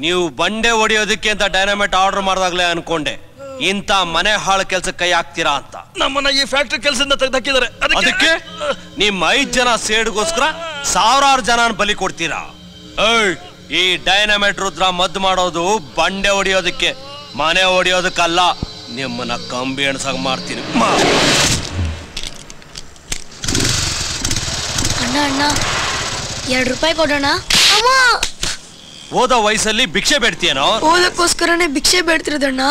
ನೀವು ಬಂಡೆ ಹೊಡಿಯೋದಕ್ಕೆ ಅಂತ ಡೈನಾಮೈಟ್ ಆರ್ಡರ್ ಮಾಡಿದಾಗ್ಲೇ ಅನ್ಕೊಂಡೆ ಇಂಥ ಮನೆ ಹಾಳು ಕೆಲ್ಸಕ್ಕೆ ಕೈ ಹಾಕ್ತೀರಾ ಅಂತ ನಮ್ಮನ್ನ ಈ ಫ್ಯಾಕ್ಟ್ರಿ ಕೆಲಸದಿಂದ ತೆಗೆದಾಕಿದ್ದಾರೆ ಅದಕ್ಕೆ ನಿಮ್ ಐದ್ ಜನ ಸೇಡ್ಗೋಸ್ಕರ ಸಾವಿರಾರು ಜನ ಬಲಿ ಕೊಡ್ತೀರಾ ಏಯ್ ಈ ಡೈನಾಮೈಟ್ ರುದ್ರ ಮದ್ದು ಮಾಡೋದು ಬಂಡೆ ಹೊಡಿಯೋದಕ್ಕೆ ಮನೆ ಹೊಡಿಯೋದಕ್ಕಲ್ಲ ನಿಮ್ಮನ್ನ ಕಂಬಿ ಎಣ್ಸಂಗ್ ಮಾಡ್ತೀನಿ ಮಾ. ಅಣ್ಣ ಅಣ್ಣ ಎರಡು ರೂಪಾಯಿ ಕೊಡೋಣ ಅಮ್ಮ ಓದೋ ವಯಸ್ಸಲ್ಲಿ ಭಿಕ್ಷೆ ಬೇಡ್ತೀಯನೋ ಓದಕ್ಕೋಸ್ಕರನೇ ಭಿಕ್ಷೆ ಬೇಡ್ತಿರೋದಣ್ಣ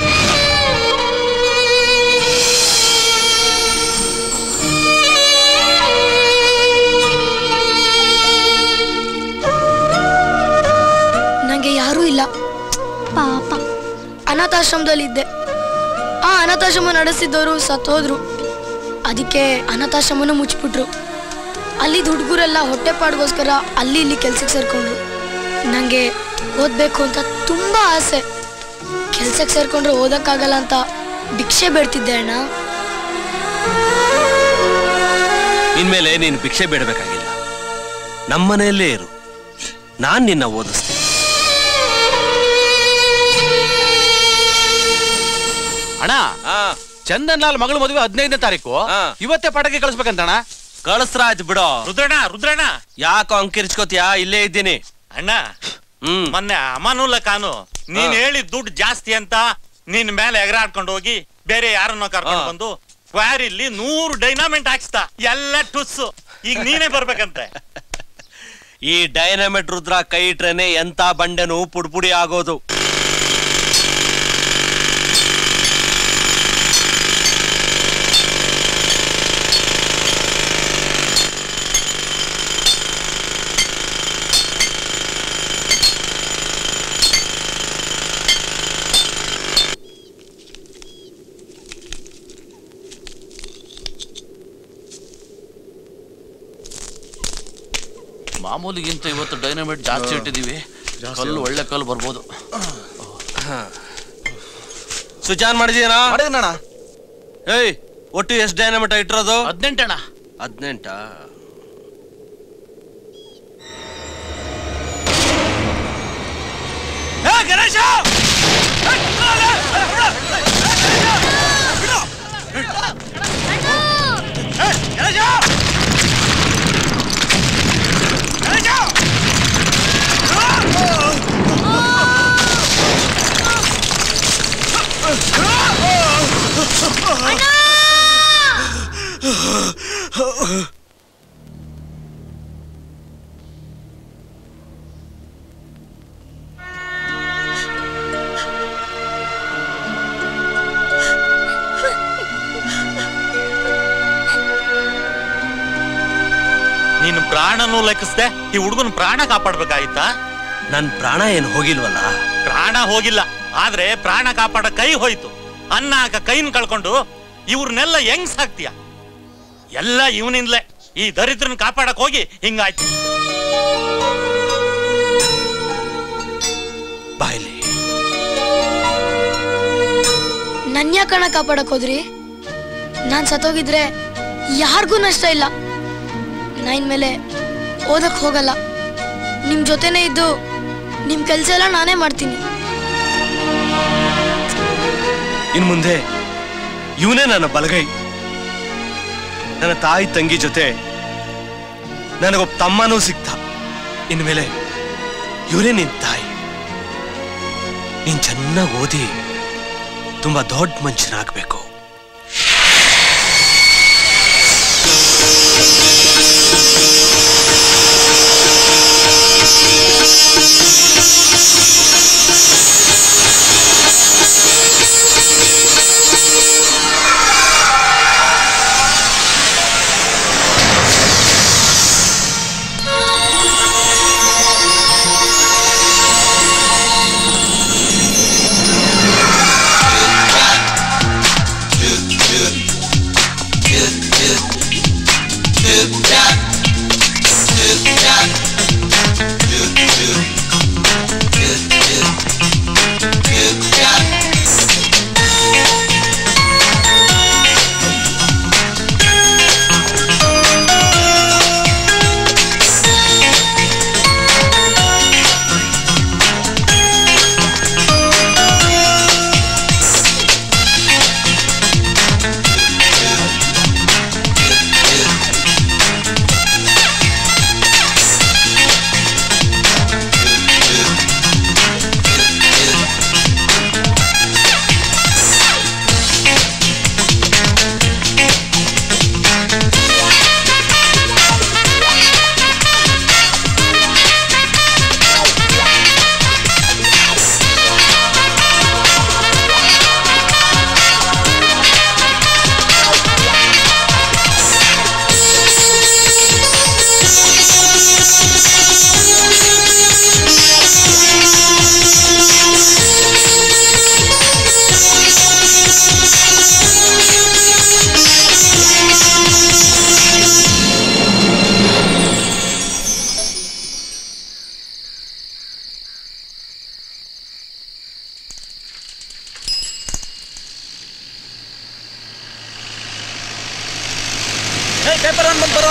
ನಂಗೆ ಯಾರೂ ಇಲ್ಲ ಪಾಪ ಅನಾಥಾಶ್ರಮದಲ್ಲಿದ್ದೆ ಆ ಅನಾಥಾಶ್ರಮ ನಡೆಸಿದ್ದವರು ಸತ್ತೋದ್ರು ಅದಕ್ಕೆ ಅನಾಥಾಶ್ರಮನ ಮುಚ್ಚಿಬಿಟ್ರು ಅಲ್ಲಿ ಹುಡುಗರೆಲ್ಲ ಹೊಟ್ಟೆಪಾಡಿಗೋಸ್ಕರ ಅಲ್ಲಿ ಇಲ್ಲಿ ಕೆಲ್ಸಕ್ಕೆ ಸೇರ್ಕೊಂಡ್ರು ನನಗೆ ಓದಬೇಕು ಅಂತ ತುಂಬ ಆಸೆ ಕೆಲ್ಸಕ್ಕೆ ಸೇರ್ಕೊಂಡ್ರೆ ಓದಕ್ಕಾಗಲ್ಲ ಅಂತ ಭಿಕ್ಷೆ ಬೇಡ್ತಿದ್ದೆ ಅಣ್ಣ ಇನ್ಮೇಲೆ ನೀನು ಭಿಕ್ಷೆ ಬೇಡಬೇಕಾಗಿಲ್ಲ ನಮ್ಮನೆಯಲ್ಲೇ ಇರು ನಾನ್ ನಿನ್ನ ಓದಿಸ್ತೀನಿ ಅಣ್ಣ ಚಂದನ್ ಲಾಲ್ ಮಗಳ ಮದುವೆ ಹದಿನೈದನೇ ತಾರೀಕು ಇವತ್ತೇ ಪಟಾಕಿ ಕಳಿಸ್ಬೇಕಂತಣ್ಣ ಕಳಿಸ್ರ ಆಯ್ತು ಬಿಡೋ ರುದ್ರಣ್ಣ ರುದ್ರಣ್ಣ ಯಾಕೋ ಅಂಕಿರ್ಚ್ಕೋತಿಯಾ ಇಲ್ಲೇ ಇದ್ದೀನಿ ಅಣ್ಣ ಮೊನ್ನೆ ಅಮಾನುಲ್ಲ ಕಾನು ನೀನ್ ಹೇಳಿದ ದುಡ್ಡು ಜಾಸ್ತಿ ಅಂತ ನಿನ್ ಮೇಲೆ ಎಗರಾಡ್ಕೊಂಡು ಹೋಗಿ ಬೇರೆ ಯಾರನ್ನೋ ಕರ್ಕೊಂಡು ಬಂದು ಕ್ವಾರಿಲಿ ನೂರು ಡೈನಾಮೆಂಟ್ ಹಾಕ್ಸ್ತಾ ಎಲ್ಲ ಟುಸ್ಸು ಈಗ ನೀನೇ ಬರ್ಬೇಕಂತೆ ಈ ಡೈನಾಮಿಟ್ ರುದ್ರ ಕೈ ಇಟ್ರೇನೆ ಎಂತ ಬಂಡೆನು ಪುಡ್ಪುಡಿ ಆಗೋದು ಮಾಮೂಲಿಗಿಂತ ಇವತ್ತು ಡೈನಮೈಟ್ ಜಾಸ್ತಿ ಇಟ್ಟಿದೀವಿ ಕಲ್ಲು ಒಳ್ಳೆ ಕಲ್ಲು ಬರ್ಬೋದು ಸುಜಾನ್ ಮಾಡಿದೀನಾ ಮಾಡಿದಣ್ಣ ಏಯ್ ಒಟ್ಟು ಎಷ್ಟು ಡೈನಾಮಿಟ್ ಇಟ್ಟಿರೋದು ಹದಿನೆಂಟಣ್ಣ ಹದಿನೆಂಟ ಗಣೇಶ ನೀನು ಪ್ರಾಣನೂ ಲೆಕ್ಕಿಸ್ದೆ ಈ ಹುಡುಗನ ಪ್ರಾಣ ಕಾಪಾಡ್ಬೇಕಾಗಿತ್ತಾ ನನ್ ಪ್ರಾಣ ಏನು ಹೋಗಿಲ್ವಲ್ಲ ಪ್ರಾಣ ಹೋಗಿಲ್ಲ ಆದ್ರೆ ಪ್ರಾಣ ಕಾಪಾಡ ಕೈ ಹೋಯ್ತು ಅನ್ನ ಹಾಕ ಕೈನ್ ಕಳ್ಕೊಂಡು ಇವ್ರನ್ನೆಲ್ಲ ಹೆಂಗ್ ಸಾಕ್ತೀಯ ಎಲ್ಲ ಇವನಿಂದಲೇ ಈ ದರಿದ್ರನ್ ಕಾಪಾಡಕ್ ಹೋಗಿ ಹಿಂಗಾಯ್ತು ಬಾಯ್ಲಿ ನನ್ನ ಯಾಕಣ ಕಾಪಾಡಕ್ ಹೋದ್ರಿ ನಾನ್ ಸತ್ತೋಗಿದ್ರೆ ಯಾರಿಗೂ ನಷ್ಟ ಇಲ್ಲ ನಾ ಇನ್ಮೇಲೆ ಓದಕ್ ಹೋಗಲ್ಲ ನಿಮ್ ಜೊತೆನೇ ಇದ್ದು ನಿಮ್ ಕೆಲ್ಸ ಎಲ್ಲ ನಾನೇ ಮಾಡ್ತೀನಿ ಇನ್ ಮುಂದೆ ಇವನೇ ನನ್ನ ಬಲಗೈ ನನ್ನ ತಾಯಿ ತಂಗಿ ಜೊತೆ ನನಗೊಬ್ಬ ತಮ್ಮನೂ ಸಿಕ್ತ ಇನ್ಮೇಲೆ ಇವನೇ ನಿನ್ ತಾಯಿ ನೀನ್ ಚೆನ್ನಾಗಿ ಓದಿ ತುಂಬಾ ದೊಡ್ಡ ಮನುಷ್ಯನಾಗ್ಬೇಕು ಪೇಪರ್ ಅನ್ ಬಂದ್ಬರೋ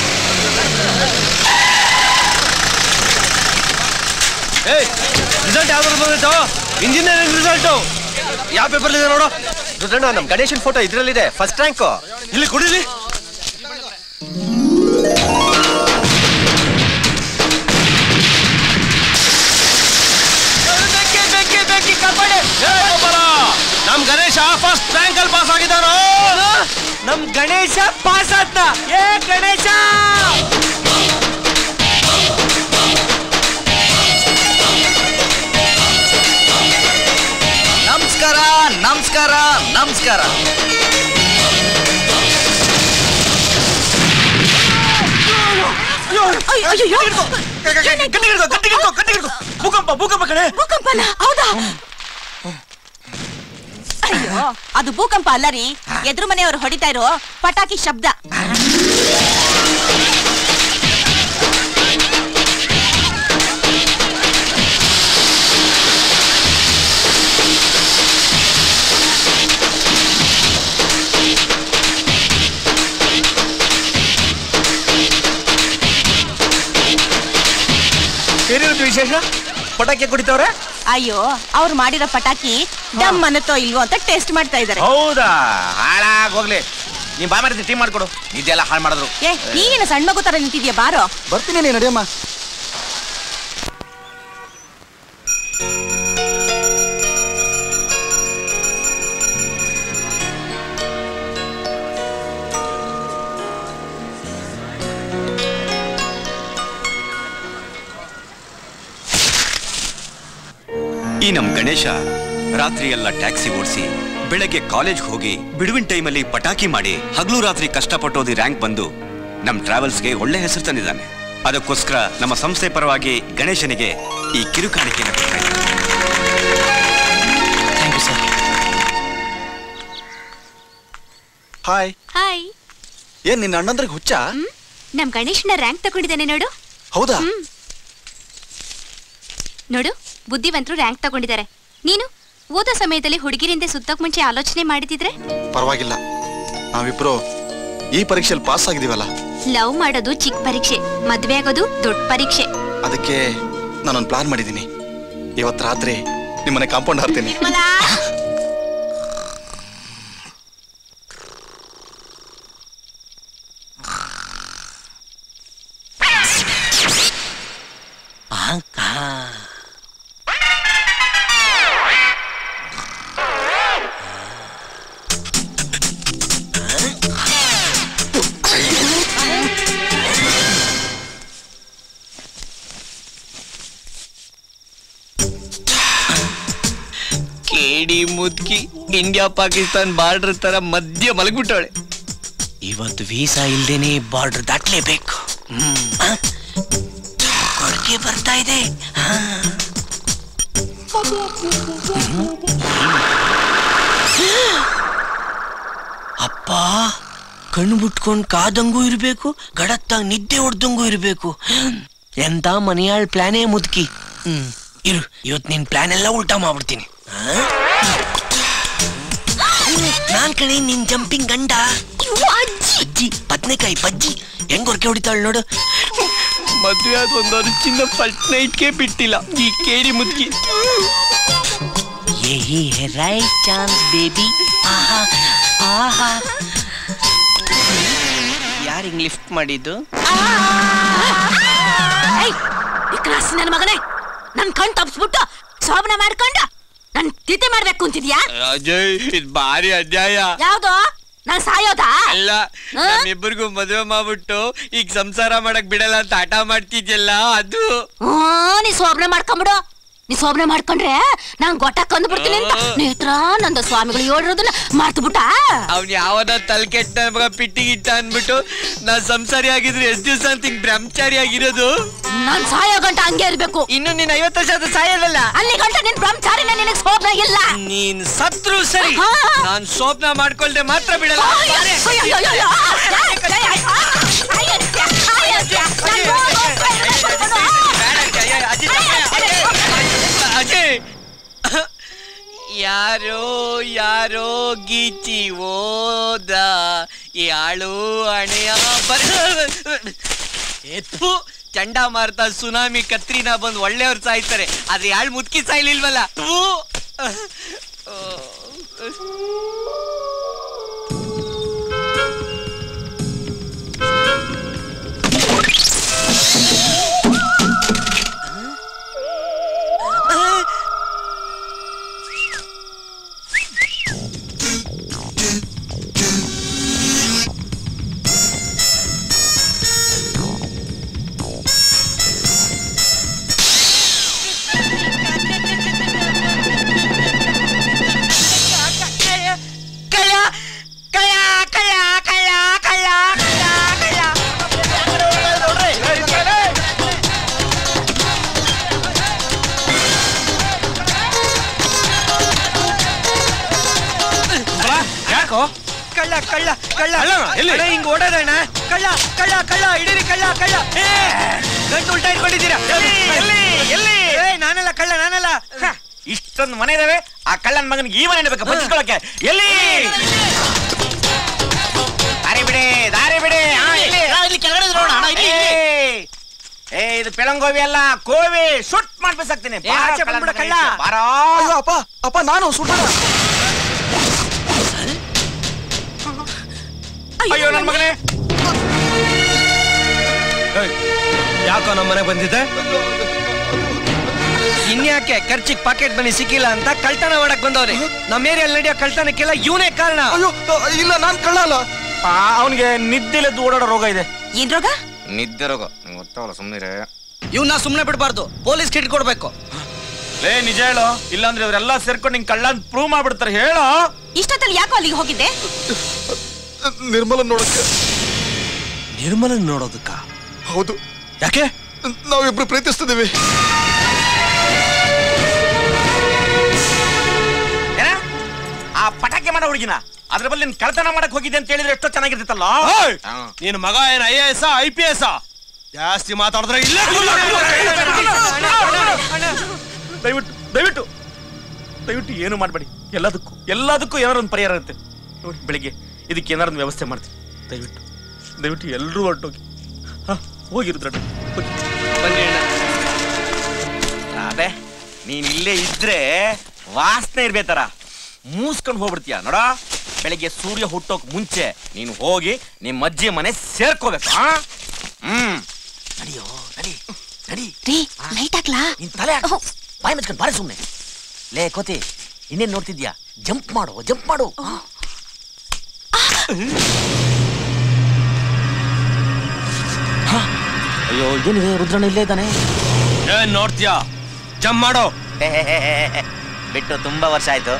ಏಯ್ ರಿಸಲ್ಟ್ ಯಾವ್ದು ಬಂದಿತ್ತು ಇಂಜಿನಿಯರಿಂಗ್ ರಿಸಲ್ಟು ಯಾವ ಪೇಪರ್ ಇದೆ ನೋಡು ರುದ್ರಣ್ಣ ನಮ್ ಗಣೇಶನ್ ಫೋಟೋ ಇದ್ರಲ್ಲಿದೆ ಫಸ್ಟ್ ರ್ಯಾಂಕು ಇಲ್ಲಿ ಕುಡಿಲಿ ನಮ್ ಗಣೇಶ ಫಸ್ಟ್ ರ್ಯಾಂಕ್ ಅಲ್ಲಿ ಪಾಸ್ ಆಗಿದ್ದಾರೋ ನಮ್ ಗಣೇಶ ಪಾಸ್ ಆದ್ನ ಏ ಗಣೇಶ ನಮಸ್ಕಾರ ನಮಸ್ಕಾರ ನಮಸ್ಕಾರ ಭೂಕಂಪ ಭೂಕಂಪ ಕಣೆ ಭೂಕಂಪನ ಹೌದಾ ಅಯ್ಯೋ ಅದು ಭೂಕಂಪ ಅಲ್ಲ ರೀ ಎದುರು ಮನೆಯವರು ಹೊಡಿತಾ ಇರೋ ಪಟಾಕಿ ಶಬ್ದ ಏನಿರುತ್ತೆ ವಿಶೇಷ ಪಟಾಕಿ ಕುಡಿತವ್ರೆ ಅಯ್ಯೋ ಅವ್ರು ಮಾಡಿರೋ ಪಟಾಕಿ ಡಮ್ ಅನ್ನತ್ತೋ ಇಲ್ವೋ ಅಂತ ಟೆಸ್ಟ್ ಮಾಡ್ತಾ ಇದಾರೆ ಹೌದಾ ಹಾಳಾಗ್ ಹೋಗ್ಲಿ ನೀನ್ ಬಾ ಮಾಡಿದ್ರೆ ಟೀಮ್ ಮಾಡ್ಕೊಡು ಇದೆಲ್ಲ ಹಾಳು ಮಾಡಿದ್ರು ಏ ನೀನೇನು ಸಣ್ಣ ಮಗು ತರ ನಿಂತಿದ್ಯಾ ಬಾರೋ ಬರ್ತೀನಿ ನೀನು ನಡಿಯಮ್ಮ ಈ ನಮ್ ಗಣೇಶ ರಾತ್ರಿ ಎಲ್ಲ ಟ್ಯಾಕ್ಸಿ ಓಡಿಸಿ ಬೆಳಗ್ಗೆ ಕಾಲೇಜ್ ಹೋಗಿ ಬಿಡುವಿನ ಟೈಮಲ್ಲಿ ಪಟಾಕಿ ಮಾಡಿ ಹಗಲು ರಾತ್ರಿ ಕಷ್ಟಪಟ್ಟೋದಿ ರ್ಯಾಂಕ್ ಬಂದು ನಮ್ ಟ್ರಾವೆಲ್ಸ್ಗೆ ಒಳ್ಳೆ ಹೆಸರು ತಂದಿದ್ದಾನೆ ಅದಕ್ಕೋಸ್ಕರ ನಮ್ಮ ಸಂಸ್ಥೆ ಪರವಾಗಿ ಗಣೇಶನಿಗೆ ಈ ಕಿರುಕಾಣಿಕೆಯನ್ನು ಕೊಡ್ತಾ ಇದ್ದೀನಿ. Thank you sir hi hi ಏನ್ ನಿನ್ನ ಅಣ್ಣಂದ್ರಿಗೆ ಹುಚ್ಚ ನಮ್ ಗಣೇಶನ ರ್ಯಾಂಕ್ ತಗೊಂಡಿದ್ದಾನೆ ನೋಡು ಹೌದಾ ಹ್ಮ್. ನೋಡು ಬುದ್ಧಿವಂತರು ರ್ಯಾಂಕ್ ತಗೊಂಡಿದ್ದಾರೆ ನೀನು ಓದೋ ಸಮಯದಲ್ಲಿ ಹುಡುಗಿರಿಂದ ಸುತ್ತಕ್ ಮುಂಚೆ ಆಲೋಚನೆ ಮಾಡಿದಿದ್ರೆ ಪರವಾಗಿಲ್ಲ ನಾವಿಬ್ರು ಈ ಪರೀಕ್ಷೆಯಲ್ಲಿ ಪಾಸ್ ಆಗಿದೀವಲ್ಲ ಲವ್ ಮಾಡೋದು ಚಿಕ್ಕ ಪರೀಕ್ಷೆ ಮದ್ವೆ ಆಗೋದು ದೊಡ್ಡ ಪರೀಕ್ಷೆ ಅದಕ್ಕೆ ನಾನೊಂದು ಪ್ಲಾನ್ ಮಾಡಿದ್ದೀನಿ ಇವತ್ತು ರಾತ್ರಿ ನಿಮ್ಮನೆ ಕಾಂಪೌಂಡ್ ಹಾರ್ತೀನಿ ಕೇಡಿ ಮುದ್ಕಿ ಇಂಡಿಯಾ ಪಾಕಿಸ್ತಾನ್ ಬಾರ್ಡರ್ ತರ ಮಧ್ಯ ಮಲಗ್ಬಿಟ್ಟವಳೆ ಇವತ್ತು ವೀಸಾ ಇಲ್ದೇನೆ ಬಾರ್ಡರ್ ದಾಟ್ಲೇಬೇಕು ಕೊರಕೆ ಬರ್ತಾ ಇದೆ ಹಾ. ಅಪ್ಪ ಕಣ್ಣು ಬಿಟ್ಕೊಂಡ್ ಕಾದಂಗೂ ಇರ್ಬೇಕು ಗಡತ್ತಾಗ ನಿದ್ದೆ ಹೊಡ್ದಂಗೂ ಇರ್ಬೇಕು ಎಂತ ಮನೆಯಾಳ್ ಪ್ಲಾನೇ ಮುದುಕಿ ಹ್ಮ್ ಇರು ಇವತ್ ನಿನ್ ಪ್ಲಾನ್ ಎಲ್ಲ ಉಲ್ಟಾ ಮಾಡ್ಬಿಡ್ತೀನಿ ಹಾ? ನಾನ್ ಕಣೆ ನಿನ್ ಜಂಪಿಂಗ್ ಗಂಡ ಅಜ್ಜಿ ಬದ್ನೆಕಾಯಿ ಬಜ್ಜಿ ಹೆಂಗ್ ಹೊರಕೆ ಹೊಡಿತಾಳ ನೋಡು ಮದ್ವೆ ಆದ ಒಂದೊಂದು ಚಿನ್ನ ಫಸ್ಟ್ ನೈಟ್ಗೆ ಬಿಟ್ಟಿಲ್ಲ ಈ ಕೇಡಿ ಮುದ್ಕಿ ಯही है राइट चांस बेबी ಆಹಾ ಆಹಾ ಯಾರು ಹಿಂಗ್ ಲಿಫ್ಟ್ ಮಾಡಿದ್ದು ವಿಕ್ರಾಸ್ ನನ್ನ ಮಗನೇ ನನ್ ಕಣ್ ತಪ್ಸ್ಬಿಟ್ಟು ಶೋಭನ ಮಾಡ್ಕೊಂಡ ನನ್ ತಿಥಿ ಮಾಡ್ಬೇಕು ಅಂತಿದ್ಯಾ ಅಜಯ್ ಇದು ಭಾರಿ ಅನ್ಯಾಯ ಯಾವ್ದು ನಾನ್ ಸಾಯೋದಾ ಅಲ್ಲ ಹಾ? ನಮ್ಮಿಬ್ಬರಿಗೂ ಮದುವೆ ಮಾಡ್ಬಿಟ್ಟು ಈಗ ಸಂಸಾರ ಮಾಡಕ್ ಬಿಡಲ್ಲ ಅಂತ ಹಠ ಮಾಡ್ತಿದ್ಯಲ್ಲ ಅದು ಹ್ಮ್, ನೀ ಶೋಭನೆ ಮಾಡ್ಕೊಂಬಿಡು ನೀ ಶೋಭನೆ ಮಾಡ್ಕೊಂಡ್ರೆ ನಾನ್ ಗೊಟ್ಟ ಕಂದು ಬಿಡ್ತೀನಿ ಅಂತ ನೇತ್ರ ನಂದ ಸ್ವಾಮಿಗಳು ಹೇಳಿರೋದನ್ನ ಮರ್ತು ಬಿಟ್ಟ ಅವ್ನ್ ಯಾವನ ತಲೆ ಕೆಟ್ಟ ಮಗ ಪಿಟ್ಟಿಗಿಟ್ಟ ಅನ್ಬಿಟ್ಟು ನಾ ಸಂಸಾರಿ ಆಗಿದ್ರೆ ಎಷ್ಟ್ ದಿವಸ ಅಂತ ಹಿಂಗ್ ಬ್ರಹ್ಮಚಾರಿ ಆಗಿರೋದು ನಾನ್ ಸಾಯೋ ಗಂಟ ಹಂಗೆ ಇರ್ಬೇಕು ಇನ್ನು ನೀನ್ ಐವತ್ತು ವರ್ಷ ಆದ್ರೂ ಸಾಯಲ್ಲ ಅಲ್ಲಿ ಗಂಟ ನಿನ್ ಬ್ರಹ್ಮಚಾರಿನ ನಿನಗ್ ಶೋಭನೆ ಇಲ್ಲ ನೀನ್ ಸತ್ರು ಸರಿ ಹಾ. ನಾನ್ ಸೋಪ್ನ ಮಾಡ್ಕೊಳ್ದೆ ಮಾತ್ರ ಬಿಡಲ್ಲ ಅಯ್ಯೋ, ಅಯ್ಯೋ, ಅಯ್ಯೋ, ಅಯ್ಯೋ, ಅಯ್ಯೋ, ಅಯ್ಯೋ, ಅಯ್ಯೋ, ಅಯ್ಯೋ, ಬೇಡ ಅಜ್ಜಿ, ಅಯ್ಯೋ, ಅಜ್ಜಿ, ಅಜ್ಜಿ, ಅಜ್ಜಿ ಯಾರೋ ಯಾರೋ ಗೀಚಿ ಓದ ಈ ಆಳು ಹಣೆಯ ಎತ್ತು ಚಂಡಮಾರುತ ಸುನಾಮಿ ಕತ್ರಿನಾ ಬಂದು ಒಳ್ಳೆಯವ್ರು ಸಾಯ್ತಾರೆ ಆದ್ರೆ ಯಾಳು ಮುದ್ಕಿ ಸಾಯ್ಲಿಲ್ವಲ್ಲ ಥೂ. ಕಳ್ಳ ಕಳ್ಳ ಕಳ್ಳ ಕಳ್ಳ ಕಳ್ಳ ಕಳ್ಳ ಕಳ್ಳ ಯಾಕೋ ಕಳ್ಳ ಕಳ್ಳ ಕಳ್ಳ ಕಳ್ಳನ? ಎಲ್ಲಿ? ಅಣ್ಣ, ಹಿಂಗ್ ಓಡೋದಣ್ಣ ಕಳ್ಳ ಕಳ್ಳ ಕಳ್ಳ ಹಿಡೀರಿ ಕಳ್ಳ ಕಳ್ಳ ಏ ಗಂಟು ಉಲ್ಟಾ ಇಟ್ಕೊಂಡಿದ್ದೀರಾ ಎಲ್ಲಿ ಎಲ್ಲಿ ಏ ನಾನಲ್ಲ ಕಳ್ಳ ನಾನಲ್ಲ ಹ, ಇಷ್ಟೊಂದು ಮನೆ ಇದಾವೆ ಆ ಕಳ್ಳನ ಮಗನಿಗೆ ಈ ಮನೆ ಬೇಕು ಬಚ್ಚಿಸ್ಕೊಳಕ್ಕೆ ಎಲ್ಲಿ ದಾರಿ ಬಿಡಿ ದಾರಿ ಬಿಡಿ ಆ, ಎಲ್ಲಿ? ಏಯ್! ಏ ಇದು ಪೆಳಂಗೋವಿ ಅಲ್ಲ ಕೋವಿ ಶೂಟ್ ಮಾಡ್ಬಿಸಾಕ್ತೀನಿ ಏ, ಆಚೆ ಬಂದ್ಬಿಡು, ಕಳ್ಳ. ಬಾರೋ ಅಯ್ಯೋ ಅಪ್ಪ ಅಪ್ಪ ನಾನು ಸುಟ್ಟ ಅಯ್ಯೋ ನನ್ನ ಮಗನೇ ಯಾಕೋ ನಮ್ಮ ಮನೆಗೆ ಬಂದಿದ್ದೆ ಇನ್ಯಾಕೆ ಖರ್ಚಿಗೆ ಪಾಕೆಟ್ ಬನ್ನಿ ಸಿಕ್ಕಿಲ್ಲ ಅಂತ ಕಳ್ತನ ಮಾಡಕ್ ಬಂದವ್ರೆ ನಮ್ಮ ಏರಿಯಲ್ಲಿ ನಡೆಯೋ ಕಳ್ತನಕ್ಕೆಲ್ಲ ಇವನೇ ಕಾರಣ ಅಯ್ಯೋ ಇಲ್ಲ ನಾನ್ ಕಳ್ಳ ಅಲ್ಲ ಅವನಿಗೆ ನಿದ್ದಿಲೆದ್ದು ಓಡಾಡೋ ರೋಗ ಇದೆ ಏನ್ ರೋಗ ನಿದ್ದೆ ರೋಗ ನಿಂಗೆ ಗೊತ್ತಾವಲ್ಲ ಸುಮ್ಮನೆ ಇವನ್ನ ಸುಮ್ನೆ ಬಿಡಬಾರ್ದು ಪೊಲೀಸ್ ಕಿಟ್ ಕೊಡ್ಬೇಕು ಲೇ ನಿಜ ಹೇಳೋ ಇಲ್ಲಾಂದ್ರೆ ಇವರೆಲ್ಲ ಸೇರ್ಕೊಂಡು ನಿಂಗೆ ಕಳ್ಳ ಪ್ರೂವ್ ಮಾಡ್ಬಿಡ್ತಾರೆ ಹೇಳೋ ಇಷ್ಟೊತ್ತಲ್ಲಿ ಯಾಕೋ ಅಲ್ಲಿಗೆ ಹೋಗಿದ್ದೆ ನಿರ್ಮಲನ್ ನೋಡಕ್ಕೆ ನಿರ್ಮಲನ್ ನೋಡೋದಕ್ಕ ಹೌದು ಯಾಕೆ ನಾವಿಬ್ರು ಪ್ರೀತಿಸ್ತಿದ್ದೀವಿ ಏನ ಆ ಪಟಾಕಿ ಮಾಡೋ ಹುಡುಗಿನ ಅದ್ರ ಬಲ್ಲಿ ನೀನ್ ಕಳ್ತನ ಮಾಡಕ್ ಹೋಗಿದ್ದೆ ಅಂತ ಹೇಳಿದ್ರೆ ಎಷ್ಟೋ ಚೆನ್ನಾಗಿರ್ತೈತಲ್ಲ ಏಯ್! ನಿನ್ ಮಗ ಏನ್ I A S I P S ಜಾಸ್ತಿ ಮಾತಾಡಿದ್ರೆ ಇಲ್ಲೇ ದಯವಿಟ್ಟು ದಯವಿಟ್ಟು ದಯವಿಟ್ಟು ಏನು ಮಾಡಬೇಡಿ ಎಲ್ಲದಕ್ಕೂ ಎಲ್ಲದಕ್ಕೂ ಏನಾರು ಒಂದು ಪರಿಹಾರ ಇರುತ್ತೆ ನೋಡಿ ಬೆಳಿಗ್ಗೆ ಇದಕ್ಕೆ ಏನಾರು ಒಂದು ವ್ಯವಸ್ಥೆ ಮಾಡ್ತೀನಿ ದಯವಿಟ್ಟು ದಯವಿಟ್ಟು ಎಲ್ಲರೂ ಹೊರಟೋಗಿ ಹಾ ಹೋಗಿರುದ್ರ ಹೋಗಿ ಬನ್ನಿ ಅಣ್ಣ ಅದೇ ನೀನ್ ಇಲ್ಲೇ ಇದ್ರೆ ವಾಸನೆ ಇರ್ಬೇಕಾರ ಮೂಸ್ಕೊಂಡು ಹೋಗ್ಬಿಡ್ತೀಯ ನೋಡ ಬೆಳಿಗ್ಗೆ ಸೂರ್ಯ ಹುಟ್ಟೋಕ್ ಮುಂಚೆ ನೀನು ಹೋಗಿ ನಿಮ್ಮ ಅಜ್ಜಿ ಮನೆ ಸೇರ್ಕೋಬೇಕು ಆ? ಹ್ಮ್ ನಡಿಯೋ ನಡಿ ನಡಿ ರೀ ಲೈಟ್ ಹಾಕ್ಲಾ ನಿನ್ ತಲೆ ಹಾಕು. ಬಾಯಿ ಮುಚ್ಕೊಂಡು ಬಾರಿ ಸುಮ್ನೆ ಲೇ ಕೋತಿ ಇನ್ನೇನ್ ನೋಡ್ತಿದ್ಯಾ ಜಂಪ್ ಮಾಡು ಜಂಪ್ ಮಾಡು ಆ. ಹ? ಅಯ್ಯೋ ಏನಿದೆ ರುದ್ರಣ್ಣ ಇಲ್ಲೇ ಇದ್ದಾನೆ ಏನ್ ನೋಡ್ತೀಯಾ ಜಂಪ್ ಮಾಡೋ ಬಿಟ್ಟು ತುಂಬಾ ವರ್ಷ ಆಯ್ತು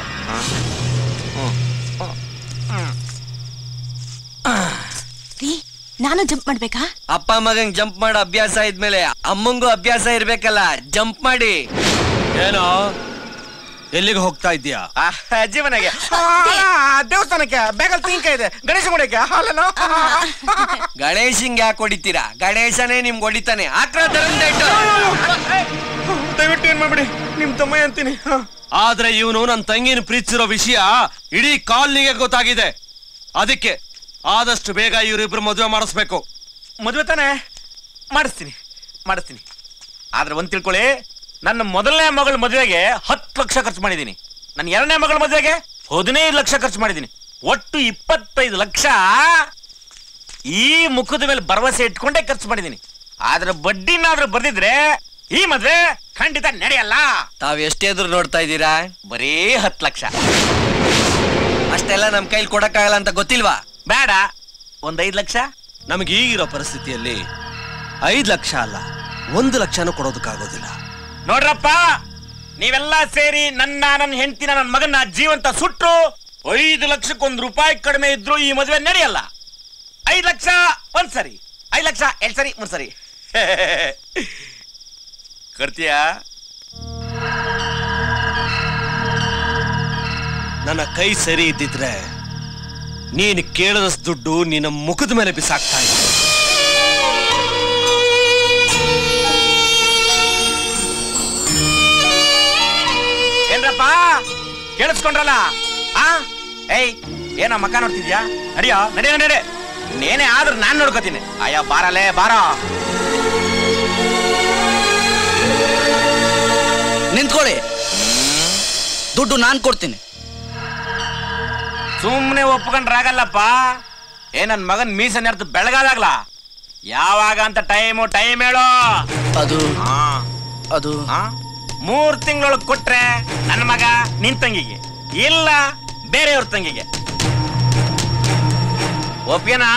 ರೀ ನಾನು ಜಂಪ್ ಮಾಡ್ಬೇಕಾ ಅಪ್ಪ ಮಗಂಗ್ ಜಂಪ್ ಮಾಡೋ ಅಭ್ಯಾಸ ಇದ್ಮೇಲೆ ಅಮ್ಮಂಗೂ ಅಭ್ಯಾಸ ಇರ್ಬೇಕಲ್ಲ ಜಂಪ್ ಮಾಡಿ ಏನೋ ಎಲ್ಲಿಗೆ ಹೋಗ್ತಾ ಇದ್ದೀಯಾ ಆ, ಅಜ್ಜಿ ಮನೆಗೆ ಆ, ದೇವಸ್ಥಾನಕ್ಕೆ ಬ್ಯಾಗಲ್ ತಿಂಕ ಇದೆ ಗಣೇಶ ಗುಡಿಗೆ ಹಾಲನು ಗಣೇಶಂಗ್ ಯಾಕೆ ಹೊಡಿತೀರಾ ಗಣೇಶನೇ ನಿಮ್ಗೆ ಹೊಡಿತಾನೆ ಆಕ್ರ ದಯವಿಟ್ಟು ಏನ್ ಮಾಡ್ಬಿಡಿ ನಿಮ್ ತಮ್ಮ ಅಂತೀನಿ ಹ. ಆದ್ರೆ ಇವನು ನನ್ನ ತಂಗಿನ ಪ್ರೀತಿಸಿರೋ ವಿಷಯ ಇಡೀ ಕಾಲ್ನಿಗೆ ಗೊತ್ತಾಗಿದೆ ಅದಕ್ಕೆ ಆದಷ್ಟು ಬೇಗ ಇವರಿಬ್ರು ಮದುವೆ ಮಾಡಿಸ್ಬೇಕು ಮದ್ವೆ ತಾನೆ ಮಾಡಿಸ್ತೀನಿ ಮಾಡಿಸ್ತೀನಿ ಆದ್ರೆ ಒಂದ್ ತಿಳ್ಕೊಳ್ಳಿ ನನ್ನ ಮೊದಲನೇ ಮಗಳ ಮದುವೆಗೆ ಹತ್ತು ಲಕ್ಷ ಖರ್ಚು ಮಾಡಿದ್ದೀನಿ ನನ್ನ ಎರಡನೇ ಮಗಳ ಮದುವೆಗೆ ಹದಿನೈದು ಲಕ್ಷ ಖರ್ಚು ಮಾಡಿದ್ದೀನಿ ಒಟ್ಟು ಇಪ್ಪತ್ತೈದು ಲಕ್ಷ ಈ ಮುಖದ ಮೇಲೆ ಭರವಸೆ ಇಟ್ಕೊಂಡೇ ಖರ್ಚು ಮಾಡಿದ್ದೀನಿ ಆದ್ರೆ ಬಡ್ಡಿನಾದ್ರೂ ಬರ್ದಿದ್ರೆ ಈ ಮದ್ವೆ ಖಂಡಿತ ನಡೆಯಲ್ಲ ತಾವ್ ಎಷ್ಟೇದ್ರು ನೋಡ್ತಾ ಇದ್ದೀರಾ ಬರೀ ಹತ್ತು ಲಕ್ಷ ಅಷ್ಟೆಲ್ಲ ನಮ್ ಕೈಲಿ ಕೊಡಕ್ಕಾಗಲ್ಲ ಅಂತ ಗೊತ್ತಿಲ್ವಾ ಬೇಡ ಒಂದ್ ಐದ್ ಲಕ್ಷ ನಮಗೆ ಈಗಿರೋ ಪರಿಸ್ಥಿತಿಯಲ್ಲಿ ಐದ್ ಲಕ್ಷ ಅಲ್ಲ ಒಂದು ಲಕ್ಷನೂ ಕೊಡೋದಕ್ಕಾಗೋದಿಲ್ಲ ನೋಡ್ರಪ್ಪ ನೀವೆಲ್ಲ ಸೇರಿ ನನ್ನ ನನ್ನ ಹೆಂಡತಿನ ನನ್ನ ಮಗನ ಜೀವಂತ ಸುಟ್ಟು ಐದು ಲಕ್ಷಕ್ಕೊಂದು ರೂಪಾಯಿ ಕಡಿಮೆ ಇದ್ರು ಈ ಮದುವೆ ನಡೆಯಲ್ಲ ಐದು ಲಕ್ಷ ಒಂದ್ ಸರಿ ಐದು ಲಕ್ಷ ಎರಡ್ ಸರಿ ಮೂರ್ ಸರಿ ಕರ್ತೀಯಾ ನನ್ನ ಕೈ ಸರಿ ಇದ್ದಿದ್ರೆ ನೀನು ಕೇಳದಷ್ಟು ದುಡ್ಡು ನಿನ್ನ ಮುಖದ ಮೇಲೆ ಬಿಸಾಕ್ತಾ ಇದ್ದೆ ಏನ್ರಪ್ಪ ಕೇಳಿಸ್ಕೊಂಡ್ರಲ್ಲ ಆ ಏಯ್ ಏನೋ ಮಕ್ಕ ನೋಡ್ತಿದ್ಯಾ ನಡಿಯೋ ನಡಿ ನಡಿ ನೇನೇ ಆದ್ರೂ ನಾನ್ ನೋಡ್ಕೋತೀನಿ ಅಯ್ಯ ಬಾರಲೇ ಬಾರೋ ನಿಂತ್ಕೊಳ್ಳಿ ದುಡ್ಡು ನಾನ್ ಕೊಡ್ತೀನಿ ಸುಮ್ನೆ ಒಪ್ಕೊಂಡ್ರಾಗಲ್ಲಪ್ಪ ಏ ನನ್ ಮಗನ್ ಮೀಸ ನೆರ್ತು ಬೆಳಗಾದಾಗ್ಲ ಯಾವಾಗ ಅಂತ ಟೈಮು ಟೈಮ್ ಹೇಳೋ ಅದು ಅದು ಮೂರ್ ತಿಂಗಳೊಳಗ್ ಕೊಟ್ರೆ ನನ್ನ ಮಗ ನಿನ್ ತಂಗಿಗೆ ಇಲ್ಲ ಬೇರೆಯವ್ರ ತಂಗಿಗೆ ಒಪ್ಗೆನಾ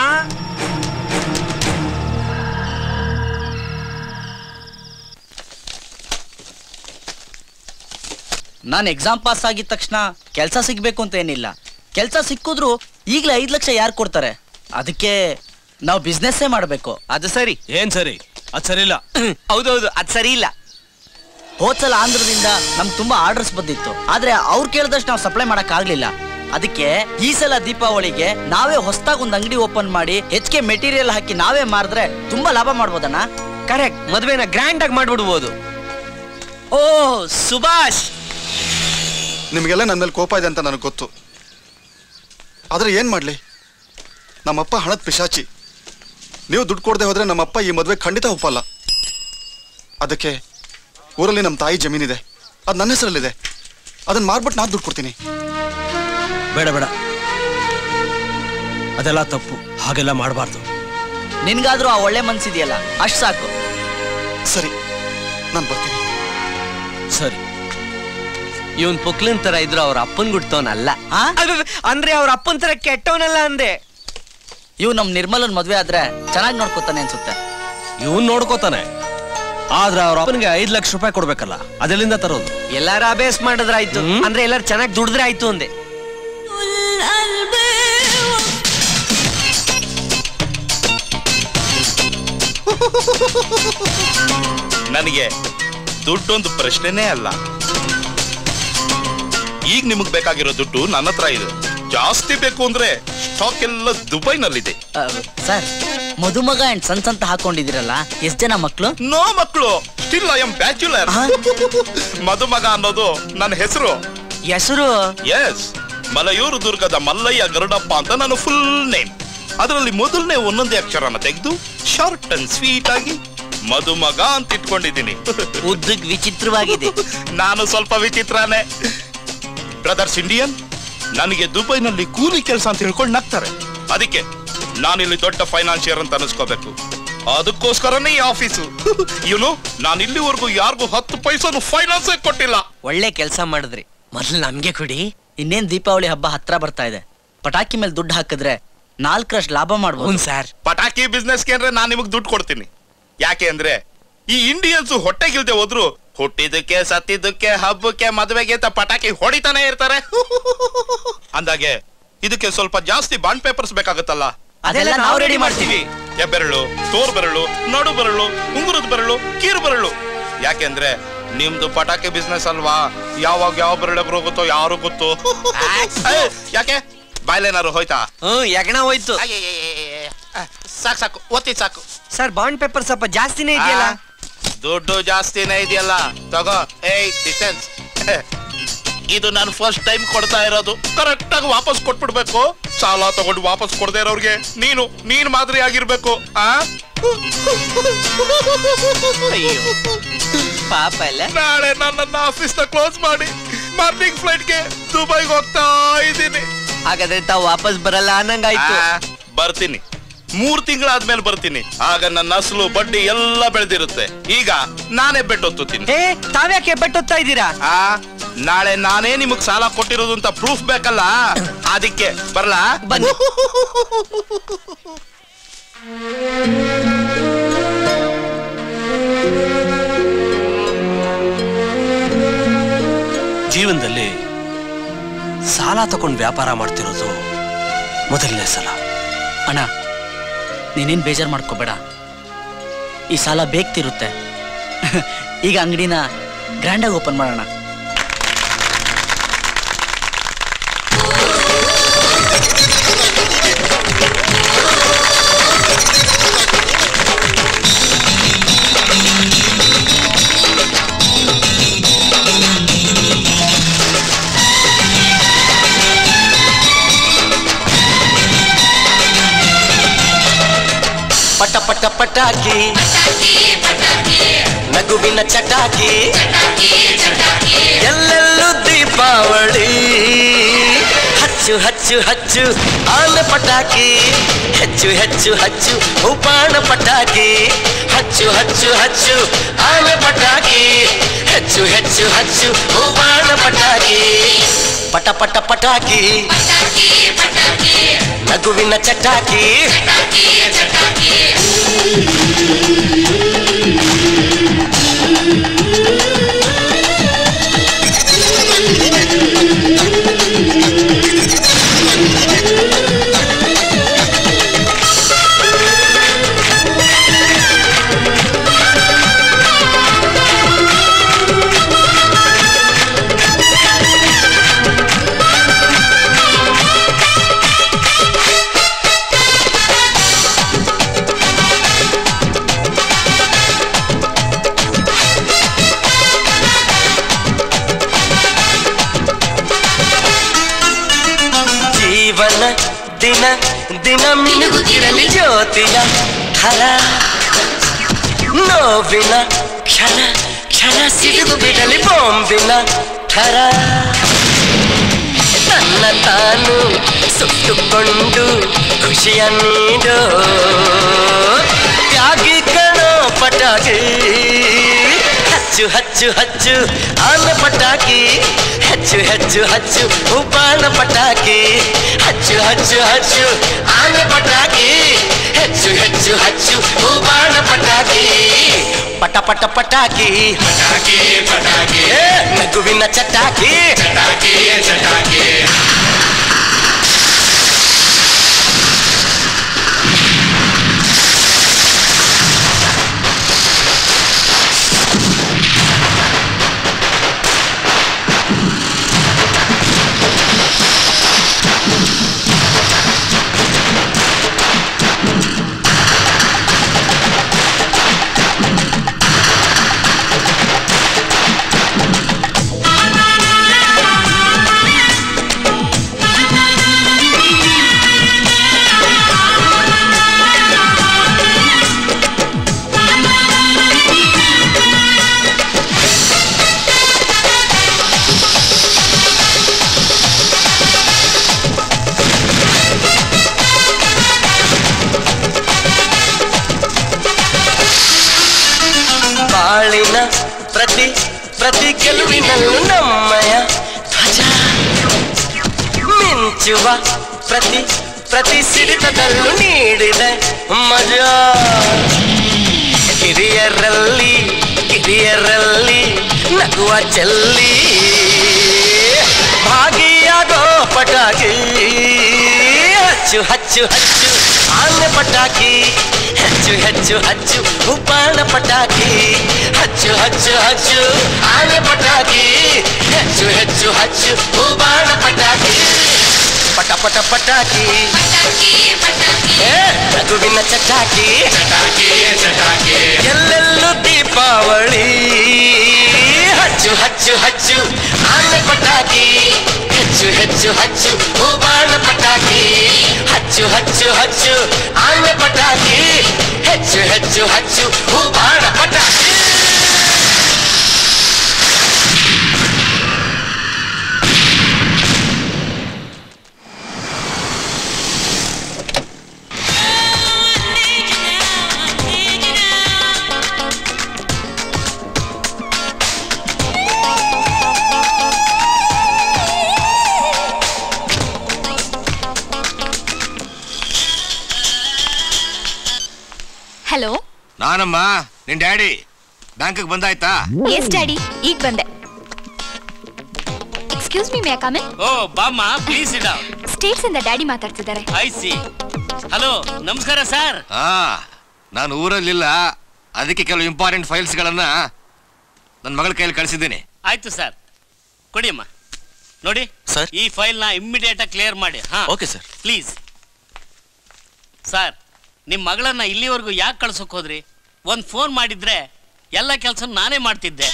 ನಾನು ಎಕ್ಸಾಮ್ ಪಾಸ್ ಆಗಿದ ತಕ್ಷಣ ಕೆಲಸ ಸಿಗ್ಬೇಕು ಅಂತ ಏನಿಲ್ಲ ಕೆಲಸ ಸಿಕ್ಕಿದ್ರು ಈಗಲೇ ಐದು ಲಕ್ಷ ಯಾರು ಕೊಡ್ತಾರೆ ಅದಕ್ಕೆ ನಾವು ಬಿಸ್ನೆಸ್ಸೇ ಮಾಡಬೇಕು ಅದು ಸರಿ ಏನ್ ಸರಿ ಅದ್ ಸರಿ ಇಲ್ಲ ಹೌದೌದು ಅದ್ ಸರಿ ಇಲ್ಲ ಹೋದ್ಸಲ ಆಂಧ್ರದಿಂದ ನಮ್ಗೆ ತುಂಬಾ ಆರ್ಡರ್ಸ್ ಬಂದಿತ್ತು ಆದ್ರೆ ಅವ್ರು ಕೇಳಿದಷ್ಟು ನಾವು ಸಪ್ಲೈ ಮಾಡಕ್ ಆಗ್ಲಿಲ್ಲ ಅದಕ್ಕೆ ಈ ಸಲ ದೀಪಾವಳಿಗೆ ನಾವೇ ಹೊಸದಾಗಿ ಒಂದು ಅಂಗಡಿ ಓಪನ್ ಮಾಡಿ ಹೆಚ್ಚಿಗೆ ಮೆಟೀರಿಯಲ್ ಹಾಕಿ ನಾವೇ ಮಾರಿದ್ರೆ ತುಂಬಾ ಲಾಭ ಮಾಡ್ಬೋದಣ್ಣ ಕರೆಕ್ಟ್ ಮದ್ವೆನ ಗ್ರ್ಯಾಂಡ್ ಆಗಿ ಮಾಡ್ಬಿಡ್ಬೋದು ಓ ಸುಭಾಷ್ ನಿಮಗೆಲ್ಲ ನನ್ನ ಮೇಲೆ ಕೋಪ ಇದೆ ಅಂತ ನನಗೆ ಗೊತ್ತು ಆದರೆ ಏನು ಮಾಡಲಿ ನಮ್ಮಪ್ಪ ಹಣದ ಪಿಶಾಚಿ ನೀವು ದುಡ್ಡು ಕೊಡದೆ ಹೋದರೆ ನಮ್ಮಪ್ಪ ಈ ಮದುವೆ ಖಂಡಿತ ಒಪ್ಪಲ್ಲ ಅದಕ್ಕೆ ಊರಲ್ಲಿ ನಮ್ಮ ತಾಯಿ ಜಮೀನಿದೆ ಅದು ನನ್ನ ಹೆಸರಲ್ಲಿದೆ ಅದನ್ನ ಮಾರ್ಬಿಟ್ಟು ನಾನು ದುಡ್ಡು ಕೊಡ್ತೀನಿ ಬೇಡ ಬೇಡ ಅದೆಲ್ಲ ತಪ್ಪು ಹಾಗೆಲ್ಲ ಮಾಡಬಾರ್ದು ನಿನ್ಗಾದ್ರೂ ಆ ಒಳ್ಳೆ ಮನ್ಸಿದೆಯಲ್ಲ ಅಷ್ಟ್ ಸಾಕು ಸರಿ ನಾನು ಬರ್ತೀನಿ ಸರಿ ಇವನ್ ಪುಕ್ಲಿನ್ ತರ ಇದ್ರು ಅವ್ರ ಅಪ್ಪನ್ ಗುಡ್ತವನಲ್ಲ ಅಂದ್ರೆ ಅವ್ರ ಅಪ್ಪನ್ ತರ ಕೆಟ್ಟವನಲ್ಲ ಅಂದೆ ಇವ್ ನಮ್ ನಿರ್ಮಲನ್ ಮದ್ವೆ ಆದ್ರೆ ಚೆನ್ನಾಗಿ ನೋಡ್ಕೊತಾನೆ ಅನ್ಸುತ್ತೆ ಇವನ್ ನೋಡ್ಕೋತಾನೆ ಆದ್ರೆ ಅವ್ರ ಅಪ್ಪನಿಗೆ ಐದ್ ಲಕ್ಷ ರೂಪಾಯಿ ಕೊಡ್ಬೇಕಲ್ಲ ಅದೆಲ್ಲಿಂದ ತರೋದು ಎಲ್ಲಾರ ಅಭ್ಯಾಸ ಮಾಡಿದ್ರಾಯ್ತು ಅಂದ್ರೆ ಎಲ್ಲಾರು ಚೆನ್ನಾಗಿ ದುಡಿದ್ರೆ ಆಯ್ತು ಅಂದೆ ನನಗೆ ದುಡ್ಡೊಂದು ಪ್ರಶ್ನೆನೇ ಅಲ್ಲ ಈಗ ನಿಮಗ್ ಬೇಕಾಗಿರೋ ದುಡ್ಡು ನನ್ನ ಹತ್ರ ಇದೆ ಜಾಸ್ತಿ ಬೇಕು ಅಂದ್ರೆ ಸ್ಟಾಕ್ ಎಲ್ಲ ದುಬೈನಲ್ಲಿದೆ ಸರ್ ಮದುಮಗ ಅಂಡ್ ಸನ್ಸ್ ಅಂತ ಹಾಕೊಂಡಿದಿರಲ್ಲ ಎಷ್ಟ್ ಜನ ಮಕ್ಳು ನೋ ಮಕ್ಕಳು ಸ್ಟಿಲ್ ಐ ಎಂ ಬ್ಯಾಚುಲರ್ ಮದುಮಗ ಅನ್ನೋದು ನನ್ನ ಹೆಸರು ಹೆಸರು ಎಸ್ ಮಲಯೂರು ದುರ್ಗದ ಮಲ್ಲಯ್ಯ ಗರುಡಪ್ಪ ಅಂತ ನನ್ನ ಫುಲ್ ನೇಮ್ ಅದರಲ್ಲಿ ಮೊದಲನೇ ಒಂದೊಂದೇ ಅಕ್ಷರನ ತೆಗೆದು ಶಾರ್ಟ್ ಅಂಡ್ ಸ್ವೀಟ್ ಆಗಿ ಮದುಮಗ ಅಂತ ಇಟ್ಕೊಂಡಿದ್ದೀನಿ ಉದ್ದಕ್ ವಿಚಿತ್ರವಾಗಿದೆ ನಾನು ಸ್ವಲ್ಪ ವಿಚಿತ್ರನೇ ಬ್ರದರ್ಸ್ ಇಂಡಿಯನ್ ನನಗೆ ದುಬೈನಲ್ಲಿ ಕೂಲಿ ಕೆಲಸ ಅಂತ ಹೇಳ್ಕೊಂಡು ನಗ್ತಾರೆ ಅದಕ್ಕೆ ನಾನಿಲ್ಲಿ ದೊಡ್ಡ ಫೈನಾನ್ಷಿಯರ್ ಅಂತ ಅನಿಸ್ಕೋಬೇಕು ಅದಕ್ಕೋಸ್ಕರನೇ ಈ ಆಫೀಸು ಇವನು ನಾನು ಇಲ್ಲಿವರೆಗೂ ಯಾರಿಗೂ ಹತ್ತು ಪೈಸನು ಫೈನಾನ್ಸ್ ಕೊಟ್ಟಿಲ್ಲ ಒಳ್ಳೆ ಕೆಲಸ ಮಾಡಿದ್ರಿ ಮೊದ್ಲು ನಮ್ಗೆ ಕೊಡಿ ಇನ್ನೇನ್ ದೀಪಾವಳಿ ಹಬ್ಬ ಹತ್ರ ಬರ್ತಾ ಇದೆ ಪಟಾಕಿ ಮೇಲೆ ದುಡ್ಡು ಹಾಕಿದ್ರೆ ನಾಲ್ಕರಷ್ಟು ಲಾಭ ಮಾಡ್ಬೋದು ಸರ್ ಪಟಾಕಿ ಬಿಸ್ನೆಸ್ಗೆ ಅಂದ್ರೆ ನಾನು ನಿಮಗೆ ದುಡ್ಡು ಕೊಡ್ತೀನಿ ಯಾಕೆ ಅಂದ್ರೆ ಈ ಇಂಡಿಯನ್ಸ್ ಹೊಟ್ಟೆಗಿಲ್ದೆ ಹೋದ್ರು ಹುಟ್ಟಿದಕ್ಕೆ ಸತ್ತಿದ್ದಕ್ಕೆ ಹಬ್ಬಕ್ಕೆ ಮದುವೆಗೆ ಅಂತ ಪಟಾಕಿ ಹೊಡಿತಾನೆ ಇರ್ತಾರೆ ಅಂದಾಗೆ ಇದಕ್ಕೆ ಸ್ವಲ್ಪ ಜಾಸ್ತಿ ಬಾಂಡ್ ಪೇಪರ್ಸ್ ಬೇಕಾಗುತ್ತಲ್ಲ ಅದೆಲ್ಲ ನಾವು ರೆಡಿ ಮಾಡ್ತೀವಿ ಹೆಬ್ಬೆರಳು ತೋರ್ ಬೆರಳು ನಡು ಬೆರಳು ಉಂಗುರದ ಬೆರಳು ಕೀರು ಬೆರಳು ಯಾಕೆಂದ್ರೆ ನಿಮ್ದು ಪಟಾಕಿ ಬಿಸ್ನೆಸ್ ಅಲ್ವಾ ಯಾವಾಗ ಯಾವ ಬೆರಳಿಗೆ ಹೋಗುತ್ತೋ ಯಾರು ಗೊತ್ತು ಏ, ಯಾಕೆ ಬಾಯ್ಲೇನಾರು ಹೋಯ್ತಾ ಹ್ಮ್ ಯಗಣ ಹೋಯ್ತು ಸಾಕು ಸಾಕು ಒತ್ತಿ ಸಾಕು ಸರ್ ಬಾಂಡ್ ಪೇಪರ್ ಸ್ವಲ್ಪ ಜಾಸ್ತಿನೇ ಇದೆಯಲ್ಲ ಆ, ದುಡ್ಡು ಜಾಸ್ತಿನೇ ಇದೆಯಲ್ಲ ತಗೋ ಏಯ್ ಡಿಸ್ಟೆನ್ಸ್ ಇದು ನಾನು ಫಸ್ಟ್ ಟೈಮ್ ಕೊಡ್ತಾ ಇರೋದು ಕರೆಕ್ಟ್ ಆಗಿ ವಾಪಸ್ ಕೊಟ್ಬಿಡ್ಬೇಕು ಸಾಲ ತಗೊಂಡು ವಾಪಸ್ ಕೊಡದೇ ಇರೋರ್ಗೆ ನೀನು ನೀನ್ ಮಾದರಿ ಆಗಿರ್ಬೇಕು ಆ ಪಾಪ ಎಲ್ಲ ನಾಳೆ ನನ್ನನ್ನ ಆಫೀಸ್ ನ ಕ್ಲೋಸ್ ಮಾಡಿ ಮಾರ್ನಿಂಗ್ ಫ್ಲೈಟ್ಗೆ ದುಬೈಗೆ ಹೋಗ್ತಾ ಇದ್ದೀನಿ ಹಾಗಾದ್ರೆ ತಾವು ವಾಪಸ್ ಬರಲ್ಲ ಅನ್ನಂಗಾಯ್ತು ಆ, ಬರ್ತೀನಿ ಮೂರ್ ತಿಂಗಳಾದ್ಮೇಲೆ ಬರ್ತೀನಿ ಆಗ ನನ್ನ ಅಸಲು ಬಡ್ಡಿ ಎಲ್ಲ ಬೆಳೆದಿರುತ್ತೆ ಈಗ ನಾನೇ ಬೆಟ್ಟೊತ್ತುತ್ತೀನಿ ಏ ತಾವ್ಯಾಕೆ ಬೆಟ್ಟೊತ್ತಾ ಇದ್ದೀರಾ ಆ ನಾಳೆ ನಾನೇ ನಿಮಗ್ ಸಾಲ ಕೊಟ್ಟಿರೋದು ಅಂತ ಪ್ರೂಫ್ ಬೇಕಲ್ಲ ಅದಕ್ಕೆ ಬರ್ಲಾ ಬನ್ನಿ ಜೀವನದಲ್ಲಿ ಸಾಲ ತಗೊಂಡು ವ್ಯಾಪಾರ ಮಾಡ್ತಿರೋದು ಮೊದಲನೇ ಸಲ ಅಣ್ಣ ನೀನೇನ್ ಬೇಜಾರ್ ಮಾಡ್ಕೋಬೇಡ ಈ ಸಾಲ ಬೇಕ್ತಿರುತ್ತೆ ಈಗ ಅಂಗಡಿನ ಗ್ರ್ಯಾಂಡಾಗಿ ಓಪನ್ ಮಾಡೋಣ ಪಟ ಪಟಾಕಿ ನಗುವಿನ ಚಟಾಕಿ ಎಲ್ಲೆಲ್ಲೂ ದೀಪಾವಳಿ ಹಚ್ಚು ಹಚ್ಚು ಹಚ್ಚು ಆನ ಪಟಾಕಿ ಹೆಚ್ಚು ಹೆಚ್ಚು ಹಚ್ಚು ಉಪಾಣ ಪಟಾಕಿ ಹಚ್ಚು ಹಚ್ಚು ಹಚ್ಚು ಆನ ಪಟಾಕಿ ಹೆಚ್ಚು ಹೆಚ್ಚು ಹಚ್ಚು ಉಪಾಣ ಪಟಾಕಿ ಪಟ ಪಟ ಪಟಾಕಿ ನಗುವಿನ ಚಟಾಕಿ ಜೀವನ ದಿನ ದಿನ ಮಿನುಗುತ್ತಿರಲಿ ಜ್ಯೋತಿಯ ಥರ ನೋವಿನ ಕ್ಷಣ ಕ್ಷಣ ಸಿಡಿದು ಬಿಡಲಿ ಬಾಂಬಿನ ಥರ ತನ್ನ ತಾನು ಸುತ್ತುಕೊಂಡು ಖುಷಿಯ ನೀಡೋ ತ್ಯಾಗಿ ಕಣೋ ಪಟಾಕಿ ಹಚ್ಚು ಹಚ್ಚು ಹಚ್ಚು ಆನ ಪಟಾಕಿ ಹೆಚ್ಚು ಹೆಚ್ಚು ಹಚ್ಚು ಉಪಾನ ಪಟಾಕಿ ಹಚ್ಚು ಹಚ್ಚು ಹಚ್ಚು ಆನ ಪಟಾಕಿ ಹೆಚ್ಚು ಹೆಚ್ಚು ಹಚ್ಚು ಉಪಾನ ಪಟಾಕಿ ಪಟ ಪಟ ಪಟಾಕಿ ಪಟಾಕಿ ಪಟಾಕಿ ನಗುವಿನ ಚಟಾಕಿ ಚಟಾಕಿ ಚಟಾಕಿ ಬಾಳಿನ ಪ್ರತಿ ಪ್ರತಿ ಗೆಲುವಿನಲ್ಲೂ ನಮ್ಮಯ ಧ್ವಜ ಮಿಂಚುವ ಪ್ರತಿ ಪ್ರತಿ ಸಿಡಿತದಲ್ಲೂ ನೀಡಿದೆ ಮಜಾ ಹಿರಿಯರಲ್ಲಿ ಕಿರಿಯರಲ್ಲಿ ನಗುವ ಚೆಲ್ಲಿ ಭಾಗಿಯಾಗೋ ಪಟಾಕಿ ಹಚ್ಚು ಹಚ್ಚು ಹಚ್ಚು ಆನೆ ಪಟಾಕಿ ಹೆಚ್ಚು ಹೆಚ್ಚು ಹಚ್ಚು ಉಪಾಣ ಪಟಾಕಿ ಹಚ್ಚು ಹಚ್ಚು ಹಚ್ಚು ಆನೆ ಪಟಾಕಿ ಹೆಚ್ಚು ಹೆಚ್ಚು ಹಚ್ಚು ಉಪಾಣ ಪಟಾಕಿ ಪಟ ಪಟ ಪಟಾಕಿ ಏ, ನಗುವಿನ ಚಟಾಕಿ ಎಲ್ಲೆಲ್ಲೂ ದೀಪಾವಳಿ ಹಚ್ಚು ಹಚ್ಚು ಹಚ್ಚು ಆನೆ ಪಟಾಕಿ ಹೆಚ್ಚು ಹೆಚ್ಚು ಹಚ್ಚು ಉಪಾಣ ಪಟಾಕಿ ಹಚ್ಚು ಹಚ್ಚು ಹಚ್ಚು ಆನೆ ಪಟಾಕಿ ಹೆಚ್ಚು ಹೆಚ್ಚು ಹಚ್ಚು ಉಪಾಣ ಪಟಾಕಿ ಹಲೋ ನಾನಮ್ಮ ನಿನ್ ಡ್ಯಾಡಿ ಬ್ಯಾಂಕ್ಗೆ ಬಂದಾಯ್ತಾ ಎಸ್ ಡ್ಯಾಡಿ ಈಗ ಬಂದೆ ಎಕ್ಸ್ಕ್ಯೂಸ್ ಮೀ ಮೇ ಕಮೆನ್ ಓ ಬಾಮ್ಮ ಪ್ಲೀಸ್ ಇಡ ಸ್ಟೇಟ್ಸ್ ಇಂದ ಡ್ಯಾಡಿ ಮಾತಾಡ್ತಿದ್ದಾರೆ ಐ ಸಿ ಹಲೋ ನಮಸ್ಕಾರ ಸರ್ ಹಾ ನಾನು ಊರಲ್ಲಿಲ್ಲ ಅದಕ್ಕೆ ಕೆಲವು ಇಂಪಾರ್ಟೆಂಟ್ ಫೈಲ್ಸ್ಗಳನ್ನ ನನ್ನ ಮಗಳ ಕೈಯಲ್ಲಿ ಕಳಿಸಿದ್ದೀನಿ ಆಯ್ತು ಸರ್ ಕೊಡಿ ಅಮ್ಮ ನೋಡಿ ಸರ್ ಈ ಫೈಲ್ ನ ಇಮ್ಮಿಡಿಯೇಟ್ ಆಗಿ ಕ್ಲಿಯರ್ ಮಾಡಿ ಹಾ ಓಕೆ ಸರ್ ಪ್ಲೀಸ್ ಸರ್ ನಿಮ್ಮ ಮಗಳನ್ನ ಇಲ್ಲಿವರೆಗೂ ಯಾಕೆ ಕಳ್ಸೋಕ್ ಹೋದ್ರಿ ಒಂದು ಫೋನ್ ಮಾಡಿದ್ರೆ ಎಲ್ಲ ಕೆಲಸ ನಾನೇ ಮಾಡ್ತಿದ್ದೆ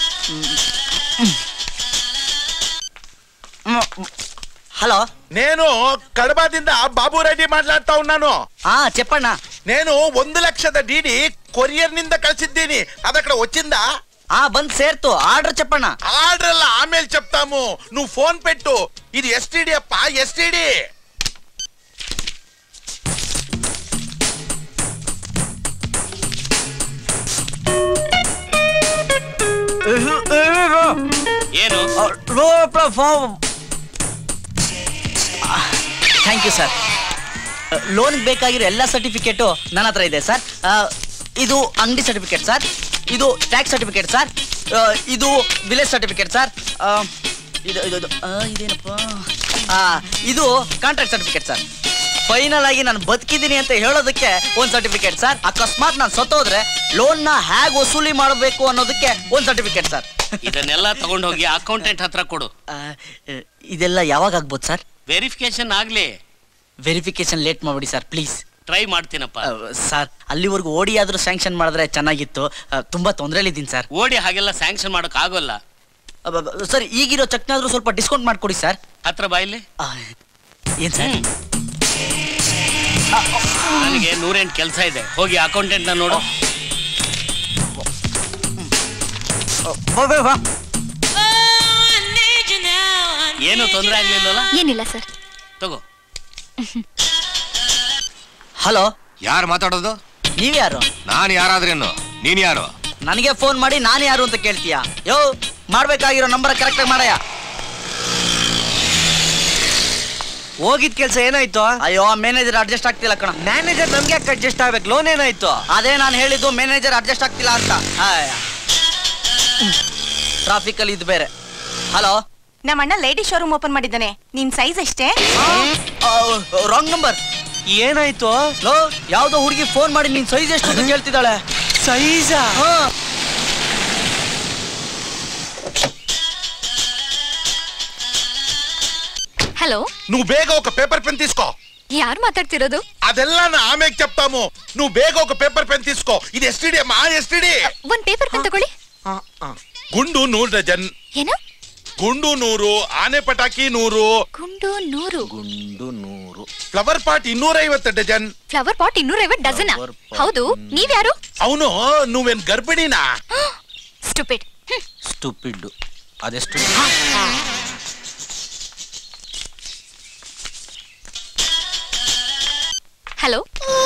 హలో నేను కడప దింద బాబు రెడ్డి మాట్లాడుతా ఉన్నాను ఆ చెప్పన్నా నేను ಒಂದು ಲಕ್ಷದ ಡಿಡಿ ಕೊರಿಯರ್ ನಿಂದ ಕಳಿಸಿದ್ದೀನಿ ಅದక్కడ వచ్చిందా ఆ బంద్ సేర్తో ఆర్డర్ చెప్పన్నా ఆర్డర్ అలా ఆమెల్ చెప్తాము నువ్వు ఫోన్ పెట్టు ఇది ఎస్టీడీ అప్ప ఎస్టీడీ ಏನು ಥ್ಯಾಂಕ್ ಯು ಸರ್ ಲೋನ್ ಬೇಕಾಗಿರೋ ಎಲ್ಲ ಸರ್ಟಿಫಿಕೇಟು ನನ್ನ ಹತ್ರ ಇದೆ ಸರ್ ಇದು ಅಂಗಡಿ ಸರ್ಟಿಫಿಕೇಟ್ ಸರ್ ಇದು ಟ್ಯಾಕ್ಸ್ ಸರ್ಟಿಫಿಕೇಟ್ ಸರ್ ಇದು ವಿಲೇಜ್ ಸರ್ಟಿಫಿಕೇಟ್ ಸರ್ ಇದು ಇದು ಇದು, ಆ, ಇದೇನಪ್ಪ ಆ, ಇದು ಕಾಂಟ್ರಾಕ್ಟ್ ಸರ್ಟಿಫಿಕೇಟ್ ಸರ್ ಫೈನಲ್ ಆಗಿ ನಾನು ಬದುಕಿದ್ದೀನಿ ಅಂತ ಹೇಳೋದಕ್ಕೆ ಒಂದು ಸರ್ಟಿಫಿಕೇಟ್ ಸರ್ ಅಕಸ್ಮಾತ್ ನಾನು ಸತ್ತೋದ್ರೆ ಲೋನ್ನ ಹೇಗೆ ವಸೂಲಿ ಮಾಡಬೇಕು ಅನ್ನೋದಕ್ಕೆ ಒಂದು ಸರ್ಟಿಫಿಕೇಟ್ ಸರ್ ಇದನ್ನೆಲ್ಲ ತಗೊಂಡು ಹೋಗಿ ಅಕೌಂಟೆಂಟ್ ಹತ್ರ ಕೊಡು ಇದೆಲ್ಲ ಯಾವಾಗ ಆಗ್ಬೋದು ಸರ್ ವೆರಿಫಿಕೇಶನ್ ಆಗ್ಲಿ ವೆರಿಫಿಕೇಶನ್ ಲೇಟ್ ಮಾಡ್ಬಿಡಿ ಸರ್ ಪ್ಲೀಸ್ ಟ್ರೈ ಮಾಡ್ತೀನಪ್ಪ ಸರ್ ಅಲ್ಲಿವರೆಗೂ ಓಡಿ ಆದ್ರೂ ಸ್ಯಾಂಕ್ಷನ್ ಮಾಡಿದ್ರೆ ಚೆನ್ನಾಗಿತ್ತು ಆ, ತುಂಬಾ ತೊಂದರೆಲಿದ್ದೀನಿ ಸರ್ ಓಡಿ ಹಾಗೆಲ್ಲ ಸ್ಯಾಂಕ್ಷನ್ ಮಾಡಕ್ ಆಗೋಲ್ಲ ಸರ್ ಈಗಿರೋ ಚೆಕ್ನಾದ್ರೂ ಸ್ವಲ್ಪ ಡಿಸ್ಕೌಂಟ್ ಮಾಡ್ಕೊಡಿ ಸರ್ ಹತ್ರ ಬಾಯಿಲಿ ಏನ್ ಸರ್ ನನಗೆ ನೂರೆಂಟು ಕೆಲಸ ಇದೆ ಹೋಗಿ ಅಕೌಂಟೆಂಟ್ ನ ನೋಡು ಏನು ತೊಂದರೆ ಆಗ್ಲಿಲ್ಲಲ್ಲ ಏನಿಲ್ಲ ಸರ್ ತಗೋ ಹಲೋ ಯಾರು ಮಾತಾಡೋದು ನೀವ್ಯಾರು ನಾನು ಯಾರಾದ್ರೇನು ನೀನ್ ಯಾರು ನನಗೆ ಫೋನ್ ಮಾಡಿ ನಾನು ಯಾರು ಅಂತ ಕೇಳ್ತೀಯಾ ಯೋ ಮಾಡ್ಬೇಕಾಗಿರೋ ನಂಬರ್ ಕರೆಕ್ಟಾಗಿ ಮಾಡಯ್ಯ ಹೋಗಿದ್ ಕೆಲ್ಸ ಏನಾಯ್ತು ಅಯ್ಯೋ ಮ್ಯಾನೇಜರ್ ಅಡ್ಜಸ್ಟ್ ಆಗ್ತಿಲ್ಲ ಕಣ ಮ್ಯಾನೇಜರ್ ನಮ್ಗೆ ಯಾಕೆ ಅಡ್ಜಸ್ಟ್ ಆಗ್ಬೇಕು ಲೋನ್ ಏನಾಯ್ತು ಅದೇ ನಾನು ಹೇಳಿದ್ದು ಮ್ಯಾನೇಜರ್ ಅಡ್ಜಸ್ಟ್ ಆಗ್ತಿಲ್ಲ ಅಂತ ಟ್ರಾಫಿಕ್ ಅಲ್ಲಿ ಇದು ಬೇರೆ ಹಲೋ ನಮ್ಮ ಅಣ್ಣ ಲೇಡಿ ಶೋರೂಮ್ ಓಪನ್ ಮಾಡಿದ್ದಾನೆ ನಿನ್ ಸೈಜ್ ಎಷ್ಟೇ ರಾಂಗ್ ನಂಬರ್ ಏನಾಯ್ತು ಲೋ ಯಾವ್ದೋ ಹುಡುಗಿ ಫೋನ್ ಮಾಡಿ ನಿನ್ ಸೈಜ್ ಎಷ್ಟು ಅಂತ ಕೇಳ್ತಿದ್ದಾಳೆ ಸೈಜಾ హలో నువ్వు బేగ ఒక పేపర్ పెన్ తీసుకో ಯಾರು ಮಾತಾಡ್ತಿರೋದು ಅದೆಲ್ಲ నా ఆమెకి చెప్తాము నువ్వు బేగ ఒక పేపర్ పెన్ తీసుకో ఇది ఎస్టీడీ మా ఎస్టీడీ ಒಂದ್ ಪೇಪರ್ ಪೆನ್ ತಗೊಳ್ಳಿ ಗುಂಡು ನೂರು ಡಜನ್ ಏನು ಗುಂಡು ನೂರು ಆನೆ ಪಟಾಕಿ ನೂರು ಗುಂಡು ನೂರು ಗುಂಡು ನೂರು ಫ್ಲವರ್ ಪಾಟ್ ಇನ್ನೂರ ಐವತ್ತು ಡಜನ್ ಫ್ಲವರ್ ಪಾಟ್ ಇನ್ನೂರೈವತ್ ಡಜನ್ ಹೌದು ನೀವ್ಯಾರು ಅವನು నువ్వేನ್ గర్భిణీనా ಸ್ಟುಪಿಡ್ ಸ್ಟುಪಿಡ್ ಅದೆಷ್ಟು ಹಲೋ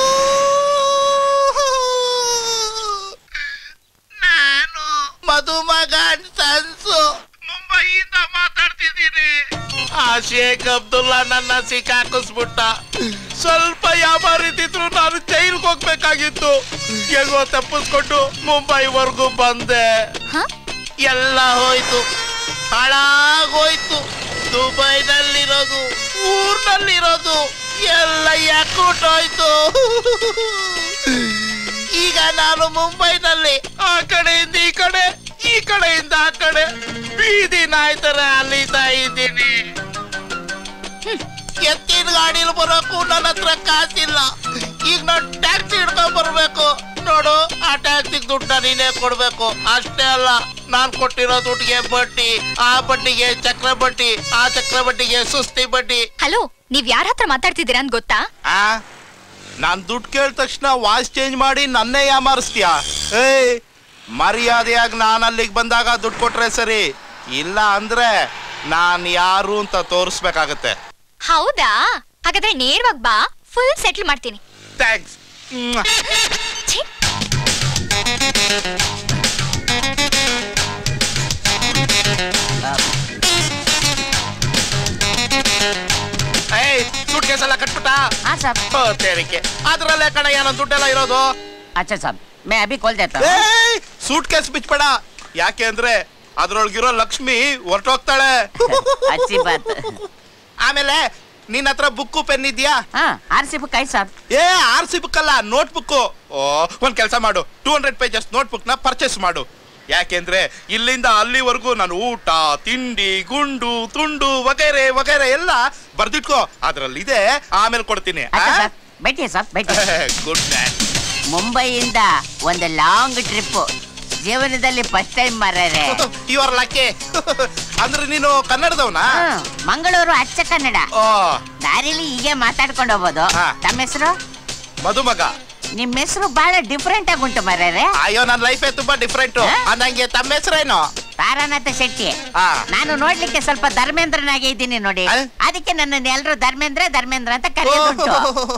ಮಧುಮಗನ್ ಸನ್ಸು ಮುಂಬೈಯಿಂದ ಮಾತಾಡ್ತಿದ್ದೀನಿ ಆ ಶೇಖ್ ಅಬ್ದುಲ್ಲಾ ನನ್ನ ಸಿಕ್ಕಾಕಿಸ್ಬಿಟ್ಟ ಸ್ವಲ್ಪ ಯಾಮಾರಿತಿದ್ರು ನಾನು ಜೈಲ್ಗೆ ಹೋಗ್ಬೇಕಾಗಿತ್ತು ಹೆಂಗೋ ತಪ್ಪಿಸ್ಕೊಂಡು ಮುಂಬೈವರೆಗೂ ಬಂದೆ ಎಲ್ಲ ಹೋಯ್ತು ಹಾಳಾಗೋಯ್ತು ದುಬೈನಲ್ಲಿರೋದು ಊರ್ನಲ್ಲಿರೋದು ಎಲ್ಲ ಯಾಕೂಟೋಯ್ತು ಈಗ ನಾನು ಮುಂಬೈನಲ್ಲಿ ಆ ಕಡೆಯಿಂದ ಈ ಕಡೆ ಈ ಕಡೆಯಿಂದ ಆ ಕಡೆ ಬೀದಿ ನಾಯಿ ತರ ಅಲಿತಾ ಇದ್ದೀನಿ ಎತ್ತಿನ ಗಾಡಿಲಿ ಬರೋಕು ನನ್ನ ಹತ್ರ ಕಾಸಿಲ್ಲ ಈಗ ನಾನು ಟ್ಯಾಕ್ಸಿ ಹಿಡ್ಕೊಂಡ್ ಬರ್ಬೇಕು ನೋಡು ಆ ಟ್ಯಾಕ್ಸಿಗೆ ದುಡ್ಡ ನೀನೇ ಕೊಡ್ಬೇಕು ಅಷ್ಟೇ ಅಲ್ಲ ನಾನ್ ಕೊಟ್ಟಿರೋ ದುಡ್ಡಿಗೆ ಬಡ್ಡಿ ಆ ಬಡ್ಡಿಗೆ ಚಕ್ರ ಬಡ್ಡಿ ಆ ಚಕ್ರ ಬಡ್ಡಿಗೆ ಸುಸ್ತಿ ಬಡ್ಡಿ ಹಲೋ ನೀವ್ ಯಾರ ಹತ್ರ ಮಾತಾಡ್ತಿದ್ದೀರಾ ಅಂತ ಗೊತ್ತಾ ಆ ನಾನ್ ದುಡ್ಡು ಕೇಳಿದ ತಕ್ಷಣ ವಾಯ್ಸ್ ಚೇಂಜ್ ಮಾಡಿ ನನ್ನೇ ಯಾಮಾರಿಸ್ತೀಯಾ ಏಯ್ ಮರ್ಯಾದೆಯಾಗಿ ನಾನು ಅಲ್ಲಿಗೆ ಬಂದಾಗ ದುಡ್ಡು ಕೊಟ್ರೆ ಸರಿ ಇಲ್ಲ ಅಂದ್ರೆ ನಾನ್ ಯಾರು ಅಂತ ತೋರಿಸ್ಬೇಕಾಗತ್ತೆ ಹೌದಾ ಹಾಗಾದ್ರೆ ನೇರವಾಗಿ ಬಾ ಫುಲ್ ಸೆಟ್ಲ್ ಮಾಡ್ತೀನಿ ಥ್ಯಾಂಕ್ಸ್ ಛೀ. ಏಯ್ ಸೂಟ್ ಕೇಸ್ ಎಲ್ಲ ಕಟ್ಬಿಟ್ಟ ತೇರಿಕೆ ಅದ್ರಲ್ಲೇ ಕಣ ಏನೋ ದುಡ್ಡೆಲ್ಲ ಇರೋದು अच्छा साहब मैं अभी कॉल देता हूँ ಏಯ್ ಸೂಟ್ ಕೇಸ್ ಬಿಚ್ಬೇಡ ಯಾಕೆ ಅಂದ್ರೆ ಅದ್ರೊಳಗಿರೋ ಲಕ್ಷ್ಮಿ ಹೊರಟೋಗ್ತಾಳೆ अच्छी बात ಆಮೇಲೆ ನಿನ್ನ ಹತ್ರ ಬುಕ್ಕು ಪೆನ್ ಇದೆಯಾ ಆರ್ ಸಿ ಬುಕ್ ಆಯ್ತು ಸರ್ ಏ ಆರ್ ಸಿ ಬುಕ್ ಅಲ್ಲ ನೋಟ್ ಬುಕ್ ಓ ಒಂದ್ ಕೆಲಸ ಮಾಡು two hundred pages notebook ನ ಪರ್ಚೇಸ್ ಮಾಡು ಯಾಕೆಂದ್ರೆ ಇಲ್ಲಿಂದ ಅಲ್ಲಿವರೆಗೂ ನಾನು ಊಟ ತಿಂಡಿ ಗುಂಡು ತುಂಡು ವಗೈರೆ ವಗೈರೆ ಎಲ್ಲ ಬರ್ದಿಟ್ಕೋ ಅದ್ರಲ್ಲಿ ಇದೆ ಆಮೇಲೆ ಕೊಡ್ತೀನಿ अच्छा सर बैठिए सर बैठिए ಗುಡ್ ಮ್ಯಾನ್ ಮುಂಬೈಯಿಂದ ಒಂದು ಲಾಂಗ್ ಟ್ರಿಪ್ ಜೀವನದಲ್ಲಿ ಫಸ್ಟ್ ಟೈಮ್ ಮಾರ್ರೆ ಯು ಆರ್ ಲಕ್ಕಿ ಅಂದ್ರೆ ನೀನು ಕನ್ನಡದವನಾ ಮಂಗಳೂರು ಅಚ್ಚ ಕನ್ನಡ ಓ ದಾರಿಲಿ ಹೀಗೆ ಮಾತಾಡ್ಕೊಂಡು ಹೋಗ್ಬೋದು ಹಾ. ತಮ್ಮ ಹೆಸರು ಮಧುಮಗ ನಿಮ್ ಹೆಸರು ಬಹಳ ಡಿಫ್ರೆಂಟ್ ಆಗಿ ಉಂಟು ಮರ್ಯಾರೆ ಅಯ್ಯೋ ನನ್ನ ಲೈಫೇ ತುಂಬಾ ಡಿಫ್ರೆಂಟ್ ಅಂದಂಗೆ ತಮ್ಮ ಹೆಸರೇನು ತಾರಾನಾಥ ಶೆಟ್ಟಿ ನಾನು ನೋಡ್ಲಿಕ್ಕೆ ಸ್ವಲ್ಪ ಧರ್ಮೇಂದ್ರನಾಗೆ ಇದ್ದೀನಿ ನೋಡಿ ಅದಕ್ಕೆ ನನ್ನನ್ನು ಎಲ್ಲರೂ ಧರ್ಮೇಂದ್ರ ಧರ್ಮೇಂದ್ರ ಅಂತ ಕರೆಯೋದುಂಟು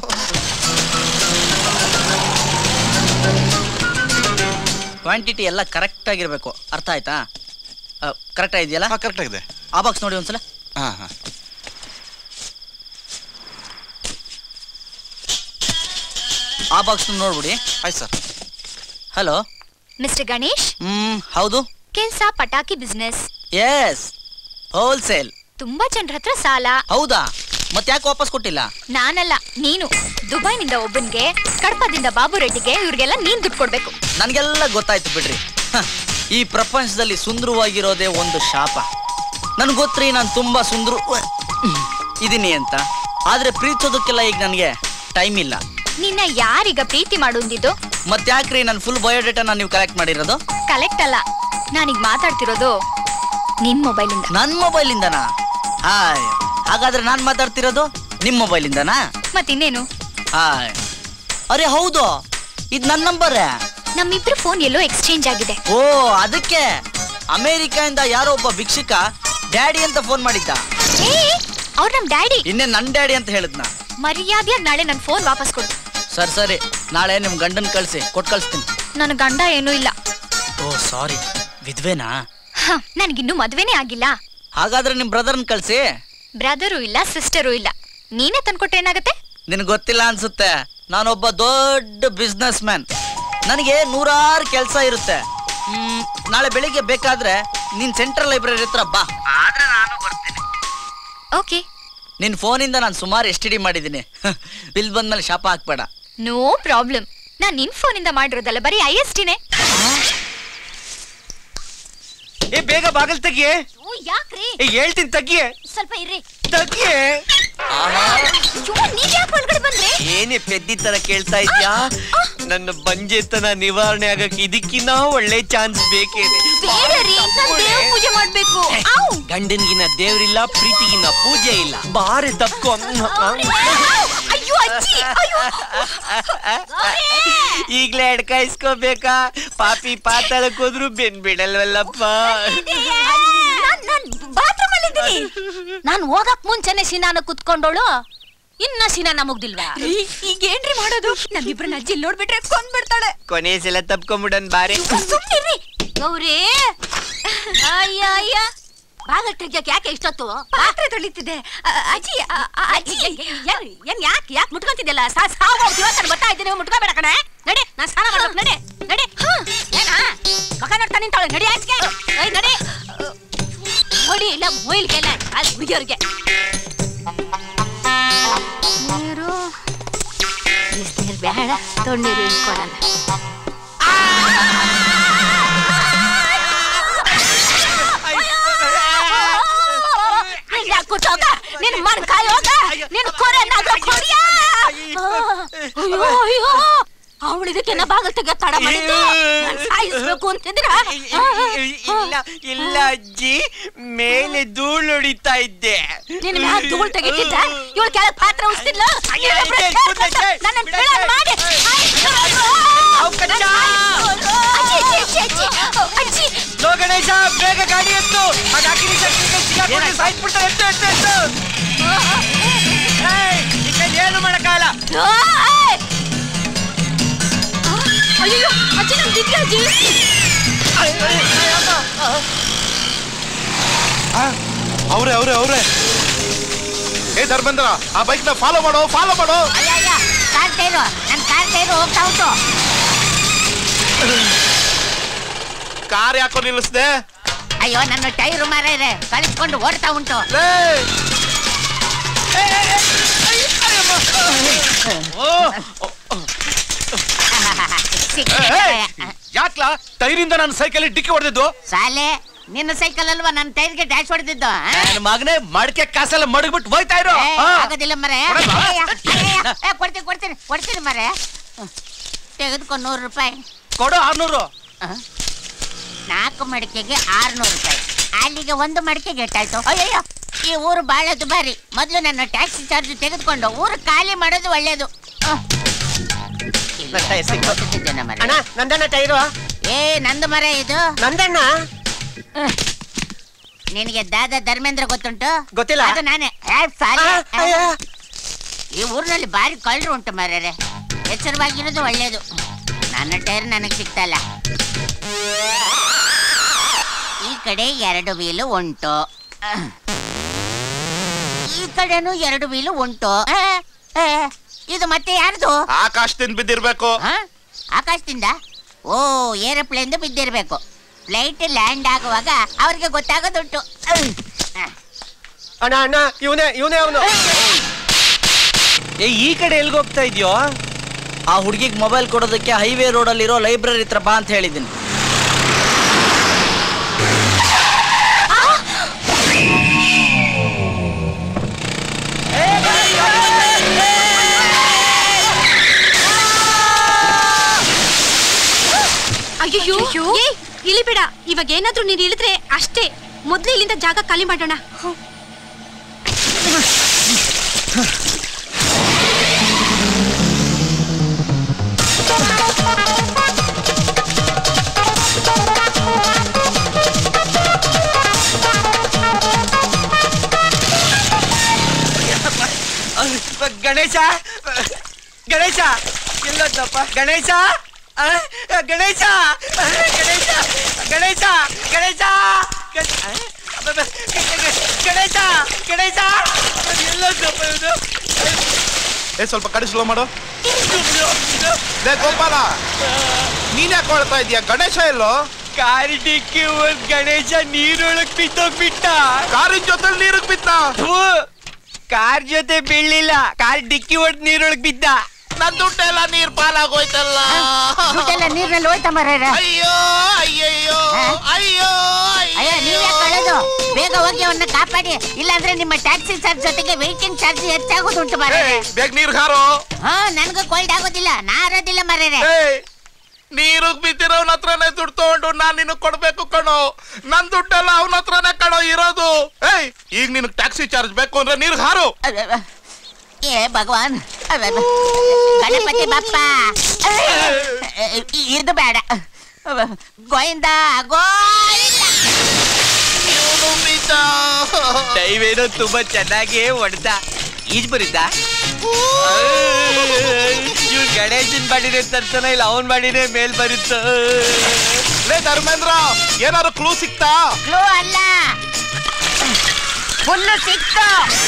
ಕ್ವಾಂಟಿಟಿ ಎಲ್ಲ ಕರೆಕ್ಟ್ ಆಗಿರ್ಬೇಕು ಅರ್ಥ ಆಯ್ತಾ ಕರೆಕ್ಟ್ ಆಗಿದೆಯಲ್ಲ ಕರೆಕ್ಟ್ ಆಗಿದೆ ಆ ಬಾಕ್ಸ್ ನೋಡಿ ಒಂದ್ಸಲ ಹಾ ಹಾ ಆ ಬಾಕ್ಸ್ ನೋಡ್ಬಿಡಿ ಆಯ್ತು sir hello mister Ganesh hmm ಹೌದು ಕೆಲ್ಸ ಪಟಾಕಿ ಬಿಸ್ನೆಸ್ ಎಸ್ ಹೋಲ್ಸೇಲ್ ತುಂಬಾ ಜನರ ಹತ್ರ ಸಾಲ ಹೌದಾ ಮತ್ತೆ ಯಾಕೆ ವಾಪಸ್ ಕೊಟ್ಟಿಲ್ಲ ನಾನಲ್ಲ ನೀನು ದುಬೈನಿಂದ ಒಬ್ಬನ್ಗೆ ಕಡಪದಿಂದ ಬಾಬು ರೆಡ್ಡಿಗೆ ಇವ್ರಿಗೆಲ್ಲ ನೀನ್ ದುಡ್ಡು ಕೊಡ್ಬೇಕು ನನಗೆಲ್ಲ ಗೊತ್ತಾಯ್ತು ಬಿಡ್ರಿ ಹ, ಈ ಪ್ರಪಂಚದಲ್ಲಿ ಸುಂದರವಾಗಿರೋದೇ ಒಂದು ಶಾಪ ನನ್ಗೆ ಗೊತ್ತ್ರಿ ನಾನು ತುಂಬಾ ಸುಂದರ ಇದೀನಿ ಅಂತ ಆದ್ರೆ ಪ್ರೀತಿಸೋದಕ್ಕೆಲ್ಲ ಈಗ ನನಗೆ ಟೈಮ್ ಇಲ್ಲ ನಿನ್ನ ಯಾರೀಗ ಪ್ರೀತಿ ಮಾಡುಂದಿದ್ದು ಮತ್ತೆ ಯಾಕ್ರಿ ನನ್ನ ಫುಲ್ ಬಯೋಡೇಟಾನ ನೀವು ಕಲೆಕ್ಟ್ ಮಾಡಿರೋದು ಕಲೆಕ್ಟ್ ಅಲ್ಲ ನಾನೀಗ ಮಾತಾಡ್ತಿರೋದು ನಿನ್ ಮೊಬೈಲಿಂದ ನನ್ನ ಮೊಬೈಲಿಂದನಾ ಹಾಯ್ ಹಾಗಾದ್ರೆ ನಾನು ಮಾತಾಡ್ತಿರೋದು ನಿಮ್ಮ ಮೊಬೈಲಿಂದನಾ ಮತ್ತಿನ್ನೇನು ಹಾಯ್ ಅರೆ ಹೌದು ಇದು ನನ್ನ ನಂಬರೇ ನಮ್ಮಿಬ್ರು ಫೋನ್ ಎಲ್ಲೋ ಎಕ್ಸ್ಚೇಂಜ್ ಆಗಿದೆ ಓ ಅದಕ್ಕೆ ಅಮೆರಿಕಾಯಿಂದ ಯಾರೋ ಒಬ್ಬ ಭಿಕ್ಷುಕ ಡ್ಯಾಡಿ ಅಂತ ಫೋನ್ ಮಾಡಿದ್ದ ಏ ಅವ್ರ ನಮ್ ಡ್ಯಾಡಿ ಇನ್ನೇ ನನ್ನ ಡ್ಯಾಡಿ ಅಂತ ಹೇಳಿದ್ನ ಮರ್ಯಾದೆಯಾಗಿ ನಾಳೆ ನನ್ ಫೋನ್ ವಾಪಸ್ ಕೊಡು ಸರಿ ಸರಿ ನಾಳೆ ನಿಮ್ ಗಂಡನ್ ಕಳ್ಸಿ ಕೊಟ್ ಕಳಿಸ್ತೀನಿ ನನ್ನ ಗಂಡ ಏನೂ ಇಲ್ಲ ಓ ಸಾರಿ ವಿದ್ವೆನಾ ಹ, ನನ್ಗಿನ್ನೂ ಮದ್ವೆನೇ ಆಗಿಲ್ಲ ಹಾಗಾದ್ರೆ ನಿಮ್ ಬ್ರದರ್ನ ಕಳ್ಸಿ ಬ್ರದರು ಇಲ್ಲ ಸಿಸ್ಟರು ಇಲ್ಲ ನೀನೇ ತಂದ್ಕೊಟ್ರೆ ಏನಾಗತ್ತೆ ನಿನಗೆ ಗೊತ್ತಿಲ್ಲ ಅನ್ಸುತ್ತೆ ನಾನೊಬ್ಬ ದೊಡ್ಡ ಬಿಸ್ನೆಸ್ ಮ್ಯಾನ್ ನನಗೆ ನೂರಾರು ಕೆಲಸ ಇರುತ್ತೆ ಹ್ಮ್, ನಾಳೆ ಬೆಳಿಗ್ಗೆ ಬೇಕಾದ್ರೆ ನೀನ್ ಸೆಂಟ್ರಲ್ ಲೈಬ್ರರಿ ಹತ್ರ ಬಾ ಆದ್ರೆ ನಾನು ಬರ್ತೀನಿ ಓಕೆ ನಿನ್ ಫೋನಿಂದ ನಾನು ಸುಮಾರು ಎಸ್ ಟಿ ಡಿ ಮಾಡಿದ್ದೀನಿ ಬಿಲ್ ಬಂದ್ಮೇಲೆ ಶಾಪ ಹಾಕ್ಬೇಡ ನೋ ಪ್ರಾಬ್ಲಮ್ ನಾನ್ ನಿನ್ ಫೋನಿಂದ ಮಾಡಿರೋದಲ್ಲ ಬರೀ ಐ ಎಸ್ ಟಿನೇ ಏ ಬೇಗ ಬಾಗಲ್ ತೆಗಿಯೇ ಯಾಕ್ರಿ ಏ ಹೇಳ್ತೀನಿ ತಗ್ಗಿಯೇ ಸ್ವಲ್ಪ ಇರ್ರಿ ತಗ್ಗಿಯೇ ಅಯ್ಯೋ, ನೀವ್ ಯಾಕೆ ಒಳಗಡೆ ಬಂದ್ರಿ ಏನೇ ಪೆದ್ದಿ ತರ ಕೇಳ್ತಾ ಇದ್ಯಾ ನನ್ನ ಬಂಜೆತನ ನಿವಾರಣೆ ಆಗಕ್ಕೆ ಇದಕ್ಕಿನ್ನ ಒಳ್ಳೆ ಚಾನ್ಸ್ ಬೇಕೇನೆ ಬೇಡ ರೀ ನಾನ್ ದೇವ್ರ ಪೂಜೆ ಮಾಡ್ಬೇಕು ಔ! ಗಂಡನ್ಗಿನ ದೇವ್ರಿಲ್ಲ ಪ್ರೀತಿಗಿನ ಪೂಜೆ ಇಲ್ಲ ಬಾರಿ ತಪ್ಕೊ ಅಯ್ಯೋ ಅಜ್ಜಿ ಅಯ್ಯೋ ಈಗ್ಲೇ ಎಡ್ಕಾಯಿಸ್ಕೋಬೇಕಾ ಪಾಪಿ ಪಾತಾಳಕ್ ಹೋದ್ರು ಬೆನ್ ಬಿಡಲ್ವಲ್ಲಪ್ಪ ನಾನ್- ನಾನ್ ಬಾತ್ರೂಮ್ ಅಲ್ಲಿ ಇದ್ದೀನಿ ನಾನ್ ಹೋಗಕ್ ಮುಂಚೆನೆ ಸಿನಾನ ಕುತ್ಕೊಂಡೋಳು ಇನ್ನ ಸಿನಾನ ಮುಗ್ದಿಲ್ವಾ ಈಗ ಏನ್ರಿ ಮಾಡೋದು ನಮ್ಮಿಬ್ರನ್ನ ಅಜ್ಜಿ ಇಲ್ಲಿ ನೋಡ್ಬಿಟ್ರೆ ಕೊಂದ್ಬಿಡ್ತಾಳೆ ಕೊನೆ ಸಲ ತಪ್ಕೊಂಬಿಡನ್ ಬಾರಿ ಸುಮ್ನಿರ್ರಿ ಗೌರಿ ಅಯ್ಯ ಅಯ್ಯ ಬಾಗಲ್ ತೆಗ್ಯಕ್ ಯಾಕೆ ಇಷ್ಟೊತ್ತು ಪಾತ್ರೆ ತೊಳಿತಿದ್ದೆ ಅ- ಅಜ್ಜಿ ಅ- ಅ- ಅಜ್ಜಿ ಏನ್ ಏನ್ ಯಾಕೆ ಯಾಕೆ ಮುಟ್ಕೊಂತಿದ್ಯಲ್ಲ ಸಾವು ಇವತ್ತು ಬರ್ತಾ ಇದ್ದೀನಿ ಮುಟ್ಕೋಬೇಡ ಕಣೆ ನಡಿ ನಾನ್ ಸ್ನಾನ ಮಾಡ್ಬೇಕು ನಡಿ ನಡಿ ಏನಾ ಮಗ ನೋಡ್ತಾ ನಿಂತಾಳೆ ನಡಿ ಆಚೆಗೆ ಏಯ್ ನಡಿ ನೋಡಿ ಇಲ್ಲ ಮೊಯ್ಲ್ಗೆಲ್ಲ ಅಲ್ಲಿ ಹುಡುಗಿಯವ್ರಿಗೆ ನೀರು ಬಿಸಿನೀರು ಬೇಡ ತೊಣ್ಣೀರು ಇಟ್ಕೊಡಲ್ಲ ಕುಟ್ಟೋಗ ನಿನ್ ಮನ್ ಕಾಯಿ ಹೋಗ ನಿನ್ ಕೊರೆ ನಗ ಕೊರಿಯ ಅಯ್ಯೋ ಅಯ್ಯೋ ಅವಳು ಇದಕ್ಕೆನ್ನ ಬಾಗಲ್ ತೆಗೆ ತಡ ಮಾಡಿದ್ದು ನಾನ್ ಸಾಯಿಸ್ಬೇಕು ಅಂತಿದ್ರ ಇಲ್ಲ ಇಲ್ಲ ಅಜ್ಜಿ ಮೇಲೆ ಧೂಳು ಹೊಡಿತಾ ಇದ್ದೆ ನಿನ್ ಮ್ಯಾಲ ಧೂಳ್ ತೆಗಿತಿದ್ದ ಇವಳು ಕೆಳಗ್ ಪಾತ್ರ ಉಳಿಸ್ತಿದ್ಲ ನನ್ನ ಮಾಡಿ ಅಜ್ಜಿ ಲೋ ಗಣೇಶ ಬೇಗ ಗಾಡಿ ಎತ್ತು ಆ ಡಾಕಿನಿ ಶಕ್ತಿಗೆ ಸಿಗಾಕೊಂಡು ಸಾಯ್ಬಿಡ್ತಾರೆ ಎತ್ತು ಎತ್ತು ಎತ್ತು ಏಯ್, ಈ ಕೈಲಿ ಏನು ಮಾಡಕ್ಕಾಗಲ್ಲ ಅಯ್ಯೋ ಅಜ್ಜಿ ನನ್ ದಿಗ್ಲ ಅಜ್ಜಿ ಅವ್ರೆ ಅವ್ರೆ ಅವ್ರೆ ಏ ಧರ್ಮೇಂದ್ರ ಆ ಬೈಕ್ ನ ಫಾಲೋ ಮಾಡೋ ಫಾಲೋ ಮಾಡೋ ಅಯ್ಯ ಅಯ್ಯ ಕಾರ್ ಟೈರು ನನ್ ಕಾರ್ ಟೈರು ಹೋಗ್ತಾ ಉಂಟು ಕಾರ್ ಯಾಕೋ ನಿಲ್ಲಿಸ್ದೆ ಅಯ್ಯೋ ನನ್ನ ಟೈರು ಮಾರೇರೆ ಕಲಿಸ್ಕೊಂಡು ಓಡ್ತಾ ಉಂಟು ಯಾಕ್ಲಾ ಟೈರಿಂದ ನನ್ನ ಸೈಕಲ್ ಡಿಕ್ಕಿ ಹೊಡೆದಿದ್ದು ಸಾಲೆ ನಿನ್ನ ಸೈಕಲ್ ಅಲ್ವಾ ನನ್ನ ಟೈರ್ಗೆ ಡ್ಯಾಶ್ ಹೊಡೆದಿದ್ದು ಆ? ನನ್ನ ಮಗನೇ ಮಡಕೆ ಕಾಸೆಲ್ಲ ಮಡಗ್ಬಿಟ್ಟು ಹೋಯ್ತಾ ಇರೋ ಏ, ಆಗೋದಿಲ್ಲ ಮರೆ ಕೊಡಲ್ವಾ? ಅಯ್ಯ, ಅಯ್ಯ, ಏ, ಕೊಡ್ತೀನಿ ಕೊಡ್ತೀನಿ ಕೊಡ್ತೀನಿ ಮರೆ ತೆಗೆದುಕೊ ನೂರು ರೂಪಾಯಿ ಕೊಡು ಆರ್ನೂರು ನಾಲ್ಕು ಮಡಿಕೆಗೆ ಆರ್ನೂರು ರೂಪಾಯಿ ಅಲ್ಲಿಗೆ ಒಂದು ಮಡಿಕೆಗೆ ಎಷ್ಟಾಯ್ತು ಅಯ್ಯಯ್ಯೋ ಈ ಊರು ಬಹಳ ದುಬಾರಿ ಮೊದಲು ನನ್ನ ಟ್ಯಾಕ್ಸಿ ಚಾರ್ಜ್ ತೆಗೆದುಕೊಂಡು ಊರು ಖಾಲಿ ಮಾಡೋದು ಒಳ್ಳೇದು ಅಹ್. ನನ್ನ ಟೈರ್ ಸಿಕ್ತು ಗೊತ್ತಿದ್ದೇನೆ ಮರ ಅಣ್ಣ ನಂದಣ್ಣ ಟೈರು ಏ ನಂದು ಮರ ಇದು ನಂದಣ್ಣ ನಿನಗೆ ದಾದ ಧರ್ಮೇಂದ್ರ ಗೊತ್ತುಂಟು ಗೊತ್ತಿಲ್ಲ. ಅದು ನಾನೇ ಏ, ಸಾಲೆ. ಆ, ಅಯ್ಯ. ಈ ಊರಿನಲ್ಲಿ ಭಾರಿ ಕಳ್ಳರು ಉಂಟು ಮರ್ಯಾರೆ ಎಚ್ಚರವಾಗಿರೋದು ಒಳ್ಳೇದು ನನ್ನ ಟೈರ್ ನನಗೆ ಸಿಗ್ತಲ್ಲ ಈ ಕಡೆ ಎರಡು ವೀಲು ಉಂಟು ಈ ಕಡೆನೂ ಎರಡು ವೀಲು ಉಂಟು ಆ, ಆ, ಇದು ಮತ್ತೆ ಯಾರ್ದು ಆಕಾಶದಿಂದ ಬಿದ್ದಿರ್ಬೇಕು ಆ? ಆಕಾಶದಿಂದ ಓ ಏರೋಪ್ಲೇನ್ ಬಿದ್ದಿರ್ಬೇಕು ಫ್ಲೈಟ್ ಲ್ಯಾಂಡ್ ಆಗುವಾಗ ಅವ್ರಿಗೆ ಗೊತ್ತಾಗೋದುಂಟು ಅಣ್ಣ ಅಣ್ಣ ಇವನೇ ಇವನೇ ಅವನು ಏ ಈ ಕಡೆ ಎಲ್ಗೆ ಹೋಗ್ತಾ ಇದೆಯೋ ಆ ಹುಡುಗಿಗೆ ಮೊಬೈಲ್ ಕೊಡೋದಕ್ಕೆ ಹೈವೇ ರೋಡಲ್ಲಿರೋ ಲೈಬ್ರರಿ ಹತ್ರ ಬಾ ಅಂತ ಹೇಳಿದ್ದೀನಿ ಅಯ್ಯೋ ಏ ಇಳಿಬೇಡ ಇವಾಗ ಏನಾದ್ರೂ ನೀನ್ ಇಳಿದ್ರೆ ಅಷ್ಟೇ ಮೊದ್ಲು ಇಲ್ಲಿಂದ ಜಾಗ ಖಾಲಿ ಮಾಡೋಣ ಗಣೇಶ ಗಣೇಶ ಎಲ್ಲೋದ್ನಪ್ಪ ಗಣೇಶ ಆ, ಗಣೇಶ ಆ, ಗಣೇಶ ಗಣೇಶ ಗಣೇಶ ಗಣ- ಆ, ಅಬ್ಬಬ್ಬ, ಗಣೇಶ ಗಣೇಶ ಎಲ್ಲೋದ್ನಪ್ಪ ಇವನು ಏ ಸ್ವಲ್ಪ ಕಡೆ ಸ್ಲೋ ಮಾಡು ಲೇ ಗೋಪಾಲ ನೀನ್ ಯಾಕೆ ಕೊಡ್ತಾ ಇದೀಯ ಗಣೇಶ ಎಲ್ಲೋ ಕಾರಿ ಡಿಕ್ಕಿ ಒಂದ್ ಗಣೇಶ ನೀರೊಳಗ್ ಬಿದ್ದೋಗ್ಬಿಟ್ಟ ಕಾರಿನ ಜೊತೆ ನೀರಿಗೆ ಬಿತ್ತ ಥು, ಕಾರ್ ಜೊತೆ ಬೀಳಿಲ್ಲ ಕಾರ್ ಡಿಕ್ಕಿ ಹೊಡೆದ್ ನೀರೊಳಗ್ ಬಿದ್ದ ನನ್ ದುಡ್ಡೆಲ್ಲ ನೀರ್ ಪಾಲಾಗೋಯ್ತಲ್ಲ ದುಡ್ಡೆಲ್ಲ ನೀರ್ನಲ್ಲಿ ಹೋಯ್ತಾ ಮರ್ಯಾರೆ ಅಯ್ಯೋ ಅಯ್ಯಯ್ಯೋ ಅಯ್ಯೋ ಅಯ್ಯ ನೀವೇ ಕಳೆದು ಬೇಗ ಹೋಗಿ ಅವನ್ನ ಕಾಪಾಡಿ ಇಲ್ಲಾಂದ್ರೆ ನಿಮ್ಮ ಟ್ಯಾಕ್ಸಿ ಚಾರ್ಜ್ ಜೊತೆಗೆ ವೇಟಿಂಗ್ ಚಾರ್ಜ್ ಹೆಚ್ಚಾಗೋದುಂಟು ಮರ್ಯಾರೆ ಬೇಗ ನೀರ್ ಹಾರೋ ಹಾ ನನ್ಗೂ ಕೋಲ್ಡ್ ಆಗೋದಿಲ್ಲ ನಾ ಆರೋದಿಲ್ಲ ಮರ್ಯಾರೆ ನೀರಿಗೆ ಬಿದ್ದಿರೋನ್ ಹತ್ರನೇ ದುಡ್ಡು ತಗೊಂಡು ನಾನ್ ನಿನಗ್ ಕೊಡ್ಬೇಕು ಕಣೋ ನನ್ ದುಡ್ಡೆಲ್ಲ ಅವನ ಹತ್ರನೇ ಕಣೋ ಇರೋದು ಏಯ್ ಈಗ ನಿನಗ್ ಟ್ಯಾಕ್ಸಿ ಚಾರ್ಜ್ ಬೇಕು ಅಂದ್ರೆ ನೀರ್ ಹಾರು ಏ ಭಗವಾನ್ ಅಬ್ಬಬ್ಬ. ಗಣಪತಿ ಬಪ್ಪ ಇದು ಬೇಡ ಅಬ್ಬ. ಗೋವಿಂದ ಗೋವಿಂದ ದೈವೇನೋ ತುಂಬಾ ಚೆನ್ನಾಗಿ ಹೊಡೆದ ಈಜ್ ಬರಿದ್ದ ಇವ್ರು ಗಣೇಶನ್ ಬಾಡಿನೇ ತರ್ತಾನ ಇಲ್ಲ ಅವನ್ ಬಾಡಿನೇ ಮೇಲ್ ಬರುತ್ತ ಲೇ ಧರ್ಮೇಂದ್ರ ಏನಾದ್ರು ಕ್ಲೂ ಸಿಕ್ತಾ ಕ್ಲೂ ಅಲ್ಲ ಫುಲ್ಲು ಸಿಕ್ತು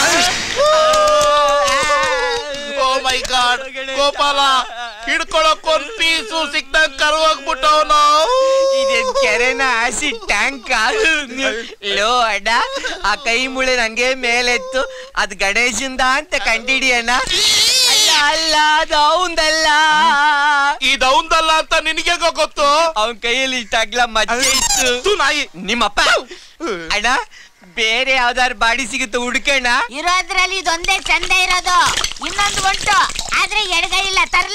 ಓ ಮೈ ಗಾಡ್ ಗೋಪಾಲ ಹಿಡ್ಕೊಳಕ್ ಒಂದ್ ಪೀಸು ಸಿಕ್ದಂಗ್ ಕರುವಾಗ್ಬಿಟ್ಟವನು ಇದೇನ್ ಕೆರೆನ ಆಸಿಡ್ ಟ್ಯಾಂಕ್ ಲೋ ಅಣ್ಣ ಆ ಕೈ ಮುಳೆ ನಂಗೆ ಮೇಲೆತ್ತು ಅದ್ ಗಣೇಶಂದ ಅಂತ ಕಂಡಿಡಿಯಣ್ಣ ಅಲ್ಲ ಅಲ್ಲ ಅದು ಅವಂದಲ್ಲ ಇದು ಅವಂದಲ್ಲ ಅಂತ ನಿನಗೆ ಗೊತ್ತು ಅವನ್ ಕೈಯಲ್ಲಿ ಇಷ್ಟ ಆಗ್ಲ ಮಚ್ಚೆ ಇತ್ತು ನಾಯಿ ನಿಮ್ಮಪ್ಪ ಅಣ್ಣ ಬೇರೆ ಯಾವ್ದಾರು ಬಾಡಿ ಸಿಗುತ್ತೆ ಹುಡ್ಕಣ್ಣ ಇರೋದ್ರಲ್ಲಿ ಇದೊಂದೇ ಚಂದ ಇರೋದು ಇನ್ನೊಂದು ಉಂಟು ಆದ್ರೆ ಎಡಗೈ ಇಲ್ಲ ತರ್ಲ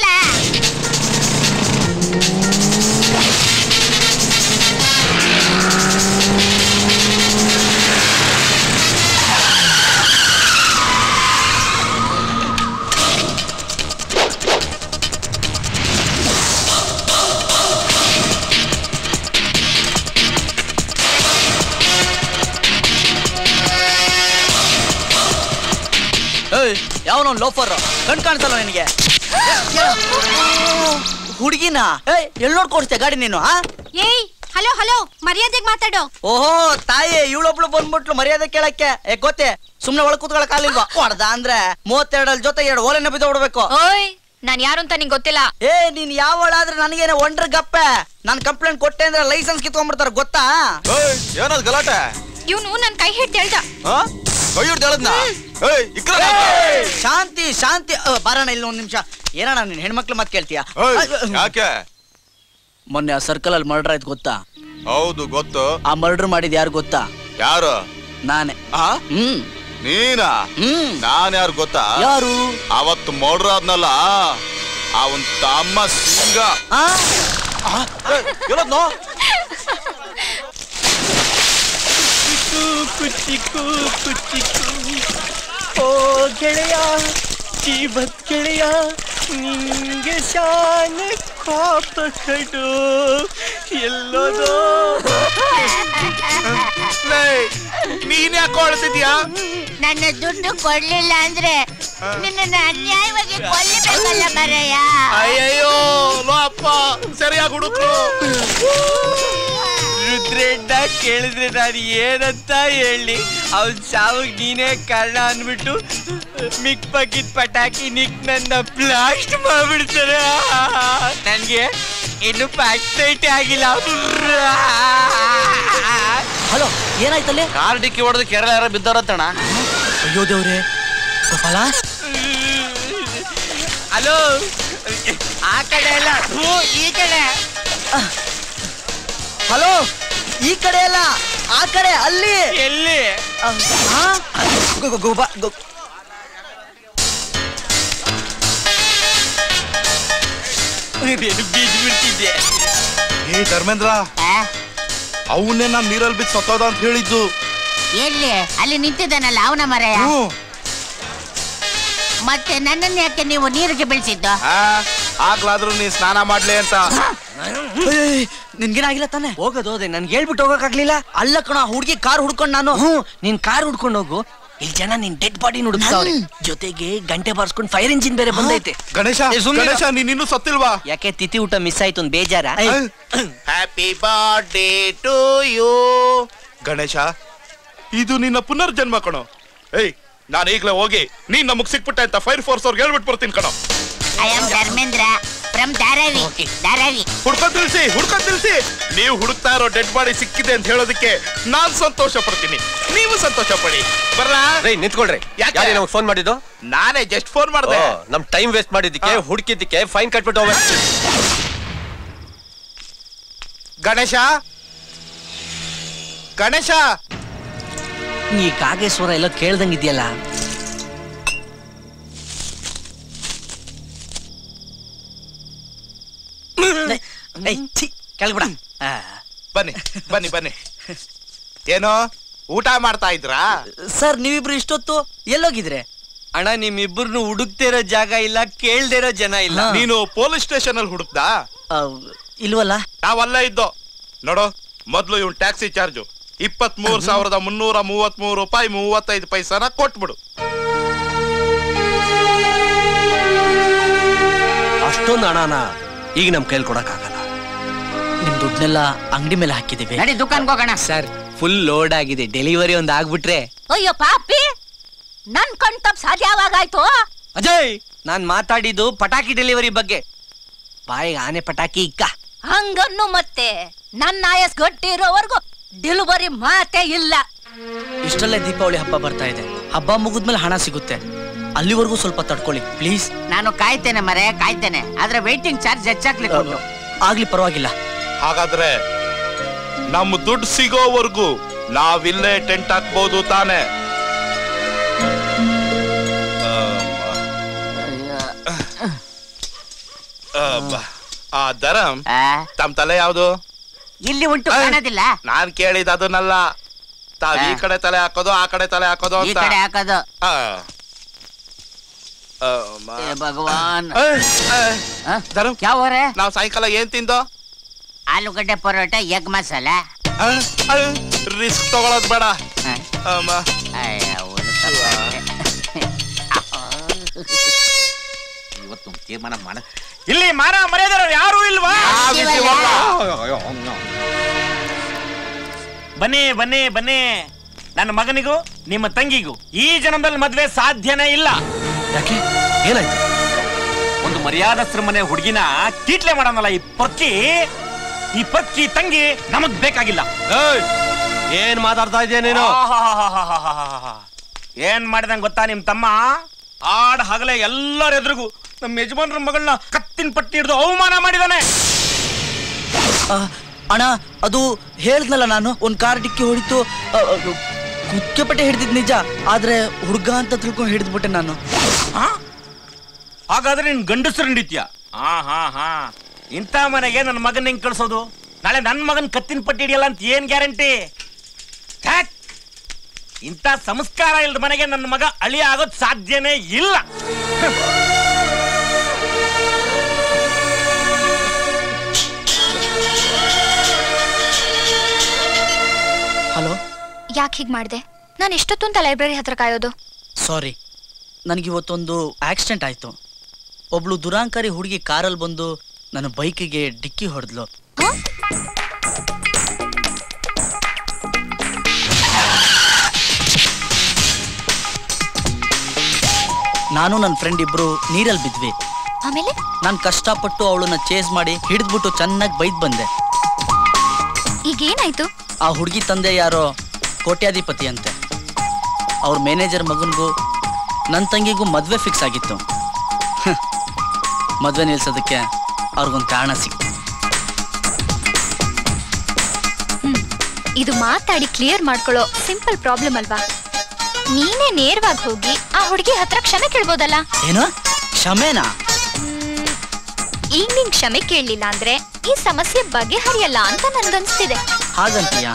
ಏಯ್ ಯಾವನೋ ಲೋಫರ್ ಕಣ್ ಕಾಣಿಸಲ್ಲ ನಿನಗೆ ಹುಡುಗಿನ ಏಯ್ ಎಲ್ಲಿ ನೋಡ್ಕೊಡ್ತೀಯ ಗಾಡಿ ನೀನು ಆ ಏಯ್ ಹಲೋ ಹಲೋ ಮರ್ಯಾದೆಗೆ ಮಾತಾಡೋ ಓಹೋ ತಾಯಿ ಇವಳೊಬ್ಳು ಬಂದ್ಬಿಟ್ಲು ಮರ್ಯಾದೆ ಕೇಳಕ್ಕೆ ಏ ಗೊತ್ತೇ ಸುಮ್ನೆ ಒಳಗ್ ಕೂತ್ಕೊಳಕ್ ಆಗಿಲ್ವಾ ಹೊಡ್ದ ಅಂದ್ರೆ ಮೂವತ್ತೆರಡಲ್ ಜೊತೆ ಎರಡು ಓಲೆನ ಬಿದ್ದು ಬಿಡ್ಬೇಕು ಓಯ್ ನಾನ್ ಯಾರು ಅಂತ ನಿಂಗೆ ಗೊತ್ತಿಲ್ಲ ಏ ನೀನ್ ಯಾವಳಾದ್ರೆ ನನಗೇನೆ ಒಂಡ್ರ ಗಪ್ಪೆ ನಾನ್ ಕಂಪ್ಲೇಂಟ್ ಕೊಟ್ಟೆ ಅಂದ್ರೆ ಲೈಸೆನ್ಸ್ ಕಿತ್ಕೊಂಡ್ಬಿಡ್ತಾರ ಗೊತ್ತಾ ಏನದ್ ಗಲಾಟೆ ಇವನು ನನ್ ಕೈ ಹಿಡ್ದು ಹೇಳ್ದ ಹಾ ಕೈ ಹಿಡ್ದು ಹೇಳದ್ನ ಏಯ್ ಇಕ್ರ ಏಯ್, ಶಾಂತಿ ಶಾಂತಿ ಅ, ಬಾರಣ್ಣ ಇಲ್ಲಿ ಒಂದ್ ನಿಮಿಷ ಏನಣ್ಣ ನೀನ್ ಹೆಣ್ಮಕ್ಳು ಮಾತ್ ಕೇಳ್ತೀಯ ಯಾಕೆ ಮೊನ್ನೆ ಆ ಸರ್ಕಲ್ ಅಲ್ಲಿ ಮರ್ಡರ್ ಆಯ್ತು ಗೊತ್ತಾ ಹೌದು ಗೊತ್ತು ಆ ಮರ್ಡರ್ ಮಾಡಿದ್ ಯಾರು ಗೊತ್ತಾ ಯಾರು ನಾನೇ ಆ ಹ್ಮ್ ನೀನಾ ನಾನ್ ಯಾರು ಗೊತ್ತಾ ಯಾರು ಅವತ್ತು ಮೋಡ್ರ ಆದ್ನಲ್ಲ ಅವನ್ ತಮ್ಮ ಸಿಂಗ ಹೇಳದ್ನೋ ಕುಚಿಕು ಕುಚಿಕು ಓ ಗೆಳೆಯ ಜೀವತ್ ಗೆಳೆಯ ನಿಂಗೆ ಶಾನ ಕೋಪ ಕಡು ಎಲ್ಲೋದೋ ನೀನ್ ಯಾಕೆ ಅಳ್ತಿದ್ಯಾ ನನ್ನ ದುಡ್ಡು ಕೊಡ್ಲಿಲ್ಲ ಅಂದ್ರೆ ನಿನ್ನ ಅನ್ಯಾಯವಾಗಿ ಕೊಲ್ಲಬೇಕಲ್ಲ ಮರಯ್ಯ ಅಯ್ಯಯ್ಯೋ ಲೋ ಅಪ್ಪ ಸರಿಯಾಗಿ ಹುಡುಕ್ರು ರುದ್ರೆಡ್ಡ ಕೇಳಿದ್ರೆ ನಾನು ಏನಂತ ಹೇಳಿ ಅವನ್ ಸಾವಿಗೆ ನೀನೇ ಕಾರಣ ಅಂದ್ಬಿಟ್ಟು ಮಿಕ್ ಪಕ್ಕಿದ್ ಪಟಾಕಿ ನಿಕ್ ನನ್ನ ಬ್ಲಾಸ್ಟ್ ಮಾಡ್ಬಿಡ್ತಾರೆ ನನ್ಗೆ ಇನ್ನು ಪ್ಯಾಕ್ಸೈಟ್ ಆಗಿಲ್ಲ ಹಲೋ ಏನಾಯ್ತಲ್ಲಿ ಕಾರ್ ಡಿಕ್ಕಿ ಹೊಡೆದು ಕೆರೆ ಯಾರೋ ಬಿದ್ದಾರತ್ತಣ ಅಯ್ಯೋ ದೇವ್ರೆ ಗೋಪಾಲ ಹಲೋ ಆ ಕಡೆ ಅಲ್ಲ ಥೂ, ಈ ಕಡೆ ಹಲೋ ಈ ಕಡೆ ಅಲ್ಲ ಆ ಕಡೆ ಅಲ್ಲಿ ಎಲ್ಲಿ ಗೋಬಾ ಬಿದ್ದು ಬಿಡ್ತಿದ್ದೆ ಏ ಧರ್ಮೇಂದ್ರ ಅವನ್ನೇ ನಾನ್ ನೀರಲ್ಲಿ ಬಿದ್ದು ಸತ್ತೋದ ಅಂತ ಹೇಳಿದ್ದು ಎಲ್ಲಿ ಅಲ್ಲಿ ನಿಂತಿದ್ದಾನಲ್ಲ ಅವನ ಮರಯ್ಯ ಹ್ಮ್. ಮತ್ತೆ ನನ್ನನ್ನು ಯಾಕೆ ನೀವು ನೀರಿಗೆ ಬೀಳ್ಸಿದ್ದು ಆ, ಆಗ್ಲಾದ್ರೂ ನೀ ಸ್ನಾನ ಮಾಡ್ಲಿ ಅಂತ ನಿನ್ಗೇನಾಗಿಲ್ಲ ತಾನೆ ಹೋಗೋದು ಹೋದೆ ನನ್ಗೆ ಹೇಳ್ಬಿಟ್ಟು ಹೋಗಕ್ಕಾಗ್ಲಿಲ್ಲ ಅಲ್ಲ ಕಣ ಹುಡುಗಿ ಕಾರ್ ಹುಡ್ಕೊಂಡ್ ನಾನು ಹ್ಞೂ ನೀನ್ ಕಾರ್ ಹುಡ್ಕೊಂಡು ಹೋಗು ಇಲ್ಲಿ ಜನ ನಿನ್ ಡೆಡ್ ಬಾಡಿ ಹುಡುಕ್ತಾವ್ರೆ ಜೊತೆಗೆ ಗಂಟೆ ಬಾರ್ಸ್ಕೊಂಡು ಫೈರ್ ಇಂಜಿನ್ ಬೇರೆ ಬಂದೈತೆ ಗಣೇಶ ಏ, ಸುಮ್ನಿರು. ಗಣೇಶ ನೀನ್ ಇನ್ನೂ ಸತ್ತಿಲ್ವಾ ಯಾಕೆ ತಿಥಿ ಊಟ ಮಿಸ್ ಆಯ್ತು ಒಂದ್ ಬೇಜಾರ happy birthday to you Ganesha ಇದು ನಿನ್ನ ಪುನರ್ಜನ್ಮ ಕಣೋ ಏಯ್ ನಾನು ಈಗ್ಲೇ ಹೋಗಿ ನೀನ್ ನಮಗ್ ಸಿಕ್ಬಿಟ್ಟೆ ಅಂತ ಫೈರ್ ಫೋರ್ಸ್ ಅವ್ರಿಗೆ ಹೇಳ್ಬಿಟ್ಟು ಬರ್ತೀನಿ ಕಣೋ I am Dharmendra from Dharavi Dharavi ಹುಡ್ಕೊಂಡ್ ತಿಳಿಸಿ ಹುಡ್ಕೊಂಡ್ ತಿಳಿಸಿ ನೀವು ಹುಡುಕ್ತಾ ಇರೋ ಡೆಡ್ ಬಾಡಿ ಸಿಕ್ಕಿದೆ ಅಂತ ಹೇಳೋದಕ್ಕೆ ನಾನ್ ಸಂತೋಷ ಪಡ್ತೀನಿ ನೀವು ಸಂತೋಷ ಪಡಿ ಬರ್ಲಾ ರೈ ನಿಂತ್ಕೊಳ್ರಿ ಯಾಕೆ? ಯಾರೇ ನಮ್ಗೆ ಫೋನ್ ಮಾಡಿದ್ದು ನಾನೇ ಜಸ್ಟ್ ಫೋನ್ ಮಾಡ್ದೆ ಓ, ನಮ್ ಟೈಮ್ ವೇಸ್ಟ್ ಮಾಡಿದ್ದಕ್ಕೆ ಹುಡುಕಿದ್ದಕ್ಕೆ ಫೈನ್ ಕಟ್ಬಿಟ್ಟು ಹೋಗ್ಬೇಕು ಗಣೇಶ ಗಣೇಶ ಈ ಕಾಗೇಶ್ವರ ಎಲ್ಲೋ ಕೇಳ್ದಂಗಿದ್ಯಲ್ಲ ಕೆಳಗ್ಬಿಡ ಬನ್ನಿ ಬನ್ನಿ ಬನ್ನಿ ಏನೋ ಊಟ ಮಾಡ್ತಾ ಇದ್ರಾ ಸರ್ ನೀವಿಬ್ರು ಇಷ್ಟೊತ್ತು ಎಲ್ಲೋಗಿದ್ರೆ ಅಣ್ಣ ನಿಮ್ಮಿಬ್ಬರನ್ನು ಹುಡುಕ್ತಿರೋ ಜಾಗ ಇಲ್ಲ ಕೇಳ್ದಿರೋ ಜನ ಇಲ್ಲ ನೀನು ಪೊಲೀಸ್ ಸ್ಟೇಷನ್ ಅಲ್ಲಿ ಹುಡುಕ್ದಾ ಇಲ್ವಲ್ಲ ನಾವಲ್ಲೇ ಇದ್ದೋ ನೋಡು ಮೊದ್ಲು ಇವ್ನ್ ಟ್ಯಾಕ್ಸಿ ಚಾರ್ಜು ಇಪ್ಪತ್ತ್ ಮೂರ್ ಸಾವಿರದ ಮುನ್ನೂರ ಮೂವತ್ತ್ ಮೂರು ರೂಪಾಯಿ ಮೂವತ್ತೈದು ಪೈಸಾನ ಕೊಟ್ಬಿಡು ಅಷ್ಟೊಂದು ಹಣನ ಈಗ ನಮ್ ಕೈಲಿ ಕೊಡಕ್ಕಾಗಲ್ಲ ನಿಮ್ ದುಡ್ಡನ್ನೆಲ್ಲ ಅಂಗಡಿ ಮೇಲೆ ಹಾಕಿದೀವಿ ನಡಿ ದುಕಾನ್ಗೆ ಹೋಗೋಣ ಸರ್ ಫುಲ್ ಲೋಡ್ ಆಗಿದೆ ಡೆಲಿವರಿ ಒಂದ್ ಆಗ್ಬಿಟ್ರೆ ಅಯ್ಯೋ ಪಾಪಿ ನನ್ ಕಣ್ ತಪ್ಪ ಸಾಧ್ಯ ಯಾವಾಗಾಯ್ತು ಅಜಯ್ ನಾನ್ ಮಾತಾಡಿದ್ದು ಪಟಾಕಿ ಡೆಲಿವರಿ ಬಗ್ಗೆ ಬಾಯಿಗೆ ಆನೆ ಪಟಾಕಿ ಇಕ್ಕ ಹಂಗನ್ನು ಮತ್ತೆ ನನ್ನ ಆಯಸ್ ಗಟ್ಟಿ ಇರೋವರೆಗೂ ಡೆಲಿವರಿ ಮಾತೇ ಇಲ್ಲ ಇಷ್ಟಲ್ಲೇ ದೀಪಾವಳಿ ಹಬ್ಬ ಬರ್ತಾ ಇದೆ ಹಬ್ಬ ಮುಗಿದ್ಮೇಲೆ ಹಣ ಸಿಗುತ್ತೆ ಅಲ್ಲಿವರೆಗೂ ಸ್ವಲ್ಪ ತಡ್ಕೊಳ್ಳಿ ಪ್ಲೀಸ್ ನಾನು ಕಾಯ್ತೇನೆ ಮರೆ ಕಾಯ್ತೇನೆ ಆದ್ರೆ ವೇಟಿಂಗ್ ಚಾರ್ಜ್ ಹೆಚ್ಚಾಗ್ಲಿಕ್ಕೆ ಉಂಟು ಆಗ್ಲಿ ಪರವಾಗಿಲ್ಲ ಹಾಗಾದ್ರೆ ನಮ್ಮ ದುಡ್ಡು ಸಿಗೋವರೆಗೂ ನಾವಿಲ್ಲೇ ಟೆಂಟ್ ಹಾಕ್ಬೋದು ತಾನೆ ಆ ದರಂ ತಮ್ ತಲೆ ಯಾವ್ದು ಇಲ್ಲಿ ಉಂಟು ಕಾಣೋದಿಲ್ಲ ನಾನ್ ಕೇಳಿದ ಅದನ್ನಲ್ಲ ತಾವ್ ಈ ಕಡೆ ತಲೆ ಹಾಕೋದು ಆ ಕಡೆ ತಲೆ ಹಾಕೋದು ಈ ಅಂತ ಕಡೆ ಹಾಕೋದು ಆ. ಆ, ಮ- ಏ ಭಗವಾನ್ ಏ, ಏ, ಧರಂ, ಯಾವ ನಾವ್ ಸಾಯಂಕಾಲ ಏನ್ ತಿಂದೋ ಆಲೂಗಡ್ಡೆ ಪರೋಟ ಎಗ್ ಮಸಾಲ ರಿಸ್ಕ್ ತಗೊಳೋದ್ ಬೇಡ ಅಮ್ಮ. ಇವತ್ತು ತೀರ್ಮಾನ ಮಾಡ ಇಲ್ಲಿ ಮಾನ ಮರ್ಯಾದವ್ರು ಯಾರು ಇಲ್ವಾ ಬನ್ನಿ ಬನ್ನಿ ಬನ್ನಿ ನನ್ನ ಮಗನಿಗೂ ನಿಮ್ಮ ತಂಗಿಗೂ ಈ ಜನ್ಮದಲ್ಲಿ ಮದ್ವೆ ಸಾಧ್ಯನೇ ಇಲ್ಲ ಯಾಕೆ ಏನಾಯ್ತು ಒಂದು ಮರ್ಯಾದಸ್ತ್ರ ಮನೆ ಹುಡುಗಿನ ಕೀಟ್ಲೆ ಮಾಡೋಣಲ್ಲ ಈ ಪಕ್ಕಿ ಈ ಪಕ್ಕಿ ತಂಗಿ ನಮಗ್ ಬೇಕಾಗಿಲ್ಲ ಏಯ್, ಏನ್ ಮಾತಾಡ್ತಾ ಇದೀಯ ನೀನು ಆಹಾಹಾಹಾಹಾಹಾಹಾ. ಏನ್ ಮಾಡಿದಂಗ್ ಗೊತ್ತಾ ನಿಮ್ ತಮ್ಮ ಆಡ್ ಹಗಲೇ ಎಲ್ಲರ ಎದುರಿಗೂ ನಮ್ಮ ಯಜಮಾನ್ರ ಮಗಳನ್ನ ಕತ್ತಿನ ಪಟ್ಟಿ ಹಿಡಿದು ಅವಮಾನ ಮಾಡಿದಾನೆ ಆ, ಅಣ್ಣ ಅದು ಹೇಳ್ದ್ನಲ್ಲ ನಾನು ಒಂದ್ ಕಾರ್ ಡಿಕ್ಕಿ ಹೊಡಿತು ಆ, ಆ, ಕುಚ್ಚಪಟ್ಟೆ ಹಿಡ್ದಿದ್ ನಿಜ ಆದ್ರೆ ಹುಡ್ಗ ಅಂತ ತಿಳ್ಕೊಂಡು ಹಿಡಿದ್ಬಿಟ್ಟೆ ನಾನು ಹಾಗಾದ್ರೆ ನಿನ್ ಗಂಡಸರು ನಡೀತ್ಯ ಹಾ ಹಾ ಹಾ ಇಂಥ ಮನೆಗೆ ನನ್ನ ಮಗನ್ ಹೆಂಗ್ ಕಳ್ಸೋದು ನಾಳೆ ನನ್ನ ಮಗನ್ ಕತ್ತಿನ ಪಟ್ಟಿ ಹಿಡಿಯಲ್ಲ ಅಂತ ಏನ್ ಗ್ಯಾರಂಟಿ ಛ್ಯಾಕ್! ಇಂಥ ಸಂಸ್ಕಾರ ಇಲ್ಲದ ಮನೆಗೆ ನನ್ನ ಮಗ ಅಳಿಯ ಆಗೋದ್ ಸಾಧ್ಯನೇ ಇಲ್ಲ ಯಾಕೆ ಹೀಗೆ ಮಾಡಿದೆ ನಾನು ಎಷ್ಟೊತ್ತು ಅಂತ ಲೈಬ್ರರಿ ಹತ್ರ ಕಾಯೋದು ಸಾರಿ ನನಗಿವತ್ತೊಂದು ಆಕ್ಸಿಡೆಂಟ್ ಆಯ್ತು ಒಬ್ಳು ದುರಾಂಕಾರಿ ಹುಡುಗಿ ಕಾರಲ್ಲಿ ಬಂದು ನನ್ನ ಬೈಕಿಗೆ ಡಿಕ್ಕಿ ಹೊಡೆದ್ಲು ನಾನು ನನ್ನ ಫ್ರೆಂಡ್ ಇಬ್ರು ನೀರಲ್ಲಿ ಬಿದ್ವಿ ಆಮೇಲೆ ನಾನು ಕಷ್ಟಪಟ್ಟು ಅವಳನ್ನ ಚೇಸ್ ಮಾಡಿ ಹಿಡಿದ್ಬಿಟ್ಟು ಚೆನ್ನಾಗಿ ಬೈದ್ ಬಂದೆ ಈಗೇನಾಯ್ತು ಆ ಹುಡುಗಿ ತಂದೆ ಯಾರೋ ಕೋಟ್ಯಾಧಿಪತಿ ಅಂತೆ ಅವ್ರ ಮ್ಯಾನೇಜರ್ ಮಗನಿಗೂ ನನ್ನ ತಂಗಿಗೂ ಮದುವೆ ಫಿಕ್ಸ್ ಆಗಿತ್ತು ಹ್ಮ್. ಮದುವೆ ನಿಲ್ಸೋದಕ್ಕೆ ಅವ್ರಿಗೊಂದು ಕಾರಣ ಸಿಕ್ತು ಇದು ಮಾತಾಡಿ ಕ್ಲಿಯರ್ ಮಾಡ್ಕೊಳ್ಳೋ ಸಿಂಪಲ್ ಪ್ರಾಬ್ಲಮ್ ಅಲ್ವಾ ನೀನೇ ನೇರವಾಗಿ ಹೋಗಿ ಆ ಹುಡುಗಿ ಹತ್ರ ಕ್ಷಮೆ ಕೇಳ್ಬೋದಲ್ಲ ಏನು ಕ್ಷಮೆನಾ ಈಗ ನಿನ್ ಕ್ಷಮೆ ಕೇಳಲಿಲ್ಲ ಅಂದ್ರೆ ಈ ಸಮಸ್ಯೆ ಬಗೆಹರಿಯಲ್ಲ ಅಂತ ನನ್ಗನ್ಸ್ತಿದೆ ಹಾಗಂತೀಯಾ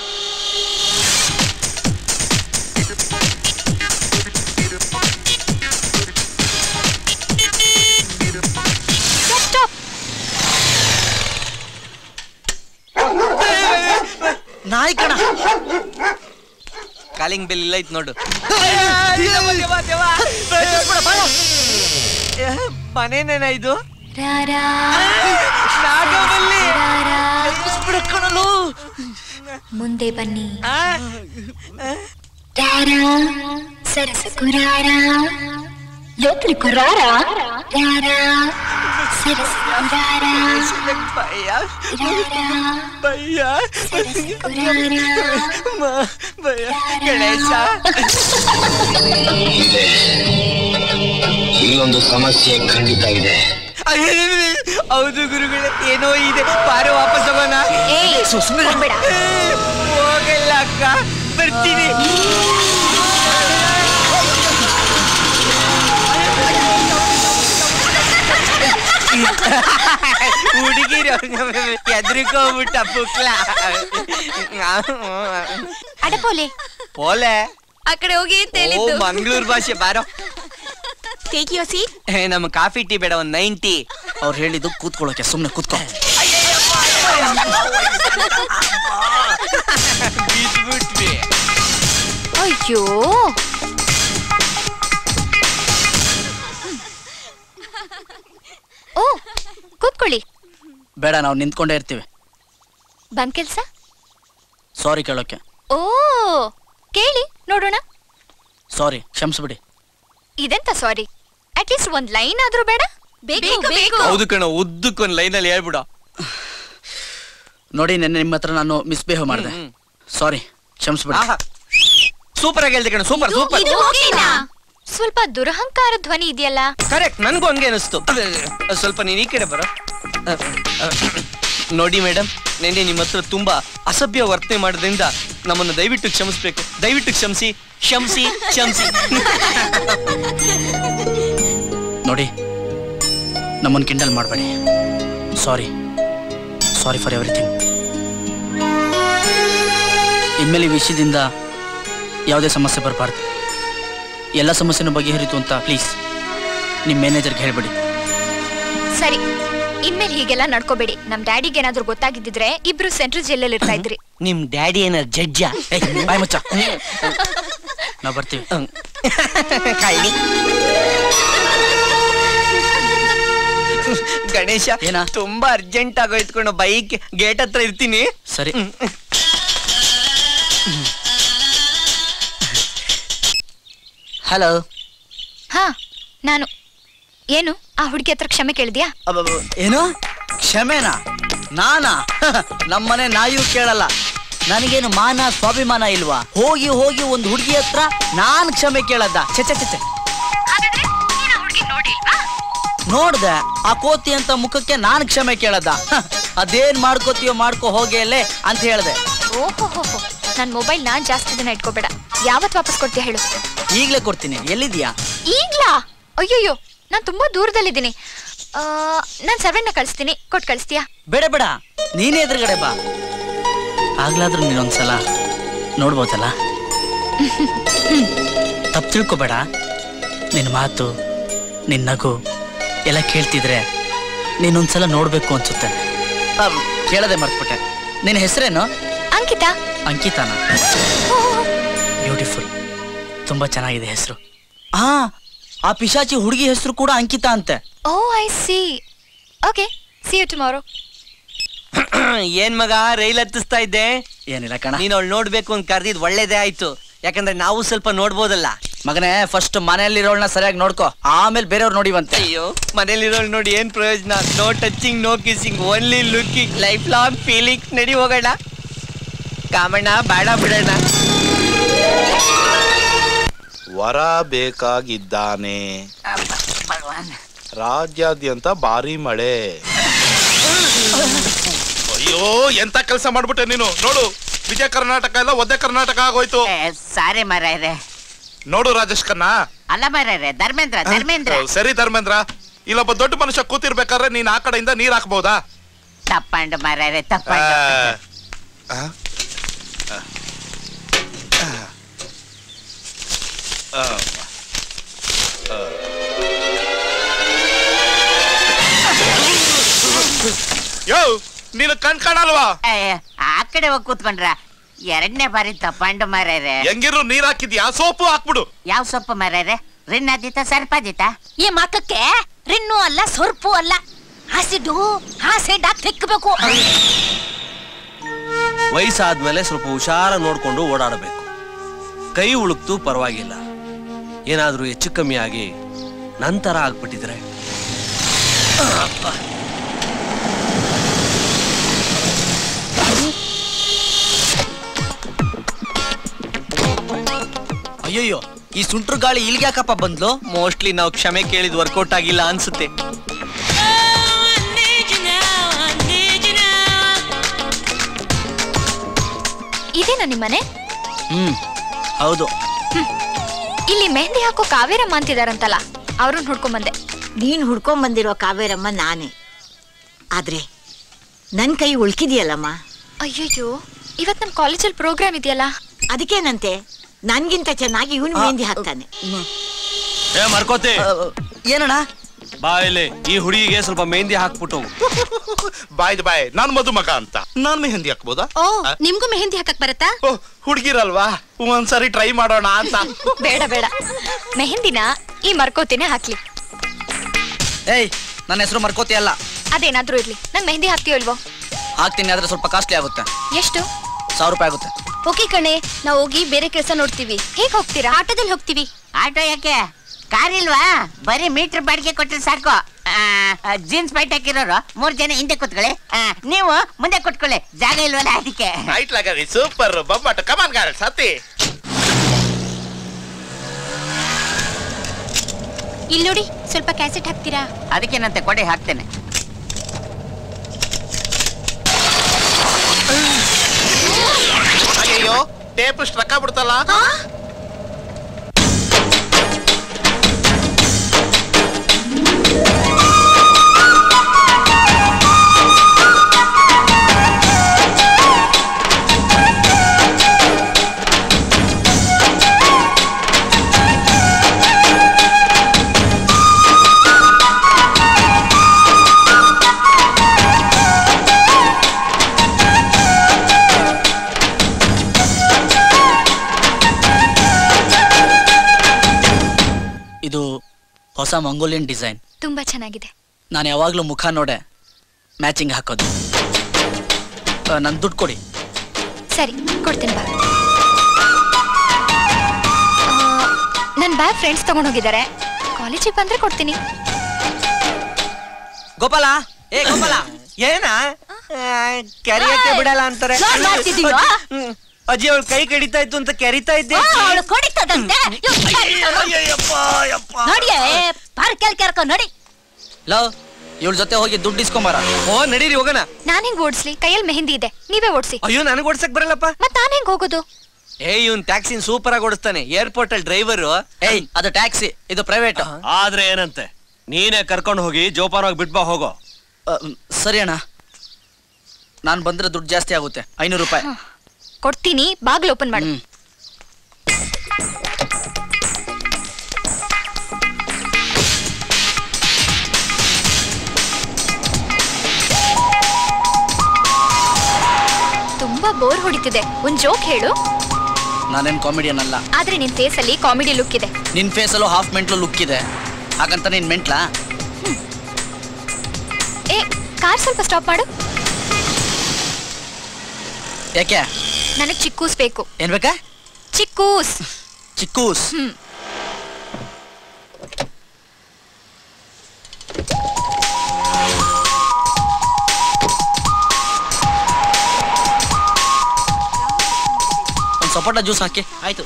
ನಾಯಿ ಕಣ ಕಾಲಿಂಗ್ ಬೆಲ್ ಇಲ್ಲ ಐತ್ ನೋಡು ಮನೇನೇನ ಇದು ಮುಂದೆ ಬನ್ನಿ ರಾರಾ ಸರಸ ಕುರಾರ ಯೋತ್ರಿ ಕುರಾರ ರಾರಾ ಸರಸ ಕುರಾರ ಗಣೇಶ ಇಲ್ಲೊಂದು ಸಮಸ್ಯೆ ಖಂಡಿತ ಇದೆ ಹೌದು ಗುರುಗಳೇ ಏನೋ ಇದೆ ಬಾರ ವಾಪಸ್ ಹೋಗೋಣ ಹೋಗಲ್ಲ ಅಕ್ಕ ಬರ್ತೀನಿ ಹುಡುಗಿರು ಎದ್ರಿಕೋಬಿಟ್ಟ ಪುಕ್ಲ ಅಡಪೋಲೆ ಪೋಲೆ ಆ ಕಡೆ ಹೋಗಿ ಅಂತ ಓ ಹೇಳಿದ್ದು ಮಂಗಳೂರು ಭಾಷೆ ಬಾರೋ ಟೇಕ್ ಯು ಸಿ ಏ ನಮ್ಮ ಕಾಫಿ ಟೀ ಬೇಡ ಒಂದ್ ನೈಂಟಿ ಅವ್ರು ಹೇಳಿದ್ದು ಕೂತ್ಕೊಳ್ಳೋಕೆ ಸುಮ್ಮನೆ ಕೂತ್ಕೊ ಬಿದ್ಬಿಟ್ವಿ ಅಯ್ಯೋ ಓ ಕೂತ್ಕೊಳ್ಳಿ ಬೇಡ ನಾವು ನಿಂತ್ಕೊಂಡೇ ಇರ್ತೀವಿ ಬಂದ್ ಕೆಲ್ಸ ಸಾರಿ ಕೇಳೋಕೆ ಓ ಕೇಳಿ ನೋಡೋಣ ಸಾರಿ ಕ್ಷಮಿಸ್ಬಿಡಿ ಇದೆಂತ ಸಾರಿ ಅಟ್ಲೀಸ್ಟ್ ಒಂದ್ ಲೈನ್ ಆದ್ರೂ ಬೇಡ ಬೇಕು ಬೇಕು ಹೌದು ಕಣ ಉದ್ದಕ್ಕೊಂದ್ ಲೈನಲ್ಲಿ ಹೇಳ್ಬಿಡ ನೋಡಿ ನೆನ್ನೆ ನಿಮ್ಮ ಹತ್ರ ನಾನು ಮಿಸ್ಬಿಹೇವ್ ಮಾಡಿದೆ ಸಾರಿ ಕ್ಷಮಿಸ್ಬಿಡಿ ಸೂಪರ್ ಆಗಿ ಹೇಳ್ದೆ ಕಣ ಸೂಪರ್ ಸೂಪರ್ ಇದು ಓಕೆನಾ? ಸ್ವಲ್ಪ ದುರಹಂಕಾರ ಧ್ವನಿ ಇದೆಯಲ್ಲ ಕರೆಕ್ಟ್ ನನ್ಗೂ ಹಂಗೆ ಅನಿಸ್ತು ಸ್ವಲ್ಪ ನೀನ್ ಈ ಕಡೆ ಬರೋ ನೋಡಿ ಮೇಡಮ್ ನೆನ್ನೆ ನಿಮ್ಮ ಹತ್ರ ತುಂಬಾ ಅಸಭ್ಯ ವರ್ತನೆ ಮಾಡೋದ್ರಿಂದ ನಮ್ಮನ್ನು ದಯವಿಟ್ಟು ಕ್ಷಮಿಸ್ಬೇಕು ದಯವಿಟ್ಟು ಕ್ಷಮಿಸಿ ಕ್ಷಮಿಸಿ ಕ್ಷಮಿಸಿ ನೋಡಿ ನಮ್ಮನ್ನು ಕಿಂಡಲ್ ಮಾಡಬೇಡಿ ಸಾರಿ ಸಾರಿ ಫಾರ್ ಎವ್ರಿಥಿಂಗ್ ಇನ್ಮೇಲೆ ಈ ವಿಷಯದಿಂದ ಯಾವುದೇ ಸಮಸ್ಯೆ ಬರಬಾರ್ದು ಎಲ್ಲ ಸಮಸ್ಯೆನೂ ಬಗೆಹರಿತು ಅಂತ ಪ್ಲೀಸ್ ನಿಮ್ಮ ಮ್ಯಾನೇಜರ್ಗೆ ಹೇಳ್ಬೇಡಿ ಸರಿ ಇನ್ಮೇಲೆ ಹೀಗೆಲ್ಲ ನಡ್ಕೋಬೇಡಿ ನಮ್ ಡ್ಯಾಡಿಗೆ ಏನಾದ್ರೂ ಗೊತ್ತಾಗಿದ್ದಿದ್ರೆ ಇಬ್ರು ಸೆಂಟ್ರಲ್ ಜೈಲಲ್ಲಿ ಇರ್ತಾ ಇದ್ರಿ ನಿಮ್ ಡ್ಯಾಡಿ ಏನಾರ ಜಡ್ಜ ಬಾಯ್ ಮುಚ್ಚ ನಾವು ಬರ್ತೀವಿ ಕಳ್ಳಿ ಗಣೇಶ ಏನ ತುಂಬಾ ಅರ್ಜೆಂಟ್ ಆಗೋಯ್ತು ಕಣೋ ಬೈಕ್ ಗೇಟ್ ಹತ್ರ ಇರ್ತೀನಿ ಸರಿ ಹಲೋ ಹಾ ನಾನು ಏನು ಆ ಹುಡುಗಿ ಹತ್ರ ಕ್ಷಮೆ ಕೇಳಿದ್ಯಾ ಏನು ಕ್ಷಮೆನಾ ನಾನಾ ನಮ್ಮನೆ ನಾಯಿಯೂ ಕೇಳಲ್ಲ ನನಗೇನು ಮಾನ ಸ್ವಾಭಿಮಾನ ಇಲ್ವಾ ಹೋಗಿ ಹೋಗಿ ಒಂದು ಹುಡುಗಿ ಹತ್ರ ನಾನ್ ಕ್ಷಮೆ ಕೇಳದ್ದ ಚೆ ಚೆ ಚೆ, ಚೆ ನೋಡ್ದೆ ಆ ಕೋತಿ ಅಂತ ಮುಖಕ್ಕೆ ನಾನ್ ಕ್ಷಮೆ ಕೇಳದ್ದ ಹ, ಅದೇನ್ ಮಾಡ್ಕೋತೀಯೋ ಮಾಡ್ಕೋ ಹೋಗಿ ಅಲ್ಲೇ ಅಂತ ಹೇಳ್ದೆ ಓಹೋ ನನ್ ಮೊಬೈಲ್ ನಾನ್ ಜಾಸ್ತಿ ದಿನ ಇಟ್ಕೋಬೇಡ ಯಾವತ್ ವಾಪಸ್ ಕೊಡ್ತೀಯ ಹೇಳು ಈಗ್ಲೇ ಕೊಡ್ತೀನಿ ಎಲ್ಲಿದ್ಯಾ ಈಗ್ಲಾ ಅಯ್ಯೋಯ್ಯೋ ನಾನ್ ತುಂಬಾ ದೂರದಲ್ಲಿದ್ದೀನಿ ಆ, ನಾನ್ ಸರ್ವೆಂಟ್ನ ಕಳಿಸ್ತೀನಿ ಕೊಟ್ ಕಳಿಸ್ತೀಯಾ ಬೇಡ ಬೇಡ ನೀನೇ ಎದುರುಗಡೆ ಬಾ ಆಗ್ಲಾದ್ರೂ ನೀನೊಂದ್ಸಲ ನೋಡ್ಬೋದಲ್ಲ ತಪ್ಪು ತಿಳ್ಕೊಬೇಡ ನಿನ್ನ ಮಾತು ನಿನ್ನ ನಗು ಎಲ್ಲ ಕೇಳ್ತಿದ್ರೆ ನೀನೊಂದ್ಸಲ ನೋಡ್ಬೇಕು ಅನ್ಸುತ್ತೆ ಅಮ್, ಕೇಳದೆ ಮರ್ತ್ಬಿಟ್ಟೆ ನಿನ್ನ ಹೆಸರೇನು ಅಂಕಿತಾ ಅಂಕಿತಾನ ಓ, ಬ್ಯೂಟಿಫುಲ್ ತುಂಬಾ ಚೆನ್ನಾಗಿದೆ ಹೆಸರು ಹಾ ಆ ಪಿಶಾಚಿ ಹುಡುಗಿ ಹೆಸರು ಕೂಡ ಅಂಕಿತಾ ಅಂತೆ oh I see okay see you tomorrow ಏನ್ ಮಗ ರೈಲ್ ಹತ್ತಿಸ್ತಾ ಇದ್ದೆ ಏನಿಲ್ಲ ಕಣ ನೀನ್ ಅವಳು ನೋಡ್ಬೇಕು ಅಂತ ಕರ್ದಿದ್ ಒಳ್ಳೇದೇ ಆಯ್ತು ಯಾಕಂದ್ರೆ ನಾವು ಸ್ವಲ್ಪ ನೋಡ್ಬೋದಲ್ಲ ಮಗನೇ ಫಸ್ಟ್ ಮನೆಯಲ್ಲಿರೋಳ್ನ ಸರಿಯಾಗಿ ನೋಡ್ಕೋ ಆಮೇಲೆ ಬೇರೆಯವ್ರು ನೋಡಿವಂತೆ ಅಯ್ಯೋ ಮನೇಲಿರೋಳು ನೋಡಿ ಏನ್ ಪ್ರಯೋಜನ no touching no kissing only looking life long feeling ನಡಿ ಹೋಗೋಣ ಕಾಮಣ್ಣ ಬೇಡ ಬಿಡೋಣ ವರ ಬೇಕಾಗಿದ್ದಾನೆ ರಾಜ್ಯಾದ್ಯಂತ ಭಾರಿ ಮಳೆ ಅಯ್ಯೋ ಎಂತ ಕೆಲಸ ಮಾಡ್ಬಿಟ್ಟೆ ನೀನು ನೋಡು ವಿಜಯ ಕರ್ನಾಟಕ ಎಲ್ಲ ಒದ್ದೆ ಕರ್ನಾಟಕ ಆಗೋಯ್ತು ಸಾರಿ ಮಾರಾಯ್ರೆ ನೋಡು ರಾಜೇಶ್ ಖನ್ನಾ ಅಲ್ಲ ಮಾರಾಯ್ರೆ ಧರ್ಮೇಂದ್ರ ಧರ್ಮೇಂದ್ರ ಸರಿ ಧರ್ಮೇಂದ್ರ ಇಲ್ಲೊಬ್ಬ ದೊಡ್ಡ ಮನುಷ್ಯ ಕೂತಿರ್ಬೇಕಾದ್ರೆ ನೀನ್ ಆ ಕಡೆಯಿಂದ ನೀರ್ ಹಾಕ್ಬಹುದಾ ತಪ್ಪಂಡು ಮಾರಾಯ್ರೆ ತಪ್ಪಂಡು ಆ, ಆ, ಆ, ಆ. ಯೋ ನೀನು ಕಣ್ ಕಾಣಲ್ವಾ ಏ, ಆ ಕಡೆ ಹೋಗಿ ಕೂತ್ಕೊಂಡ್ರ ಎರಡನೇ ಬಾರಿ ತಪ್ಪಂಡು ಮಾರಾಯ್ರೆ ಹೆಂಗಿರು ನೀರ್ ಹಾಕಿದ್ಯಾ ಸೋಪು ಹಾಕ್ಬಿಡು ಯಾವ ಸೊಪ್ಪು ಮಾರಾಯ್ರೆ ರಿನ್ನಾದಿತ್ತ ಸರ್ಪದಿತ್ತ ಈ ಮಕ್ಕಕ್ಕೆ ರಿನ್ನು ಅಲ್ಲ ಸೊರ್ಪು ಅಲ್ಲ ಹಸಿಡು ಹಾಸಿಡ್ ಹಾಕಿ ತಿಕ್ಕಬೇಕು ವಯಸ್ಸಾದ್ಮೇಲೆ ಸ್ವಲ್ಪ ಹುಷಾರ ನೋಡ್ಕೊಂಡು ಓಡಾಡಬೇಕು ಕೈ ಉಳುಕ್ತು ಪರವಾಗಿಲ್ಲ ಏನಾದ್ರೂ ಹೆಚ್ಚು ಕಮ್ಮಿ ಆಗಿ ನಂತರ ಆಗ್ಬಿಟ್ಟಿದ್ರೆ ಅಯ್ಯಯ್ಯೋ ಈ ಸುಂಟ್ರು ಗಾಳಿ ಇಲ್ಲಿಗೆ ಯಾಕಪ್ಪ ಬಂದ್ಲು ಮೋಸ್ಟ್ಲಿ ನಾವು ಕ್ಷಮೆ ಕೇಳಿದ್ ವರ್ಕೌಟ್ ಆಗಿಲ್ಲ ಅನ್ಸುತ್ತೆ ಇದೇನಾ ನಿಮ್ಮನೆ ಹ್ಮ್ ಹೌದು ಇಲ್ಲಿ ಮೆಹಂದಿ ಹಾಕೋ ಕಾವೇರಮ್ಮ ಅಂತಿದಾರಂತಲ್ಲ ಅವ್ರನ್ನ ಹುಡ್ಕೊಂಡ್ ಬಂದೆ ನೀನ್ ಹುಡ್ಕೊಂಡ್ ಬಂದಿರೋ ಕಾವೇರಮ್ಮ ನಾನೇ ಆದ್ರೆ ನನ್ ಕೈ ಉಳ್ಕಿದ್ಯಲ್ಲಮ್ಮ ಅಯ್ಯಯ್ಯೋ ಇವತ್ ನಮ್ ಕಾಲೇಜಲ್ಲಿ ಪ್ರೋಗ್ರಾಮ್ ಇದೆಯಲ್ಲ ಅದಕ್ಕೇನಂತೆ ನನ್ಗಿಂತ ಚೆನ್ನಾಗಿ ಇವನು ಮೆಹಂದಿ ಹಾಕ್ತಾನೆ ಏ ಮರ್ಕೋತಿ ಏನಣ್ಣ ಬಾ ಇಲ್ಲಿ ಈ ಹುಡುಗಿಗೆ ಸ್ವಲ್ಪ ಮೆಹಂದಿ ಹಾಕ್ಬಿಟ್ಟು ಬಾಯ್ದು ಬಾಯ್ ನಾನ್ ಮದುಮಗ ಅಂತ ನಾನ್ ಮೆಹಂದಿ ಹಾಕ್ಬೋದಾ ಓ ನಿಮ್ಗೂ ಮೆಹಂದಿ ಹಾಕಕ್ ಬರತ್ತಾ ಹುಡುಗಿರಲ್ವಾ ಒಂದ್ಸರಿ ಟ್ರೈ ಮಾಡೋಣ ಅಂತ ಬೇಡ ಬೇಡ ಮೆಹಂದಿನ ಈ ಮರ್ಕೋತಿನೇ ಹಾಕ್ಲಿ ಏಯ್ ನನ್ನ ಹೆಸರು ಮರ್ಕೋತಿ ಅಲ್ಲ ಅದೇನಾದ್ರೂ ಇರ್ಲಿ ನಂಗ್ ಮೆಹಂದಿ ಹಾಕ್ತೀಯೋ ಇಲ್ವೋ ಹಾಕ್ತೀನಿ ಆದ್ರೆ ಸ್ವಲ್ಪ ಕಾಸ್ಟ್ಲಿ ಆಗುತ್ತೆ ಎಷ್ಟು ಸಾವಿರ ರೂಪಾಯಿ ಆಗುತ್ತೆ ಓಕೆ ಕಣೆ ನಾವು ಹೋಗಿ ಬೇರೆ ಕೆಲಸ ನೋಡ್ತೀವಿ ಹೇಗ್ ಹೋಗ್ತೀರಾ ಆಟೋದಲ್ಲಿ ಹೋಗ್ತೀವಿ ಆಟೋ ಯಾಕೆ ಕಾರ್ ಇಲ್ವಾ ಬರೀ ಮೀಟರ್ ಬಾಡಿಗೆ ಕೊಟ್ರೆ ಸಾಕು ಜೀನ್ಸ್ ಪೈಟ್ ಹಾಕಿರೋರು ಮೂರ್ ಜನ ಹಿಂದೆ ಕೂತ್ಕೊಳ್ಳಿ ಆ, ನೀವು ಮುಂದೆ ಕೂತ್ಕೊಳ್ಳಿ ಜಾಗ ಇಲ್ವಲ್ಲ ಅದಕ್ಕೆ ರೈಟ್ ಲಗರಿ ಸೂಪರ್ ಬೊಬ್ಬಾಟ ಕಮಾನ್ ಗಾರ ಸತಿ ಇಲ್ಲಿ ನೋಡಿ ಸ್ವಲ್ಪ ಕ್ಯಾಸೆಟ್ ಹಾಕ್ತೀರಾ ಅದಕ್ಕೇನಂತೆ ಕೊಡಿ ಹಾಕ್ತೇನೆ ಅಯ್ಯೋ ಟೇಪ್ ಸ್ಟ್ರಕ್ ಆಗ್ಬಿಡ್ತಲ್ಲ ಇದು ಹೊಸ ಮಂಗೋಲಿಯನ್ ಡಿಸೈನ್ ತುಂಬಾ ಚೆನ್ನಾಗಿದೆ ನಾನು ಯಾವಾಗ್ಲೂ ಮುಖ ನೋಡೆ ಮ್ಯಾಚಿಂಗ್ ಹಾಕೋದು ನನ್ನ ದುಡ್ಡು ಕೊಡಿ ಸರಿ ಕೊಡ್ತೀನಿ ಬಾ ನನ್ನ ಬ್ಯಾಗ್ ಫ್ರೆಂಡ್ಸ್ ತಗೊಂಡೋಗಿದ್ದಾರೆ ಕಾಲೇಜಿಗೆ ಬಂದ್ರೆ ಕೊಡ್ತೀನಿ ಗೋಪಾಲ ಏ ಗೋಪಾಲ ಏನ ಕೆರಿಯಕ್ಕೆ ಬಿಡಲ್ಲ ಅಂತಾರೆ ಏನ್ ಮಾಡ್ತಿದೀಯೋ? ಹ್ಮ್. ಅಜ್ಜಿ ಅವಳು ಕೈ ಕಡಿತಾ ಇತ್ತು ಅಂತ ಕೆರಿತಾ ಇದ್ದೆ ಅವಳು ಕೊಡಿತದಂತೆ ನೋಡಿ ಪಾರ್ಕೆಲ್ ಕೆರ್ಕೊ ನೋಡಿ ಲವ್ ಇವಳ ಜೊತೆ ಹೋಗಿ ದುಡ್ಡು ಇಸ್ಕೊಂಬಾರ ಓ ನಡೀರಿ ಹೋಗೋಣ ನಾನ್ ಹೆಂಗ್ ಓಡಿಸ್ಲಿ ಕೈಯಲ್ಲಿ ಮೆಹಂದಿ ಇದೆ ನೀವೇ ಓಡಿಸಿ ಅಯ್ಯೋ ನನಗೆ ಓಡ್ಸಕ್ ಬರಲ್ಲಪ್ಪ ಮತ್ ನಾನ್ ಹೆಂಗ್ ಹೋಗೋದು ಏ ಇವ್ನ್ ಟ್ಯಾಕ್ಸಿನ ಸೂಪರ್ ಆಗಿ ಓಡಿಸ್ತಾನೆ ಏರ್ಪೋರ್ಟ್ ಅಲ್ಲಿ ಡ್ರೈವರು ಏಯ್ ಅದು ಟ್ಯಾಕ್ಸಿ ಇದು ಪ್ರೈವೇಟ್ ಆದ್ರೆ ಏನಂತೆ ನೀನೇ ಕರ್ಕೊಂಡು ಹೋಗಿ ಜೋಪಾನವಾಗಿ ಬಿಟ್ಬಾ ಹೋಗೋ ಸರಿ ಅಣ್ಣ ನಾನು ಬಂದ್ರೆ ದುಡ್ಡು ಜಾಸ್ತಿ ಆಗುತ್ತೆ ಐನೂರು ರೂಪಾಯಿ ಕೊಡ್ತೀನಿ ಬಾಗ್ಲು ಓಪನ್ ಮಾಡು ತುಂಬಾ ಬೋರ್ ಹೊಡಿತಿದೆ ಒಂದ್ ಜೋಕ್ ಹೇಳು ನಾನೇನ್ ಕಾಮಿಡಿಯನ್ ಅಲ್ಲ ಆದ್ರೆ ನಿನ್ ಫೇಸ್ ಅಲ್ಲಿ ಕಾಮಿಡಿ ಲುಕ್ ಇದೆ ನಿನ್ ಫೇಸಲ್ಲೂ ಹಾಫ್ ಮೆಂಟ್ಲು ಲುಕ್ ಇದೆ ಹಾಗಂತ ನೀನ್ ಮೆಂಟ್ಲಾ ಏ ಕಾರ್ ಸ್ವಲ್ಪ ಸ್ಟಾಪ್ ಮಾಡು ಯಾಕೆ ನನಗ್ ಚಿಕ್ಕೂಸ್ ಬೇಕು ಏನ್ ಬೇಕಾ ಚಿಕ್ಕೂಸ್ ಚಿಕ್ಕೂಸ್ ಹ್ಮ್ ಒಂದ್ ಸಪೋಟ ಜ್ಯೂಸ್ ಹಾಕಿ ಆಯ್ತು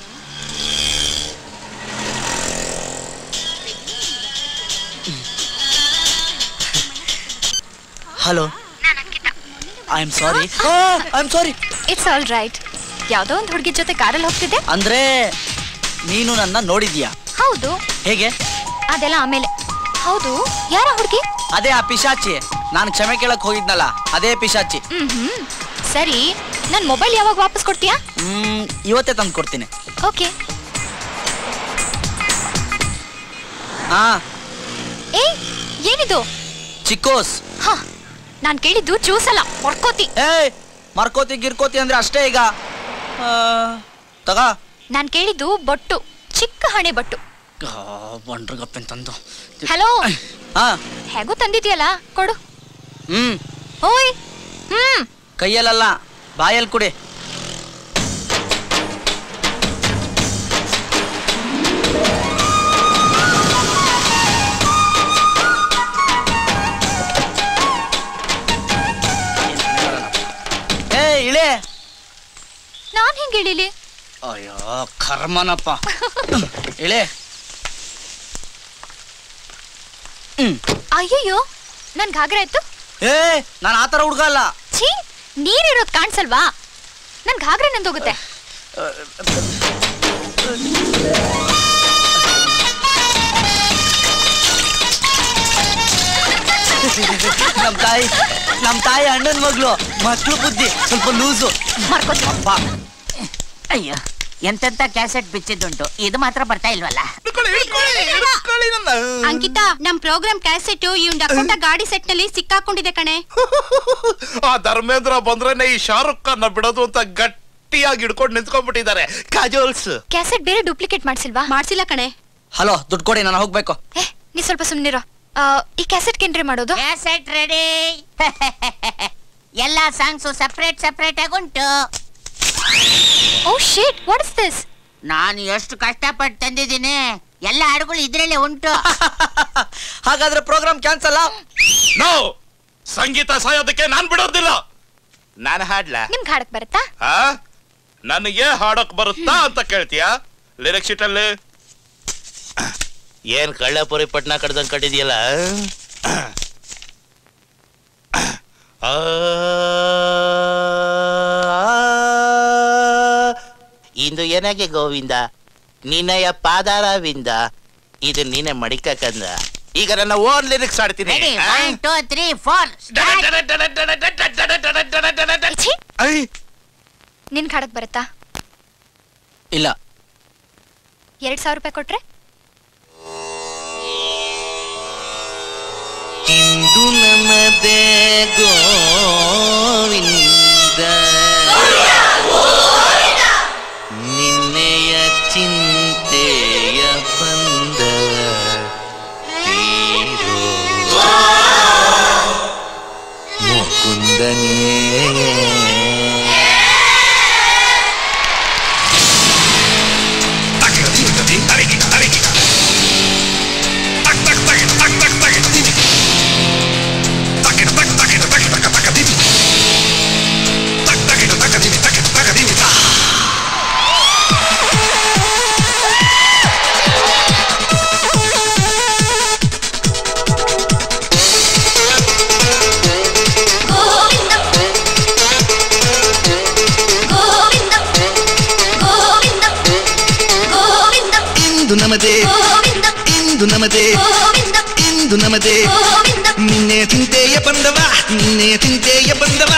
hello I am sorry I am sorry it's all right ಯಾವ್ದೋ ಒಂದ್ ಹುಡುಗಿ ಜೊತೆ ಕಾರಲ್ಲಿ ಹೋಗ್ತಿದ್ದೆ ಅಂದ್ರೆ ನೀನು ನನ್ನ ನೋಡಿದ್ಯಾ ಹೌದು ಹೇಗೆ ಅದೆಲ್ಲ ಆಮೇಲೆ ಹೌದು ಯಾರ ಹುಡುಗಿ ಅದೇ ಆ ಪಿಶಾಚಿ ನಾನು ಕ್ಷಮೆ ಕೇಳಕ್ ಹೋಗಿದ್ನಲ್ಲ ಅದೇ ಪಿಶಾಚಿ ಹ್ಮ್ ಹ್ಮ್ ಸರಿ ನನ್ ಮೊಬೈಲ್ ಯಾವಾಗ ವಾಪಸ್ ಕೊಡ್ತೀಯಾ ಹ್ಮ್ ಇವತ್ತೇ ತಂದು ಕೊಡ್ತೀನಿ ಓಕೆ ಹಾ ಏ ಏನಿದು ಚಿಕ್ಕೋಸ್ ಹ ನಾನ್ ಕೇಳಿದ್ದು ಜ್ಯೂಸ್ ಅಲ್ಲ ಹೊಡ್ಕೋತಿ ಏ ಮರ್ಕೋತಿ ಗಿರ್ಕೋತಿ ಅಂದ್ರೆ ಅಷ್ಟೇ ಈಗ ಆ, ತಗ ನಾನ್ ಕೇಳಿದ್ದು ಬೊಟ್ಟು ಚಿಕ್ಕ ಹಣೆ ಬೊಟ್ಟು ಬಂಡ್ರಗಪ್ಪನ್ ತಂದು ಹಲೋ ಹಾ ಹೇಗೂ ತಂದಿದ್ಯಲ್ಲ ಕೊಡು ಹ್ಮ್ ಓಯ್ ಹ್ಮ್ ಕೈಯಲ್ಲಲ್ಲ ಬಾಯಲ್ಲಿ ಕುಡಿ ಏ ಇಳೆ ನಾನ್ ಹೆಂಗ್ ಹೇಳಿಲಿ ಅಯ್ಯೋ ಕರ್ಮನಪ್ಪ ಇಳೆ ಅಯ್ಯಯ್ಯೋ ನನ್ ಘಾಗ್ರ ಇತ್ತು ಏ ನಾನು ಆತರ ಹುಡ್ಗ ಅಲ್ಲ ಛೀ ನೀರಿರೋದ್ ಕಾಣ್ಸಲ್ವಾ ನನ್ ಘಾಗ್ರ ನಂದೋಗುತ್ತೆ ನಮ್ ತಾಯಿ ನಮ್ ತಾಯಿ ಅಣ್ಣನ್ ಮಗ್ಳು ಮಕ್ಳು ಬುದ್ಧಿ ಸ್ವಲ್ಪ ಲೂಸು ಅಪ್ಪ ಅಯ್ಯೋ ಎಂತೆಂತ ಕ್ಯಾಸೆಟ್ ಬಿಚ್ಚಿದ್ದುಂಟು ಇದು ಮಾತ್ರ ಬರ್ತಾ ಇಲ್ವಲ್ಲ ಅಂಕಿತಾ ನಮ್ ಪ್ರೋಗ್ರಾಮ್ ಕ್ಯಾಸೆಟ್ ಇವ್ನ ಅಕೌಂಟ ಗಾಡಿ ಸೆಟ್ ನಲ್ಲಿ ಸಿಕ್ಕಾಕೊಂಡಿದೆ ಕಣೆ ಆ ಧರ್ಮೇಂದ್ರ ಬಂದ್ರೇನೆ ಈ ಶಾರುಖ್ ಖಾನ್ ಬಿಡೋದು ಅಂತ ಗಟ್ಟಿಯಾಗಿ ಹಿಡ್ಕೊಂಡು ನಿಂತ್ಕೊಂಡ್ಬಿಟ್ಟಿದ್ದಾರೆ ಕಾಜೋಲ್ಸ್ ಕ್ಯಾಸೆಟ್ ಬೇರೆ ಡೂಪ್ಲಿಕೇಟ್ ಮಾಡ್ಸಿಲ್ವಾ ಮಾಡ್ಸಿಲ್ಲ ಕಣೆ ಹಲೋ ದುಡ್ಡು ಕೊಡಿ ನಾನು ಹೋಗ್ಬೇಕು ಏ ನೀ ಸ್ವಲ್ಪ ಸುಮ್ನಿರೋ ಆ, ಈ ಕ್ಯಾಸೆಟ್ ಏನ್ರಿ ಮಾಡೋದು ಕ್ಯಾಸೆಟ್ ರೆಡಿ ಎಲ್ಲಾ ಸಾಂಗ್ಸು ಸಪ್ರೇಟ್ ಸಪ್ರೇಟ್ ಆಗಿ ಉಂಟು oh shit what is this ನಾನು ಎಷ್ಟು ಕಷ್ಟಪಟ್ಟು ತಂದಿದ್ದೀನಿ ಎಲ್ಲ ಹಾಡುಗಳು ಇದ್ರಲ್ಲೇ ಉಂಟು ಹಾಗಾದ್ರೆ ಪ್ರೋಗ್ರಾಮ್ ಕ್ಯಾನ್ಸಲ್ ನೋ ಸಂಗೀತ ಸಾಯೋದಕ್ಕೆ ನಾನ್ ಬಿಡೋದಿಲ್ಲ ನಾನು ಹಾಡ್ಲಾ ನಿಮ್ಗೆ ಹಾಡಕ್ ಬರುತ್ತಾ ಆ ನನಗೆ ಹಾಡಕ್ ಬರುತ್ತಾ ಅಂತ ಕೇಳ್ತೀಯಾ ಲಿರಿಕ್ಸ್ ಶೀಟ್ ಅಲ್ಲಿ ಏನ್ ಕಳ್ಳಪುರಿ ಪಟ್ನ ಕಡ್ದಂಗ್ ಕಟ್ಟಿದ್ಯಲ್ಲ ಆ, ಇಂದು ಏನಾಗೆ ಗೋವಿಂದ ನಿನ್ನಯ ಪಾದಾರವಿಂದ ಇದು ನೀನೆ ಮಡಿಕಂದ ಈಗ ನನ್ನ ಓನ್ ಲಿರಿಕ್ಸ್ ಆಡ್ತೀನಿ ready one two three four ನಿನ್ಗೆ ಹಾಡಕ್ ಬರುತ್ತಾ ಇಲ್ಲ ಎರಡ್ ಸಾವಿರ ರೂಪಾಯಿ ಕೊಟ್ರೆ ಇಂದು ನಮದೇ ಗೋವಿಂದ ನಿನ್ನೆಯ ಚಿಂತೆಯ ಬಂದ ತೀರೋ ಮುಕುಂದನೇ ಇಂದು ನಮದೆ ಇಂದು ನಮದೆ ಇಂದು ನಮದೆ ನಿನ್ನೆ ತಿಂತೆಯ ಬಂದವ ನಿನ್ನೆ ತಿಂತೆಯ ಬಂದವ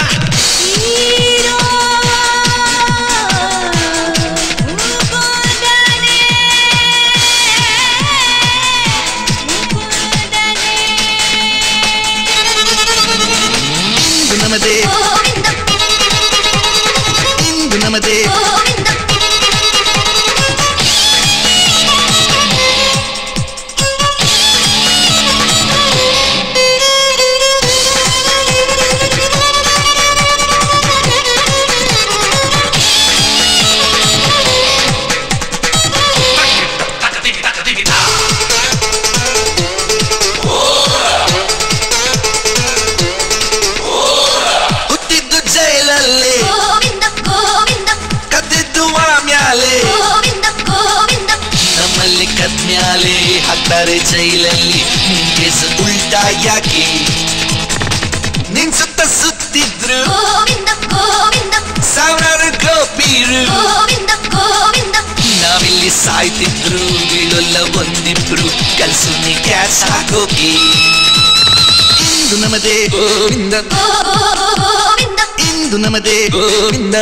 ಇಂದು ನಮದೆ ಇಂದು ನಮದೆ ಮಾಲೆ ಹಾಕ್ತಾರೆ ಜೈಲಲ್ಲಿ ನಿನ್ ಕೇಸ್ ಉಲ್ಟಾ ಯಾಕೆ ನಿನ್ ಸುತ್ತ ಸುತ್ತಿದ್ರು ಸಾವಿರಾರು ಗೋಪೀರು ನಾವಿಲ್ಲಿ ಸಾಯ್ತಿದ್ರು ಬೀಳೊಲ್ಲ ಒಂದಿಬ್ರು ಕಲ್ಸು ನೀ ಕ್ಯಾಚ್ ಹಾಕೋಕೆ ಇಂದು ನಮದೇ ಗೋವಿಂದ ಇಂದು ನಮದೇ ಗೋವಿಂದ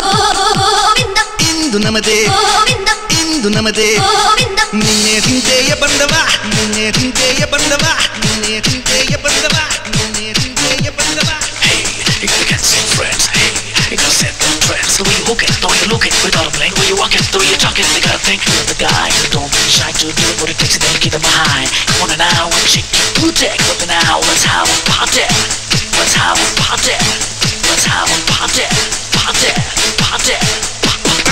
ಇಂದು ನಮದೇ ಇಂದು ನಮದೇ ನಿನ್ನೆ ಚಿಂತೆಯ ಬಂದವ ನಿನ್ನೆ ಚಿಂತೆಯ ಬಂದವ ನಿನ್ನೆ ಚಿಂತೆಯ ಬಂದವ ನಿನ್ನೆ ಚಿಂತೆಯ ಬಂದವ You gotta get some friends, hey. You gotta set them trends. The way you hook it, the way you look it, without a blink. The way you walk it, the way you talk it, they gotta think you're the guy. You don't be shy to do what it takes and then keep them high. Come on now, and shake your booty. But now, let's have a party. Let's have a party. Let's have a party. Party, party.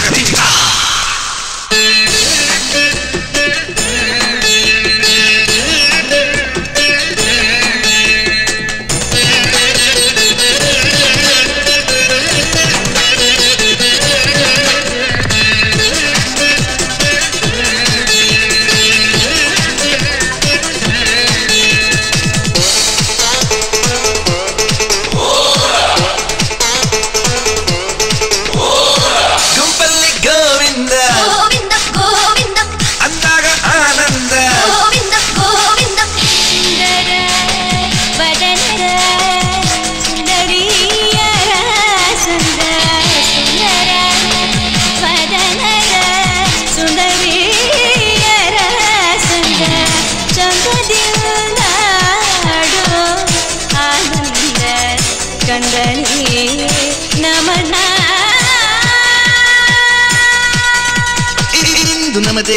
ಗುಂಪಲ್ಲಿ ಗೋವಿಂದ ಅಂದಾಗ ಆನಂದ ನಮನ ಇಂದು ನಮದೇ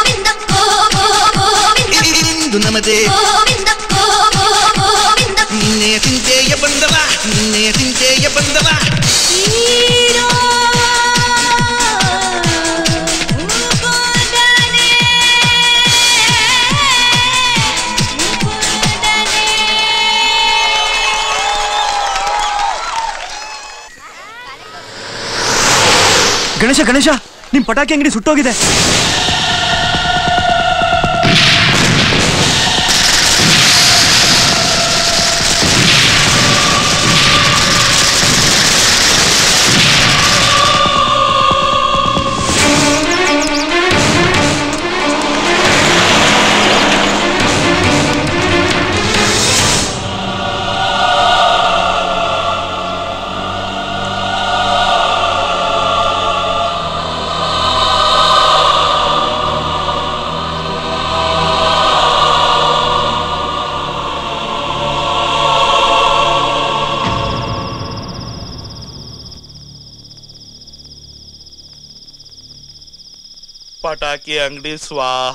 ಇಂದು ನಮದೇ ನಿನ್ನೆ ಚಿಂತೆಯ ಬಂದವ ನಿನ್ನೆ ಚಿಂತೆಯ ಬಂದವ ಗಣೇಶ ಗಣೇಶ ನಿಮ್ ಪಟಾಕಿ ಅಂಗಡಿ ಸುಟ್ಟೋಗಿದೆ ಪಟಾಕಿ ಅಂಗಡಿ ಸ್ವಾಹ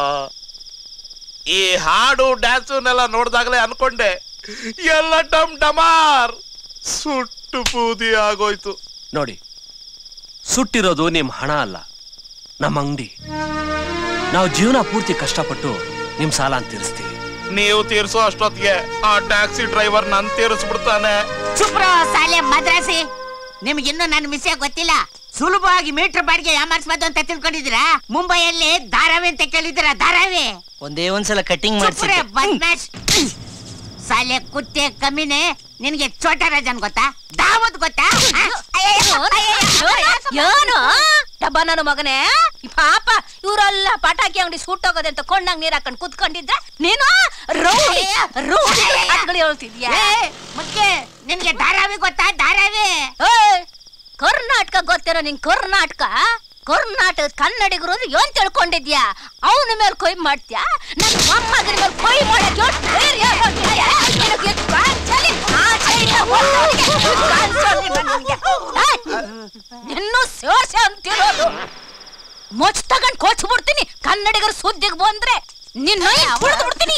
ಈ ಹಾಡು ಡ್ಯಾನ್ಸನ್ನೆಲ್ಲ ನೋಡ್ದಾಗಲೇ ಅನ್ಕೊಂಡೆ ಎಲ್ಲ ಡಮ್ ಡಮಾರ್ ಸುಟ್ಟು ಬೂದಿ ಆಗೋಯ್ತು ನೋಡಿ ಸುಟ್ಟಿರೋದು ನಿಮ್ ಹಣ ಅಲ್ಲ ನಮ್ಮ ಅಂಗಡಿ ನಾವು ಜೀವನ ಪೂರ್ತಿ ಕಷ್ಟಪಟ್ಟು ನಿಮ್ ಸಾಲ ತೀರಿಸ್ತೀವಿ ನೀವು ತೀರ್ಸೋ ಅಷ್ಟೊತ್ತಿಗೆ ಆ ಟ್ಯಾಕ್ಸಿ ಡ್ರೈವರ್ ನನ್ ತೀರಿಸ್ಬಿಡ್ತಾನೆ ಸುಪ್ರೋ ಸಾಲೆ ಮದ್ರಾಸಿ ನಿಮ್ಗಿನ್ನೂ ನನ್ನ ವಿಷಯ ಗೊತ್ತಿಲ್ಲ ಸುಲಭವಾಗಿ ಮೀಟರ್ ಬಾಡಿಗೆ ಯಾಮಾರಿಸ್ಬೋದು ಅಂತ ತಿಳ್ಕೊಂಡಿದ್ದೀರಾ ಮುಂಬೈಯಲ್ಲಿ ಧಾರಾವಿ ಅಂತ ಕೇಳಿದ್ದೀರಾ ಧಾರಾವಿ ಒಂದೇ ಒಂದ್ಸಲ ಕಟಿಂಗ್ ಸುಪ್ರೆ ಮಾಡ್ಸಿ ಬದ್ಮಾಶ್ ಸಾಲೆ ಕುತ್ತೆ ಕಮ್ಮಿನೇ ನಿನಗೆ ಚೋಟ ರಾಜನ್ ಗೊತ್ತಾ ದಾವತ್ ಗೊತ್ತಾ ಆ? ಅಯ್ಯಯ್ಯೋ, ಅಯ್ಯಯ್ಯೋ, ಅಯ್ಯಯ್ಯೋ. ಏನು ಡಬ್ಬ ನನ್ನ ಮಗನೇ ಈ ಪಾಪ ಇವರೆಲ್ಲ ಪಟಾಕಿ ಅಂಗಡಿ ಸುಟ್ಟೋಗೋದೆ ಅಂತ ಕೊಂಡಂಗ್ ನೀರ್ ಹಾಕೊಂಡ್ ಕುತ್ಕೊಂಡಿದ್ರೆ ನೀನು ರೌಡಿ ರೌಡಿ ಮಾತ್ಗಳು ಹೇಳ್ತಿದ್ಯಾ ಏ, ಮುಖ್ಯ ನಿನ್ಗೆ ಧಾರಾವಿ ಗೊತ್ತಾ ಧಾರಾವಿ ಏಯ್, ಕರ್ನಾಟಕ ಗೊತ್ತಿರೋ ನಿನ್ ಕರ್ನಾಟಕ ಕರ್ನಾಟಕದ ಕನ್ನಡಿಗರು ಅಂದ್ರೆ ಏನ್ ತಿಳ್ಕೊಂಡಿದ್ಯಾ ಅವನ ಮೇಲೆ ಕೊಯ್ ಮಾಡ್ತ್ಯಾ ನನ್ನ ಮೊಮ್ಮಗನ ಮೇಲೆ ಕೊಯ್ ಮಾಡಕ್ ಯೋಟ್ ಧೈರ್ಯ ಬಂದಿದ್ಯಾ? ನಿನಗ್ ಎಷ್ಟ್ ಗಾಂಚಲಿ? ಆಚೆ ಇಲ್ಲ, ಒಳಗೆ ಗಾಂಚಲಿ ಬಂದಿದ್ಯಾ? ಏಯ್, ಇನ್ನೂ ಸೇರ್ಸೆ ಅಂತಿರೋದು ಮೊಚ್ ತಗೊಂಡ್ ಕೊಚ್ಚ ಬಿಡ್ತೀನಿ ಕನ್ನಡಿಗರ ಸುದ್ದಿಗೆ ಬಂದ್ರೆ ನಿನ್ನ ಕುಡ್ದು ಬಿಡ್ತೀನಿ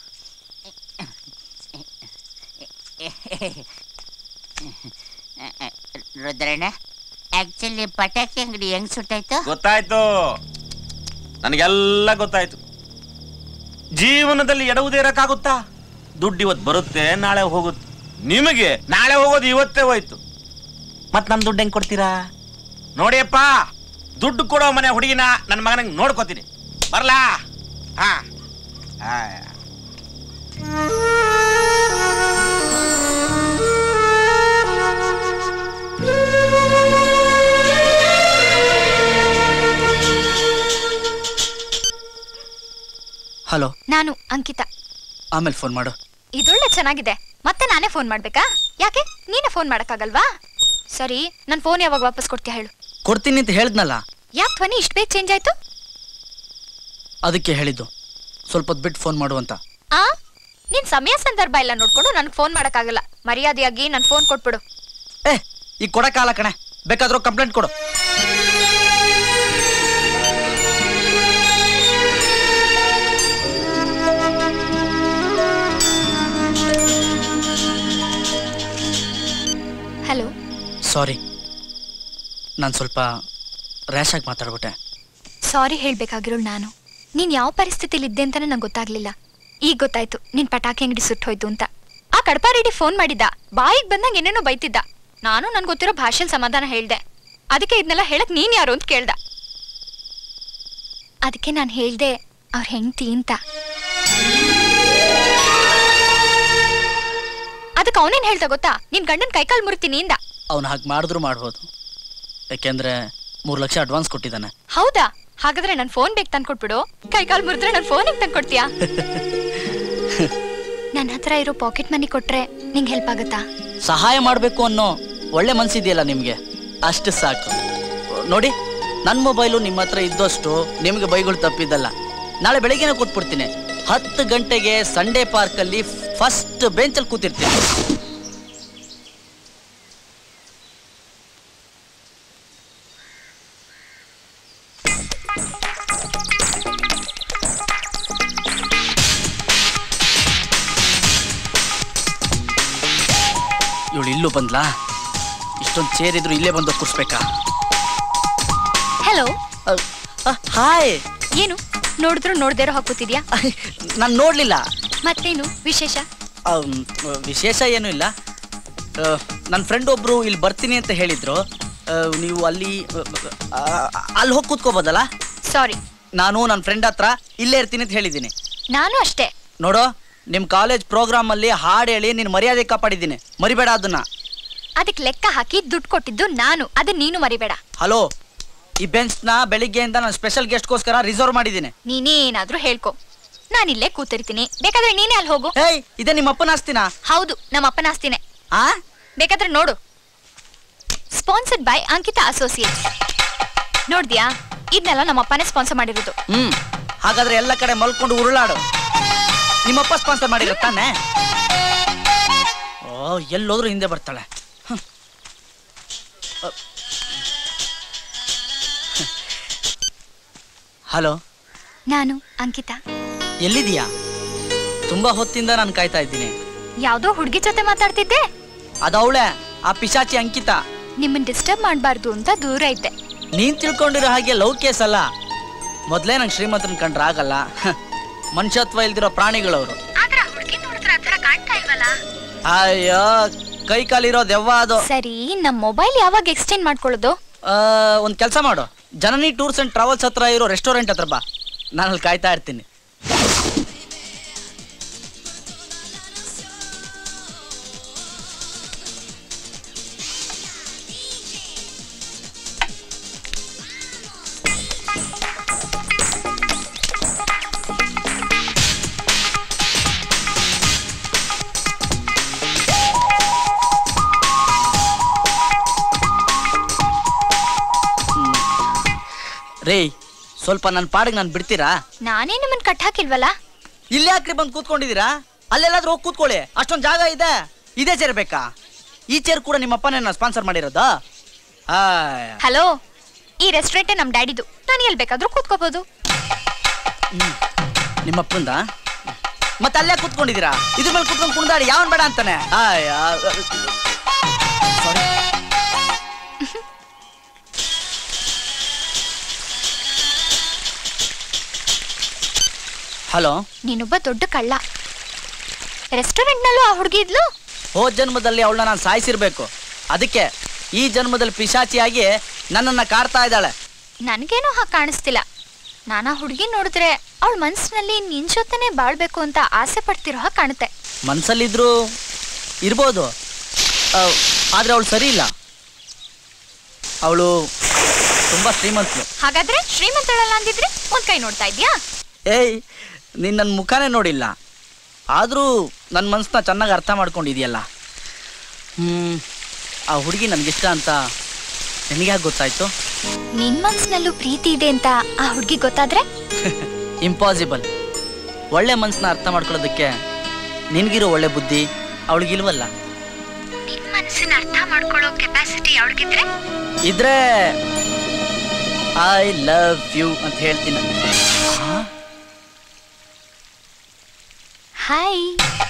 ರುದ್ರಣ್ಣ ಆಕ್ಚುಲಿ ಪಟಾಕಿ ಅಂಗಡಿ ಹೆಂಗ್ ಸುಟ್ಟಾಯ್ತು ಗೊತ್ತಾಯ್ತು ನನಗೆಲ್ಲ ಗೊತ್ತಾಯ್ತು ಜೀವನದಲ್ಲಿ ಎಡವುದೇ ಇರಕ್ಕಾಗುತ್ತಾ ದುಡ್ಡು ಇವತ್ತು ಬರುತ್ತೆ ನಾಳೆ ಹೋಗುತ್ತೆ ನಿಮಗೆ ನಾಳೆ ಹೋಗೋದು ಇವತ್ತೇ ಹೋಯ್ತು ಮತ್ ನನ್ ದುಡ್ಡು ಹೆಂಗ್ ಕೊಡ್ತೀರಾ ನೋಡಿಯಪ್ಪ ದುಡ್ಡು ಕೊಡೋ ಮನೆ ಹುಡುಗಿನ ನನ್ನ ಮಗನಿಗೆ ನೋಡ್ಕೋತೀನಿ ಬರ್ಲಾ ಹಾ ಆ. ಹಲೋ ನಾನು ಅಂಕಿತಾ ಆಮೇಲೆ ಫೋನ್ ಮಾಡು ಇದೊಳ್ಳೆ ಚೆನ್ನಾಗಿದೆ ಮತ್ತೆ ನಾನೇ ಫೋನ್ ಮಾಡ್ಬೇಕಾ ಯಾಕೆ ನೀನೇ ಫೋನ್ ಮಾಡಕ್ಕಾಗಲ್ವಾ ಸರಿ ನನ್ ಫೋನ್ ಯಾವಾಗ ವಾಪಸ್ ಕೊಡ್ತೀಯ ಹೇಳು ಕೊಡ್ತೀನಿ ಅಂತ ಹೇಳ್ದ್ನಲ್ಲ ಯಾಕೆ ಧ್ವನಿ ಇಷ್ಟ ಬೇಗ ಚೇಂಜ್ ಆಯ್ತು ಅದಕ್ಕೆ ಹೇಳಿದ್ದು ಸ್ವಲ್ಪ ಹೊತ್ತು ಬಿಟ್ಟು ಫೋನ್ ಮಾಡು ಅಂತ ಆ ನೀನ್ ಸಮಯ ಸಂದರ್ಭ ಎಲ್ಲ ನೋಡ್ಕೊಂಡು ನನ್ಗೆ ಫೋನ್ ಮಾಡಕ್ಕಾಗಲ್ಲ ಮರ್ಯಾದೆಯಾಗಿ ನನ್ ಫೋನ್ ಕೊಟ್ಬಿಡು ಏ ಈಗ ಕೊಡಕ್ಕಾಲ ಕಣೆ ಬೇಕಾದ್ರೂ ಕಂಪ್ಲೇಂಟ್ ಕೊಡು ಹಲೋ ಸಾರಿ ನಾನು ಸ್ವಲ್ಪ ರ್ಯಾಶ್ ಆಗಿ ಮಾತಾಡ್ಬಿಟ್ಟೆ ಸಾರಿ ಹೇಳ್ಬೇಕಾಗಿರೋಳು ನಾನು ನೀನ್ ಯಾವ ಪರಿಸ್ಥಿತಿಲಿ ಇದ್ದೆ ಅಂತಾನೆ ನಂಗೆ ಗೊತ್ತಾಗ್ಲಿಲ್ಲ ಈಗ ಗೊತ್ತಾಯ್ತು ನಿನ್ ಪಟಾಕಿ ಅಂಗಡಿ ಸುಟ್ಟು ಹೋಯ್ತು ಅಂತ ಆ ಕಡಪ ರೆಡ್ಡಿ ಫೋನ್ ಮಾಡಿದ್ದ ಬಾಯಿಗೆ ಬಂದಂಗ ಏನೇನೋ ಬೈತಿದ್ದ ನಾನು ನನ್ ಗೊತ್ತಿರೋ ಭಾಷೆಲ್ ಸಮಾಧಾನ ಹೇಳ್ದೆ ಅದಕ್ಕೆ ಇದನ್ನೆಲ್ಲ ಹೇಳಕ್ ನೀನ್ ಯಾರು ಅಂತ ಕೇಳ್ದ ಅದಕ್ಕೆ ನಾನು ಹೇಳ್ದೆ ಅವ್ರ ಹೆಂಡ್ತಿ ಅಂತ ಅದಕ್ಕೆ ಅವನೇನ್ ಹೇಳ್ದ ಗೊತ್ತಾ ನಿನ್ ಗಂಡನ್ ಕೈಕಾಲ್ ಮುರಿತೀನಿ ಇಂದ ಅವ್ನು ಹಾಗೆ ಮಾಡಿದ್ರು ಮಾಡ್ಬೋದು ಯಾಕೆಂದ್ರೆ ಮೂರು ಲಕ್ಷ ಅಡ್ವಾನ್ಸ್ ಕೊಟ್ಟಿದ್ದಾನೆ ಹೌದಾ ಹಾಗಾದ್ರೆ ನನ್ ಫೋನ್ ಬೇಕು ತಂದ್ಕೊಟ್ಬಿಡು ಕೈಕಾಲ್ ಮುರಿದ್ರೆ ನನ್ ಫೋನ್ ಹೆಂಗ್ ತಂದ್ಕೊಡ್ತೀಯಾ ನನ್ನ ಹತ್ರ ಇರೋ ಪಾಕೆಟ್ ಮನಿ ಕೊಟ್ರೆ ನಿಂಗೆ ಹೆಲ್ಪ್ ಆಗುತ್ತಾ ಸಹಾಯ ಮಾಡಬೇಕು ಅನ್ನೋ ಒಳ್ಳೆ ಮನ್ಸಿದೆಯಲ್ಲ ನಿಮಗೆ ಅಷ್ಟು ಸಾಕು ನೋಡಿ ನನ್ನ ಮೊಬೈಲು ನಿಮ್ಮ ಹತ್ರ ಇದ್ದಷ್ಟು ನಿಮಗೆ ಬೈಗಳು ತಪ್ಪಿದ್ದಲ್ಲ ನಾಳೆ ಬೆಳಿಗ್ಗೆನೇ ಕೊಟ್ಬಿಡ್ತೀನಿ ಹತ್ತು ಗಂಟೆಗೆ ಸಂಡೇ ಪಾರ್ಕಲ್ಲಿ ಫಸ್ಟ್ ಬೆಂಚಲ್ಲಿ ಕೂತಿರ್ತೀನಿ ಇವಳು ಇಲ್ಲೂ ಬಂದ್ಲಾ ಇಷ್ಟೊಂದು ಚೇರ್ ಇದ್ರು ಇಲ್ಲೇ ಬಂದು ಕೂರ್ಸ್ಬೇಕಾ ಹಲೋ ಹಾಯ್ ಏನು ನೋಡಿದ್ರು ನೋಡ್ದೇರೋ ಹಾಕೋತಿದ್ಯಾ ನಾನು ನೋಡ್ಲಿಲ್ಲ ಮತ್ತೇನು ವಿಶೇಷ ಅಮ್, ವಿಶೇಷ ಏನೂ ಇಲ್ಲ ನನ್ನ ಫ್ರೆಂಡ್ ಒಬ್ರು ಇಲ್ಲಿ ಬರ್ತೀನಿ ಅಂತ ಹೇಳಿದ್ರು ಆ, ನೀವು ಅಲ್ಲಿ ಆ, ಅಲ್ಲಿ ಹೋಗಿ ಕೂತ್ಕೋಬೋದಲ್ಲ ಸಾರಿ ನಾನು ನನ್ನ ಫ್ರೆಂಡ್ ಹತ್ರ ಇಲ್ಲೇ ಇರ್ತೀನಿ ಅಂತ ಹೇಳಿದ್ದೀನಿ ನಾನು ಅಷ್ಟೇ ನೋಡು ನಿಮ್ಮ ಕಾಲೇಜ್ ಪ್ರೋಗ್ರಾಮ್ ಅಲ್ಲಿ ಹಾಡು ಹೇಳಿ ನೀನು ಮರ್ಯಾದೆ ಕಾಪಾಡಿದ್ದೀನಿ ಮರಿಬೇಡ ಅದನ್ನ ಅದಕ್ಕೆ ಲೆಕ್ಕ ಹಾಕಿ ದುಡ್ಡು ಕೊಟ್ಟಿದ್ದು ನಾನು ಅದನ್ನ ನೀನು ಮರಿಬೇಡ ಹಲೋ ಈ ಬೆಂಚ್ನ ಬೆಳಿಗ್ಗೆಯಿಂದ ನಾನು ಸ್ಪೆಷಲ್ ಗೆಸ್ಟ್ಗೋಸ್ಕರ ರಿಸರ್ವ್ ಮಾಡಿದ್ದೀನಿ ನೀನೇನಾದ್ರೂ ಹೇಳ್ಕೊ ನಾನಿಲ್ಲೇ ಕೂತಿರ್ತೀನಿ ಬೇಕಾದ್ರೆ ನೀನೇ ಅಲ್ಲಿ ಹೋಗು ಏಯ್ ಇದೇ ನಿಮ್ಮ ಅಪ್ಪನ ಆಸ್ತಿನಾ ಹೌದು ನಮ್ಮ ಅಪ್ಪನ ಆಸ್ತಿನೇ ಆ ಬೇಕಾದ್ರೆ ನೋಡು ಸ್ಪಾನ್ಸರ್ಡ್ ಬೈ ಅಂಕಿತಾ ಅಸೋಸಿಯೇಟ್ ನೋಡ್ದ್ಯಾ ಇದನ್ನೆಲ್ಲ ನಮ್ಮ ಅಪ್ಪನೇ ಸ್ಪಾನ್ಸರ್ ಮಾಡಿರೋದು ಹ್ಮ್ ಹಾಗಾದ್ರೆ ಎಲ್ಲ ಕಡೆ ಮಲ್ಕೊಂಡು ಉರುಳಾಡು ನಿಮ್ಮಪ್ಪ ಸ್ಪಾನ್ಸರ್ ಮಾಡಿರೋ ತಾನೆ ಓ ಎಲ್ಲೋದ್ರೂ ಹಿಂದೆ ಬರ್ತಾಳೆ ಹ್ಮ್. ಅ. ಹಲೋ ನಾನು ಅಂಕಿತಾ ಎಲ್ಲಿದೀಯಾ ತುಂಬಾ ಹೊತ್ತಿಂದ ನಾನು ಕಾಯ್ತಾ ಇದ್ದೀನಿ ಯಾವ್ದೋ ಹುಡುಗಿ ಜೊತೆ ಮಾತಾಡ್ತಿದ್ದೆ ಅದವಳೆ ಆ ಪಿಶಾಚಿ ಅಂಕಿತ ನಿಮ್ಮನ್ ಡಿಸ್ಟರ್ಬ್ ಮಾಡಬಾರ್ದು ಅಂತ ದೂರ ಇದ್ದೆ ನೀನ್ ತಿಳ್ಕೊಂಡಿರೋ ಹಾಗೆ ಲವ್ ಕೇಸ್ ಅಲ್ಲ ಮೊದ್ಲೇ ನಂಗೆ ಶ್ರೀಮಂತನ ಕಂಡ್ರೆ ಆಗಲ್ಲ ಹ. ಮನುಷ್ಯತ್ವ ಇಲ್ದಿರೋ ಪ್ರಾಣಿಗಳವರು ಅಯ್ಯೋ ಕೈ ಕಾಲಿರೋ ದೆವ್ವ ಅದು ಸರಿ ನಮ್ ಮೊಬೈಲ್ ಯಾವಾಗ ಎಕ್ಸ್ಚೇಂಜ್ ಮಾಡ್ಕೊಳ್ಳೋದು ಆ, ಒಂದ್ ಕೆಲಸ ಮಾಡು ಜನನಿ ಟೂರ್ಸ್ ಅಂಡ್ ಟ್ರಾವೆಲ್ಸ್ ಹತ್ರ ಇರೋ ರೆಸ್ಟೋರೆಂಟ್ ಹತ್ರ ಬಾ ನಾನು ಅಲ್ಲಿ ಕಾಯ್ತಾ ಇರ್ತೀನಿ ರೇ ಸ್ವಲ್ಪ ನನ್ನ ಪಾಡಿಗೆ ನಾನು ಬಿಡ್ತೀರಾ ನಾನೇ ನಿಮ್ಮನ್ ಕಟ್ ಹಾಕಿಲ್ವಲ್ಲ ಇಲ್ಲೇ ಯಾಕ್ರಿ ಬಂದು ಕೂತ್ಕೊಂಡಿದ್ದೀರಾ ಅಲ್ಲೆಲ್ಲಾದ್ರೂ ಹೋಗಿ ಕೂತ್ಕೊಳ್ಳಿ ಅಷ್ಟೊಂದು ಜಾಗ ಇದೆ ಇದೇ ಚೇರ್ ಬೇಕಾ ಈ ಚೇರ್ ಕೂಡ ನಿಮ್ಮ ಅಪ್ಪನೇ ಸ್ಪಾನ್ಸರ್ ಮಾಡಿರೋದಾ ಹಾಯ್ ಹಲೋ ಈ ರೆಸ್ಟೋರೆಂಟ್ ನಮ್ ಡ್ಯಾಡಿದು ನಾನು ಎಲ್ಲಿ ಬೇಕಾದ್ರೂ ಕೂತ್ಕೋಬಹುದು ನಿಮ್ಮ ಅಪ್ಪಂದ ಮತ್ತೆ ಅಲ್ಲೇ ಕೂತ್ಕೊಂಡಿದ್ದೀರಾ ಇದ್ರ ಮೇಲೆ ಕೂತ್ಕೊಂಡು ಕುಣಿದಾಡಿ ಯಾವನ್ ಬೇಡ ಅಂತಾನೆ ಹಾಯ್ ಸಾರಿ ಹಲೋ ನೀನೊಬ್ಬ ದೊಡ್ಡ ಕಳ್ಳ ರೆಸ್ಟೋರೆಂಟ್ನಲ್ಲೂ ಆ ಹುಡುಗಿ ಇದ್ಲು ಹೋದ ಜನ್ಮದಲ್ಲಿ ಅವಳನ್ನ ನಾನು ಸಾಯಿಸಿರ್ಬೇಕು ಅದಕ್ಕೆ ಈ ಜನ್ಮದಲ್ಲಿ ಪಿಶಾಚಿಯಾಗಿ ನನ್ನನ್ನ ಕಾಡ್ತಾ ಇದ್ದಾಳೆ ನನ್ಗೇನೋ ಹಾಗೆ ಕಾಣಿಸ್ತಿಲ್ಲ ನಾನಾ ಹುಡುಗಿ ನೋಡಿದ್ರೆ ಅವಳ ಮನ್ಸಿನಲ್ಲಿ ನಿನ್ ಜೊತೆನೆ ಬಾಳ್ಬೇಕು ಅಂತ ಆಸೆ ಪಡ್ತಿರೋ ಹಾಗೆ ಕಾಣುತ್ತೆ ಮನ್ಸಲ್ಲಿದ್ರು ಇರ್ಬೋದು ಆ, ಆದ್ರೆ ಅವಳು ಸರಿ ಇಲ್ಲ ಅವಳು ತುಂಬಾ ಶ್ರೀಮಂತಳು ಹಾಗಾದ್ರೆ ಶ್ರೀಮಂತಳಲ್ಲ ಅಂದಿದ್ರೆ ಒಂದ್ ಕೈ ನೋಡ್ತಾ ಇದ್ಯಾ ಏಯ್ ನೀನ್ ನನ್ನ ಮುಖನೇ ನೋಡಿಲ್ಲ ಆದರೂ ನನ್ನ ಮನಸ್ಸನ್ನ ಚೆನ್ನಾಗಿ ಅರ್ಥ ಮಾಡ್ಕೊಂಡಿದ್ಯಲ್ಲ ಹ್ಮ್ ಆ ಹುಡುಗಿ ನನಗಿಷ್ಟ ಅಂತ ನಿನಗ್ಯಾಕೆ ಗೊತ್ತಾಯ್ತು ನಿನ್ ಮನ್ಸಿನಲ್ಲೂ ಪ್ರೀತಿ ಇದೆ ಅಂತ ಆ ಹುಡ್ಗಿ ಗೊತ್ತಾದ್ರೆ ಇಂಪಾಸಿಬಲ್ ಒಳ್ಳೆ ಮನಸ್ಸನ್ನ ಅರ್ಥ ಮಾಡ್ಕೊಳ್ಳೋದಕ್ಕೆ ನಿನಗಿರೋ ಒಳ್ಳೆ ಬುದ್ಧಿ ಅವಳಿಗಿಲ್ವಲ್ಲ ನಿನ್ ಮನ್ಸಿನ ಅರ್ಥ ಮಾಡ್ಕೊಳ್ಳೋ ಕೆಪಾಸಿಟಿ ಅವಳಿಗಿದ್ರೆ ಇದ್ರೆ ಐ ಲವ್ ಯು ಅಂತ ಹೇಳ್ತೀನಿ ಹಾಯ್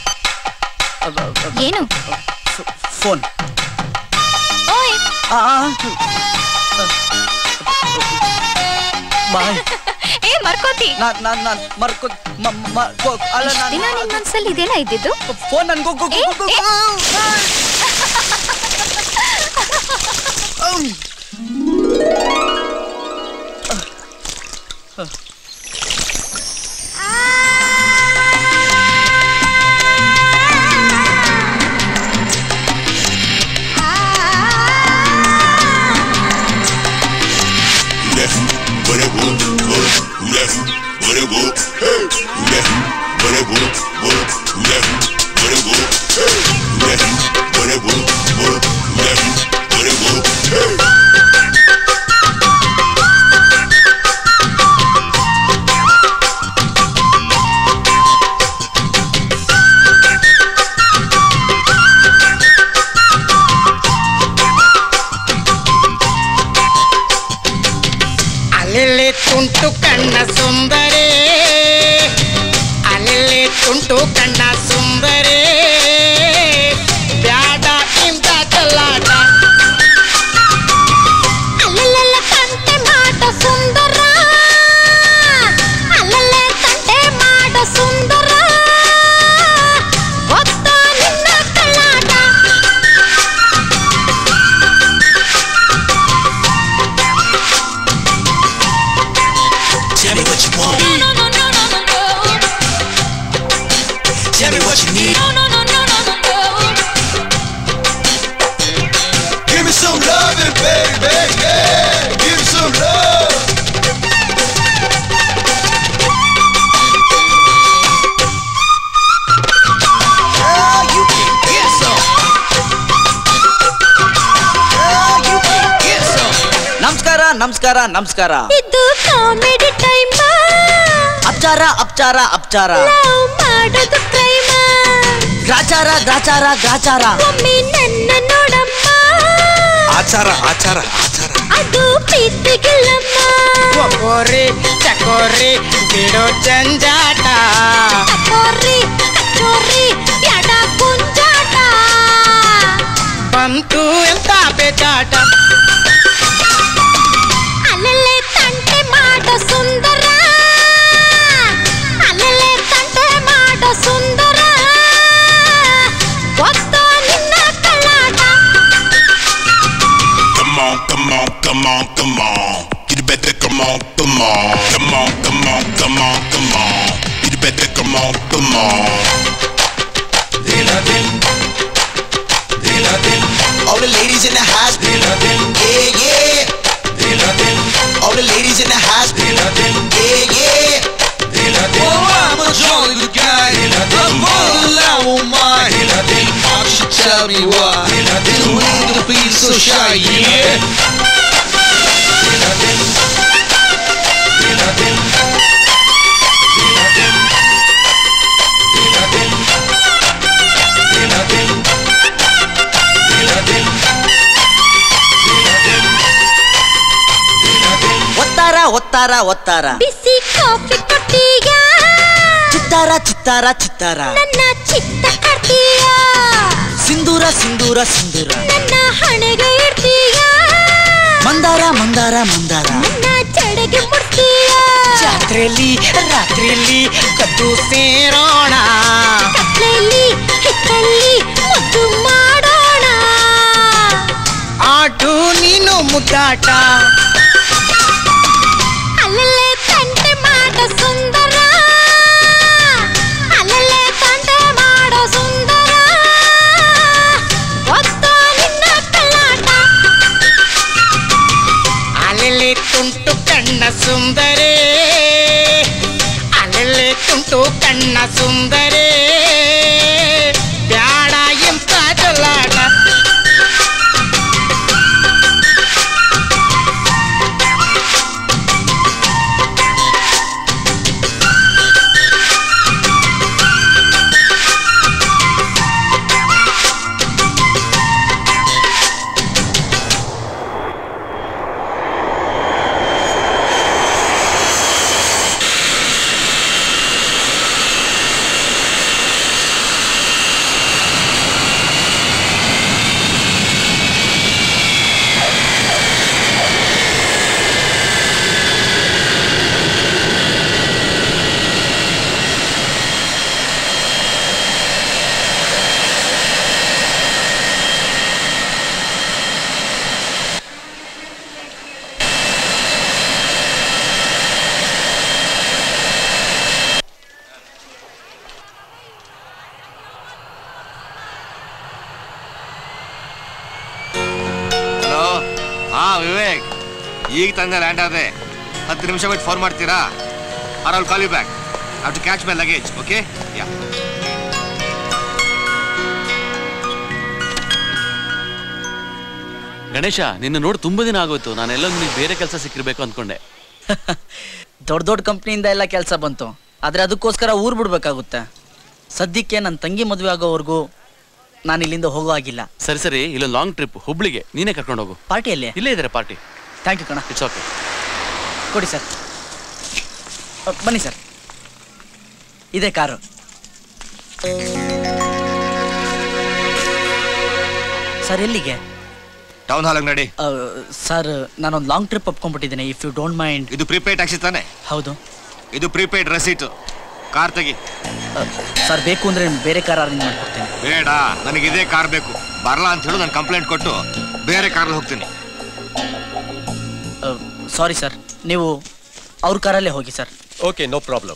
ಏನು ಫೋನ್ ಓಯ್ ಬಾಯ್ ಏ ಮರ್ಕೋತಿ ನಾನ್ ನಾನ್ ನಾನ್ ಮರ್ಕೊ ಮ- ಮ- ಕೊ- ಅಲ್ಲ ಇಷ್ಟ್ ನಾನು ದಿನ ನಿನ್ ಮನ್ಸಲ್ಲಿ ಇದೇನಾ ಇದ್ದಿದ್ದು ಫೋನ್ ನನ್ಗೋ ಗೊ- ಗೊ- ಗೊ- left, what it would, would, left, what it would, left, what it would, would, left, what it would, left, what it would, would, left, what it would, ಅಲೆಲೆ ತುಂಟು ಕಣ್ಣ ಸುಂದರೇ ಅಲೆಲೆ ತುಂಟು ಕಣ್ಣ ಸುಂದರೇ ಬ್ಯಾಡ ಇಂದ ಚಲ್ಲಾಟ ಅಲ್ಲಲ್ಲ ತಂಟೆ ಮಾಡೋ ಸುಂದರ ಅಲ್ಲಲ್ಲ ತಂಟೆ ಮಾಡೋ ಸುಂದರ ಗೊತ್ತ ನಿನ್ನ ಕಳ್ಳಾಟ Tell me what you want. Tell me what you need. Give me some loving, baby. Yeah. Give me some love. Girl, you can get some. Girl, you can get some. ನಮಸ್ಕಾರ ನಮಸ್ಕಾರ ನಮಸ್ಕಾರ ಇದು ಕಾಮಿಡಿ ಟೈಮ್ ಅಪ್ಚಾರ ಅಪ್ಚಾರ ಅಪ್ಚಾರ love ಮಾಡೋದು ಕ್ರೈಮ ಗ್ರಾಚಾರ ಗ್ರಾಚಾರ ಗ್ರಾಚಾರ ಒಮ್ಮೆ ನನ್ನ ನೋಡಮ್ಮ ಆಚಾರ ಆಚಾರ ಆಚಾರ ಅದು ಪ್ರೀತಿಗಿಲ್ಲಮ್ಮ ಒಕ್ಕೋರಿ ಚಕೋರಿ ಬಿಡೋ ಜಂಜಾಟ ಚಕೋರಿ ಕಚೋರಿ ಬ್ಯಾಡ ಕುಂಜಾಟ ಬಂತು ಎಂತ ಬೇಜಾಟ ಅಲ್ಲಲ್ಲೇ ತಂಟೆ ಮಾಡೋ ಸುಂದರ ಅಲ್ಲಲ್ಲೇ ತಂಟೆ ಮಾಡೋ ಸುಂದರ ಗೊತ್ತೋ ನಿನ್ನ ಕಳ್ಳಾಟ Come on, come on, come on, come on. You better come on, come on. Come on, come on, come on, come on. You better come on, come on. Dila dil. Dila dil. All the ladies in the house. Dila dil. Yeah, yeah. Dila dil. All the ladies in the house. Dila dil. Yeah, yeah. Dila dil. Oh, I'm a jolly good guy. I'm more than I won't mind. Why don't you tell me why? You ain't gonna be so shy, yeah. ಒತ್ತಾರ ಒತ್ತಾರ ಒತ್ತಾರ ಬಿಸಿ coffee ಕೊಟ್ಟೀಗ ಚಿತ್ತಾರ ಚಿತ್ತಾರ ಚಿತ್ತಾರ ನನ್ನ ಚಿತ್ತ ಕಟ್ತೀಯ ಸಿಂಧೂರ ಸಿಂಧೂರ ಸಿಂಧೂರ ನನ್ನ ಹಣೆಗೆ ಇಡ್ತೀಯ ಮಂದಾರ ಮಂದಾರ ಮಂದಾರ ನನ್ನ ಜಡೆಗೆ ಮುಡ್ತೀಯ ಜಾತ್ರೆಯಲ್ಲಿ ರಾತ್ರಿಯಲ್ಲಿ ಕದ್ದು ಸೇರೋಣ ಕತ್ಲೆಯಲ್ಲಿ ಹಿತ್ತಲ್ಲಿ ಮುದ್ದು ಮಾಡೋಣ ಆಟು ನೀನು ಮುದ್ದಾಟ ಅಲ್ಲಲ್ಲೇ ತಂಟೆ ಮಾಡೋ ಸುಂದರ ಅಲ್ಲಲ್ಲೇ ತಂಟೆ ಮಾಡೋ ಸುಂದರ ಗೊತ್ತೋ ನಿನ್ನ ಕಳ್ಳಾಟ ಅಲೆಲೆ ತುಂಟು ಕಣ್ಣ ಸುಂದರೇ ಅಲೆಲೆ ತುಂಟು ಕಣ್ಣ ಸುಂದರೇ ಬ್ಯಾಡ ಎಂತ ಜಲಾಟ ಹಲೋ ಹಾ ವಿವೇಕ್ ಈಗ ತಂದೆ ಲ್ಯಾಂಡ್ ಆದೆ ಹತ್ತು ನಿಮಿಷ ಬಿಟ್ಟು ಫೋನ್ ಮಾಡ್ತೀರಾ or I'll call you back have to catch my luggage okay yeah Ganesha ನಿನ್ನ ನೋಡಿ ತುಂಬಾ ದಿನ ಆಗೋಯ್ತು ನಾನೆಲ್ಲ ನಿನಗೆ ಬೇರೆ ಕೆಲಸ ಸಿಕ್ಕಿರ್ಬೇಕು ಅಂದ್ಕೊಂಡೆ ದೊಡ್ಡ ದೊಡ್ಡ ಕಂಪ್ನಿಯಿಂದ ಎಲ್ಲ ಕೆಲಸ ಬಂತು ಆದ್ರೆ ಅದಕ್ಕೋಸ್ಕರ ಊರ್ ಬಿಡ್ಬೇಕಾಗುತ್ತೆ ಸದ್ಯಕ್ಕೆ ನನ್ನ ತಂಗಿ ಮದುವೆ ಆಗೋವರೆಗೂ ನಾನು ಇಲ್ಲಿಂದ ಹೋಗೋ ಆಗಿಲ್ಲ ಸರಿ ಸರಿ ಇಲ್ಲೊಂದು ಲಾಂಗ್ ಟ್ರಿಪ್ ಹುಬ್ಳಿಗೆ ನೀನೇ ಕರ್ಕೊಂಡು ಹೋಗು ಪಾರ್ಟಿಯಲ್ಲಿ ಇಲ್ಲೇ ಇದ್ದಾರೆ ಪಾರ್ಟಿ ಥ್ಯಾಂಕ್ ಯು ಕಣ ಇಟ್ಸ್ ಓಕೆ ಕೊಡಿ ಸರ್ ಅ, ಬನ್ನಿ ಸರ್ ಇದೇ ಕಾರು ಸರ್ ಎಲ್ಲಿಗೆ ಟೌನ್ ಹಾಲ್ ನಡಿ ಅ, ಸರ್ ನಾನೊಂದು ಲಾಂಗ್ ಟ್ರಿಪ್ ಒಪ್ಕೊಂಡ್ಬಿಟ್ಟಿದ್ದೀನಿ ಇಫ್ ಯು ಡೋಂಟ್ ಮೈಂಡ್ ಇದು ಪ್ರೀಪೇಡ್ ಟ್ಯಾಕ್ಸಿ ತಾನೆ ಹೌದು ಇದು ಪ್ರೀಪೇಡ್ ರಸೀಟು ಕಾರ್ ತೆಗಿ ಸರ್ ಬೇಕು ಅಂದ್ರೆ ನಾನು ಬೇರೆ ಕಾರ್ ಅರೇಂಜ್ ಮಾಡ್ಕೊಡ್ತೀನಿ ಬೇಡ ನನಗೆ ಇದೇ ಕಾರ್ ಬೇಕು ಬರಲ್ಲ ಅಂತ ಹೇಳು ನಾನು ಕಂಪ್ಲೇಂಟ್ ಕೊಟ್ಟು ಬೇರೆ ಕಾರಲ್ಲಿ ಹೋಗ್ತೀನಿ ಸಾರಿ ಸರ್ ನೀವು ಅವ್ರ ಕಾರಲ್ಲೇ ಹೋಗಿ ಸರ್ ಓಕೆ ನೋ ಪ್ರಾಬ್ಲಮ್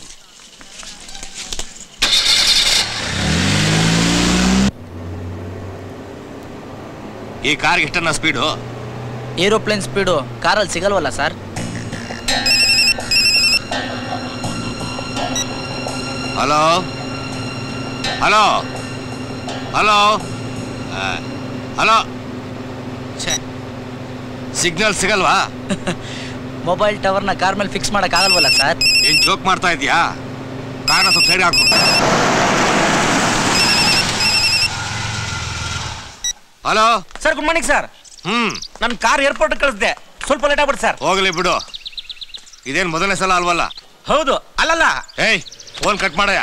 ಈ ಕಾರ್ಗೆ ಎಷ್ಟನ್ನ ಸ್ಪೀಡು ಏರೋಪ್ಲೇನ್ ಸ್ಪೀಡು ಕಾರಲ್ಲಿ ಸಿಗಲ್ವಲ್ಲ sir hello hello hello hello ಛೇ ಸಿಗ್ನಲ್ ಸಿಗಲ್ವಾ ಮೊಬೈಲ್ ಟವರ್ನ ಕಾರ್ ಮೇಲೆ ಫಿಕ್ಸ್ ಮಾಡಕ್ ಆಗಲ್ವಲ್ಲ ಸರ್ ಏನ್ ಜೋಕ್ ಮಾಡ್ತಾ ಇದೀಯಾ ಕಾರ್ನ ಸ್ವಲ್ಪ ಸೈಡ್ ಹಾಕು hello sir good morning sir hmm ನನ್ನ ಕಾರ್ ಏರ್ಪೋರ್ಟ್ ಕಳಿಸ್ದೆ ಸ್ವಲ್ಪ ಲೇಟ್ ಆಗ್ಬಿಟ್ಟು ಸರ್ ಹೋಗ್ಲಿ ಬಿಡು ಇದೇನ್ ಮೊದಲನೇ ಸಲ ಅಲ್ವಲ್ಲ ಹೌದು ಅಲ್ಲಲ್ಲ ಏಯ್ ಫೋನ್ ಕಟ್ ಮಾಡಯ್ಯ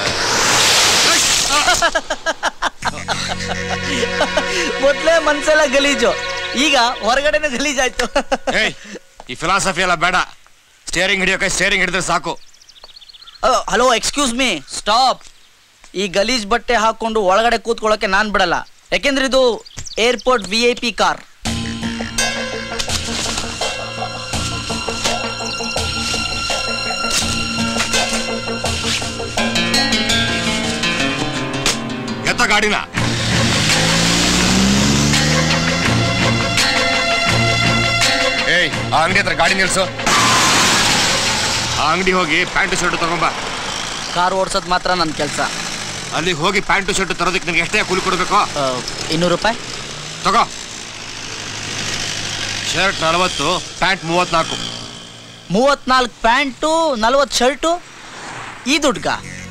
ಮೊದ್ಲೇ ಮನ್ಸೆಲ್ಲ ಗಲೀಜು ಈಗ ಹೊರಗಡೆನೂ ಗಲೀಜಾಯ್ತು ಏಯ್ ಈ ಫಿಲಾಸಫಿ ಎಲ್ಲ ಬೇಡ ಸ್ಟೇರಿಂಗ್ ಹಿಡಿಯೋಕೆ ಸ್ಟೇರಿಂಗ್ ಹಿಡಿದ್ರೆ ಸಾಕು ಹಲೋ ಎಕ್ಸ್ಕ್ಯೂಸ್ ಮೀ ಸ್ಟಾಪ್ ಈ ಗಲೀಜ್ ಬಟ್ಟೆ ಹಾಕೊಂಡು ಒಳಗಡೆ ಕೂತ್ಕೊಳ್ಳೋಕೆ ನಾನ್ ಬಿಡಲ್ಲ ಯಾಕೆಂದ್ರೆ ಇದು airport V I P car ಎತ್ತ ಗಾಡಿನ ಏಯ್ ಆ ಅಂಗಡಿ ಹತ್ರ ಗಾಡಿ ನಿಲ್ಸು ಆ ಅಂಗಡಿ ಹೋಗಿ ಪ್ಯಾಂಟು ಶರ್ಟ್ ತಗೊಂಬ ಕಾರ್ ಓಡ್ಸೋದ್ ಮಾತ್ರ ನನ್ನ ಕೆಲಸ ಅಲ್ಲಿ ಹೋಗಿ ಪ್ಯಾಂಟು ಶರ್ಟ್ ತರೋದಕ್ಕೆ ನಿನಗೆ ಎಷ್ಟೇ ಕೂಲಿ ಕೊಡಬೇಕು ಇನ್ನೂರು ರೂಪಾಯಿ ತಗೋ ಶರ್ಟ್ ನಲವತ್ತು ಪ್ಯಾಂಟ್ ಮೂವತ್ನಾಲ್ಕು ಮೂವತ್ನಾಲ್ಕು ಪ್ಯಾಂಟು ನಲ್ವತ್ತು ಶರ್ಟು ಈ ದುಡ್ಗ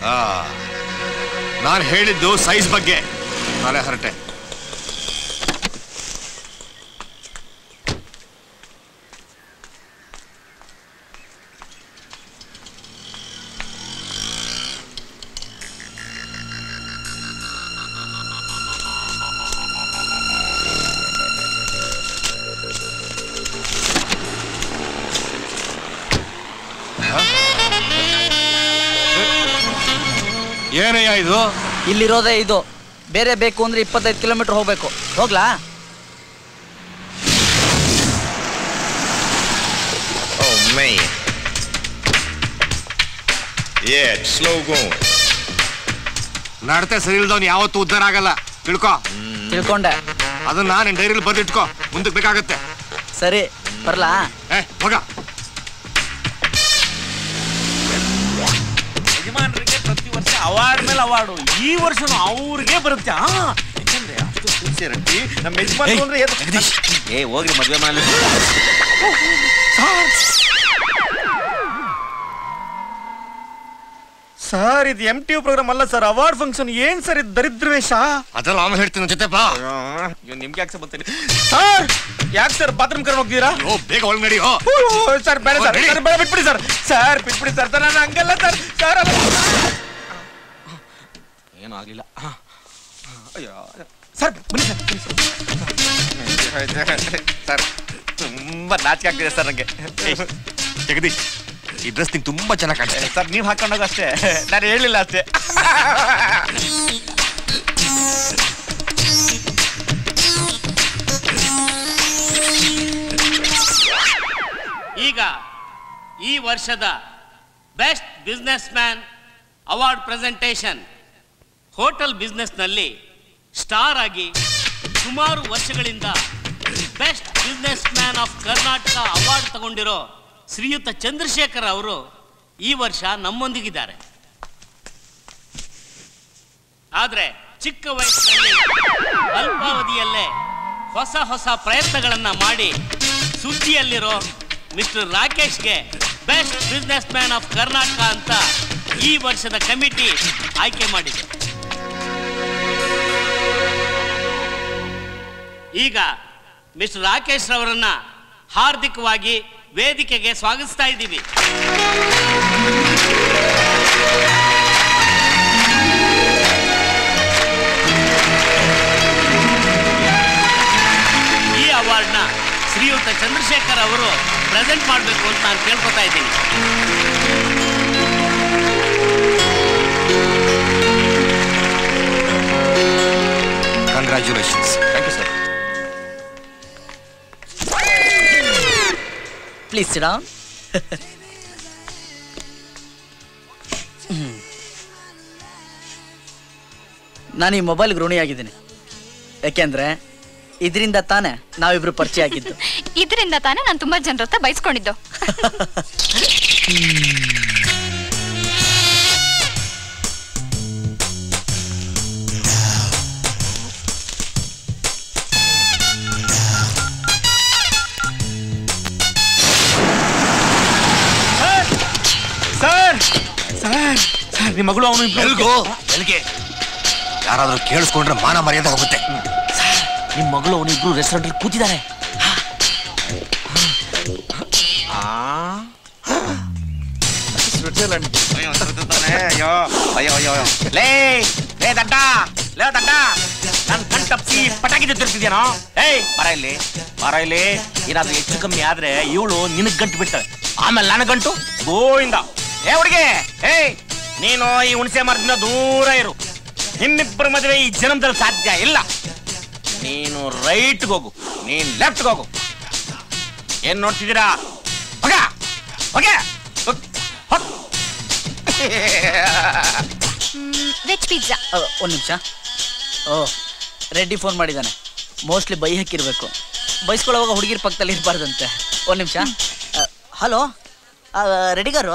ನಾನು ಹೇಳಿದ್ದು ಸೈಜ್ ಬಗ್ಗೆ ನಾಳೆ ಹರಟೆ ಏನಯ್ಯ ಇದು ಇಲ್ಲಿರೋದೇ ಇದು ಬೇರೆ ಬೇಕು ಅಂದ್ರೆ ಇಪ್ಪತ್ತೈದು ಕಿಲೋಮೀಟರ್ ಹೋಗ್ಬೇಕು ಹೋಗ್ಲಾ Yeah, slow going. ನಡತೆ ಸರಿ ಇಲ್ದವ್ನು ಯಾವತ್ತೂ ಉದ್ಧಾರ ಆಗಲ್ಲ ತಿಳ್ಕೊ ತಿಳ್ಕೊಂಡೆ ಅದನ್ನ ನಿನ್ ಡೈರಿಲಿ ಬರೆದಿಟ್ಕೋ ಮುಂದಕ್ಕೆ ಬೇಕಾಗತ್ತೆ ಸರಿ ಬರ್ಲಾ ಏ ಮಗ ಯಜಮಾನರಿಗೆ ಪ್ರತಿ ವರ್ಷ ಅವಾರ್ಡ್ ಮೇಲೆ ಅವಾರ್ಡು ಈ ವರ್ಷನೂ ಅವ್ರಿಗೆ ಬರುತ್ತೆ ಆ, ಯಾಕಂದ್ರೆ ಅಷ್ಟು ಸಿನ್ಸಿಯರಿಟಿ ನಮ್ಮ ಯಜಮಾನ್ ಅಂದ್ರೆ ಏನು- ಏ ಹೋಗ್ರಿ ಮದ್ವೆ ಮಾಡಿ ಸರ್ ಇದು ಎಂ ಟಿ ಪ್ರೋಗ್ರಾಮ್ ಅಲ್ಲ ಸರ್ ಅವಾರ್ಡ್ ಫಂಕ್ಷನ್ ಏನ್ ಸರ್ ಇದು ದರಿದ್ರ ವೇಷ ಅದೆಲ್ಲ ಆಮೇಲೆ ಹೇಳ್ತೀನಿ ಜೊತೆ ಬಾ ಅಯ್ಯೋ, ನಿಮ್ಗೆ ಯಾಕೆ ಸರ್ ಬರ್ತೀನಿ ಸರ್ ಯಾಕೆ ಸರ್ ಬಾತ್ರೂಮ್ ಕರ್ಕೊಂಡು ಹೋಗ್ತೀರಾ ಓ ಬೇಗ ಒಳಗೆ ನಡಿ ಓ ಸರ್ ಬೇಡ ಸರ್ ಸರ್, ಬೇಡ ಬಿಟ್ಬಿಡಿ ಸರ್ ಸರ್ ಬಿಟ್ಬಿಡಿ ಸರ್ ಸರ್ ನಾನು ಹಂಗಲ್ಲ ಸರ್ ಸರ್ ಅಲ್ಲ ಏನೂ ಆಗಲಿಲ್ಲ ಅಯ್ಯೋ ಸರ್ ಬನ್ನಿ ಸರ್ ಬನ್ನಿ ಸರ್ ಸರ್ ತುಂಬಾ ನಾಚಿಕೆ ಆಗ್ತಿದೆ ಸರ್ ನನಗೆ ಜಗದೀಶ್ ಈ ಡ್ರೆಸ್ ನಿಂಗೆ ತುಂಬಾ ಚೆನ್ನಾಗಿ ಕಾಣಿಸ್ತೆ ಸರ್ ನೀವು ಹಾಕೊಂಡಾಗ ಅಷ್ಟೇ ನಾನು ಹೇಳಿಲ್ಲ ಅಷ್ಟೇ ಈಗ ಈ ವರ್ಷದ best businessman award presentation hotel ಬಿಸ್ನೆಸ್ನಲ್ಲಿ ಸ್ಟಾರ್ ಆಗಿ ಸುಮಾರು ವರ್ಷಗಳಿಂದ best businessman of Karnataka award ತಗೊಂಡಿರೋ ಶ್ರೀಯುತ ಚಂದ್ರಶೇಖರ್ ಅವರು ಈ ವರ್ಷ ನಮ್ಮೊಂದಿಗಿದ್ದಾರೆ ಆದರೆ ಚಿಕ್ಕ ವಯಸ್ಸಿನಲ್ಲಿ ಅಲ್ಪಾವಧಿಯಲ್ಲೇ ಹೊಸ ಹೊಸ ಪ್ರಯತ್ನಗಳನ್ನ ಮಾಡಿ ಸುದ್ದಿಯಲ್ಲಿರೋ ಮಿಸ್ಟರ್ ರಾಕೇಶ್ಗೆ best businessman of Karnataka ಅಂತ ಈ ವರ್ಷದ ಕಮಿಟಿ ಆಯ್ಕೆ ಮಾಡಿದೆ ಈಗ ಮಿಸ್ಟರ್ ರಾಕೇಶ್ ರವರನ್ನ ಹಾರ್ದಿಕವಾಗಿ ವೇದಿಕೆಗೆ ಸ್ವಾಗತಿಸ್ತಾ ಇದ್ದೀವಿ ಈ ಅವಾರ್ಡ್ನ ಶ್ರೀಯುತ ಚಂದ್ರಶೇಖರ್ ಅವರು ಪ್ರೆಸೆಂಟ್ ಮಾಡಬೇಕು ಅಂತ ನಾನು ಕೇಳ್ಕೊತಾ ಇದ್ದೀನಿ congratulations thank you sir please ಸಿಡಾ ನಾನು ಈ ಮೊಬೈಲ್ಗೆ ಋಣಿಯಾಗಿದ್ದೀನಿ ಯಾಕೆಂದ್ರೆ ಇದರಿಂದ ತಾನೇ ನಾವಿಬ್ರು ಪರಿಚಯ ಆಗಿದ್ದು ಇದರಿಂದ ತಾನೇ ನಾನು ತುಂಬಾ ಜನರ ಹತ್ರ ಬೈಸ್ಕೊಂಡಿದ್ದು ಸರ್ ಸರ್ ಸರ್ ನಿಮ್ಮ ಮಗಳು ಅವನು ಎಲ್ಗೋ ಎಲ್ಗೆ ಯಾರಾದ್ರೂ ಕೇಳಿಸ್ಕೊಂಡ್ರೆ ಮಾನ ಮರ್ಯಾದೆ ಹೋಗುತ್ತೆ ನಿಮ್ಮ ಮಗಳು ಅವನು ಇಬ್ರು ರೆಸ್ಟೋರೆಂಟ್ ಕೂತಿದ್ದಾರೆ ಸ್ವಿಟ್ಜರ್ಲೆಂಡ್ ಅಯ್ಯೋ ಅಯ್ಯೋ ಅಯ್ಯೋ ಅಯ್ಯೋ ಲೇ ಲೇ ದಡ್ಡ ಲೇ ದಡ್ಡ ನನ್ ಕಣ್ ತಪ್ಸಿ ಪಟಾಕಿ ತಿರ್ತಿದ್ಯಾನೋ ಏಯ್ ಬರ ಇಲ್ಲಿ ಬರ ಇಲ್ಲಿ ಏನಾದ್ರೂ ಹೆಚ್ಚು ಕಮ್ಮಿ ಆದ್ರೆ ಇವಳು ನಿನಗ್ ಗಂಟು ಬಿಡ್ತಾಳೆ ಆಮೇಲೆ ನನ್ನ ಗಂಟು ಗೋಯಿಂದ ಏ ಹುಡುಗಿ ಏಯ್ ನೀನು ಈ ಹುಣಸೆ ಮರದಿಂದ ದೂರ ಇರು ನಿಮ್ಮಿಬ್ಬರ ಮದುವೆ ಈ ಜನ್ಮದಲ್ಲಿ ಸಾಧ್ಯ ಇಲ್ಲ ನೀನು ರೈಟ್ ಹೋಗು ನೀನ್ ಲೆಫ್ಟ್ ಹೋಗು ಏನ್ ನೋಡ್ತಿದ್ದೀರಾ ಹೋಗ ಹೋಗೆ ವೆಜ್ ಪಿಜ್ಜಾ ಒಂದು ನಿಮಿಷ ಓ ರೆಡ್ಡಿ ಫೋನ್ ಮಾಡಿದ್ದಾನೆ ಮೋಸ್ಟ್ಲಿ ಬೈ ಹಾಕಿರ್ಬೇಕು ಬೈಸ್ಕೊಳ್ಳೋವಾಗ ಹುಡುಗಿರ ಪಕ್ಕದಲ್ಲಿ ಇರಬಾರ್ದಂತೆ ಒಂದು ನಿಮಿಷ ಹಲೋ ರೆಡಿಗಾರು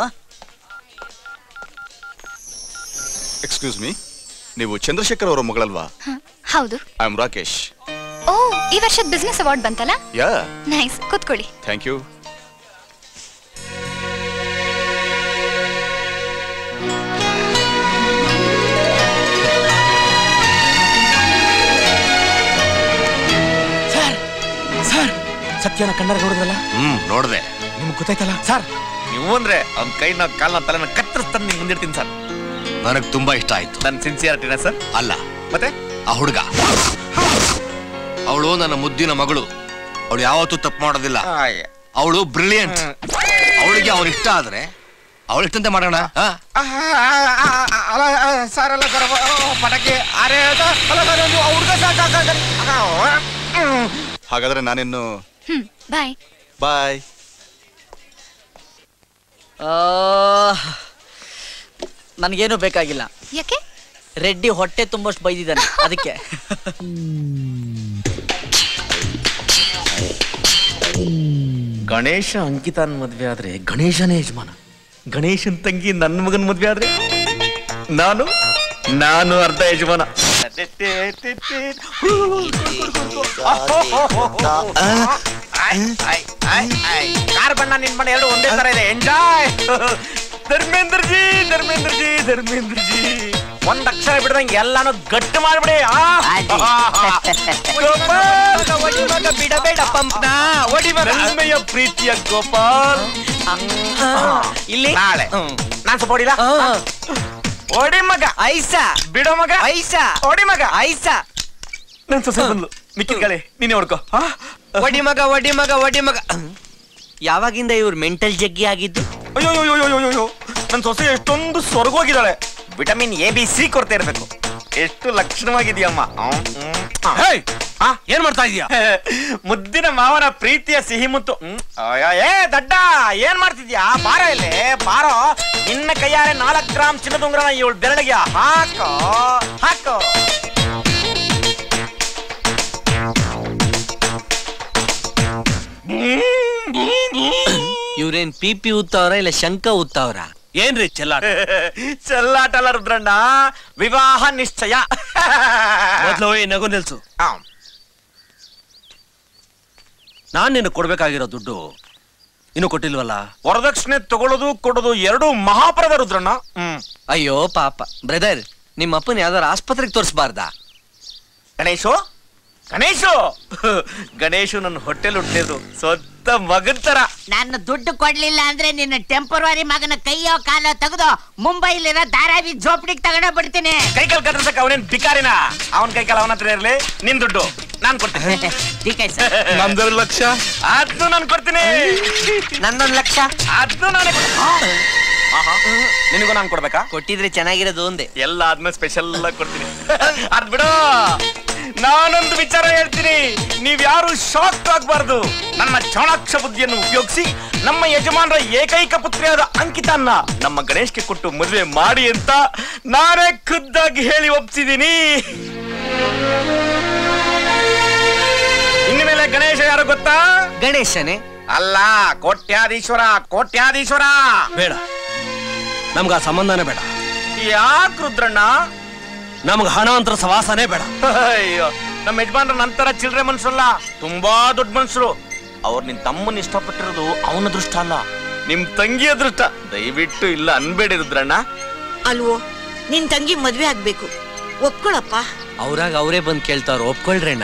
ಎಕ್ಸ್ಕ್ಯೂಸ್ ಮೀ ನೀವು ಚಂದ್ರಶೇಖರ್ ಅವರ ಮಗಳಲ್ವಾ ಹೌದು ಐ ಆಮ್ ರಾಕೇಶ್ ಓ ಈ ವರ್ಷದ ಬಿಸ್ನೆಸ್ ಅವಾರ್ಡ್ ಬಂತಲ್ಲ ಯಾ ನೈಸ್ ಕೂತ್ಕೊಳ್ಳಿ ಥ್ಯಾಂಕ್ ಯು ಸರ್ ಸರ್ ಸತ್ಯನ ಕಣ್ಣಾರ ನೋಡಿದ್ರಲ್ಲ ಹ್ಮ್ ನೋಡ್ದೆ ನಿಮ್ಗೆ ಗೊತ್ತಾಯ್ತಲ್ಲ ಸರ್ ನೀವು ಅಂದ್ರೆ ಅವ್ನ ಕೈನ ಕಾಲ್ನ ತಲೆನ ಕತ್ತರಿಸ್ತಾನೆ ನಿಮ್ಗೆ ಮುಂದಿರ್ತೀನಿ ಸರ್ ನನಗ್ ತುಂಬಾ ಇಷ್ಟ ಆಯ್ತು ನನ್ನ ಸಿನ್ಸಿಯಾರಿಟಿನ ಸರ್ ಅಲ್ಲ ಮತ್ತೆ ಆ ಹುಡುಗ ಅವಳು ನನ್ನ ಮುದ್ದಿನ ಮಗಳು ಅವಳು ಯಾವತ್ತೂ ತಪ್ಪು ಮಾಡೋದಿಲ್ಲ ಅವಳು ಬ್ರಿಲಿಯಂಟ್ ಅವಳಿಗೆ ಅವ್ನ ಇಷ್ಟ ಆದ್ರೆ ಅವಳು ಇಷ್ಟಂತೆ ಮಾಡೋಣ ಆ? ಅಲ್ಲ ಸರ್ ಅಲ್ಲ ಸರ್ ಪಟಾಕಿ ಅರೆ ಅಲ್ಲ ಸರ್ ನೀವು ಹುಡುಗ ಸಾಕಾಗ ಹಾಗಾದ್ರೆ ನಾನಿನ್ನು ಹ್ಮ್ ಬಾಯ್ ಬಾಯ್ ನನಗೇನು ಬೇಕಾಗಿಲ್ಲ ಯಾಕೆ ರೆಡ್ಡಿ ಹೊಟ್ಟೆ ತುಂಬಷ್ಟು ಬೈದಿದ್ದಾನೆ ಅದಕ್ಕೆ ಗಣೇಶ ಅಂಕಿತನ್ ಮದ್ವೆ ಆದ್ರೆ ಗಣೇಶನೇ ಯಜಮಾನ ಗಣೇಶನ್ ತಂಗಿ ನನ್ನ ಮಗನ್ ಮದ್ವೆ ಆದ್ರೆ ನಾನು ನಾನು ಅರ್ಧ ಯಜಮಾನ ಕಾರ್ ಬಣ್ಣ ನಿನ್ ಬಣ್ಣ ಎರಡು ಒಂದೇ ತರ ಇದೆ ಎಂಜಾಯ್ ಧರ್ಮೇಂದ್ರ ಜಿ ಧರ್ಮೇಂದ್ರ ಜಿ ಧರ್ಮೇಂದ್ರ ಜಿ ಒಂದ್ ಅಕ್ಷರ ಬಿಡ್ದಂಗೆ ಎಲ್ಲಾನು ಗಟ್ಟಿ ಮಾಡ್ಬಿಡಿ ಆ? ಗೋಪಾಲ್, ಒಡಿ ಮಗ ಬಿಡಬೇಡ ಪಂಪ್ನ ಒಡಿ ಮಗ ನನ್ಮೆಯ ಪ್ರೀತಿಯ ಗೋಪಾಲ್ ಇಲ್ಲಿ ನಾಳೆ ನಾನ್ ಸ್ವಲ್ಪ ಹೊಡಿಲ ಓಡಿ ಮಗ ಐಸಾ ಬಿಡೋ ಮಗ ಐಸಾ ಓಡಿ ಮಗ ಐಸಾ ನನ್ ಸೊಸೆ ಬಂದ್ಲು ಮಿಕ್ಕಿದ ಕಳೆ ನೀನೇ ಹೊಡ್ಕೋ ಒಡಿ ಮಗ ಒಡಿ ಮಗ ಒಡಿ ಮಗ ಯಾವಾಗಿಂದ ಇವ್ರು ಮೆಂಟಲ್ ಜಗ್ಗಿ ಆಗಿದ್ದು ಅಯ್ಯೋ ಅಯ್ಯೋ ಅಯ್ಯೋ ಅಯ್ಯೋ ನನ್ ಸೊಸೆ ಎಷ್ಟೊಂದು ಸ್ವರ್ಗೋಗಿದ್ದಾಳೆ ವಿಟಮಿನ್ ಎ ಬಿ ಸಿ ಕೊಡ್ತಾ ಇರ್ಬೇಕು ಎಷ್ಟು ಲಕ್ಷಣವಾಗಿದೆಯಮ್ಮ ಏನ್ ಮಾಡ್ತಾ ಇದೀಯಾ ಮುದ್ದಿನ ಮಾವನ ಪ್ರೀತಿಯ ಸಿಹಿ ಮುತ್ತು ಹ್ಮ್. ಅಯ್ಯೋ, ಏ ದಡ್ಡ ಏನ್ ಮಾಡ್ತಿದ್ಯಾ ಬಾರ ಇಲ್ಲಿ ಬಾರೋ ನಿನ್ನ ಕೈಯಾರೆ ನಾಲ್ಕು ಗ್ರಾಮ್ ಚಿನ್ನದ ಉಂಗ್ರನ ಇವಳು ಬೆರಳಿಗೆ ಹಾಕೋ ಹಾಕೋ ಇವ್ರೇನ್ ಪಿ ಪಿ ಉತ್ತವ್ರ ಇಲ್ಲ ಶಂಕ ಉತ್ತವ್ರ ಏನ್ರಿ ಚೆಲ್ಲಾಟ ಚೆಲ್ಲಾಟಲ್ಲ ರುದ್ರಣ್ಣ ವಿವಾಹ ನಿಶ್ಚಯ ಮೊದ್ಲು ಈ ನಗು ನಿಲ್ಸು ನಾನ್ ನಿನ್ನ ಕೊಡ್ಬೇಕಾಗಿರೋ ದುಡ್ಡು ಇನ್ನು ಕೊಟ್ಟಿಲ್ವಲ್ಲ ವರದಕ್ಷಿಣೆ ತಗೊಳ್ಳೋದು ಕೊಡೋದು ಎರಡು ಮಹಾಪರದ ರುದ್ರಣ್ಣ ಹ್ಮ್ ಅಯ್ಯೋ ಪಾಪ ಬ್ರದರ್ ನಿಮ್ಮ ಅಪ್ಪನ ಯಾವ್ದಾರ ಆಸ್ಪತ್ರೆಗೆ ತೋರಿಸ್ಬಾರ್ದಾ ಗಣೇಶು ಗಣೇಶು ಗಣೇಶು ನನ್ನ ಹೊಟ್ಟೆಲ್ ಹುಟ್ಟಿದ್ರು ಸ್ವಂತ ಮಗನ್ ತರ ನಾನು ದುಡ್ಡು ಕೊಡ್ಲಿಲ್ಲ ಅಂದ್ರೆ ನಿನ್ನ ಟೆಂಪರರಿ ಮಗನ ಕೈಯೋ ಕಾಲೋ ತೆಗೆದು ಮುಂಬೈಲಿರೋ ಧಾರಾವಿ ಜೋಪಡಿಗೆ ತಗೊಂಡೋಗ್ ಬಿಡ್ತೀನಿ ಕೈ ಕಾಲ್ ಕತ್ತರ್ಸಕ್ ಅವನೇನ್ ಬಿಕಾರಿನ ಅವನ್ ಕೈ ಕಾಲ ಅವನ ಹತ್ರ ಇರ್ಲಿ ನಿನ್ ದುಡ್ಡು ನಾನ್ ಕೊಡ್ತೀನಿ ನಮ್ದೆರಡು ಲಕ್ಷ ಅದ್ನು ನಾನ್ ಕೊಡ್ತೀನಿ ನನ್ನೊಂದ್ ಲಕ್ಷ ಅದ್ನು ನಾನೇ ಕೊಡ್ತೀನಿ. ಆಹಾ, ನಿನಗೂ ನಾನ್ ಕೊಡ್ಬೇಕಾ ಕೊಟ್ಟಿದ್ರೆ ಚೆನ್ನಾಗಿರೋದು ಒಂದೇ ಎಲ್ಲ ಆದ್ಮೇಲೆ ಸ್ಪೆಷಲ್ ಆಗಿ ಕೊಡ್ತೀನಿ ಅದ್ ಬಿಡು ನಾನೊಂದು ವಿಚಾರ ಹೇಳ್ತೀನಿ ನೀವ್ ಯಾರು ಶಾಕ್ ಆಗ್ಬಾರ್ದು ನನ್ನ ಚಾಣಾಕ್ಷ ಬುದ್ಧಿಯನ್ನು ಉಪಯೋಗಿಸಿ ನಮ್ಮ ಯಜಮಾನರ ಏಕೈಕ ಪುತ್ರಿಯಾದ ಅಂಕಿತನ್ನ ನಮ್ಮ ಗಣೇಶ್ಗೆ ಕೊಟ್ಟು ಮದುವೆ ಮಾಡಿ ಅಂತ ನಾನೇ ಖುದ್ದಾಗಿ ಹೇಳಿ ಒಪ್ಸಿದೀನಿ ಇನ್ನು ಮೇಲೆ ಗಣೇಶ ಯಾರು ಗೊತ್ತಾ ಗಣೇಶನೇ ಅಲ್ಲ ಕೋಟ್ಯಾಧೀಶ್ವರ ಕೋಟ್ಯಾಧೀಶ್ವರ ಬೇಡ ನಮ್ಗ ಆ ಸಂಬಂಧನೇ ಬೇಡ ಯಾಕೆ ರುದ್ರಣ್ಣ ನಮ್ಗ ಹಣವಂತರ ಸವಾಸನೇ ಬೇಡ ಅಯ್ಯೋ ನಮ್ಮ ಯಜಮಾನ್ರ ನಂತರ ಚಿಲ್ರೆ ಮನ್ಸಲ್ಲ ತುಂಬಾ ದೊಡ್ಡ ಮನ್ಸರು ಅವ್ರು ನಿನ್ ತಮ್ಮನ್ ಇಷ್ಟಪಟ್ಟಿರೋದು ಅವನ ಅದೃಷ್ಟ ಅಲ್ಲ ನಿಮ್ ತಂಗಿ ಅದೃಷ್ಟ ದಯವಿಟ್ಟು ಇಲ್ಲ ಅನ್ಬೇಡಿ ರುದ್ರಣ್ಣ ಅಲ್ವೋ ನಿನ್ ತಂಗಿ ಮದ್ವೆ ಆಗ್ಬೇಕು ಒಪ್ಕೊಳಪ್ಪ ಅವ್ರಾಗ ಅವರೇ ಬಂದ್ ಕೇಳ್ತಾರ ಒಪ್ಕೊಳ್ರಣ್ಣ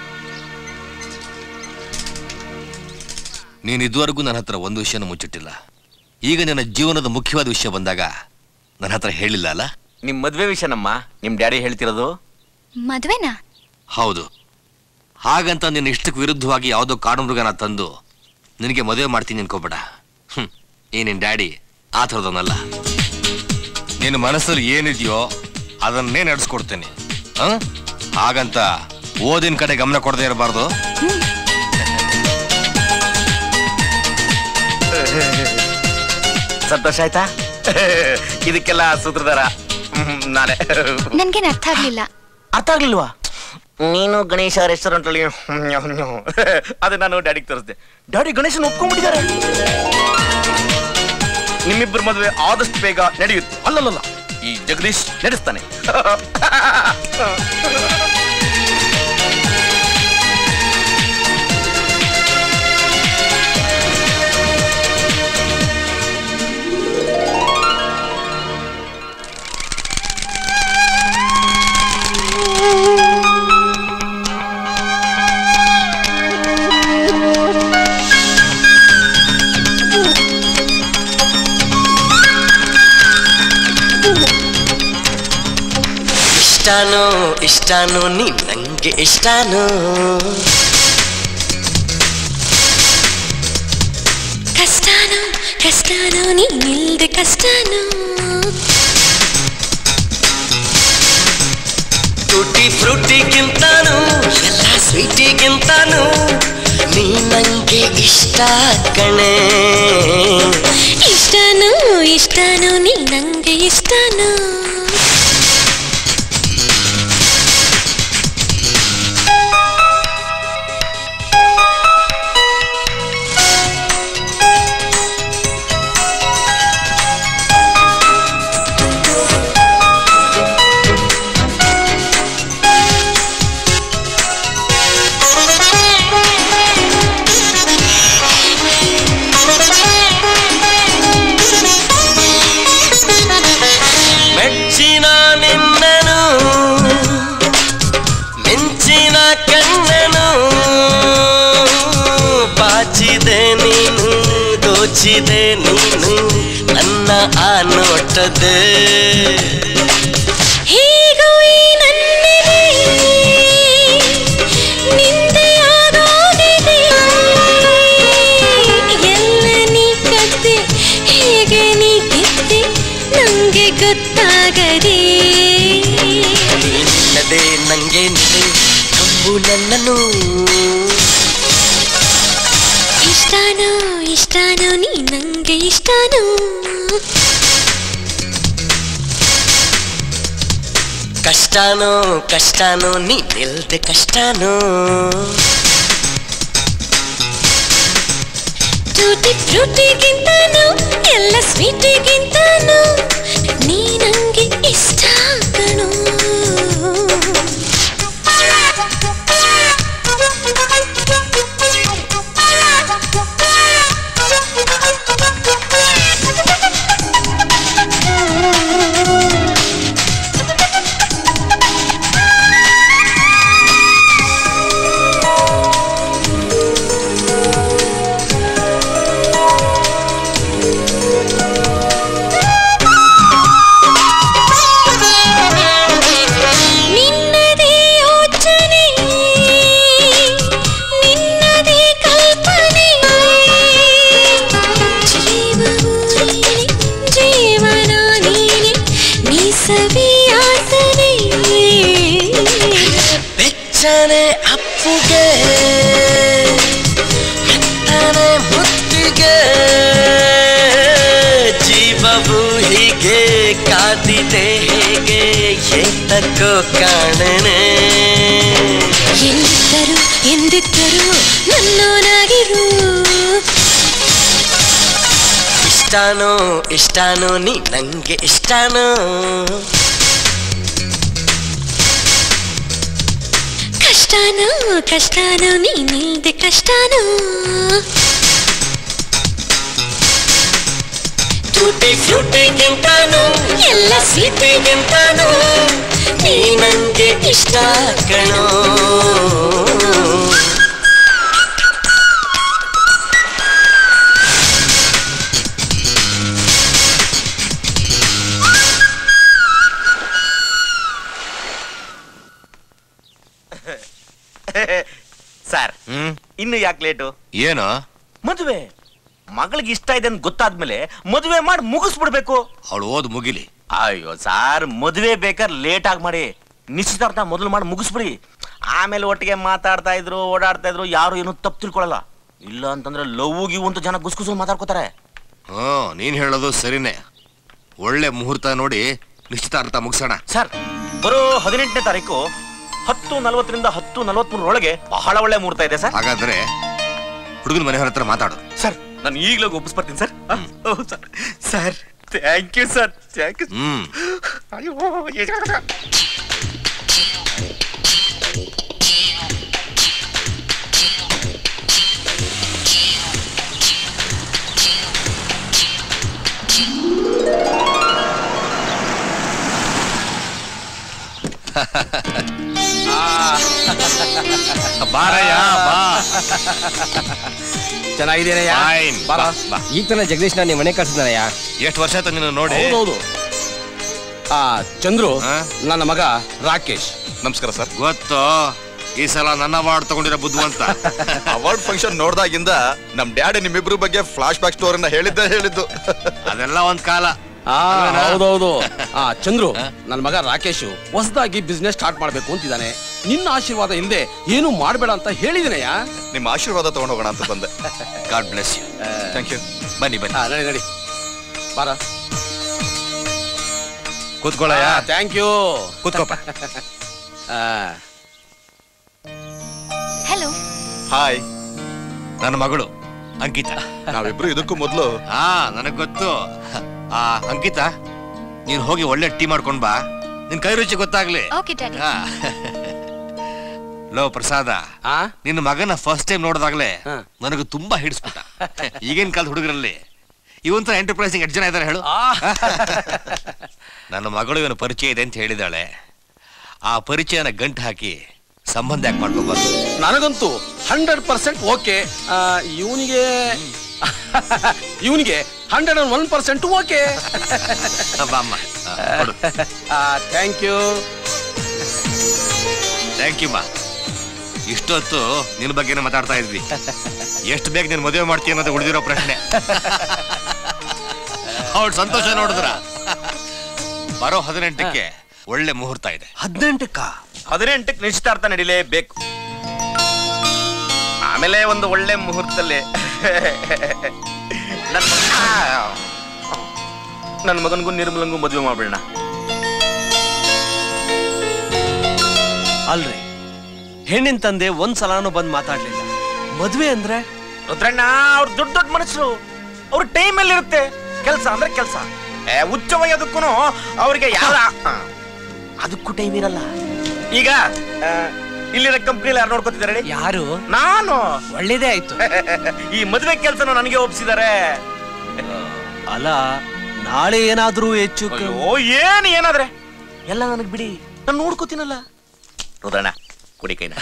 ನೀನು ಇದುವರೆಗೂ ನನ್ನ ಹತ್ರ ಒಂದು ವಿಷಯನ ಮುಚ್ಚಿಟ್ಟಿಲ್ಲ ಈಗ ನಿನ್ನ ಜೀವನದ ಮುಖ್ಯವಾದ ವಿಷಯ ಬಂದಾಗ ನನ್ನ ಹತ್ರ ಹೇಳಿಲ್ಲ ಅಲ್ಲ ನಿಮ್ ಮದ್ವೆ ವಿಷಯನಮ್ಮ ನಿಮ್ ಡ್ಯಾಡಿ ಹೇಳ್ತಿರೋದು ಮದ್ವೆನಾ ಹೌದು ಹಾಗಂತ ನಿನ್ನ ಇಷ್ಟಕ್ಕೆ ವಿರುದ್ಧವಾಗಿ ಯಾವುದೋ ಕಾಡು ಮೃಗನ ತಂದು ನಿನಗೆ ಮದುವೆ ಮಾಡ್ತೀನಿ ಅನ್ಕೋಬೇಡ ಹ್ಮ್ ಈ ನಿನ್ ಡ್ಯಾಡಿ ಆ ಥರದವನಲ್ಲ ನಿನ್ನ ಮನಸ್ಸಲ್ಲಿ ಏನಿದೆಯೋ ಅದನ್ನೇ ನಡೆಸ್ಕೊಡ್ತೇನೆ ಹ? ಹಾಗಂತ ಓದಿನ ಕಡೆ ಗಮನ ಕೊಡದೇ ಇರಬಾರ್ದು ಸಂತೋಷ ಆಯ್ತಾ ಇದಕ್ಕೆಲ್ಲ ಸೂತ್ರಧಾರ ಹ್ಮ್, ನಾನೇ ನನ್ಗೇನ್ ಅರ್ಥ ಆಗ್ಲಿಲ್ಲ ಅರ್ಥ ಆಗ್ಲಿಲ್ವಾ ನೀನು ಗಣೇಶ ರೆಸ್ಟೋರೆಂಟ್ ಅಲ್ಲಿ ಅದು ನಾನು ಡ್ಯಾಡಿಗೆ ತೋರಿಸ್ದೆ ಡ್ಯಾಡಿ ಗಣೇಶನ್ ಒಪ್ಕೊಂಡ್ಬಿಟ್ಟಿದ್ದಾರೆ ನಿಮ್ಮಿಬ್ಬರ ಮದುವೆ ಆದಷ್ಟು ಬೇಗ ನಡೆಯುತ್ತೆ ಅಲ್ಲಲ್ಲ ಈ ಜಗದೀಶ್ ನಡೆಸ್ತಾನೆ ಇಷ್ಟಾನೋ ಇಷ್ಟಾನೋ ನೀ ನಂಗೆ ಇಷ್ಟಾನೋ ಕಷ್ಟನೋ ಕಷ್ಟನೋ ನೀನಿಲ್ದೆ ಕಷ್ಟನೋ ಟೂಟಿ ಫ್ರೂಟಿಗಿಂತಾನು ಎಲ್ಲ ಸ್ವೀಟಿಗಿಂತಾನು ನೀ ನಂಗೆ ಇಷ್ಟ ಕಣೆ ಇಷ್ಟ ಇಷ್ಟನೋ ಇಷ್ಟನೋ ನೀ ನಂಗೆ ಇಷ್ಟನೋ ಮೆಚ್ಚಿನ ನಿನ್ನನು ಮಿಂಚಿನ ಕಣ್ಣನು ಬಾಚಿದೆ ನೀನು ದೋಚಿದೆ ನೀನು ನನ್ನ ಆ ನೋಟದೆ ಹೀಗೂ ಈ ನನ್ನೆದೆ ನಿಂದೆಯಾಗೋಗಿದೆ ಎಲ್ಲ ನೀ ಕದ್ದೆ ಹೇಗೆ ನೀ ಗೆದ್ದೆ ನಂಗೆ ಗೊತ್ತಾಗದೆ ನಿನ್ನದೆ ನಂಗೆ ನಿದೆ ಕಂಬು ನನ್ನನು ಇಷ್ಟನೋ ಇಷ್ಟನೋ ನೀ ನಂಗೆ ಇಷ್ಟನೋ ಕಷ್ಟನೋ ಕಷ್ಟನೋ ನೀ ನಿಲ್ದೆ ಕಷ್ಟನೋ ಟೂಟಿ ಫ್ರೂಟಿಗಿಂತನೂ ಎಲ್ಲ ಸ್ವೀಟಿಗಿಂತನೂ ನೀ ನಂಗೆ ಇಷ್ಟ ಕಣೋ ನಿನ್ನದೇ ಯೋಚನೆ ನಿನ್ನದೇ ಕಲ್ಪನೆ ಜೀವವು ನೀನೆ ಜೀವನ ನೀನೆ ನೀ ಸವಿಯಾಸನೆ ಬೆಚ್ಚನೆ ಅಪ್ಪುಗೆ ಮೆತ್ತನೆ ಮುತ್ತಿಗೆ ಜೀವವು ಹೀಗೆ ಕಾದಿದೆ ಹೇಗೆ ಏತಕ್ಕೋ ಕಾಣನೆ ಎಲ್ಲಿದ್ದರು ಎಂದಿದ್ದರು ನನ್ನೋನಾಗಿರು ಇಷ್ಟಾನೋ ಇಷ್ಟಾನೋ ನೀ ನಂಗೆ ಇಷ್ಟಾನೋ ಕಷ್ಟನೋ ಕಷ್ಟನೋ ನೀ ನಿಲ್ದೆ ಕಷ್ಟನೋ ಟೂಟಿ ಫ್ರೂಟಿಗಿಂತಾನು ಎಲ್ಲ ಸ್ವೀಟಿಗಿಂತಾನು ನೀ ನಂಗೆ ಇಷ್ಟ ಕಣೋ ಸರ್ ಇನ್ನು ಯಾಕೆ ಲೇಟು ಏನು ಮದುವೆ ಮಗಳಿಗೆ ಇಷ್ಟ ಇದೆ ಅಂತ ಗೊತ್ತಾದ್ಮೇಲೆ ಮದುವೆ ಮಾಡಿ ಮುಗಿಸ್ಬಿಡ್ಬೇಕು ಅವಳು ಓದ್ ಮುಗಿಲಿ ಅಯ್ಯೋ ಸಾರ್ ಮದುವೆ ಬೇಕಾದ್ರೆ ಲೇಟ್ ಆಗಿ ಮಾಡಿ ನಿಶ್ಚಿತಾರ್ಥ ಮೊದಲು ಮಾಡಿ ಮುಗಿಸ್ಬಿಡಿ ಆಮೇಲೆ ಒಟ್ಟಿಗೆ ಮಾತಾಡ್ತಾ ಇದ್ರು ಓಡಾಡ್ತಾ ಇದ್ರು ಯಾರು ಏನು ತಪ್ಪು ತಿಳ್ಕೊಳಲ್ಲ ಇಲ್ಲ ಅಂತಂದ್ರೆ ಲವ್ ಗಿವ್ ಅಂತ ಜನ ಗುಸ್ಗುಸು ಮಾತಾಡ್ಕೋತಾರೆ ಹ್ಮ್ ನೀನ್ ಹೇಳೋದು ಸರಿನೇ ಒಳ್ಳೆ ಮುಹೂರ್ತ ನೋಡಿ ನಿಶ್ಚಿತಾರ್ಥ ಮುಗಿಸೋಣ ಸರ್ ಬರೋ ಹದಿನೆಂಟನೇ ತಾರೀಕು ಹತ್ತು ನಲವತ್ತರಿಂದ ಹತ್ತು ನಲವತ್ಮೂರೊಳಗೆ ಬಹಳ ಒಳ್ಳೆ ಮುಹೂರ್ತ ಇದೆ ಸರ್ ಹಾಗಾದ್ರೆ ಹುಡುಗನ ಮನೆಯವ್ರ ಹತ್ರ ಮಾತಾಡು ಸರ್ ನಾನು ಈಗಲೇ ಒಪ್ಪಿಸ್ಬರ್ತೀನಿ sir sir sir thank you sir thank you hmm ಅಯ್ಯೋ ಬಾರಯ್ಯ ಬಾ ಚೆನ್ನಾಗಿದ್ದೀನಯ್ಯ Fine. ಬಾರ. ಬಾ, ಬಾ. ಈಗ ತಾನೇ ಜಗದೀಶ್ ನಾನು ಮನೆ ಕಳ್ಸಿದ್ದಾನಯ್ಯ ಎಷ್ಟು ವರ್ಷ ಆಯ್ತು ನಿನ್ನ ನೋಡಿ ಹೌದೌದು ಆ ಚಂದ್ರು ನನ್ನ ಮಗ ರಾಕೇಶ್ ನಮಸ್ಕಾರ ಸರ್ ಗೊತ್ತು ಈ ಸಲ ನನ್ನ ಅವಾರ್ಡ್ ತಗೊಂಡಿರೋ ಬುದ್ಧಿವಂತ ಅವಾರ್ಡ್ ಫಂಕ್ಷನ್ ನೋಡ್ದಾಗಿಂದ ನಮ್ ಡ್ಯಾಡಿ ನಿಮ್ಮಿಬ್ರು ಬಗ್ಗೆ ಫ್ಲಾಶ್ ಬ್ಯಾಕ್ ಸ್ಟೋರಿನ ಹೇಳಿದ್ದೆ ಹೇಳಿದ್ದು ಅದೆಲ್ಲ ಒಂದ್ ಕಾಲ ಆ ಹೌದೌದು ಆ ಚಂದ್ರು ನನ್ನ ಮಗ ರಾಕೇಶ್ ಹೊಸದಾಗಿ ಬಿಸ್ನೆಸ್ ಸ್ಟಾರ್ಟ್ ಮಾಡ್ಬೇಕು ಅಂತಿದ್ದಾನೆ ನಿನ್ನ ಆಶೀರ್ವಾದ ಇಲ್ಲದೆ ಏನು ಮಾಡಬೇಡ ಅಂತ ಹೇಳಿದಿನಯ್ಯ ನಿಮ್ಮ ಆಶೀರ್ವಾದ ತಗೊಂಡ್ ಹೋಗೋಣ ಅಂತ ಬಂದೆ God bless you thank you ಬನ್ನಿ ಬನ್ನಿ ನಡಿ ನಡಿ ಬಾರ ಕೂತ್ಕೊಳ್ಳಯ್ಯ ಥ್ಯಾಂಕ್ ಯು ಕೂತ್ಕೋಪ ಹಲೋ ಹಾಯ್ ನನ್ನ ಮಗಳು ಅಂಕಿತ ನಾವಿಬ್ರು ಇದಕ್ಕೂ ಮೊದಲು ಹಾ ನನಗ್ ಗೊತ್ತು ಆ ಅಂಕಿತ ನೀನ್ ಹೋಗಿ ಒಳ್ಳೆ ಟೀ ಮಾಡ್ಕೊಂಡ್ ಬಾ ನಿನ್ ಕೈ ರುಚಿ ಗೊತ್ತಾಗ್ಲಿ ಓಕೆ ಡ್ಯಾಡಿ ಹಾ. ಲೋ ಪ್ರಸಾದ ನಿನ್ನ ಮಗನ ಫಸ್ಟ್ ಟೈಮ್ ನೋಡಿದಾಗ್ಲೇ ನನಗೆ ತುಂಬಾ ಹಿಡಿಸ್ಬಿಟ್ಟ ಈಗಿನ ಕಾಲದ ಹುಡುಗರಲ್ಲಿ ಇವಂತ ಎಂಟರ್ಪ್ರೈಸಿಂಗ್ ಎಷ್ಟು ಜನ ಇದಾರೆ ಹೇಳು ನನ್ನ ಮಗಳು ಇವನ ಪರಿಚಯ ಇದೆ ಅಂತ ಹೇಳಿದಾಳೆ ಆ ಪರಿಚಯನ ಗಂಟು ಹಾಕಿ ಸಂಬಂಧ ಯಾಕೆ ಮಾಡ್ಕೋಬಾರ್ದು ನನಗಂತೂ ಹಂಡ್ರೆಡ್ ಪರ್ಸೆಂಟ್ ಓಕೆ ಇವನಿಗೆ ಇವನಿಗೆ hundred and one percent okay ಬಾಮ್ಮ ಥ್ಯಾಂಕ್ ಯು ಥ್ಯಾಂಕ್ ಯು ಮಾ ಇಷ್ಟೊತ್ತು ನಿನ್ನ ಬಗ್ಗೆನೇ ಮಾತಾಡ್ತಾ ಇದ್ವಿ ಎಷ್ಟು ಬೇಗ ನೀನು ಮದುವೆ ಮಾಡ್ತೀಯ ಅನ್ನೋದು ಉಳಿದಿರೋ ಪ್ರಶ್ನೆ ಅವಳು ಸಂತೋಷ ನೋಡಿದ್ರ ಬರೋ ಹದಿನೆಂಟಕ್ಕೆ ಒಳ್ಳೆ ಮುಹೂರ್ತ ಇದೆ ಹದಿನೆಂಟಕ್ಕ ಹದಿನೆಂಟಕ್ಕೆ ನಿಶ್ಚಿತಾರ್ಥ ನಡಿಲೇಬೇಕು ಆಮೇಲೆ ಒಂದು ಒಳ್ಳೆ ಮುಹೂರ್ತದಲ್ಲಿ ನನ್ನ ನನ್ನ ಮಗನಿಗೂ ನಿರ್ಮಲಂಗೂ ಮದುವೆ ಮಾಡ್ಬಿಡೋಣ ಅಲ್ರಿ ಹೆಣ್ಣಿನ ತಂದೆ ಒಂದ್ ಸಲಾನು ಬಂದ್ ಮಾತಾಡ್ಲಿಲ್ಲ ಮದ್ವೆ ಅಂದ್ರೆ ರುದ್ರಣ್ಣ ಅವ್ರ ದೊಡ್ಡ ದೊಡ್ಡ ಮನುಷ್ಯರು ಅವ್ರ ಟೈಮ್ ಅಲ್ಲಿ ಇರುತ್ತೆ ಕೆಲಸ ಅಂದ್ರೆ ಕೆಲಸ ಉಚ್ಚ ವಯೋದಕ್ಕೂ ಅವ್ರಿಗೆ ಯಾವ ಅದಕ್ಕೂ ಟೈಮ್ ಇರಲ್ಲ ಈಗ ಆ, ಇಲ್ಲಿರೋ ಕಂಪ್ನಿಲಿ ಯಾರು ನೋಡ್ಕೊತಿದ್ದಾರೆ ಯಾರು ನಾನು ಒಳ್ಳೇದೇ ಆಯ್ತು ಈ ಮದುವೆ ಕೆಲಸನ ನನಗೆ ಒಪ್ಸಿದ್ದಾರೆ ಅಲ್ಲ ನಾಳೆ ಏನಾದ್ರೂ ಹೆಚ್ಚು ಓ ಏನ್ ಏನಾದ್ರೆ ಎಲ್ಲ ನನಗ್ ಬಿಡಿ ನಾನು ನೋಡ್ಕೋತೀನಲ್ಲ ರುದ್ರಣ್ಣ ಕುಡಿ ಕೈನ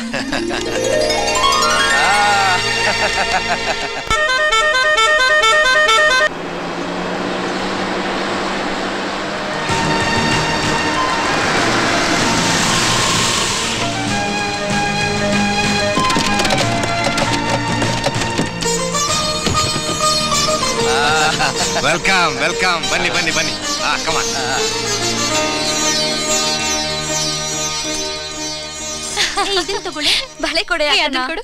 ವೆಲ್ಕಮ್ ವೆಲ್ಕಮ್ ಬನ್ನಿ ಬನ್ನಿ ಬನ್ನಿ ಹಾ ಕಮಾನ್ ಇದನ್ನ ತಗೊಳ್ಳಿ ಬಳೆ ಕೊಡೆ ಅದನ್ನ ಕೊಡು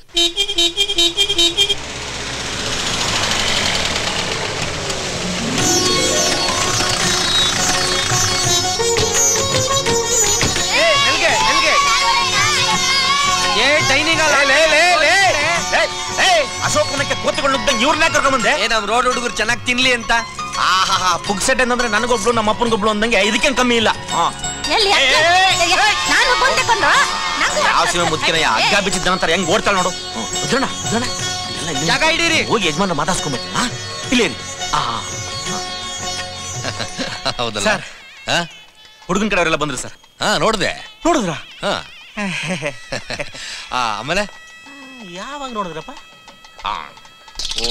ಏ ಡೈನಿಂಗ್ ಅಶೋಕ್ ಮನಕ್ಕೆ ಕೋತಿಗಳು ನುಗ್ದಂಗೆ ಇವ್ರನ್ನ ಕರ್ಕೊಂಬಂದೆ ಏ ನಮ್ ರೋಡ್ ಹುಡುಗರು ಚೆನ್ನಾಗಿ ತಿನ್ಲಿ ಅಂತ ಆಹಾ ಪುಗ್ಸೆಟ್ ಅಂತಂದ್ರೆ ನನಗೊಬ್ಳು ನಮ್ಮ ಅಪ್ಪನಿಗೊಬ್ಳು ಅಂದಂಗೆ ಇದಕ್ಕೇನ್ ಕಮ್ಮಿ ಇಲ್ಲ ಹಾ ಎಲ್ಲಿ ನಾನು ಬಂದೆ ಕೊಂಡ್ರ ಯಾವ ಸಿನಿಮಾ ಮುದ್ಕಿನ ಹಗ್ಗ ಬಿಚ್ಚಿದ್ದ ನಂತರ ಹೆಂಗ್ ಓಡ್ತಾಳ ನೋಡು ಹ್ಮ್. ರುದ್ರಣ್ಣ ರುದ್ರಣ್ಣ ಎಲ್ಲ ಇಲ್ಲಿ- ಜಾಗ ಹಿಡೀರಿ. ಹೋಗಿ ಯಜಮಾನ ಮಾತಾಡ್ಸ್ಕೊಂಬತ್ತಿ ಹಾ ಇಲ್ಲೇ ಇರಿ. ಆ ಹೌದಲ್ಲ ಸರ್ ಹುಡುಗನ ಕಡೆ ಅವರೆಲ್ಲ ಬಂದ್ರು ಸರ್ ಹಾ ನೋಡ್ದೆ ನೋಡಿದ್ರ ಹಾ ಆ, ಆಮೇಲೆ ಯಾವಾಗ ನೋಡಿದ್ರಪ್ಪ ಆ. ಓ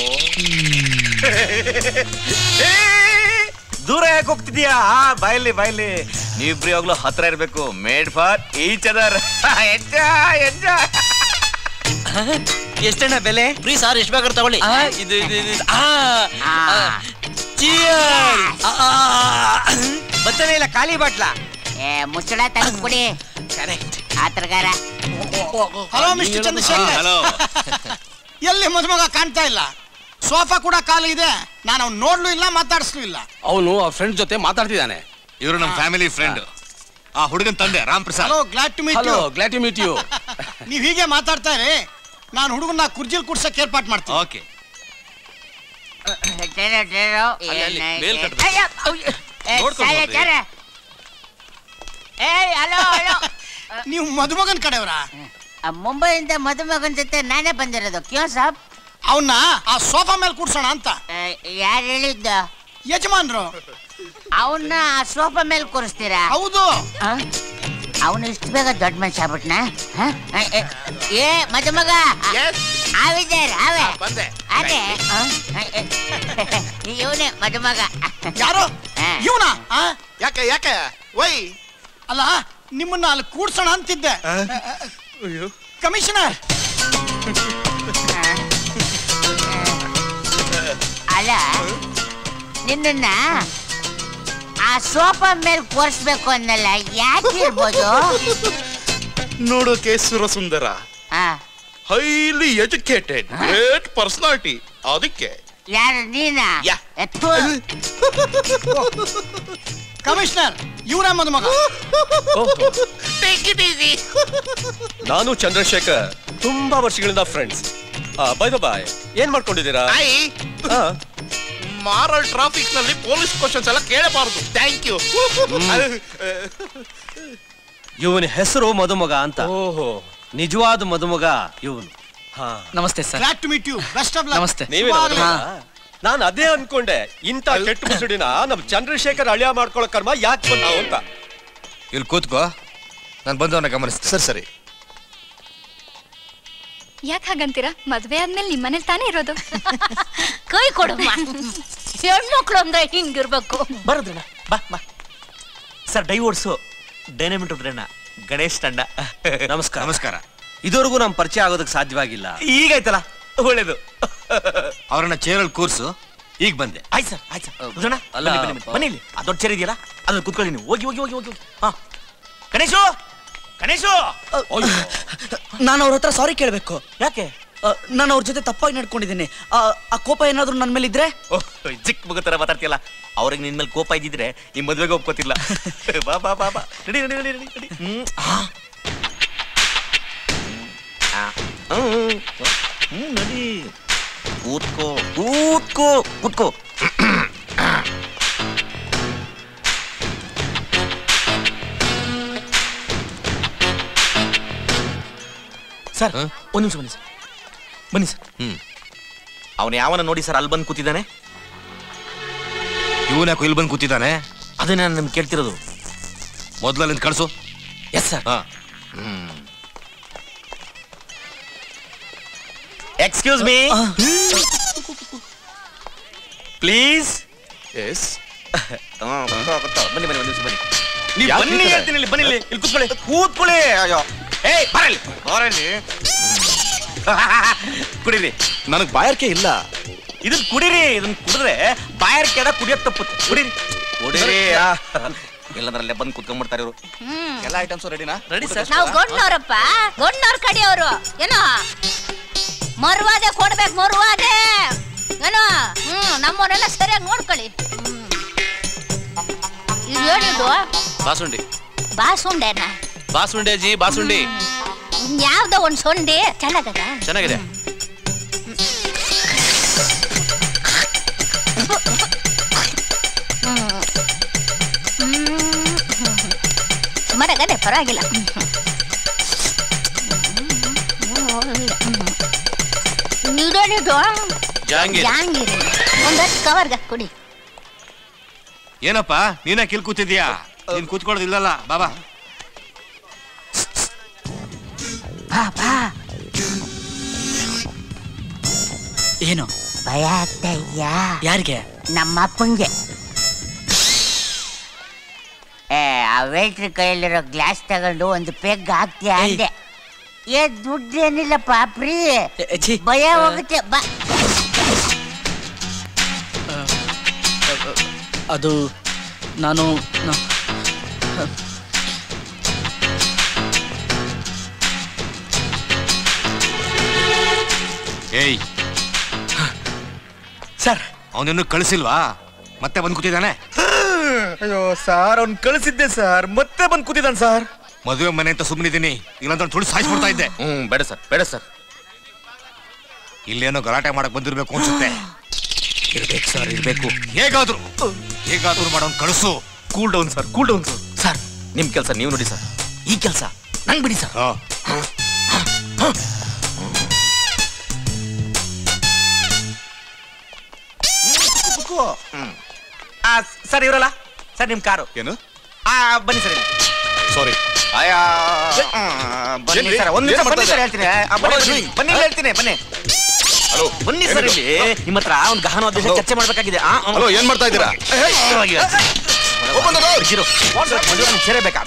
ಏ, ದೂರ ಯಾಕೆ ಹೋಗ್ತಿದ್ಯಾ ಆ, ಬಾಯ್ಲಿ ಬಾಯ್ಲಿ ನೀವಿಬ್ರು ಯಾವಾಗ್ಲೂ ಹತ್ರ ಇರ್ಬೇಕು ಮೇಡ್ ಫಾರ್ ಈಚ್ ಅದರ್ ಎಷ್ಟಣ್ಣ ಬೆಲೆ ಫ್ರೀ ಸಾರ್ ಎಷ್ಟು ಬೇಕಾದ್ರೆ ತಗೊಳ್ಳಿ ಆ, ಇದು ಇದು ಇದು ಆ, ಆ, cheers. ಆ, ಆ, ಬತ್ತನೇ ಇಲ್ಲ ಖಾಲಿ ಬಾಟ್ಲ ಏ ಮುಚ್ಚಳ ತೆಗೆದು ಕುಡಿ ಆತ್ರಗಾರ ಹಲೋ ಮಿಸ್ಟರ್ ಚಂದ್ರಶೇಖರ್ ಹಲೋ ಎಲ್ಲಿ ಮದುಮಗ ಕಾಣ್ತಾ ಇಲ್ಲ ಸೋಫಾ ಕೂಡ ಖಾಲಿ ಇದೆ ನಾನು ಅವ್ನು ನೋಡ್ಲೂ ಇಲ್ಲ ಮಾತಾಡಿಸ್ಲೂ ಇಲ್ಲ ಅವನು ಅವ್ರ ಫ್ರೆಂಡ್ ಜೊತೆ ಮಾತಾಡ್ತಿದ್ದಾನೆ ಇವರು ನಮ್ಮ ಫ್ಯಾಮಿಲಿ ಫ್ರೆಂಡ್ ಆ ಹುಡುಗನ್ ತಂದೆ Ram Prasad hello glad to meet hello you glad to meet you ನೀವ್ ಹೀಗೆ ಮಾತಾಡ್ತಾ ಇರಿ ನಾನು ಹುಡುಗನ್ನ ಕುರ್ಜಿಲ್ ಕುಡ್ಸಕ್ ಏರ್ಪಾಟ್ ಮಾಡ್ತೀನಿ ಓಕೆ ಟೇರೋ, ಟೇರೋ, ಅಲ್ಲಿ, ಅಲ್ಲಿ, ಏನಾಯ್ತು? ಮೇಲ್ ಕಟ್ಬೇಕು. ಅಯ್ಯೋ, ಅಯ್ಯೋ. ಏ, ನೋಡ್ಕೊಂಡು ಸಾಲೆ, ಹೋಗ್ರಿ. ಸಾಲೆ. ಏಯ್ ಹಲೋ ಹಲೋ ನೀವು ಮದುಮಗನ್ ಕಡೆಯವರಾ ಆ, ಮುಂಬೈಯಿಂದ ಮದುಮಗನ್ ಜೊತೆ ನಾನೇ ಬಂದಿರೋದು ಕ್ಯೋ ಸಾಬ್ ಅವನ್ನ ಆ ಸೋಫಾ ಮೇಲೆ ಕೂಡ್ಸೋಣ ಅಂತ ಯಾರು ಹೇಳಿದ್ದ ಯಜಮಾನ್ರು ಅವನ್ನ ಆ ಸೋಫಾ ಮೇಲೆ ಕೂರಿಸ್ತೀರಾ ಹೌದು ಅವನು ಇಷ್ಟು ಬೇಗ ದೊಡ್ಡ ಮನುಷ್ಯ ಆಗ್ಬಿಟ್ನ ಏ ಮದುಮಗ ಆವಿದೆ ಆವೆ ಅದೇ ಇವನೇ ಮದುಮಗ ಯಾರು ಹಾ. ಇವನ ಯಾಕೆ ಯಾಕೆ ವೈ ಅಲ್ಲ ನಿಮ್ಮನ್ನ ಅಲ್ಲಿ ಕೂಡ್ಸೋಣ ಅಂತಿದ್ದೆ ಕಮಿಷನರ್ ಅಲ್ಲ ನಿನ್ನ ಆ ಸೋಫಾ ಮೇಲೆ ಕೂರಿಸ್ಬೇಕು ಅನ್ನಲ್ಲ ಯಾಕೆ ಇರ್ಬೋದು ನೋಡೋಕೆ ಸುರಸುಂದರ ಆ, ಹೈಲಿ ಎಜುಕೇಟೆಡ್ ಗ್ರೇಟ್ ಪರ್ಸನಾಲಿಟಿ ಅದಕ್ಕೆ ಯಾರು ನೀನಾ ಎತ್ತು ಕಮಿಷನರ್ ಇವರ ಮದುಮಗ ನಾನು ಚಂದ್ರಶೇಖರ್ ತುಂಬಾ ವರ್ಷಗಳಿಂದ ಫ್ರೆಂಡ್ಸ್ ಬೈ ಬಾಯ್ ಏನ್ ಮಾಡ್ಕೊಂಡಿದ್ದೀರಾ ಆ, ಮಾರಲ್ ಟ್ರಾಫಿಕ್ ನಲ್ಲಿ ಪೊಲೀಸ್ ಕ್ವಶನ್ಸ್ ಎಲ್ಲ ಕೇಳಬಾರದು ಥ್ಯಾಂಕ್ ಯು ಇವನ ಹೆಸರು ಮದುಮಗ ಅಂತ ಓಹೋ ನಿಜವಾದ ಮದುಮಗ ಇವನು ನಮಸ್ತೆ sir glad to meet you best of ನಮಸ್ತೆ ನೀವೇನಾ ಮದುಮಗ? ನಾನ್ ಅದೇ ಅನ್ಕೊಂಡೆ ಇಂಥ ಕೆಟ್ಟ ಮುಸುಡಿನ ನಮ್ ಚಂದ್ರಶೇಖರ್ ಅಳಿಯ ಮಾಡ್ಕೊಳ್ಳೋ ಕರ್ಮ ಯಾಕೆ ಬಂತು ಅಂತ ಇಲ್ಲಿ ಕೂತ್ಕೋ ನಾನು ಬಂದವನ್ನ ಗಮನಿಸ್ತೀನಿ ಸರಿ ಸರಿ ಯಾಕೆ ಹಾಗಂತೀರಾ ಮದ್ವೆ ಆದ್ಮೇಲೆ ನಿಮ್ಮನೇಲಿ ತಾನೇ ಇರೋದು ಕೈ ಕೊಡಮ್ಮ ಹೆಣ್ಮಕ್ಳು ಅಂದ್ರೆ ಹಿಂಗಿರ್ಬೇಕು ಬರೋದ್ರಣ್ಣ ಬಾ ಬಾ ಸರ್ ಡೈವೋರ್ಸು ಡೈನಮಿಟ್ ಹೊಡ್ರಣ್ಣ ಗಣೇಶ್ ತಂಡ ನಮಸ್ಕಾರ ನಮಸ್ಕಾರ ಇದುವರೆಗೂ ನಮ್ ಪರಿಚಯ ಆಗೋದಕ್ಕೆ ಸಾಧ್ಯವಾಗಿಲ್ಲ ಈಗಾಯ್ತಲ್ಲ ಒಳ್ಳೇದು ಅವ್ರನ್ನ ಚೇರಲ್ಲಿ ಕೂರ್ಸು ಈಗ ಬಂದೆ ಆಯ್ತು ಸರ್ ಆಯ್ತು ಸರ್ ಕೂತ್ಕೊಳ್ಳೋಣ? ಅಲ್ಲ, ಬನ್ನಿ, ಬನ್ನಿ, ಬನ್ನಿ. ಬನ್ನಿ ಇಲ್ಲಿ ಆ ದೊಡ್ಡ ಚೇರ್ ಇದೆಯಲ್ಲ ಅದ್ರಲ್ಲಿ ಕುತ್ಕೊಳ್ಳಿ ನೀವು ಹೋಗಿ ಹೋಗಿ ಹೋಗಿ ಹೋಗಿ ಹೋಗಿ. ಹಾ ಗಣೇಶು ಗಣೇಶು ನಾನು ಅವ್ರ ಹತ್ರ ಸಾರಿ ಕೇಳಬೇಕು ಯಾಕೆ ನಾನು ಅವ್ರ ಜೊತೆ ತಪ್ಪಾಗಿ ನಡ್ಕೊಂಡಿದ್ದೀನಿ ಆ ಆ ಕೋಪ ಏನಾದ್ರು ನನ್ನ ಮೇಲೆ ಇದ್ರೆ ಓಹ್ ಚಿಕ್ಕ ಮಗು ತರ ಮಾತಾಡ್ತಿಯಲ್ಲ ಅವ್ರಿಗೆ ನಿನ್ ಮೇಲೆ ಕೋಪ ಇದ್ದಿದ್ರೆ ಈ ಮದ್ವೆಗೆ ಒಪ್ಕೋತಿಲ್ಲ ಬಾ ಬಾ ಬಾ ಬಾ ನಡಿ ನಡಿ ನಡಿ ನಡಿ ನಡಿ ಹ್ಮ್ ಆ. ಆ. ಹ್ಮ್ ಹ್ಮ್ ನಡಿ ಕೂತ್ಕೋ ಕೂತ್ಕೋ ಕೂತ್ಕೋ ಸರ್ ಒಂದ್ ನಿಮಿಷ ಬನ್ನಿ ಸರ್ ಬನ್ನಿ ಸರ್ ಹ್ಮ್ ಅವನು ಯಾವನ ನೋಡಿ ಸರ್ ಅಲ್ಲಿ ಬಂದು ಕೂತಿದ್ದಾನೆ ಇವನ್ ಯಾಕೋ ಇಲ್ಲಿ ಬಂದು ಕೂತಿದ್ದಾನೆ ಅದನ್ನ ನಾನು ನಿಮ್ಗೆ ಕೇಳ್ತಿರೋದು ಮೊದ್ಲಲ್ಲಿಂದ ಕಳ್ಸು ಎಸ್ ಸರ್ ಹಾ ಎಕ್ಸ್ಕ್ಯೂಸ್ ಮೀ ಪ್ಲೀಸ್ ಎಸ್ ಬನ್ನಿ ಬನ್ನಿ ಒಂದು ನಿಮಿಷ ಬನ್ನಿ ನೀವು ಯಾಕ್ ಬನ್ನಿ ಈ ಥರ? ಹೇಳ್ತೀನಿ ಇಲ್ಲಿ ಬನ್ನಿ ಇಲ್ಲಿ ಇಲ್ಲಿ ಕೂತ್ಕೊಳ್ಳಿ ಕೂತ್ಕೊಳ್ಳಿ ಅಯ್ಯೋ ಏಯ್ ಬರಲಿ ಬರಲಿ ಕುಡೀರಿ ನನಗ್ ಬಾಯರ್ಕೆ ಇಲ್ಲ ಇದನ್ನ ಕುಡೀರಿ ಇದನ್ನ ಕುಡಿದ್ರೆ ಬಾಯರ್ ಕೆಡ ಕುಡಿಯೋದ್ ತಪ್ಪುತ್ತೆ ಕುಡೀರಿ ಕುಡೀರಿ ಆ. ಎಲ್ಲದರಲ್ಲೇ ಬಂದು ಕುತ್ಕೊಂಡ್ಬಿಡ್ತಾರೆ ಇವರು ಎಲ್ಲ ಐಟಮ್ಸ್ ರೆಡಿನಾ ರೆಡಿ ಸರ್ ನಾವು ಗಂಡ್ನವ್ರಪ್ಪ ಗಂಡ್ನವ್ರ ಕಡೆಯವರು ಏನೋ ಮರುವಾದೆ ಕೊಡ್ಬೇಕು ಮರುವಾದೆ ಏನೋ ಹ್ಮ್ ನಮ್ಮವನ್ನೆಲ್ಲ ಸರಿಯಾಗಿ ನೋಡ್ಕೊಳ್ಳಿ ಹ್ಮ್. ಇದು ಹೇಳಿದ್ದು ಬಾಸುಂಡಿ ಬಾಸುಂಡೆನ ಬಾಸುಂಡೆ ಜಿ ಬಾಸುಂಡಿ ಯಾವ್ದೋ ಒಂದ್ ಸೊಂಡಿ ಚೆನ್ನಾಗದ ಚೆನ್ನಾಗಿದೆ ಮರಗದೆ ಪರವಾಗಿಲ್ಲ ನಿಡೋಣಿದು ಜಾಂಗೀರ್. ಜಾಂಗೀರಿ ಒಂದಷ್ಟು ಕವರ್ಗ ಕುಡಿ ಏನಪ್ಪ ನೀನ ಕಿಲ್ ಕೂತಿದ್ಯಾ ನೀನ್ ಕೂತ್ಕೊಳ್ಳೋದಿಲ್ಲಲ್ಲ ಬಾಬಾ ಬಾ ಬಾ ಏನು ಭಯ ಆಗ್ತಾ ಇದ್ಯಾ ಯಾರಿಗೆ ನಮ್ಮ ಅಪ್ಪಂಗೆ ಏ ಆ ವೇಟ್ರ್ ಕೈಯಲ್ಲಿರೋ ಗ್ಲಾಸ್ ತಗೊಂಡು ಒಂದು ಪೆಗ್ ಹಾಕ್ತೀಯ ಅಂದೆ ಏ ದುಡ್ಡೇನಿಲ್ಲಪ್ಪ ಫ್ರೀ ಭಯ ಹೋಗುತ್ತೆ ಬಾ ಅದು ನಾನು ನಾ- ಏಯ್ ಸರ್ ಅವನಿನ್ನು ಕಳಿಸಿಲ್ವಾ ಮತ್ತೆ ಬಂದು ಕೂತಿದ್ದಾನೆ ಅಯ್ಯೋ ಸರ್ ಅವ್ನು ಕಳಿಸಿದ್ದೆ ಸರ್ ಮತ್ತೆ ಬಂದು ಕೂತಿದ್ದಾನೆ ಸರ್ ಮದುವೆ ಮನೆ ಅಂತ ಸುಮ್ಮನಿದ್ದೀನಿ ಇಲ್ಲಂತ ತುಳಿ ಸಾಯಿಸ್ಬಿಡ್ತಾ ಇದ್ದೆ ಹ್ಮ್ ಬೇಡ ಸರ್ ಬೇಡ ಸರ್ ಇಲ್ಲೇನೋ ಗಲಾಟೆ ಮಾಡಕ್ ಬಂದಿರ್ಬೇಕು ಅನ್ಸುತ್ತೆ ಇರ್ಬೇಕು ಸರ್ ಇರ್ಬೇಕು ಹೇಗಾದ್ರು ಹೇಗಾದ್ರು ಮಾಡೋನ್ ಕಳಿಸು cool down sir cool down sir sir ನಿಮ್ ಕೆಲಸ ನೀವು ನೋಡಿ ಸರ್ ಈ ಕೆಲಸ ನಂಗೆ ಬಿಡಿ ಸರ್ ಹ್ಮ್. ಆ, ಸರ್ ಇವರಲ್ಲ ಸರ್ ನಿಮ್ ಕಾರು ಏನು ಆ ಬನ್ನಿ ಸರ್ ಇಲ್ಲಿ. ಸಾರಿ ಆಯಾ ಆ, ಬನ್ನಿ ಏನ್ರಿ? ಸರ್ ಒಂದ್ ನಿಮಿಷ ಏನ್ ಬನ್ನಿ ಮಾಡ್ತಾ ಸರ್ ಹೇಳ್ತೀನಿ ಆ, ಬನ್ನಿ, ಬನ್ನಿ. ಬನ್ನಿ. ಬನ್ನಿ ಇಲ್ಲಿ ಹೇಳ್ತೀನಿ ಬನ್ನಿ ಹಲೋ ಬನ್ನಿ ಸರ್ ಇಲ್ಲಿ ನಿಮ್ಮ ಹತ್ರ ಒಂದು ಗಹನವಾದ ವಿಷಯ ಹಲೋ. ಚರ್ಚೆ ಮಾಡ್ಬೇಕಾಗಿದೆ ಆ, ಆ, ಹಲೋ ಏನ್ ಮಾಡ್ತಾ ಇದ್ದೀರಾ ಪರವಾಗಿಲ್ಲ. Open the door. ಬಿಸಿರು. ಸರ್, ಮದುವೆ ನಿಮ್ಗೆ ಸೇರಬೇಕಾ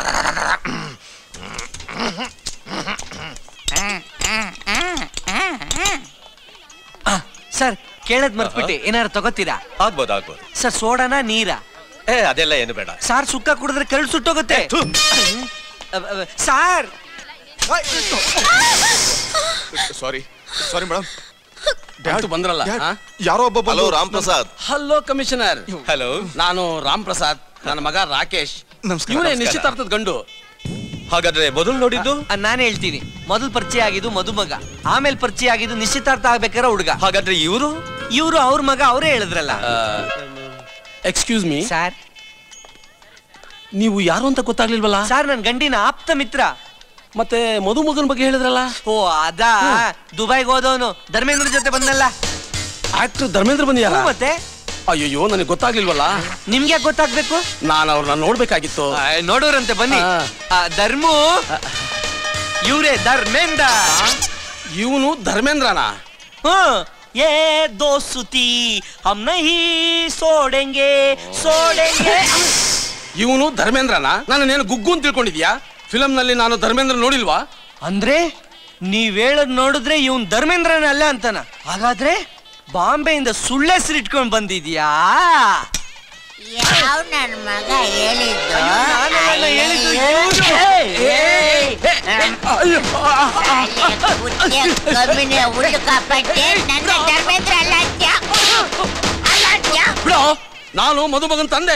ಸರ್ ಕೇಳದ್ ಮರ್ತ್ಬಿಟ್ಟು ಏನಾರು ತಗೋತೀರಾ ಆಗ್ಬೋದು ಆಗ್ಬೋದು ಸರ್ ಸೋಡಾನ ನೀರಾ ಏ ಅದೆಲ್ಲ ಏನು ಬೇಡ ಸಾರ್ ಸುಕ್ಕ ಕುಡಿದ್ರೆ ಕರಳು ಸುಟ್ಟೋಗುತ್ತೆ ಅವ್- ಅವ್- ಸಾರ್ ಸಾರಿ ಸಾರಿ ಮೇಡಮ್ ಅಂತೂ ಬಂದ್ರಲ್ಲ ಯಾರೋ ಒಬ್ಬ hello Ram Prasad hello commissioner hello ನಾನು ರಾಮ್ ಪ್ರಸಾದ್ ನನ್ನ ಮಗ ರಾಕೇಶ್ ನಮಸ್ಕಾರ, ಇವನೇ ನಮಸ್ಕಾರ. ನಿಶ್ಚಿತಾರ್ಥದ ಗಂಡು ಹಾಗಾದ್ರೆ ಮೊದಲು ನೋಡಿದ್ದು ನಾನು ಹೇಳ್ತೀನಿ ಮೊದಲು ಪರಿಚಯ ಆಗಿದ್ದು ಮದುಮಗ ಆಮೇಲೆ ಪರಿಚಯ ಆಗಿದ್ದು ನಿಶ್ಚಿತಾರ್ಥ ಆಗ್ಬೇಕಾರೆ ಹುಡುಗ ಹಾಗಾದ್ರೆ ಇವರು ಇವರು ಅವ್ರ ಮಗ ಅವರೇ ಹೇಳಿದ್ರಲ್ಲ ಎಕ್ಸ್ಕ್ಯೂಸ್ ಮೀ ಸರ್ ನೀವು ಯಾರು ಅಂತ ಗೊತ್ತಾಗ್ಲಿಲ್ವಲ್ಲ ಸರ್ ನನ್ ಗಂಡಿನ ಆಪ್ತ ಮಿತ್ರ ಮತ್ತೆ ಮದುಮಗನ ಬಗ್ಗೆ ಹೇಳಿದ್ರಲ್ಲ ಓ ಅದಾ ದುಬೈಗೆ ಹೋದವನು ಧರ್ಮೇಂದ್ರ ಜೊತೆ ಬಂದಲ್ಲ ಆಕ್ಟರ್ ಧರ್ಮೇಂದ್ರ ಬಂದಿಯಾರ ಹ್ಞೂ, ಮತ್ತೆ ಅಯ್ಯೋ ನನಗೆ ಗೊತ್ತಾಗ್ಲಿಲ್ವಲ್ಲ ನಿಮ್ಗೆ ಯಾಕೆ ಗೊತ್ತಾಗ್ಬೇಕು ನಾನು ಅವ್ರನ್ನ ನೋಡ್ಬೇಕಾಗಿತ್ತು ಆ, ನೋಡೋರಂತೆ ಬನ್ನಿ ಆ, ಧರ್ಮು ಇವ್ರೇ ಧರ್ಮೇಂದ್ರ ಇವನು ಧರ್ಮೇಂದ್ರನ ಹ್ಮ್ ಏ ದೋಸುತಿ ಹಮ್ ನಹಿ ಸೋಡೆಂಗೆ ಸೋಡೆಂಗೆ ಇವನು ಧರ್ಮೇಂದ್ರನ ನಾನು ಗುಗ್ಗು ಅಂತ ತಿಳ್ಕೊಂಡಿದ್ಯಾ ಫಿಲಂ ನಲ್ಲಿ ನಾನು ಧರ್ಮೇಂದ್ರ ನೋಡಿಲ್ವಾ ಅಂದ್ರೆ ನೀವ್ ಹೇಳದ್ ನೋಡಿದ್ರೆ ಇವನ್ ಧರ್ಮೇಂದ್ರನ ಅಲ್ಲ ಅಂತಾನ ಹಾಗಾದ್ರೆ ಬಾಂಬೆಯಿಂದ ಸುಳ್ಳು ಹೆಸರು ಇಟ್ಕೊಂಡ್ ಬಂದಿದ್ಯಾ ಯಾವ ನನ್ನ ಮಗ ಹೇಳಿದ್ದು ನಾನಲ್ಲ ಹೇಳಿದ್ದು, ಕಬ್ಬಿನ ಹುಡುಕಾಪಟ್ಟೆ ನನ್ನ ಧರ್ಮೇಂದ್ರ ಅಲ್ಲ ಅಂತ್ಯ? ಅಲ್ಲ ಅಂತ್ಯ? ಬಿಡೋ ನಾನು ಮದುಮಗನ್ ತಂದೆ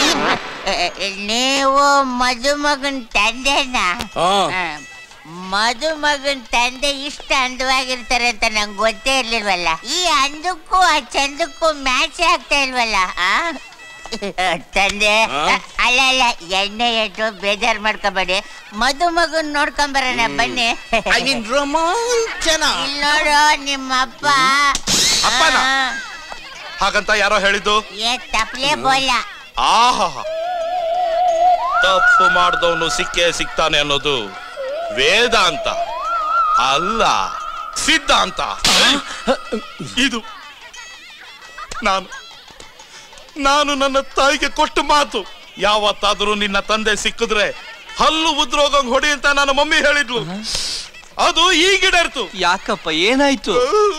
ನೀವು ಮದುಮಗನ್ ತಂದೆನಾ ಹಾ. ಆ, ಮದುಮಗನ್ ತಂದೆ ಇಷ್ಟ ಅಂದವಾಗಿರ್ತಾರೆ ಅಂತ ನಂಗೆ ಗೊತ್ತೇ ಇರ್ಲಿಲ್ವಲ್ಲ ಈ ಅಂದಕ್ಕೂ ಆ ಚಂದಕ್ಕೂ ಮ್ಯಾಚ್ ಆಗ್ತಾ ಇಲ್ವಲ್ಲ ಆ? ತಂದೆ ಆ? ಅಲ್ಲ ಅಲ್ಲ ಎಣ್ಣೆ ಇಟ್ಟು ಬೇಜಾರ್ ಮಾಡ್ಕೋಬೇಡಿ ಮದುಮಗನ್ ನೋಡ್ಕೊಂಬರೋಣ ಬನ್ನಿ ರೋಮಾಂಚನ ಇಲ್ಲಿ ನೋಡು ನಿಮ್ಮಪ್ಪ ಅಪ್ಪನ? ಹಾಗಂತ ಯಾರೋ ಹೇಳಿದ್ದು ಏ ತಪ್ಲೆ ಬೋಲ ಆಹಾ ತಪ್ಪು ಮಾಡ್ದವನು ಸಿಕ್ಕೇ ಸಿಗ್ತಾನೆ ಅನ್ನೋದು ವೇದಾಂತ ಅಲ್ಲ ಸಿದ್ಧಾಂತ ಇದು ನಾನು ನಾನು ನನ್ನ ತಾಯಿಗೆ ಕೊಟ್ಟ ಮಾತು ಯಾವತ್ತಾದ್ರೂ ನಿನ್ನ ತಂದೆ ಸಿಕ್ಕಿದ್ರೆ ಹಲ್ಲು ಉದ್ರೋಗಂಗ್ ಹೊಡಿ ಅಂತ ನನ್ನ ಮಮ್ಮಿ ಹೇಳಿದ್ಲು ಅದು ಈಗಿಡರ್ತು ಯಾಕಪ್ಪ ಏನಾಯ್ತು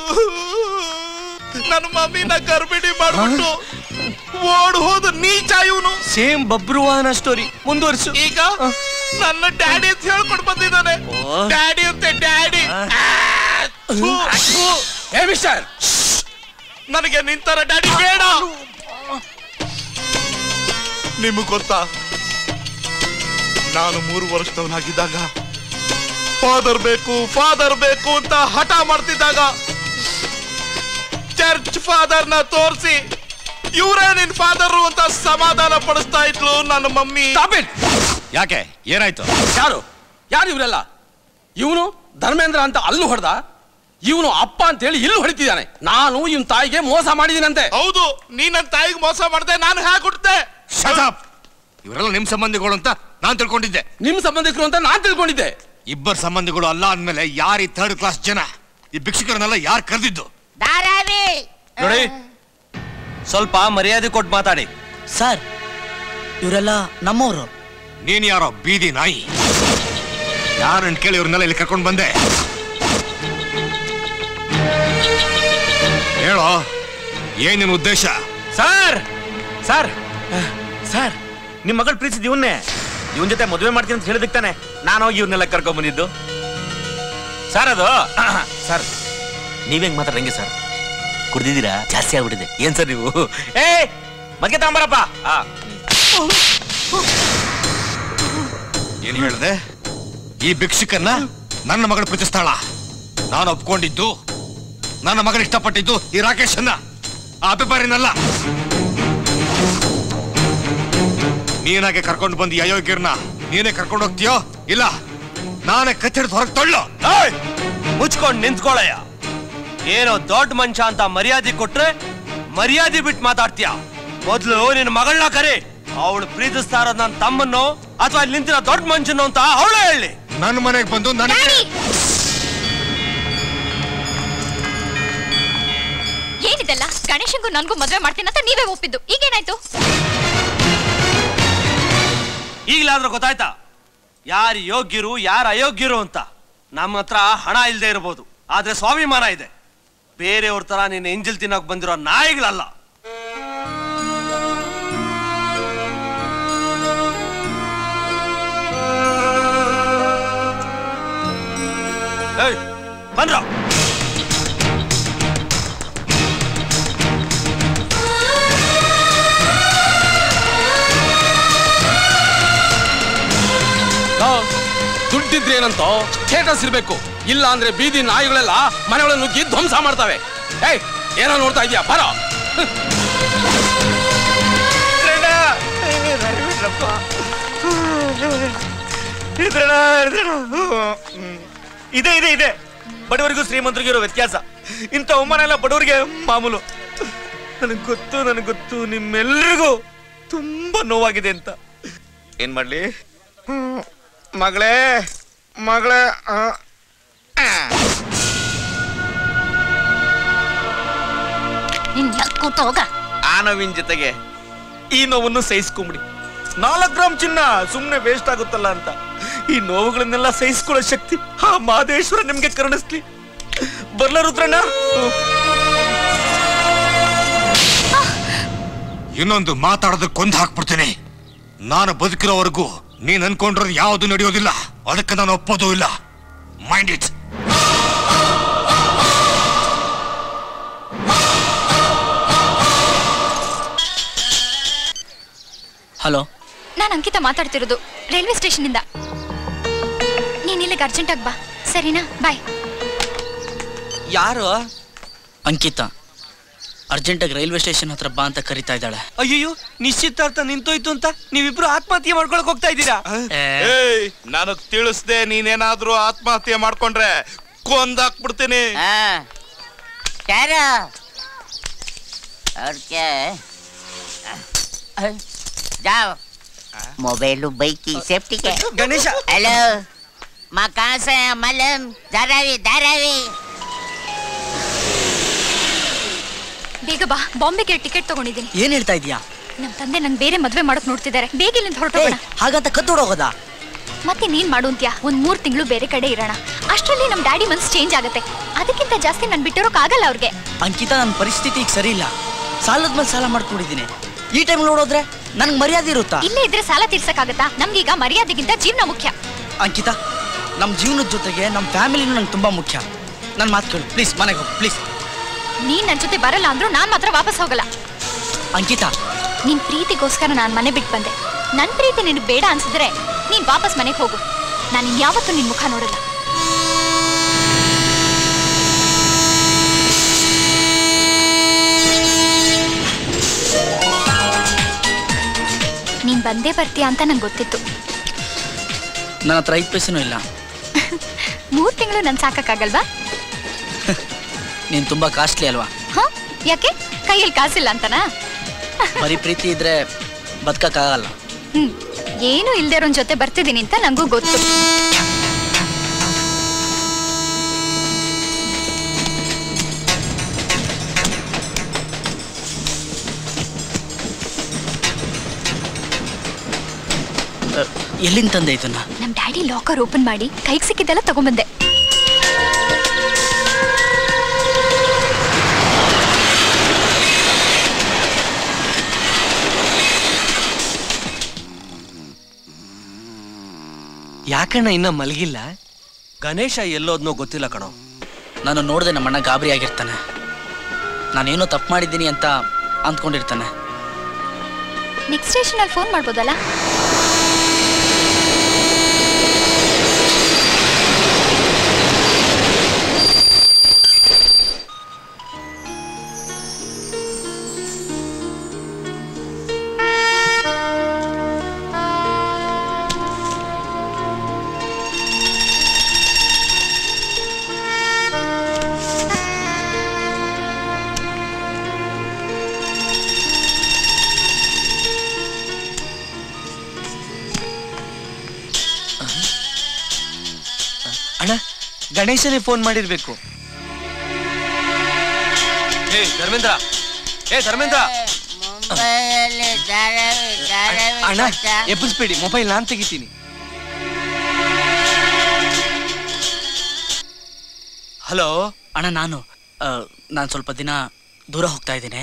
ನನ್ನ ಮಮ್ಮಿನ ಗರ್ಭಿಣಿ ಮಾಡ್ಬಿಟ್ಟು ಓಡ್ ಹೋದ ನೀಚ ಇವನು ಸೇಮ್ ಬಬ್ರುವಾನ ಸ್ಟೋರಿ ಮುಂದುವರ್ಸು ಈಗ ನನ್ನ ಡ್ಯಾಡಿ ಅಂತ ಹೇಳ್ಕೊಂಡು ಬಂದಿದ್ದಾನೆ ಡ್ಯಾಡಿ ಅಂತೆ ಡ್ಯಾಡಿ ಏ ಮಿಸ್ಟರ್ ನನಗೆ ನಿಂತರ ಡ್ಯಾಡಿ ಬೇಡ ನಿಮಗ್ ಗೊತ್ತಾ ನಾನು ಮೂರು ವರ್ಷದವನಾಗಿದ್ದಾಗ ಫಾದರ್ ಬೇಕು ಫಾದರ್ ಬೇಕು ಅಂತ ಹಠ ಮಾಡ್ತಿದ್ದಾಗ ಚರ್ಚ್ ಫಾದರ್ ನ ತೋರಿಸಿ ಇವರೇ ನಿನ್ ಫಾದರ್ ಅಂತ ಸಮಾಧಾನ ಪಡಿಸ್ತಾ ಇದ್ಲು ನನ್ನ ಮಮ್ಮಿ ಯಾಕೆ ಏನಾಯ್ತು ಯಾರು ಯಾರು ಇವರೆಲ್ಲ ಇವನು ಧರ್ಮೇಂದ್ರ ಅಂತ ಅಲ್ಲೂ ಹೊಡೆದ ಇವನು ಅಪ್ಪ ಅಂತ ಹೇಳಿ ಇಲ್ಲಿ ಹೊಡಿತಿದ್ದಾನೆ ನಾನು ಇವನ್ ತಾಯಿಗೆ ಮೋಸ ಮಾಡಿದೀನಂತೆ ಹೌದು ನೀ ನನ್ನ ತಾಯಿಗೆ ಮೋಸ ಮಾಡ್ದೆ ನಾನು ಹೇಗೆ ಹುಟ್ಟದೆ ಇವರೆಲ್ಲ ನಿಮ್ ಸಂಬಂಧಿಗಳು ಅಂತ ನಾನ್ ತಿಳ್ಕೊಂಡಿದ್ದೆ ನಿಮ್ ಸಂಬಂಧಿಕರು ಅಂತ ನಾನ್ ತಿಳ್ಕೊಂಡಿದ್ದೆ ಇಬ್ಬರ ಸಂಬಂಧಿಗಳು ಅಲ್ಲ ಅಂದ್ಮೇಲೆ ಯಾರು ಈ ಥರ್ಡ್ ಕ್ಲಾಸ್ ಜನ ಈ ಭಿಕ್ಷುಕರನ್ನೆಲ್ಲ ಯಾರು ಕರೆದಿದ್ದು ಧಾರಾವಿ ನೋಡಿ ಸ್ವಲ್ಪ ಮರ್ಯಾದೆ ಕೊಟ್ಟು ಮಾತಾಡಿ ಸರ್ ಇವರೆಲ್ಲ ನಮ್ಮವರು ನೀನ್ ಯಾರೋ ಬೀದಿ ನಾಯಿ ಯಾರನ್ನ ಕೇಳಿ ಇವ್ರನ್ನೆಲ್ಲ ಇಲ್ಲಿ ಕರ್ಕೊಂಡು ಬಂದೆ ಹೇಳೋ ಏನ್ ನಿನ್ ಉದ್ದೇಶ ಸರ್ ಸರ್ ಸರ್ ನಿಮ್ ಮಗಳು ಪ್ರೀತಿಸಿದ ಇವನ್ನೇ ಇವನ್ ಜೊತೆ ಮದುವೆ ಮಾಡ್ತೀನಿ ಅಂತ ಹೇಳಿದಕ್ಕೆ ತಾನೆ ನಾನು ಹೋಗಿ ಇವ್ರನ್ನೆಲ್ಲ ಕರ್ಕೊಂಡ್ ಬಂದಿದ್ದು ಸರ್ ಅದು ಸರ್ ನೀವೇಂಗ್ ಮಾತಾಡಂಗೆ ಸರ್ ಕುಡ್ದಿದ್ದೀರಾ ಜಾಸ್ತಿ ಆಗ್ಬಿಟ್ಟಿದೆ ಏನ್ ಸರ್ ನೀವು ಏ ಮದ್ಗೆ ತಗೊಂಬರಪ್ಪ ಆ ಏನ್ ಹೇಳ್ದೆ ಈ ಭಿಕ್ಷುಕನ್ನ ನನ್ನ ಮಗಳು ಪ್ರೀತಿಸ್ತಾಳ ನಾನು ಒಪ್ಕೊಂಡಿದ್ದು ನನ್ನ ಮಗಳು ಇಷ್ಟಪಟ್ಟಿದ್ದು ಈ ರಾಕೇಶನ್ನ ಆ ಅಭಿಪ್ರಾಯನಲ್ಲ ನೀನಾಗೆ ಕರ್ಕೊಂಡು ಬಂದು ಈ ಅಯೋಗ್ಯರನ್ನ ನೀನೇ ಕರ್ಕೊಂಡು ಹೋಗ್ತೀಯೋ ಇಲ್ಲ ನಾನೇ ಕಚ್ಚಿಡ್ದು ಹೊರಗೆ ತಳ್ಳು ಏಯ್! ಮುಚ್ಕೊಂಡ್ ನಿಂತ್ಕೊಳ್ಳಯ್ಯ ಏನೋ ದೊಡ್ಡ ಮನುಷ್ಯ ಅಂತ ಮರ್ಯಾದೆ ಕೊಟ್ರೆ ಮರ್ಯಾದೆ ಬಿಟ್ಟು ಮಾತಾಡ್ತೀಯ ಮೊದ್ಲು ನಿನ್ನ ಮಗಳನ್ನ ಕರಿ ಅವಳು ಪ್ರೀತಿಸ್ತಾ ಇರೋದ್ ನನ್ನ ತಮ್ಮನ್ನು ಅಥವಾ ಇಲ್ಲಿ ನಿಂತಿರೋ ದೊಡ್ಡ ಮನುಷ್ಯನು ಅಂತ ಅವಳೇ ಹೇಳಿ ನನ್ನ ಮನೆಗೆ ಬಂದು ನನಗೆ ಏನಿದೆಲ್ಲ ಗಣೇಶಂಗೂ ನನ್ಗೂ ಮದ್ವೆ ಮಾಡ್ತೀನಿ ಅಂತ ನೀವೇ ಒಪ್ಪಿದ್ದು ಈಗೇನಾಯ್ತು ಈಗಲಾದ್ರೂ ಗೊತ್ತಾಯ್ತಾ ಯಾರು ಯೋಗ್ಯರು ಯಾರು ಅಯೋಗ್ಯರು ಅಂತ ನಮ್ಮ ಹತ್ರ ಹಣ ಇಲ್ಲದೆ ಇರಬಹುದು ಆದ್ರೆ ಸ್ವಾಭಿಮಾನ ಇದೆ ಬೇರೆಯವ್ರ ತರ ನಿನ್ನ ಎಂಜಿಲ್ ತಿನ್ನಕ್ ಬಂದಿರೋ ನಾಯಿಗಳಲ್ಲ ಏಯ್, ಬಂದ್ರ ದುಡ್ಡಿದ್ರೆ ಏನಂತ ಸ್ಟೇಟಸ್ ಇರ್ಬೇಕು ಇಲ್ಲ ಅಂದ್ರೆ ಬೀದಿ ನಾಯಿಗಳೆಲ್ಲ ಮನೆಗಳನ್ನು ನುಗ್ಗಿ ಧ್ವಂಸ ಮಾಡ್ತವೆ ಏಯ್ ಏನೋ ನೋಡ್ತಾ ಇದೀಯಾ ಬರೋ ಇದ್ರಣ, ಇದ್ರಣ. ಹ್ಮ್. ಇದೆ ಇದೆ ಇದೆ ಬಡವರಿಗೂ ಶ್ರೀಮಂತರಿಗೂ ಇರೋ ವ್ಯತ್ಯಾಸ ಇಂಥ ಅವಮಾನ ಎಲ್ಲ ಬಡವರಿಗೆ ಮಾಮೂಲು ನನಗೆ ಗೊತ್ತು ನನಗೆ ಗೊತ್ತು ನಿಮ್ಮೆಲ್ಲರಿಗೂ ತುಂಬಾ ನೋವಾಗಿದೆ ಅಂತ ಏನ್ ಮಾಡ್ಲಿ ಹ್ಮ್. ಮಗಳೇ ಮಗಳೇ ಆ. ನಿನ್ ಕೂತು ಹೋಗ ಆ ನೋವಿನ ಜೊತೆಗೆ ಈ ನೋವನ್ನು ಸಹಿಸ್ಕೊಂಬಿಡಿ ನಾಲ್ಕು ಗ್ರಾಮ್ ಚಿನ್ನ ಸುಮ್ಮನೆ ವೇಸ್ಟ್ ಆಗುತ್ತಲ್ಲ ಅಂತ ಈ ನೋವುಗಳನ್ನೆಲ್ಲ ಸಹಿಸ್ಕೊಳ್ಳೋ ಶಕ್ತಿ ಆ ಮಹದೇಶ್ವರ ನಿಮ್ಗೆ ಕರುಣಿಸ್ಲಿ ಬರ್ಲ ರುದ್ರಣ್ಣ ಇನ್ನೊಂದು ಮಾತಾಡೋದಕ್ಕೆ ಕೊಂದು ಹಾಕ್ಬಿಡ್ತೀನಿ ನಾನು ಬದುಕಿರೋವರೆಗೂ ನೀನ್ ಅನ್ಕೊಂಡಿರೋದು ಯಾವುದು ನಡೆಯೋದಿಲ್ಲ ಅದಕ್ಕೆ ನಾನು ಒಪ್ಪೋದು ಇಲ್ಲ ಮೈಂಡ್ ಇಟ್ ಹಲೋ ನಾನು ಅಂಕಿತ ಮಾತಾಡ್ತಿರೋದು ರೈಲ್ವೆ ಸ್ಟೇಷನ್ ಇಂದ ನೀನ್ ಇಲ್ಲಿಗೆ ಅರ್ಜೆಂಟ್ ಆಗಿ ಬಾ ಸರಿನಾ ಬಾಯ್ ಯಾರು ಅಂಕಿತ ಅರ್ಜೆಂಟಾಗಿ ರೈಲ್ವೆ ಸ್ಟೇಷನ್ ಹತ್ರ ಬಾ ಅಂತ ಕರಿತಾ ಇದ್ದಾಳೆ ಅಯ್ಯೋ ನಿಶ್ಚಿತಾರ್ಥ ನಿಂತೋಯ್ತು ಅಂತ ನೀವಿಬ್ರು ಆತ್ಮಹತ್ಯೆ ಮಾಡ್ಕೊಳಕ್ ಹೋಗ್ತಾ ಇದ್ದೀರಾ ಏಯ್ ನನಗ್ ತಿಳಿಸ್ದೆ ನೀನೇನಾದ್ರೂ ಆತ್ಮಹತ್ಯೆ ಮಾಡ್ಕೊಂಡ್ರೆ ಕೊಂದಾಕ್ಬಿಡ್ತೀನಿ ಯಾರು और क्या है जाओ मोबाइल बाइक की सेफ्टी के गणेश हेलो माँ कहाँ से है मलम धारावी धारावी ಬೇಗ ಬಾ ಬಾಂಬೆಗೆ ಟಿಕೆಟ್ ತಗೊಂಡಿದ್ದೀನಿ ಏನ್ ಹೇಳ್ತಾ ಇದೀಯಾ ನಮ್ ತಂದೆ ನಂಗೆ ಬೇರೆ ಮದ್ವೆ ಮಾಡಕ್ ನೋಡ್ತಿದ್ದಾರೆ ಬೇಗ ಇಲ್ಲಿಂದ ಹೊರಟೋಗೋಣ ಹಾಗಂತ ಕತ್ತೋಡೋಗೋದಾ ಮತ್ತೆ ನೀನ್ ಮಾಡು ಅಂತ್ಯಾ ಒಂದ್ ಮೂರ್ ತಿಂಗಳು ಬೇರೆ ಕಡೆ ಇರೋಣ ಅಷ್ಟರಲ್ಲಿ ನಮ್ ಡ್ಯಾಡಿ ಮನ್ಸ್ ಚೇಂಜ್ ಆಗುತ್ತೆ ಅದಕ್ಕಿಂತ ಜಾಸ್ತಿ ನನ್ ಬಿಟ್ಟಿರೋಕ್ ಆಗಲ್ಲ ಅವ್ರಿಗೆ ಅಂಕಿತ ನನ್ನ ಪರಿಸ್ಥಿತಿ ಈಗ ಸರಿ ಇಲ್ಲ ಸಾಲದ ಮೇಲೆ ಸಾಲ ಮಾಡ್ಕೊಂಡಿದ್ದೀನಿ ಈ ಟೈಮ್ ನೋಡೋದ್ರೆ ನನ್ಗೆ ಮರ್ಯಾದೆ ಇರುತ್ತಾ ಇಲ್ಲೇ ಇದ್ರೆ ಸಾಲ ತೀರ್ಸಕ್ಕಾಗತ್ತಾ ನಮ್ಗೀಗ ಮರ್ಯಾದೆಗಿಂತ ಜೀವನ ಮುಖ್ಯ ಅಂಕಿತ ನಮ್ಮ ಜೀವನದ ಜೊತೆಗೆ ನಮ್ಮ ಫ್ಯಾಮಿಲಿನೂ ನಂಗೆ ತುಂಬಾ ಮುಖ್ಯ ನನ್ನ ಮಾತು ಕೇಳು ಪ್ಲೀಸ್ ಮನೆಗೆ ಹೋಗು ಪ್ಲೀಸ್ ನೀನ್ ನನ್ ಜೊತೆ ಬರಲ್ಲ ಅಂದ್ರೂ ನಾನ್ ಮಾತ್ರ ವಾಪಸ್ ಹೋಗಲ್ಲ ಅಂಕಿತ ನಿನ್ ಪ್ರೀತಿಗೋಸ್ಕರ ನಾನ್ ಮನೆ ಬಿಟ್ಟು ಬಂದೆ ನನ್ ಪ್ರೀತಿ ನಿನಗ್ ಬೇಡ ಅನ್ಸಿದ್ರೆ ನೀನ್ ವಾಪಸ್ ಮನೆಗೆ ಹೋಗು ನಾನು ಇನ್ಯಾವತ್ತೂ ನಿನ್ ಮುಖ ನೋಡಲ್ಲ ನೀನ್ ಬಂದೇ ಬರ್ತೀಯ ಅಂತ ನಂಗೆ ಗೊತ್ತಿತ್ತು ನನ್ನ ಹತ್ರ ಐದು ಪೈಸೆನೂ ಇಲ್ಲ ಮೂರ್ ತಿಂಗಳು ನನ್ ಸಾಕಕ್ಕಾಗಲ್ವಾ ನೀನು ತುಂಬಾ ಕಾಸ್ಟ್ಲಿ ಅಲ್ವಾ ಹ ಯಾಕೆ ಕೈಯಲ್ಲಿ ಕಾಸಿಲ್ಲ ಅಂತನಾ ಬರೀ ಪ್ರೀತಿ ಇದ್ರೆ ಬದುಕಕ್ಕಾಗಲ್ಲ ಹ್ಮ್ ಏನು ಇಲ್ದೇ ಇರೋನ್ ಜೊತೆ ಬರ್ತಿದ್ದೀನಿ ಅಂತ ನಂಗೂ ಗೊತ್ತು ಅ, ಎಲ್ಲಿಂದ ತಂದೆ ಇದನ್ನ ನಮ್ ಡ್ಯಾಡಿ ಲಾಕರ್ ಓಪನ್ ಮಾಡಿ ಕೈಗೆ ಸಿಕ್ಕಿದ್ದೆಲ್ಲ ತಗೊಂಬಂದೆ ಯಾಕಣ್ಣ ಇನ್ನ ಮಲಗಿಲ್ಲ ಗಣೇಶ ಎಲ್ಲೋದ್ನೋ ಗೊತ್ತಿಲ್ಲ ಕಣೋ ನಾನು ನೋಡಿದೆ ನಮ್ಮಣ್ಣ ಗಾಬರಿ ಆಗಿರ್ತಾನೆ ನಾನೇನೋ ತಪ್ಪು ಮಾಡಿದ್ದೀನಿ ಅಂತ ಅಂದ್ಕೊಂಡಿರ್ತಾನೆ ನೆಕ್ಸ್ಟ್ ಸ್ಟೇಷನ್ ಅಲ್ಲಿ ಫೋನ್ ಮಾಡ್ಬೋದಲ್ಲ ಅಣ್ಣ ಗಣೇಶನೇ ಫೋನ್ ಮಾಡಿರ್ಬೇಕು ಏ ಧರ್ಮೇಂದ್ರ ಏ ಧರ್ಮೇಂದ್ರ ಮುಂಬೈಯಲ್ಲಿ ಧಾರಾವಿ ಧಾರಾವಿ ಅಣ್ಣ ಗೊತ್ತಾ? ಎಬ್ಬಿಸ್ಬೇಡಿ ಮೊಬೈಲ್ ನಾನ್ ತೆಗಿತೀನಿ ಹಲೋ ಅಣ್ಣ ನಾನು ನಾನು ಸ್ವಲ್ಪ ದಿನ ದೂರ ಹೋಗ್ತಾ ಇದ್ದೀನಿ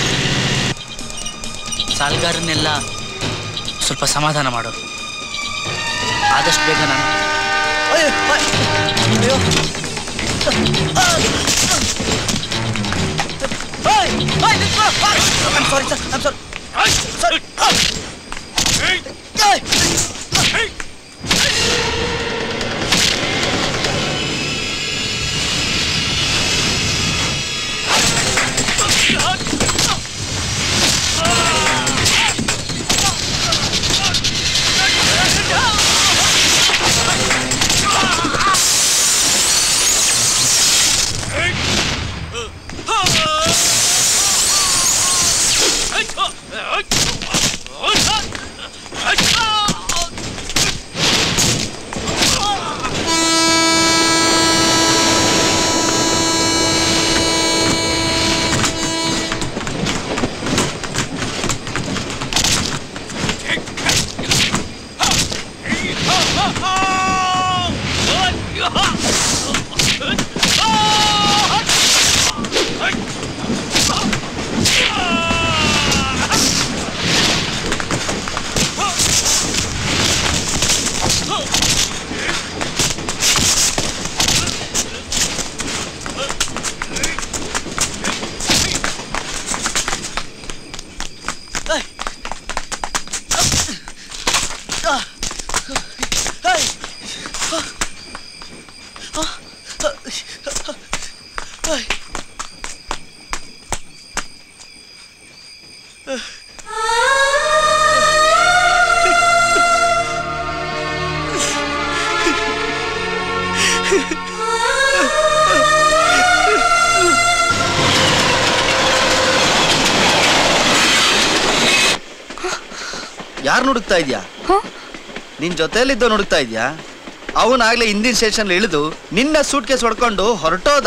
ಸಾಲ್ಗಾರನ್ನೆಲ್ಲ ಸ್ವಲ್ಪ ಸಮಾಧಾನ ಮಾಡು ಆದಷ್ಟು ಬೇಗ ನಾನು ಸಾರಿ ಸರ್ ಸಾರಿ ಯಾರು ನುಡುಕ್ತಾ ಇದ್ಯಾ ನಿನ್ ಜೊತೆಲಿದ್ದೋ ನುಡುಕ್ತಾ ಇದ್ಯಾ ಅವನಾಗ್ಲೇ ಹಿಂದಿನ ಸ್ಟೇಷನ್ ಇಳಿದು ನಿನ್ನ ಸೂಟ್ ಕೇಸ್ ಹೊಡ್ಕೊಂಡು ಹೊರಟೋದ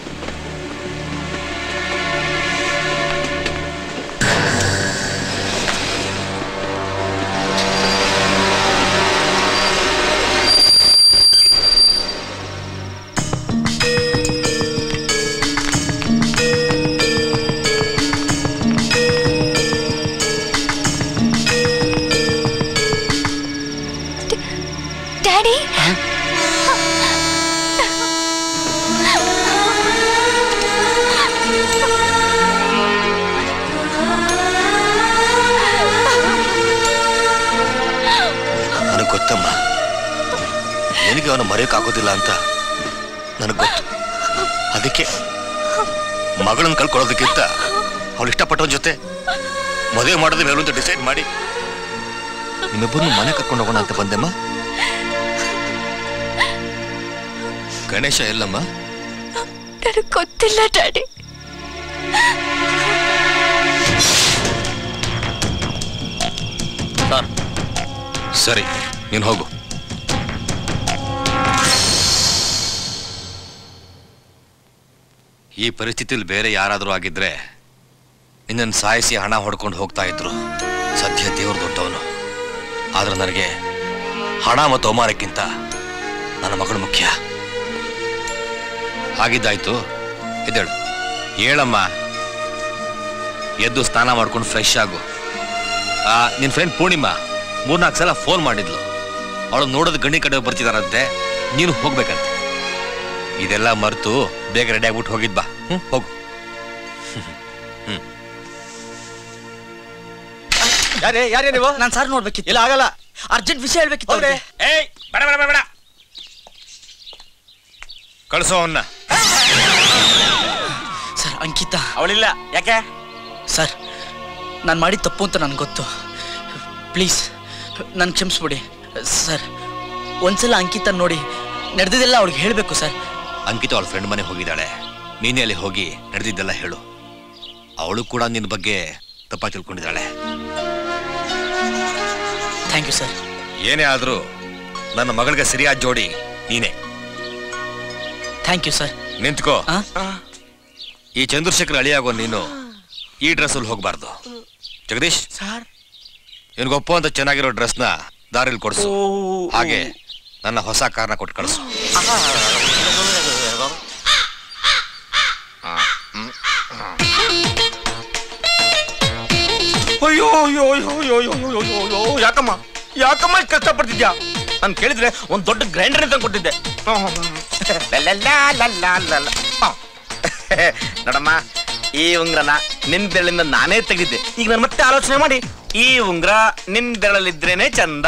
ಡ್ಯಾಡಿ ನನಗೆ ಗೊತ್ತಮ್ಮ ನಿನಗೆ ಅವನು ಮರೆಯೋಕ್ಕಾಗೋದಿಲ್ಲ ಅಂತ ನನಗೆ ಗೊತ್ತು ಅದಕ್ಕೆ ಮಗಳನ್ನ ಕಳ್ಕೊಳ್ಳೋದಕ್ಕಿಂತ ಅವಳು ಇಷ್ಟಪಟ್ಟವನ ಜೊತೆ ಮದುವೆ ಮಾಡೋದು ಮೇಲು ಅಂತ ಡಿಸೈಡ್ ಮಾಡಿ ನಿಮ್ಮಿಬ್ಬರನ್ನು ಮನೆ ಕರ್ಕೊಂಡು ಹೋಗೋಣ ಅಂತ ಬಂದೆಮ್ಮ ಗಣೇಶ ಎಲ್ಲಮ್ಮ ನನಗೆ ಗೊತ್ತಿಲ್ಲ ಡ್ಯಾಡಿ ಸರಿ ನೀನು ಹೋಗು ಈ ಪರಿಸ್ಥಿತಿಲಿ ಬೇರೆ ಯಾರಾದರೂ ಆಗಿದ್ರೆ ನಿನ್ನನ್ನು ಸಾಯಿಸಿ ಹಣ ಹೊಡ್ಕೊಂಡು ಹೋಗ್ತಾ ಇದ್ರು ಸದ್ಯ ದೇವ್ರ ದೊಡ್ಡವನು ಆದ್ರೆ ನನಗೆ ಹಣ ಮತ್ತು ಅವಮಾನಕ್ಕಿಂತ ನನ್ನ ಮಗಳು ಮುಖ್ಯ ಹಾಗಿದ್ದಾಯ್ತು ಎದ್ದೇಳು ಹೇಳಮ್ಮ ಎದ್ದು ಸ್ನಾನ ಮಾಡ್ಕೊಂಡು ಫ್ರೆಶ್ ಆಗು ಆ, ನಿನ್ ಫ್ರೆಂಡ್ ಪೂರ್ಣಿಮಾ ಮೂರ್ನಾಲ್ಕು ಸಲ ಫೋನ್ ಮಾಡಿದ್ಲು ಅವಳು ನೋಡೋದು ಗಂಡಿ ಕಡೆ ಬರ್ತಿದಾರಂತೆ ನೀನು ಹೋಗ್ಬೇಕಂತೆ ಇದೆಲ್ಲ ಮರೆತು ಬೇಗ ರೆಡಿ ಆಗ್ಬಿಟ್ಟು ಹೋಗಿದ್ ಬಾ ಹ್ಮ್ ಹೋಗು ಯಾರೇ ಯಾರೇ ನೀವು ನಾನು ಸಾರ್ ನೋಡ್ಬೇಕಿತ್ತು ಇಲ್ಲ ಆಗಲ್ಲ ಅರ್ಜೆಂಟ್ ವಿಷಯ ಹೇಳ್ಬೇಕಿತ್ತು ಅವ್ರಿಗೆ. ಏಯ್ ಬೇಡ ಬೇಡ ಬೇಡ ಬೇಡ ಕಳಿಸೋ ಅವನ್ನ ಸರ್ ಅಂಕಿತಾ ಅವಳಿಲ್ಲ ಯಾಕೆ ಸರ್ ನಾನು ಮಾಡಿದ ತಪ್ಪು ಅಂತ ನನಗೆ ಗೊತ್ತು ಪ್ಲೀಸ್ ನಾನು ಕ್ಷಮಿಸ್ಬಿಡಿ ಸರ್ ಒಂದ್ಸಲ ಅಂಕಿತ ನೋಡಿ ನಡೆದಿದ್ದೆಲ್ಲ ಅವ್ಳಿಗೆ ಹೇಳಬೇಕು ಸರ್ ಅಂಕಿತ ಅವಳ ಫ್ರೆಂಡ್ ಮನೆ ಹೋಗಿದ್ದಾಳೆ ನೀನೇ ಅಲ್ಲಿ ಹೋಗಿ ನಡೆದಿದ್ದೆಲ್ಲ ಹೇಳು ಅವಳು ಕೂಡ ನಿನ್ನ ಬಗ್ಗೆ ತಪ್ಪ ತಿಳ್ಕೊಂಡಿದ್ದಾಳೆ ಥ್ಯಾಂಕ್ ಯು ಸರ್ ಏನೇ ಆದ್ರೂ ನನ್ನ ಮಗಳಿಗೆ ಸರಿಯಾದ ಜೋಡಿ ನೀನೇ ಥ್ಯಾಂಕ್ ಯು ಸರ್ ನಿಂತ್ಕೋ ಈ ಚಂದ್ರಶೇಖರ್ ಅಳಿಯಾಗೋ ನೀನು ಈ ಡ್ರೆಸ್ ಅಲ್ಲಿ ಹೋಗ್ಬಾರ್ದು ಜಗದೀಶ್ ಸರ್ ನಿನ್ಗೊಪ್ಪೋ ಅಂತ ಚೆನ್ನಾಗಿರೋ ಡ್ರೆಸ್ನ ದಾರಿಲಿ ಕೊಡಿಸು ಹಾಗೆ ನನ್ನ ಹೊಸ ಕಾರ್ನ ಕೊಟ್ಟು ಕಳಿಸು ಅಯ್ಯೋ ಅಯ್ಯೋ ಅಯ್ಯೋ ಅಯ್ಯೋ ಅಯ್ಯೋ ಅಯ್ಯೋ ಅಯ್ಯೋ ಅಯ್ಯೋ ಯಾಕಮ್ಮ ಯಾಕಮ್ಮ ಇಷ್ಟ್ ಕಷ್ಟಪಡ್ತಿದ್ಯಾ ನಾನು ಕೇಳಿದ್ರೆ ಒಂದ್ ದೊಡ್ಡ ಗ್ರೈಂಡರ್ ಅಂತ ಕೊಟ್ಟಿದ್ದೆ ಲಲ್ಲಲ್ಲಾ ಲಲ್ಲಾ ಲಲ್ಲ. ಹ. ನೋಡಮ್ಮ ಈ ಉಂಗ್ರನ ನಿನ್ ಬೆರಳಿಂದ ನಾನೇ ತೆಗೆದಿದ್ದೆ ಈಗ ನಾನು ಮತ್ತೆ ಆಲೋಚನೆ ಮಾಡಿ ಈ ಉಂಗ್ರ ನಿನ್ ಬೆರಳಲ್ಲಿದ್ರೇನೆ ಚಂದ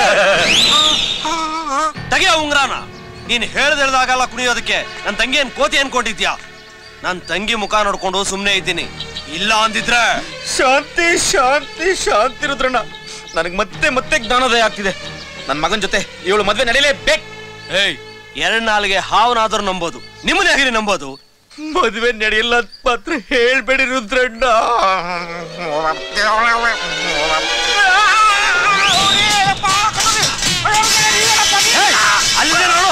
ತೆಗೆಯ ಉಂಗ್ರಾನ ನೀನ್ ಹೇಳ್ದ ಹೇಳ್ದಾಗಲ್ಲ ಕುಣಿಯೋದಕ್ಕೆ ನನ್ ತಂಗಿ ಏನ್ ಕೋತಿ ಅನ್ಕೊಂಡಿದ್ಯಾ ನನ್ ತಂಗಿ ಮುಖ ನೋಡ್ಕೊಂಡು ಸುಮ್ನೆ ಇದ್ದೀನಿ ಇಲ್ಲ ಅಂದಿದ್ರೆ ಶಾಂತಿ ಶಾಂತಿ ಶಾಂತಿ ರುದ್ರಣ್ಣ ನನಗೆ ಮತ್ತೆ ಮತ್ತೆ ಜ್ಞಾನೋದಯ ಆಗ್ತಿದೆ ನನ್ನ ಮಗನ ಜೊತೆ ಇವಳು ಮದ್ವೆ ನಡೀಲೇಬೇಕು ಏಯ್ ಎರಡ್ ನಾಲ್ಗೆ ಹಾವನಾದ್ರೂ ನಂಬೋದು ನಿಮ್ಮನ್ನ ಹೇಗೆ ನಂಬೋದು ಮದುವೆ ನಡೆಯಲ್ಲ ಅಂತ ಮಾತ್ರ ಹೇಳ್ಬೇಡಿ ರುದ್ರಣ್ಣ ಅಲ್ಲಿದೆ ನೋಡು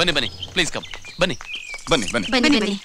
ಬನ್ನಿ ಬನ್ನಿ ಪ್ಲೀಸ್ ಕಮ್ ಬನ್ನಿ ಬನ್ನಿ ಬನ್ನಿ ಬನ್ನಿ ಬನ್ನಿ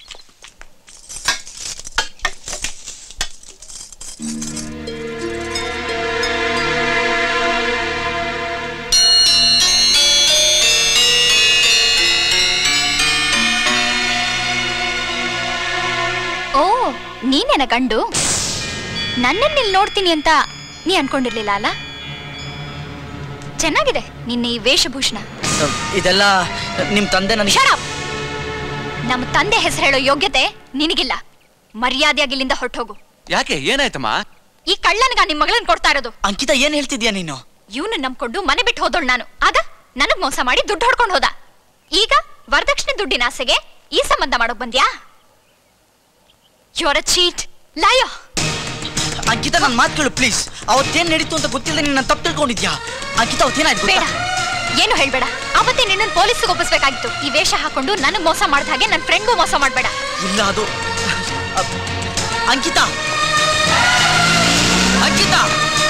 ಓ ನೀನೇನ ಗಂಡು ನನ್ನನ್ನ ಇಲ್ಲಿ ನೋಡ್ತೀನಿ ಅಂತ ನೀ ಅನ್ಕೊಂಡಿರ್ಲಿಲ್ಲ ಅಲ್ಲ ಚೆನ್ನಾಗಿದೆ ನಿನ್ನ ಈ ವೇಷಭೂಷಣ ಇದೆಲ್ಲ ನಿಮ್ ತಂದೆ ನನಗೆ ನಮ್ಮ ತಂದೆ ಹೆಸರು ಹೇಳೋ ಯೋಗ್ಯತೆ ನಿನಗಿಲ್ಲ ಮರ್ಯಾದೆಯಾಗಿ ಇಲ್ಲಿಂದ ಹೊರಟೋಗು ಯಾಕೆ ಏನಾಯ್ತಮ್ಮ ಈ ಕಳ್ಳನ್ಗ ನಿಮ್ ಮಗಳನ್ನ ಕೊಡ್ತಾ ಇರೋದು ಅಂಕಿತಾ ಏನ್ ಹೇಳ್ತಿದ್ಯಾ ನೀನು ಇವನು ನಂಬ್ಕೊಂಡು ಮನೆ ಬಿಟ್ಟು ಹೋದೋಳು ನಾನು ಆಗ ನನಗ್ ಮೋಸ ಮಾಡಿ ದುಡ್ಡು ಹೊಡ್ಕೊಂಡು ಹೋದ ಈಗ ವರದಕ್ಷಿಣೆ ದುಡ್ಡಿನ ಆಸೆಗೆ ಈ ಸಂಬಂಧ ಮಾಡೋಕ್ ಬಂದ್ಯಾ ಯೋರ ಚೀಟ್ ಲಾಯೋ ಅಂಕಿತಾ ನನ್ ಮಾತು ಕೇಳು ಪ್ಲೀಸ್ ಅವತ್ತೇನ್ ನಡೀತು ಅಂತ ಗೊತ್ತಿಲ್ಲದೆ ನೀನ್ ತಪ್ಪು ತಿಳ್ಕೊಂಡಿದ್ಯಾ ಅಂಕಿತಾ ಅವತ್ತೇನಾಯ್ತು ಬೇಡ ಏನು ಹೇಳ್ಬೇಡ ಅವತ್ತೇ ನಿನ್ನನ್ನು ಪೊಲೀಸ್ಗೆ ಒಪ್ಪಿಸ್ಬೇಕಾಗಿತ್ತು ಈ ವೇಷ ಹಾಕೊಂಡು ನನಗ್ ಮೋಸ ಮಾಡ್ದ ಹಾಗೆ ನನ್ನ ಫ್ರೆಂಡ್ಗೂ ಮೋಸ ಮಾಡ್ಬೇಡ ಇಲ್ಲ ಅದು ಅ- Ankita Ankita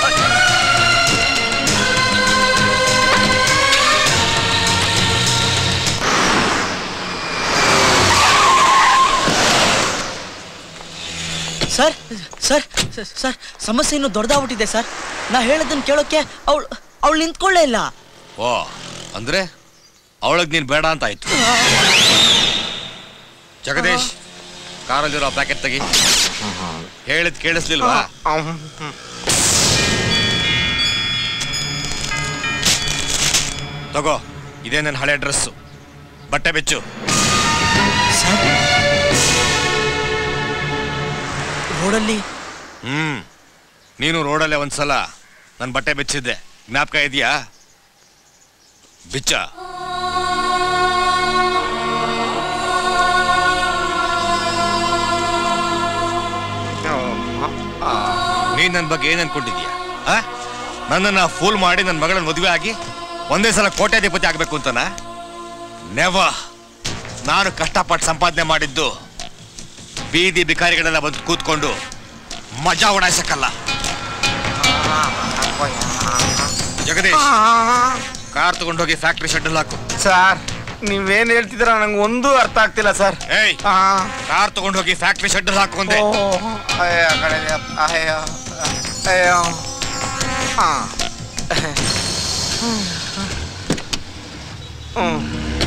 sir sir sir ಸಮಸ್ಯೆ ಇನ್ನು ದೊಡ್ಡದಾಗ್ಬಿಟ್ಟಿದೆ ಸರ್ ನಾ ಹೇಳೋದನ್ನ ಕೇಳೋಕೆ ಅವಳು ಅವಳು ನಿಂತ್ಕೊಳ್ಳೇ ಇಲ್ಲ ಓ ಅಂದ್ರೆ ಅವಳಗ್ ನೀನ್ ಬೇಡ ಅಂತ ಆಯ್ತು ಜಗದೀಶ್ ಕಾರಲ್ಲಿರೋ ಪ್ಯಾಕೆಟ್ ತೆಗಿ ಹೇಳಿದ್ ಕೇಳಿಸ್ಲಿಲ್ವಾ ತಗೋ ಇದೇ ನನ್ನ ಹಳೆ ಡ್ರೆಸ್ಸು ಬಟ್ಟೆ ಬೆಚ್ಚು ರೋಡಲ್ಲಿ ಹ್ಮ್ ನೀನು ರೋಡಲ್ಲೇ ಒಂದ್ಸಲ ನನ್ನ ಬಟ್ಟೆ ಬೆಚ್ಚಿದ್ದೆ ಜ್ಞಾಪಕ ಇದೆಯಾ ಬಿಚ್ಚ ನೀನ್ ನನ್ನ ಬಗ್ಗೆ ಏನ್ ಅನ್ಕೊಂಡಿದ್ಯಾ ಆ? ನನ್ನನ್ನ ಫೂಲ್ ಮಾಡಿ ನನ್ನ ಮಗಳನ್ನ ಮದುವೆ ಆಗಿ ಒಂದೇ ಸಲ ಕೋಟ್ಯಾಧಿಪತಿ ಆಗ್ಬೇಕು ಅಂತನಾ ನೆವ ನಾನು ಕಷ್ಟಪಟ್ಟು ಸಂಪಾದನೆ ಮಾಡಿದ್ದು ಬೀದಿ ಬಿಕಾರಿಗಳೆಲ್ಲ ಬಂದು ಕೂತ್ಕೊಂಡು ಮಜಾ ಉಡಾಯಿಸಕ್ಕಲ್ಲ ಜಗದೀಶ್ ಕಾರ್ ತಗೊಂಡೋಗಿ ಫ್ಯಾಕ್ಟ್ರಿ ಶೆಡ್ ಹಾಕು ಸರ್ ನೀವೇನ್ ಹೇಳ್ತಿದ್ದೀರಾ ನಂಗೆ ಒಂದು ಅರ್ಥ ಆಗ್ತಿಲ್ಲ ಸರ್ ಏಯ್ ಕಾರ್ ತಗೊಂಡೋಗಿ ಫ್ಯಾಕ್ಟ್ರಿ ಶೆಡ್ ಹಾಕೊಂಡೆ ಅಯ್ಯ ಕಡೆ ಅಯ್ಯ ಅಯ್ಯೋ ಹಾ ಹ್ಮ್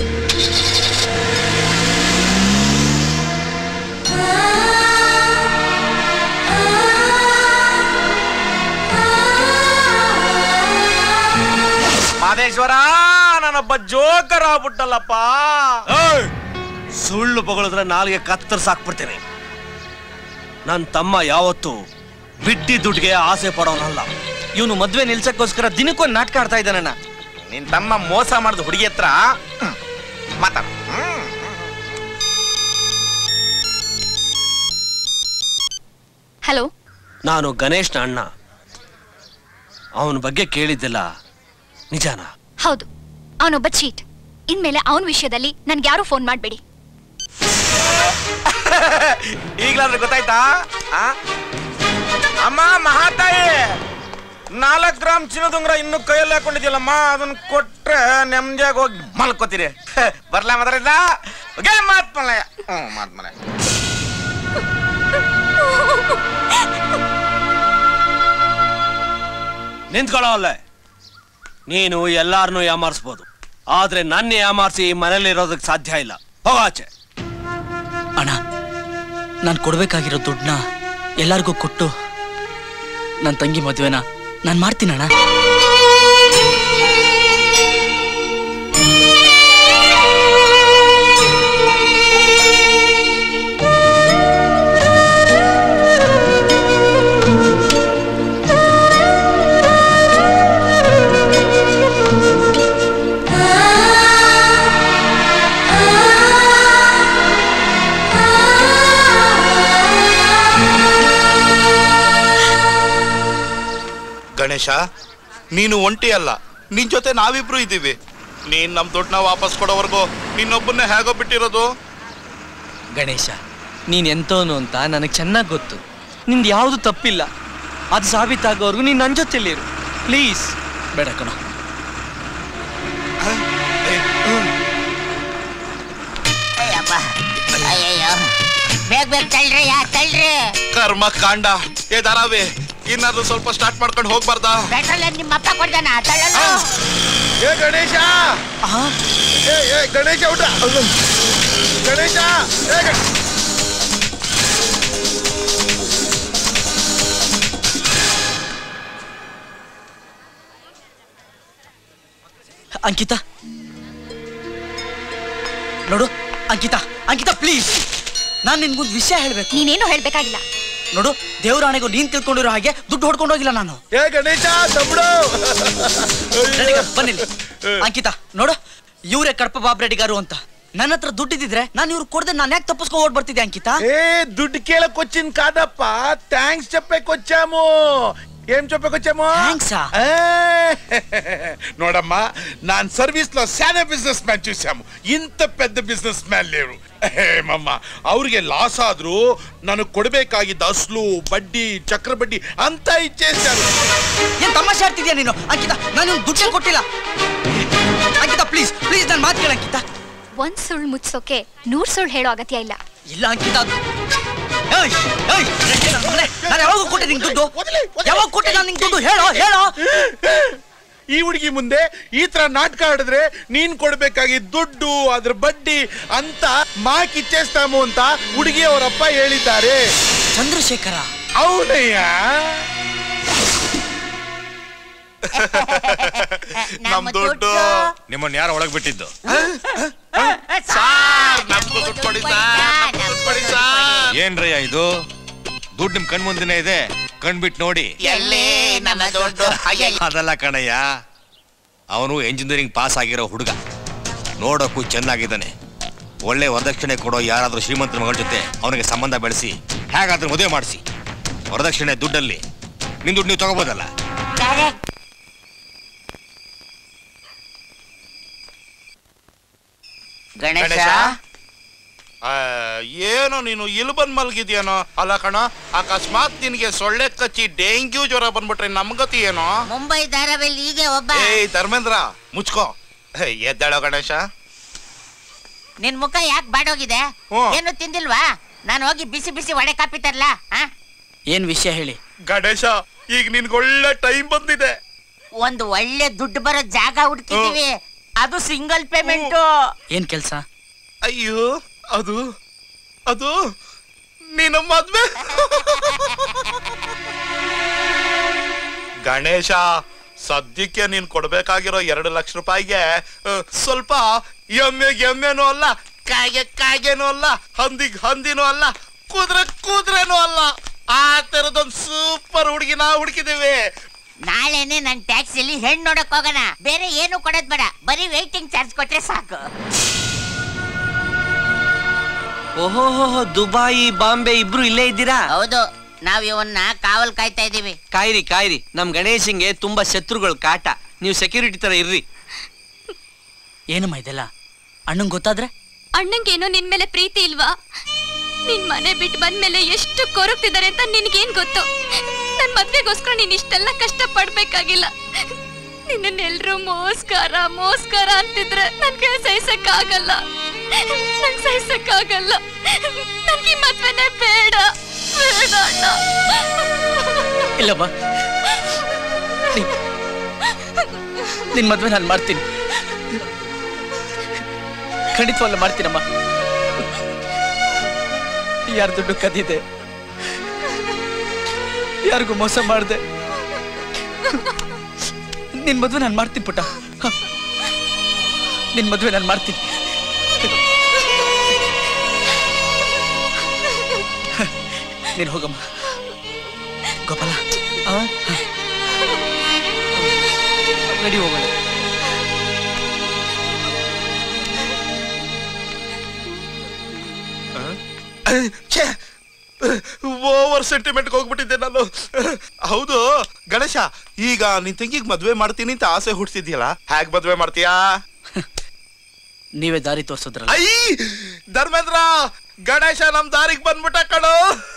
ಮಾದೇಶ್ವರ ನಾನೊಬ್ಬ ಜೋಕರ್ ಆಗ್ಬಿಟ್ಟಲ್ಲಪ್ಪ ಸುಳ್ಳು ಬಗಳಿದ್ರೆ ನಾಲ್ಗೆ ಕತ್ತರ್ಸ್ ಹಾಕ್ಬಿಡ್ತೇನೆ ನನ್ನ ತಮ್ಮ ಯಾವತ್ತು ಬಿಟ್ಟಿ ದುಡ್ಡಿಗೆ ಆಸೆ ಪಡೋನಲ್ಲ ಇವನು ಮದ್ವೆ ನಿಲ್ಸಕ್ಕೋಸ್ಕರ ದಿನಕ್ಕೊಂದು ನಾಟಕ ಆಡ್ತಾ ಇದ್ದಾನಣ್ಣ ನಿನ್ ತಮ್ಮ ಮೋಸ ಮಾಡಿದ ಹುಡುಗಿ ಹತ್ರ ಮಾತಾಡ ಹಲೋ ನಾನು ಗಣೇಶ್ನ ಅಣ್ಣ ಅವನ ಬಗ್ಗೆ ಕೇಳಿದ್ದೆಲ್ಲ ನಿಜಾನಾ ಹೌದು ಅವನೊಬ್ಬ ಚೀಟ್ ಇನ್ಮೇಲೆ ಅವನ ವಿಷಯದಲ್ಲಿ ನನ್ಗೆ ಯಾರು ಫೋನ್ ಮಾಡಬೇಡಿ ಈಗ್ಲಾದ್ರೆ ಗೊತ್ತಾಯ್ತಾ ಆ? ಅಮ್ಮ ಮಹಾತಾಯಿ ನಾಲ್ಕು ಗ್ರಾಮ್ ಚಿನ್ನದುಂಗ್ರ ಇನ್ನು ಕೈಯಲ್ಲಿ ಹಾಕೊಂಡಿದ್ಯಲ್ಲಮ್ಮ ಅದನ್ನ ಕೊಟ್ರೆ ನೆಮ್ಮದಿಯಾಗಿ ಹೋಗಿ ಮಲ್ಕೋತೀರಿ ಬರ್ಲಾ ಮಾತಾಡಿಲ್ಲ ಓಕೆ ಮಾತ್ಮಲಯ ಹ್ಞೂ ಮಾತ್ಮಲಯ ನಿಂತ್ಕೊಳ್ಳೋ ಅಲ್ಲೇ ನೀನು ಎಲ್ಲಾರನ್ನೂ ಯಾಮಾರಿಸ್ಬೋದು ಆದ್ರೆ ನನ್ನ ಯಾಮಾರಿಸಿ ಈ ಮನೇಲಿ ಇರೋದಕ್ಕೆ ಸಾಧ್ಯ ಇಲ್ಲ ಹೋಗಾಚೆ ಅಣ್ಣ ನಾನು ಕೊಡ್ಬೇಕಾಗಿರೋ ದುಡ್ಡನ್ನ ಎಲ್ಲರಿಗೂ ಕೊಟ್ಟು ನನ್ನ ತಂಗಿ ಮದ್ವೆನ ನಾನು ಮಾಡ್ತೀನಣ್ಣ ಗಣೇಶ ನೀನು ಒಂಟಿ ಅಲ್ಲ ನಿನ್ ಜೊತೆ ನಾವಿಬ್ರು ಇದ್ದೀವಿ ನೀನ್ ನಮ್ ದುಡ್ಡನ್ನ ವಾಪಸ್ ಕೊಡೋವರೆಗೂ ನಿನ್ನೊಬ್ಬನ್ನೇ ಹೇಗೋ ಬಿಟ್ಟಿರೋದು ಗಣೇಶ ನೀನ್ ಎಂತವನು ಅಂತ ನನಗೆ ಚೆನ್ನಾಗಿ ಗೊತ್ತು ನಿಂದು ಯಾವುದು ತಪ್ಪಿಲ್ಲ ಅದು ಸಾಬೀತಾಗೋವರೆಗೂ ನೀನ್ ನನ್ನ ಜೊತೆಲಿರು ಪ್ಲೀಸ್ ಬೇಡ ಕಣ ಬೇಗ ಬೇಗ ತಳ್ರಿ ಯಾ ತಳ್ರಿ ಕರ್ಮ ಕಾಂಡ ಏ ದಾರಾವೆ ಇನ್ನಾದ್ರೂ ಸ್ವಲ್ಪ ಸ್ಟಾರ್ಟ್ ಮಾಡ್ಕೊಂಡು ಹೋಗ್ಬಾರ್ದಾ ಪೆಟ್ರೋಲ್ ನಿಮ್ಮ ಅಪ್ಪ ಕೊಡ್ದಾನ ತಳ್ಳಲ್ಲ ಏ ಗಣೇಶ ಏ ಏ ಗಣೇಶ ಊಟ ಗಣೇಶ ಏ ಗ- ಅಂಕಿತಾ ನೋಡು ಅಂಕಿತಾ ಅಂಕಿತಾ ಪ್ಲೀಸ್ ನಾನು ನಿನ್ಗೊಂದು ವಿಷಯ ಹೇಳ್ಬೇಕು ನೀನೇನು ಹೇಳ್ಬೇಕಾಗಿಲ್ಲ ನೋಡು ದೇವ್ರ ಆಣೆಗೂ ನೀನ್ ತಿಳ್ಕೊಂಡಿರೋ ಹಾಗೆ ದುಡ್ಡು ಹೊಡ್ಕೊಂಡು ಹೋಗಿಲ್ಲ ನಾನು ಏ ಗಣೇಶ ತಮ್ಮಡು ರೆಡಿಗ, ಬನ್ನಿಲ್ಲಿ ಅಂಕಿತಾ ನೋಡು ಇವರೇ ಕಡಪ ಬಾಬ್ರೆಡ್ಡಿಗಾರು ಅಂತ ನನ್ನ ಹತ್ರ ದುಡ್ಡಿದ್ರೆ ನಾನು ಇವ್ರು ಕೊಡದೆ ನಾನು ಯಾಕೆ ತಪ್ಪಿಸ್ಕೊಂಡು ಓಡ್ ಬರ್ತಿದ್ದೆ అంకితా ఏ దుడ్డు కేళకొచ్చింది కాదప్ప థ్యాంక్స్ చెప్పేకొచ్చాము ఏం చెప్పేకొచ్చాము ఏ, ನೋಡಮ್ಮ ನಾನ್ ಸರ್ವಿಸ್ లో ಸ್ಯಾನೆ ಬಿಸ್ನೆಸ್ ಮ್ಯಾನ್ చూసాము ಇಂತ పెద్ద ಬಿಸ್ನೆಸ್ ಮ್ಯಾನ್ లేరు ಮಮ್ಮ ಅವ್ರಿಗೆ ಲಾಸ್ ಆದ್ರೂ ನನಗೆ ಕೊಡ್ಬೇಕಾಗಿದ್ದ ಅಸ್ಲು ಬಡ್ಡಿ ಚಕ್ರ ಬಡ್ಡಿ ಅಂತ ಇಚ್ಛೇಸ್ತಾರೆ ಏನ್ ತಮಾಷೆ ಆಡ್ತಿದ್ಯಾ ನೀನು ಅಂಕಿತಾ ನಾನು ಇವ್ನ್ ದುಡ್ಡೇ ಕೊಟ್ಟಿಲ್ಲ ಅಂಕಿತಾ ಪ್ಲೀಸ್ ಪ್ಲೀಸ್ ನನ್ನ ಮಾತು ಕೇಳ ಅಂಕಿತಾ ಒಂದ್ ಸುಳ್ಳು ಮುಚ್ಸೋಕೆ ನೂರ್ ಸುಳ್ಳು ಹೇಳೋ ಅಗತ್ಯ ಇಲ್ಲ ಇಲ್ಲ ಅಂಕಿತಾ ಏಯ್ ಏಯ್ ನಾನು ಯಾವಾಗ ಕೊಟ್ಟೆ ನಿಂಗೆ ದುಡ್ಡು ಯಾವಾಗ ಕೊಟ್ಟೆ ನಾನು ನಿಂಗೆ ದುಡ್ಡು ಹೇಳೋ ಹೇಳೋ ಈ ಹುಡುಗಿ ಮುಂದೆ ಈ ತರ ನಾಟಕ ಆಡಿದ್ರೆ ನೀನ್ ಕೊಡ್ಬೇಕಾಗಿದ್ದ ದುಡ್ಡು ಅದ್ರ ಬಡ್ಡಿ ಅಂತ ಮಾಕ್ ಇಚ್ಛೇಸ್ತಾಮು ಅಂತ ಹುಡುಗಿ ಅವರಪ್ಪ ಹೇಳಿದ್ದಾರೆ ಚಂದ್ರಶೇಖರ ಅವನಯ್ಯ ನಮ್ ದುಡ್ಡು ನಿಮ್ಮನ್ನ ಯಾರು ಒಳಗ್ ಬಿಟ್ಟಿದ್ದು ನಮ್ಗೂ ದುಡ್ಡು ಕೊಡಿ ಸಾರ್ ನಮ್ಗೂ ದುಡ್ಡು ಕೊಡಿ ಸಾರ್ ಏನ್ರಯ್ಯ ಇದು ದುಡ್ಡು ನಿಮ್ ಕಣ್ ಮುಂದಿನೇ ಇದೆ ಕಣ್ ಬಿಟ್ಟು ನೋಡಿ ಎಲ್ಲೇ ನಮ್ಮ ದುಡ್ಡು ಅದಲ್ಲ ಕಣಯ್ಯ ಅವನು ಎಂಜಿನಿಯರಿಂಗ್ ಪಾಸ್ ಆಗಿರೋ ಹುಡುಗ ನೋಡೋಕ್ಕೂ ಚೆನ್ನಾಗಿದ್ದಾನೆ ಒಳ್ಳೆ ವರದಕ್ಷಿಣೆ ಕೊಡೋ ಯಾರಾದ್ರೂ ಶ್ರೀಮಂತರ ಮಗಳ ಜೊತೆ ಅವನಿಗೆ ಸಂಬಂಧ ಬೆಳೆಸಿ ಹೇಗಾದ್ರೂ ಮದುವೆ ಮಾಡಿಸಿ ವರದಕ್ಷಿಣೆ ದುಡ್ಡಲ್ಲಿ ನಿನ್ ದುಡ್ಡು ನೀವು ತಗೋಬೋದಲ್ಲ ಗಣೇಶ ಆ, ಏನೋ ನೀನು ಇಲ್ಲಿ ಬಂದ್ ಮಲ್ಗಿದ್ಯಾನೋ ಅಲ್ಲ ಕಣ ಅಕಸ್ಮಾತ್ ನಿನ್ಗೆ ಸೊಳ್ಳೆ ಕಚ್ಚಿ ಡೆಂಗ್ಯೂ ಜ್ವರ ಬಂದ್ಬಿಟ್ರೆ ನಮ್ಗತಿ ಏನೋ ಮುಂಬೈ ಧಾರಾವಲ್ಲಿ ಹೀಗೆ ಒಬ್ಬ ಏಯ್ ಧರ್ಮೇಂದ್ರ ಮುಚ್ಕೋ ಹೇ, ಎದ್ದೇಳೋ ಗಣೇಶ ನಿನ್ ಮುಖ ಯಾಕೆ ಬಾಡೋಗಿದೆ ಏನು ತಿಂದಿಲ್ವಾ ನಾನು ಹೋಗಿ ಬಿಸಿ ಬಿಸಿ ವಡೆ ಕಾಪಿ ತರ್ಲಾ ಆ? ಏನ್ ವಿಷಯ ಹೇಳಿ ಗಣೇಶ ಈಗ ನಿನ್ಗೆ ಒಳ್ಳೆ ಟೈಮ್ ಬಂದಿದೆ ಒಂದು ಒಳ್ಳೆ ದುಡ್ಡು ಬರೋ ಜಾಗ ಹುಡುಕಿದೀವಿ ಅದು ಸಿಂಗಲ್ ಪೇಮೆಂಟ್ ಏನ್ ಕೆಲ್ಸ ಅಯ್ಯೋ ಅದು ಅದು ನೀನು ಮದ್ವೆ ಗಣೇಶ ಸದ್ಯಕ್ಕೆ ನೀನ್ ಕೊಡ್ಬೇಕಾಗಿರೋ ಎರಡು ಲಕ್ಷ ರೂಪಾಯಿಗೆ ಆ, ಸ್ವಲ್ಪ ಎಮ್ಮೆಗೆ ಎಮ್ಮೆನೂ ಅಲ್ಲ ಕಾಗೆ ಕಾಗೆನೂ ಅಲ್ಲ ಹಂದಿಗ್ ಹಂದಿನೂ ಅಲ್ಲ ಕುದುರೆ ಕುದುರೆನೂ ಅಲ್ಲ ಆ ತರದೊಂದು ಸೂಪರ್ ಹುಡುಗಿ ನಾವು ಹುಡುಕಿದೀವಿ ನಾಳೆನೆ ನನ್ ಟ್ಯಾಕ್ಸಿಲಿ ಹೆಣ್ಣು ನೋಡಕ್ ಹೋಗೋಣ ಬೇರೆ ಏನು ಕೊಡೋದ್ ಬೇಡ ಬರೀ ವೇಟಿಂಗ್ ಚಾರ್ಜ್ ಕೊಟ್ರೆ ಸಾಕು ಓಹೋ ದುಬಾಯಿ ಬಾಂಬೆ ಇಬ್ರು ಇಲ್ಲೇ ಇದ್ದೀರಾ ಹೌದು ನಾವ್ ಇವನ್ನ ಕಾವಲ್ ಕಾಯ್ತಾ ಇದೀವಿ ಕಾಯ್ರಿ ಕಾಯ್ರಿ ನಮ್ ಗಣೇಶಂಗೆ ತುಂಬಾ ಶತ್ರುಗಳು ಕಾಟ ನೀವು ಸೆಕ್ಯೂರಿಟಿ ತರ ಇರ್ರಿ ಏನಮ್ಮ ಇದೆಲ್ಲ ಅಣ್ಣಂಗ್ ಗೊತ್ತಾದ್ರೆ ಅಣ್ಣಂಗೇನೋ ನಿನ್ ಮೇಲೆ ಪ್ರೀತಿ ಇಲ್ವಾ ನಿನ್ ಮನೆ ಬಿಟ್ಟು ಬಂದ್ಮೇಲೆ ಎಷ್ಟು ಕೊರಗ್ತಿದ್ದಾರೆ ಅಂತ ನಿನ್ಗೇನ್ ಗೊತ್ತು ನನ್ ಮದ್ವೆಗೋಸ್ಕರ ನೀನ್ ಇಷ್ಟೆಲ್ಲ ಕಷ್ಟ ಪಡ್ಬೇಕಾಗಿಲ್ಲ ನಿನ್ನೆಲ್ರು ಮೋಸ್ಕಾರ ಮೋಸ್ಕಾರ ಅಂತಿದ್ರೆ ನನ್ಗೆ ಸಹಿಸಕ್ಕಾಗಲ್ಲ ನನ್ ಸಹಿಸಕ್ಕಾಗಲ್ಲ ನನ್ಗೆ ಈ ಮದ್ವೆನೇ ಬೇಡ ಬೇಡ ಅಣ್ಣ ಇಲ್ಲಮ್ಮ ನೀ- ನಿನ್ ಮದ್ವೆ ನಾನು ಮಾಡ್ತೀನಿ ಖಂಡಿತವಲ್ಲ ಮಾಡ್ತೀನಮ್ಮ ಯಾರ ದುಡ್ಡು ಕದ್ದಿದೆ ಯಾರಿಗೂ ಮೋಸ ಮಾಡ್ದೆ ನಿನ್ ಮದ್ವೆ ನಾನು ಮಾಡ್ತೀನಿ ಪುಟ್ಟ ಹ. ನಿನ್ ಮದ್ವೆ ನಾನು ಮಾಡ್ತೀನಿ ನೀನ್ ಹೋಗಮ್ಮ ಗೋಪಾಲ ನಡಿ ಹೋಗೋಣ ಓವರ್ ಸೆಂಟಿಮೆಂಟ್ ಹೋಗ್ಬಿಟ್ಟಿದ್ದೆ ನಾನು ಹೌದು ಗಣೇಶ ಈಗ ನಿನ್ ತಂಗಿಗ್ ಮದ್ವೆ ಮಾಡ್ತೀನಿ ಅಂತ ಆಸೆ ಹುಡ್ತಿದ್ಯಲ್ಲ ಹ್ಯಾಗ್ ಮದ್ವೆ ಮಾಡ್ತೀಯಾ ನೀವೇ ದಾರಿ ತೋರ್ಸೋದ್ರಲ್ಲ ಐ ಧರ್ಮೇಂದ್ರ ಗಣೇಶ ನಮ್ ದಾರಿಗ್ ಬಂದ್ಬಿಟ್ಟ ಕಣೋ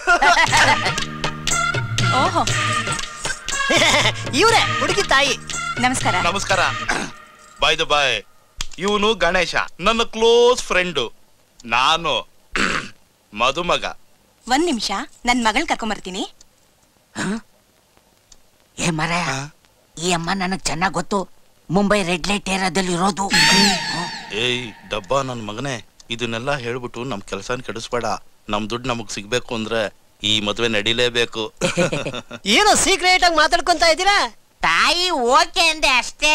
ಓಹೋ ಇವ್ರೆ ಹುಡುಗಿ ತಾಯಿ ನಮಸ್ಕಾರ ನಮಸ್ಕಾರ ಬಾಯ್ ದ ಬಾಯ್ ಇವನು ಗಣೇಶ ನನ್ನ ಕ್ಲೋಸ್ ಫ್ರೆಂಡು ನಾನು ಮದುಮಗ ಒಂದ್ ನಿಮಿಷ ನನ್ ಮಗಳ್ ಕರ್ಕೊಂಬರ್ತೀನಿ ಏ ಮರ ಈ ಅಮ್ಮ ನನಗ್ ಚೆನ್ನಾಗ್ ಗೊತ್ತು ಮುಂಬೈ ರೆಡ್ ಲೈಟ್ ಏರಿಯಾದಲ್ಲಿ ಇರೋದು ಏಯ್ ಡಬ್ಬ ನನ್ ಮಗನೇ ಇದನ್ನೆಲ್ಲ ಹೇಳ್ಬಿಟ್ಟು ನಮ್ ಕೆಲ್ಸನ ಕೆಡಿಸ್ಬೇಡ ನಮ್ ದುಡ್ಡು ನಮಗ್ ಸಿಗ್ಬೇಕು ಅಂದ್ರೆ ಈ ಮದ್ವೆ ನಡಿಲೇಬೇಕು ಏನೋ ಸೀಕ್ರೆಟ್ ಆಗಿ ಮಾತಾಡ್ಕೊಂತ ಇದ್ದೀರಾ ತಾಯಿ ಓಕೆ ಅಂದೆ ಅಷ್ಟೇ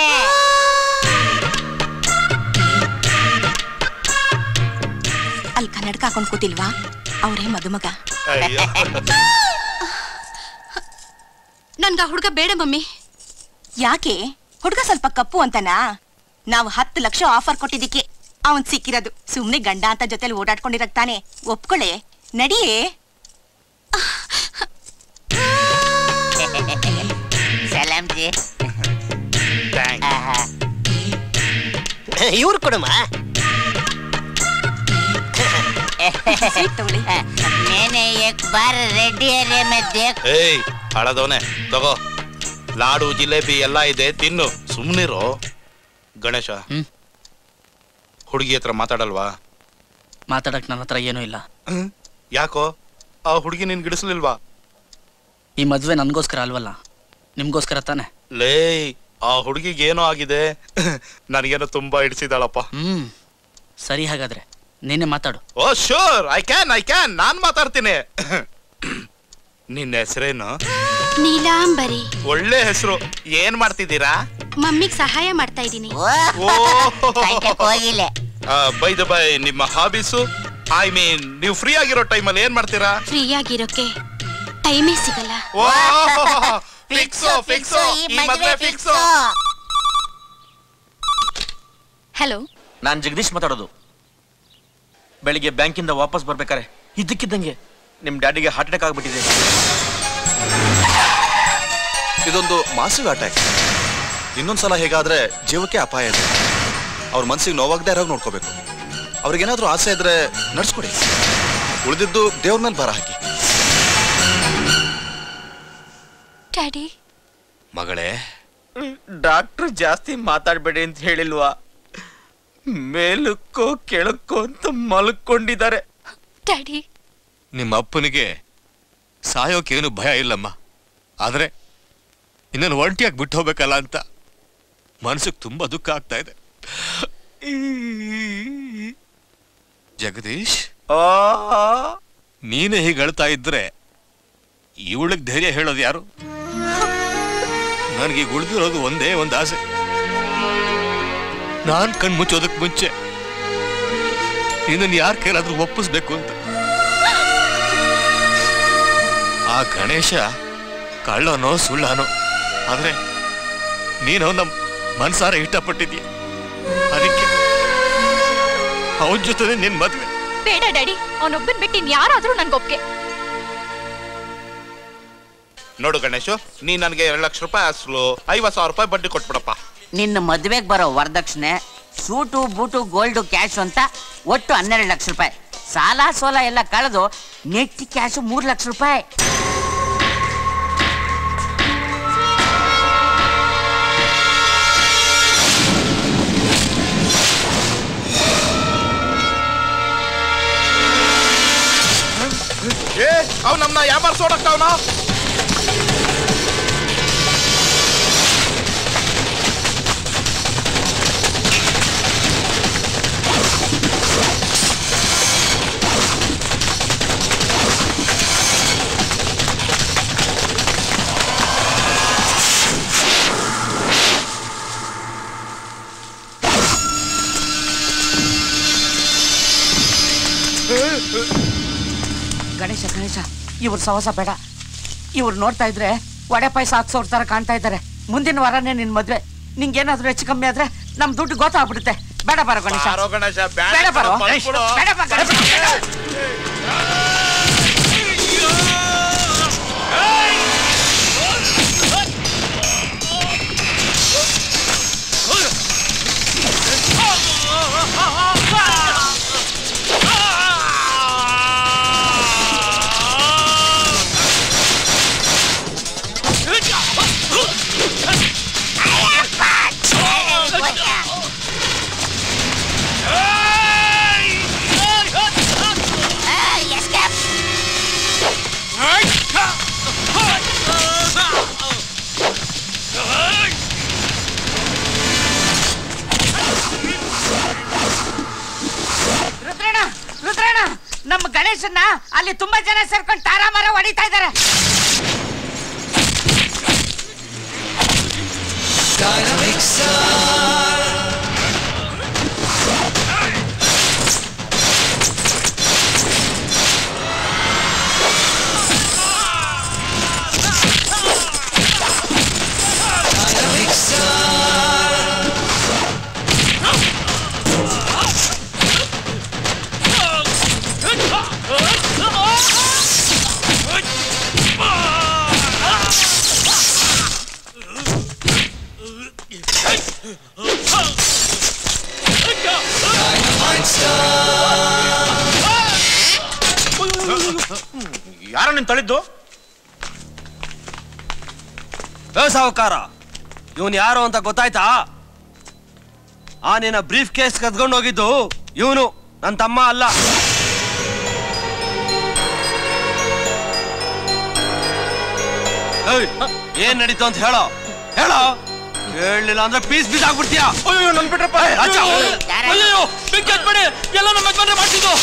ಅಲ್ಲಿ ಕನ್ನಡಕ ಹಾಕೊಂಡ್ ಕೂತಿಲ್ವಾ ಅವ್ರೇ ಮದುಮಗ ನನ್ಗ ಹುಡುಗ ಬೇಡ ಮಮ್ಮಿ ಯಾಕೆ ಹುಡುಗ ಸ್ವಲ್ಪ ಕಪ್ಪು ಅಂತನಾ ನಾವು ಹತ್ತು ಲಕ್ಷ ಆಫರ್ ಕೊಟ್ಟಿದ್ದಕ್ಕೆ ಅವನ್ ಸಿಕ್ಕಿರೋದು ಸುಮ್ನೆ ಗಂಡ ಅಂತ ಜೊತೆಲಿ ಓಡಾಡ್ಕೊಂಡಿರಕ್ ತಾನೆ ಒಪ್ಕೊಳ್ಳೆ ನಡಿಯೇ ಸಲಾಂ ಜಿ ಇವ್ರು ಕೊಡಮ್ಮ मैंने एक बार रेडी एरिया में देख ಏಯ್ ಹಳದವನೆ ತಗೋ ಲಾಡು ಜಿಲೇಬಿ ಎಲ್ಲ ಇದೆ ತಿನ್ನು ಸುಮ್ನಿರೋ ಗಣೇಶ ಹುಡುಗಿ ಹತ್ರ ಮಾತಾಡಲ್ವಾ ಮಾತಾಡಕ್ ನನ್ನ ಹತ್ರ ಏನೂ ಇಲ್ಲ ಯಾಕೋ ಆ ಹುಡುಗಿ ನಿನ್ ಗಿಡಿಸ್ಲಿಲ್ವಾ ಈ ಮದ್ವೆ ನನ್ಗೋಸ್ಕರ ಅಲ್ವಲ್ಲ ನಿಮ್ಗೋಸ್ಕರ ತಾನೆ ಲೇ ಆ ಹುಡುಗಿಗೆ ಏನೋ ಆಗಿದೆ ನನಗೇನೋ ತುಂಬಾ ಹಿಡಿಸಿದಾಳಪ್ಪ ಹ್ಮ್ ಸರಿ ಹಾಗಾದ್ರೆ ನೀನೆ ಮಾತಾಡು oh sure I can I can ನಾನ್ ಮಾತಾಡ್ತೀನಿ ನಿನ್ನ ಹೆಸರೇನು ನೀಲಾಂಬರಿ ಒಳ್ಳೆ ಹೆಸರು ಏನ್ ಮಾಡ್ತಿದ್ದೀರಾ ಮಮ್ಮಿಗ್ ಸಹಾಯ ಮಾಡ್ತಾ ಇದ್ದೀನಿ ಹೋಗಿಲ್ಲ ಬೈ ದ ಬೈ ನಿಮ್ಮ ಹಾಬೀಸು ಐ ಮೀನ್ ನೀವು ಫ್ರೀ ಆಗಿರೋ ಟೈಮಲ್ಲಿ ಏನ್ ಮಾಡ್ತೀರಾ ಫ್ರೀ ಆಗಿರೋಕೆ ಟೈಮೇ ಸಿಗಲ್ಲ ಫಿಕ್ಸೋ ಫಿಕ್ಸೋ ಈ ಮದ್ವೆ ಫಿಕ್ಸೋ ಹಲೋ ನಾನ್ ಜಗದೀಶ್ ಮಾತಾಡೋದು ಬೆಳಿಗ್ಗೆ ಬ್ಯಾಂಕಿಂದ ವಾಪಸ್ ಬರ್ಬೇಕಾರೆ ಇದ್ದಕ್ಕಿದ್ದಂಗೆ ನಿಮ್ ಡ್ಯಾಡಿಗೆ ಹಾರ್ಟ್ ಅಟ್ಯಾಕ್ ಆಗ್ಬಿಟ್ಟಿದೆ ಇದೊಂದು ಮಾಸಿವ್ ಅಟ್ಯಾಕ್ ಇನ್ನೊಂದ್ಸಲ ಹೇಗಾದ್ರೆ ಜೀವಕ್ಕೆ ಅಪಾಯ ಇದೆ ಅವ್ರ ಮನ್ಸಿಗೆ ನೋವಾಗದೆ ಇರೋಗ್ ನೋಡ್ಕೋಬೇಕು ಅವ್ರಿಗೇನಾದ್ರೂ ಆಸೆ ಇದ್ರೆ ನಡ್ಸ್ಕೊಡಿ ಉಳಿದಿದ್ದು ದೇವ್ರ ಮೇಲೆ ಬರ ಹಾಕಿ ಡ್ಯಾಡಿ ಮಗಳೇ ಡಾಕ್ಟ್ರು ಜಾಸ್ತಿ ಮಾತಾಡ್ಬೇಡಿ ಅಂತ ಹೇಳಿಲ್ವಾ ಮೇಲಕ್ಕೋ ಕೆಳಕ್ಕೋ ಅಂತ ಮಲ್ಕೊಂಡಿದ್ದಾರೆ ಡ್ಯಾಡಿ ನಿಮ್ಮ ಅಪ್ಪನಿಗೆ ಸಾಯೋಕೇನು ಭಯ ಇಲ್ಲಮ್ಮ ಆದ್ರೆ ಇನ್ನೊಂದು ಒಂಟಿಯಾಗಿ ಬಿಟ್ಟು ಹೋಗ್ಬೇಕಲ್ಲ ಅಂತ ಮನಸ್ಸಿಗೆ ತುಂಬಾ ದುಃಖ ಆಗ್ತಾ ಇದೆ ಜಗದೀಶ್ ನೀನೇ ಹೀಗೆ ಅಳ್ತಾ ಇದ್ರೆ ಇವಳಿಗೆ ಧೈರ್ಯ ಹೇಳೋದು ಯಾರು ನನಗೆ ಉಳಿದಿರೋದು ಒಂದೇ ಒಂದು ಆಸೆ ನಾನ್ ಕಣ್ ಮುಚ್ಚೋದಕ್ ಮುಂಚೆ ನಿನ್ನನ್ನು ಯಾರ ಕೈಲಾದ್ರೂ ಒಪ್ಪಿಸ್ಬೇಕು ಅಂತ ಆ ಗಣೇಶ ಕಳ್ಳನೋ ಸುಳ್ಳನೋ ಆದ್ರೆ ನೀನು ನಮ್ ಮನ್ಸಾರ ಇಷ್ಟಪಟ್ಟಿದ್ಯ ಅದಕ್ಕೆ ಅವನ ಜೊತೆ ನಿನ್ ಮದ್ವೆ ಬೇಡ ಡ್ಯಾಡಿ ಅವನೊಬ್ಬನ್ ಬಿಟ್ಟು ಇನ್ ಯಾರಾದ್ರೂ ನನ್ಗೊಪ್ಗೆ ನೋಡು ಗಣೇಶು ನೀ ನನಗೆ ಎರಡು ಲಕ್ಷ ರೂಪಾಯಿ ಅಸಲು ಐವತ್ತು ಸಾವಿರ ರೂಪಾಯಿ ಬಡ್ಡಿ ಕೊಟ್ಬಿಡಪ್ಪ ನಿನ್ನ ಮದ್ವೆಗ್ ಬರೋ ವರದಕ್ಷಿಣೆ ಸೂಟು ಬೂಟು ಗೋಲ್ಡು ಕ್ಯಾಶ್ ಅಂತ ಒಟ್ಟು ಹನ್ನೆರಡು ಲಕ್ಷ ರೂಪಾಯಿ ಸಾಲ ಸೋಲ ಎಲ್ಲ ಕಳೆದು ನೆಟ್ ಕ್ಯಾಶ್ ಮೂರು ಲಕ್ಷ ರೂಪಾಯಿ ಏ ಅವ್ ನಮ್ನ ಯಾವಾರ ಸೋಡಕ್ತಾವನ ಗಣೇಶ ಗಣೇಶ ಇವ್ರ ಸವಸ ಬೇಡ ಇವ್ರು ನೋಡ್ತಾ ಇದ್ರೆ ವಡೆ ಪಾಯಸ ಹಾಕ್ಸೋರ್ ತರ ಕಾಣ್ತಾ ಇದ್ದಾರೆ ಮುಂದಿನ ವಾರನೇ ನಿನ್ ಮದ್ವೆ ನಿಂಗೇನಾದ್ರೂ ಹೆಚ್ಚು ಕಮ್ಮಿ ಆದ್ರೆ ನಮ್ ದುಡ್ಡು ಗೊತ್ತಾಗ್ಬಿಡುತ್ತೆ ಬೇಡ ಬರೋ ಗಣೇಶ ಬಾರೋ ಗಣೇಶ ಬೇಡ ಬರೋ ಬಂದ್ಬಿಡು. ಬೇಡ ಬಾ ಗಣೇಶ. ಏಯ್! ಅಲ್ಲಿ ತುಂಬಾ ಜನ ಸೇರ್ಕೊಂಡು ತಾರಾ ಮರ ಹೊಡಿತಾ ಇದಾರೆ ಯಾರ ನಿನ್ ತಳಿದ್ದು ಏ ಸಾವುಕಾರ ಇವನ್ ಯಾರು ಅಂತ ಗೊತ್ತಾಯ್ತಾ ಆ ನಿನ್ನ ಬ್ರೀಫ್ ಕೇಸ್ ಕದ್ಕೊಂಡು ಹೋಗಿದ್ದು ಇವನು ನನ್ನ ತಮ್ಮ ಅಲ್ಲ ಏಯ್, ಏನ್ ನಡೀತು ಅಂತ ಹೇಳೋ ಹೇಳೋ ಹೇಳಲಿಲ್ಲ ಅಂದ್ರೆ ಪೀಸ್ ಪೀಸ್ ಆಗ್ಬಿಡ್ತೀಯಾ ಅಯ್ಯೋ ನನ್ ಬಿಟ್ರಪ್ಪ ಏಯ್, ರಾಜ, ಅಯ್ಯೋ ಬೆಂಕಿ ಹತ್ಬೇಡಿ ಎಲ್ಲ ನಮ್ಮ ಯಜಮಾನ್ರೆ ಮಾಡ್ತಿದ್ದು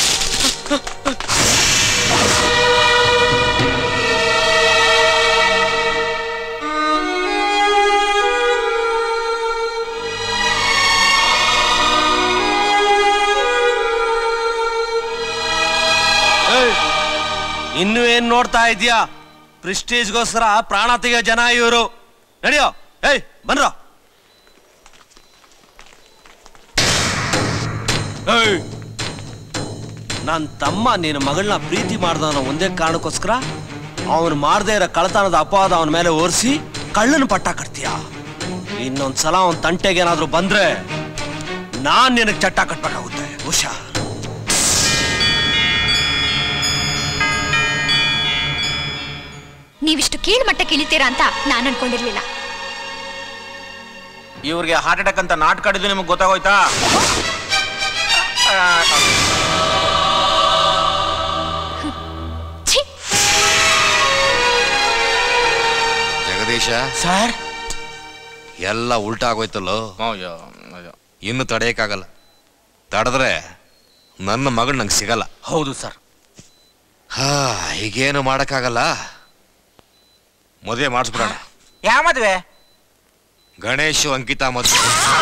ಏಯ್, ಇನ್ನು ಏನ್ ನೋಡ್ತಾ ಇದೀಯಾ ಪ್ರಿಸ್ಟೇಜ್ಗೋಸ್ಕರ ಪ್ರಾಣ ತೆಗೆಯೋ ಜನ ಇವರು ನಡಿಯೋ ಏಯ್ ಬನ್ರೋ ಏಯ್ ನನ್ನ ತಮ್ಮ ನಿನ್ನ ಮಗಳನ್ನ ಪ್ರೀತಿ ಮಾಡ್ದವನ ಒಂದೇ ಕಾರಣಕ್ಕೋಸ್ಕರ ಅವನು ಮಾಡದೇ ಇರೋ ಕಳತನದ ಅಪವಾದ ಅವನ ಮೇಲೆ ಓರಿಸಿ ಕಳ್ಳನ ಪಟ್ಟ ಕಟ್ತೀಯ ಇನ್ನೊಂದ್ಸಲ ಅವನ ತಂಟೆಗೆ ಏನಾದ್ರೂ ಬಂದ್ರೆ ನಾನ್ ನಿನಗೆ ಚಟ್ಟ ಕಟ್ಬೇಕಾಗುತ್ತೆ ಹುಷಾ ನೀವಿಷ್ಟು ಕೀಳ್ ಮಟ್ಟಕ್ಕೆ ಇಳಿತೀರಾ ಅಂತ ನಾನು ಅನ್ಕೊಂಡಿರ್ಲಿಲ್ಲ ಇವ್ರಿಗೆ ಹಾರ್ಟ್ ಅಟ್ಯಾಕ್ ಅಂತ ನಾಟಕ ಆಡಿದ್ದು ನಿಮಗೆ ಗೊತ್ತಾಗೋಯ್ತಾ ಜಗದೀಶ ಸರ್ ಎಲ್ಲ ಉಲ್ಟಾ ಆಗೋಯ್ತಲ್ಲೋ ಇನ್ನು ತಡೆಯಕ್ಕಾಗಲ್ಲ ತಡೆದ್ರೆ ನನ್ನ ಮಗಳು ನಂಗೆ ಸಿಗಲ್ಲ ಹೌದು ಸರ್ ಹಾ ಈಗೇನು ಮಾಡಕ್ಕಾಗಲ್ಲ ಮದುವೆ ಮಾಡಿಸ್ಬಿಡೋಣ ಯಾವ ಮದ್ವೆ ಗಣೇಶ್ ಅಂಕಿತಾ ಮದುವೆ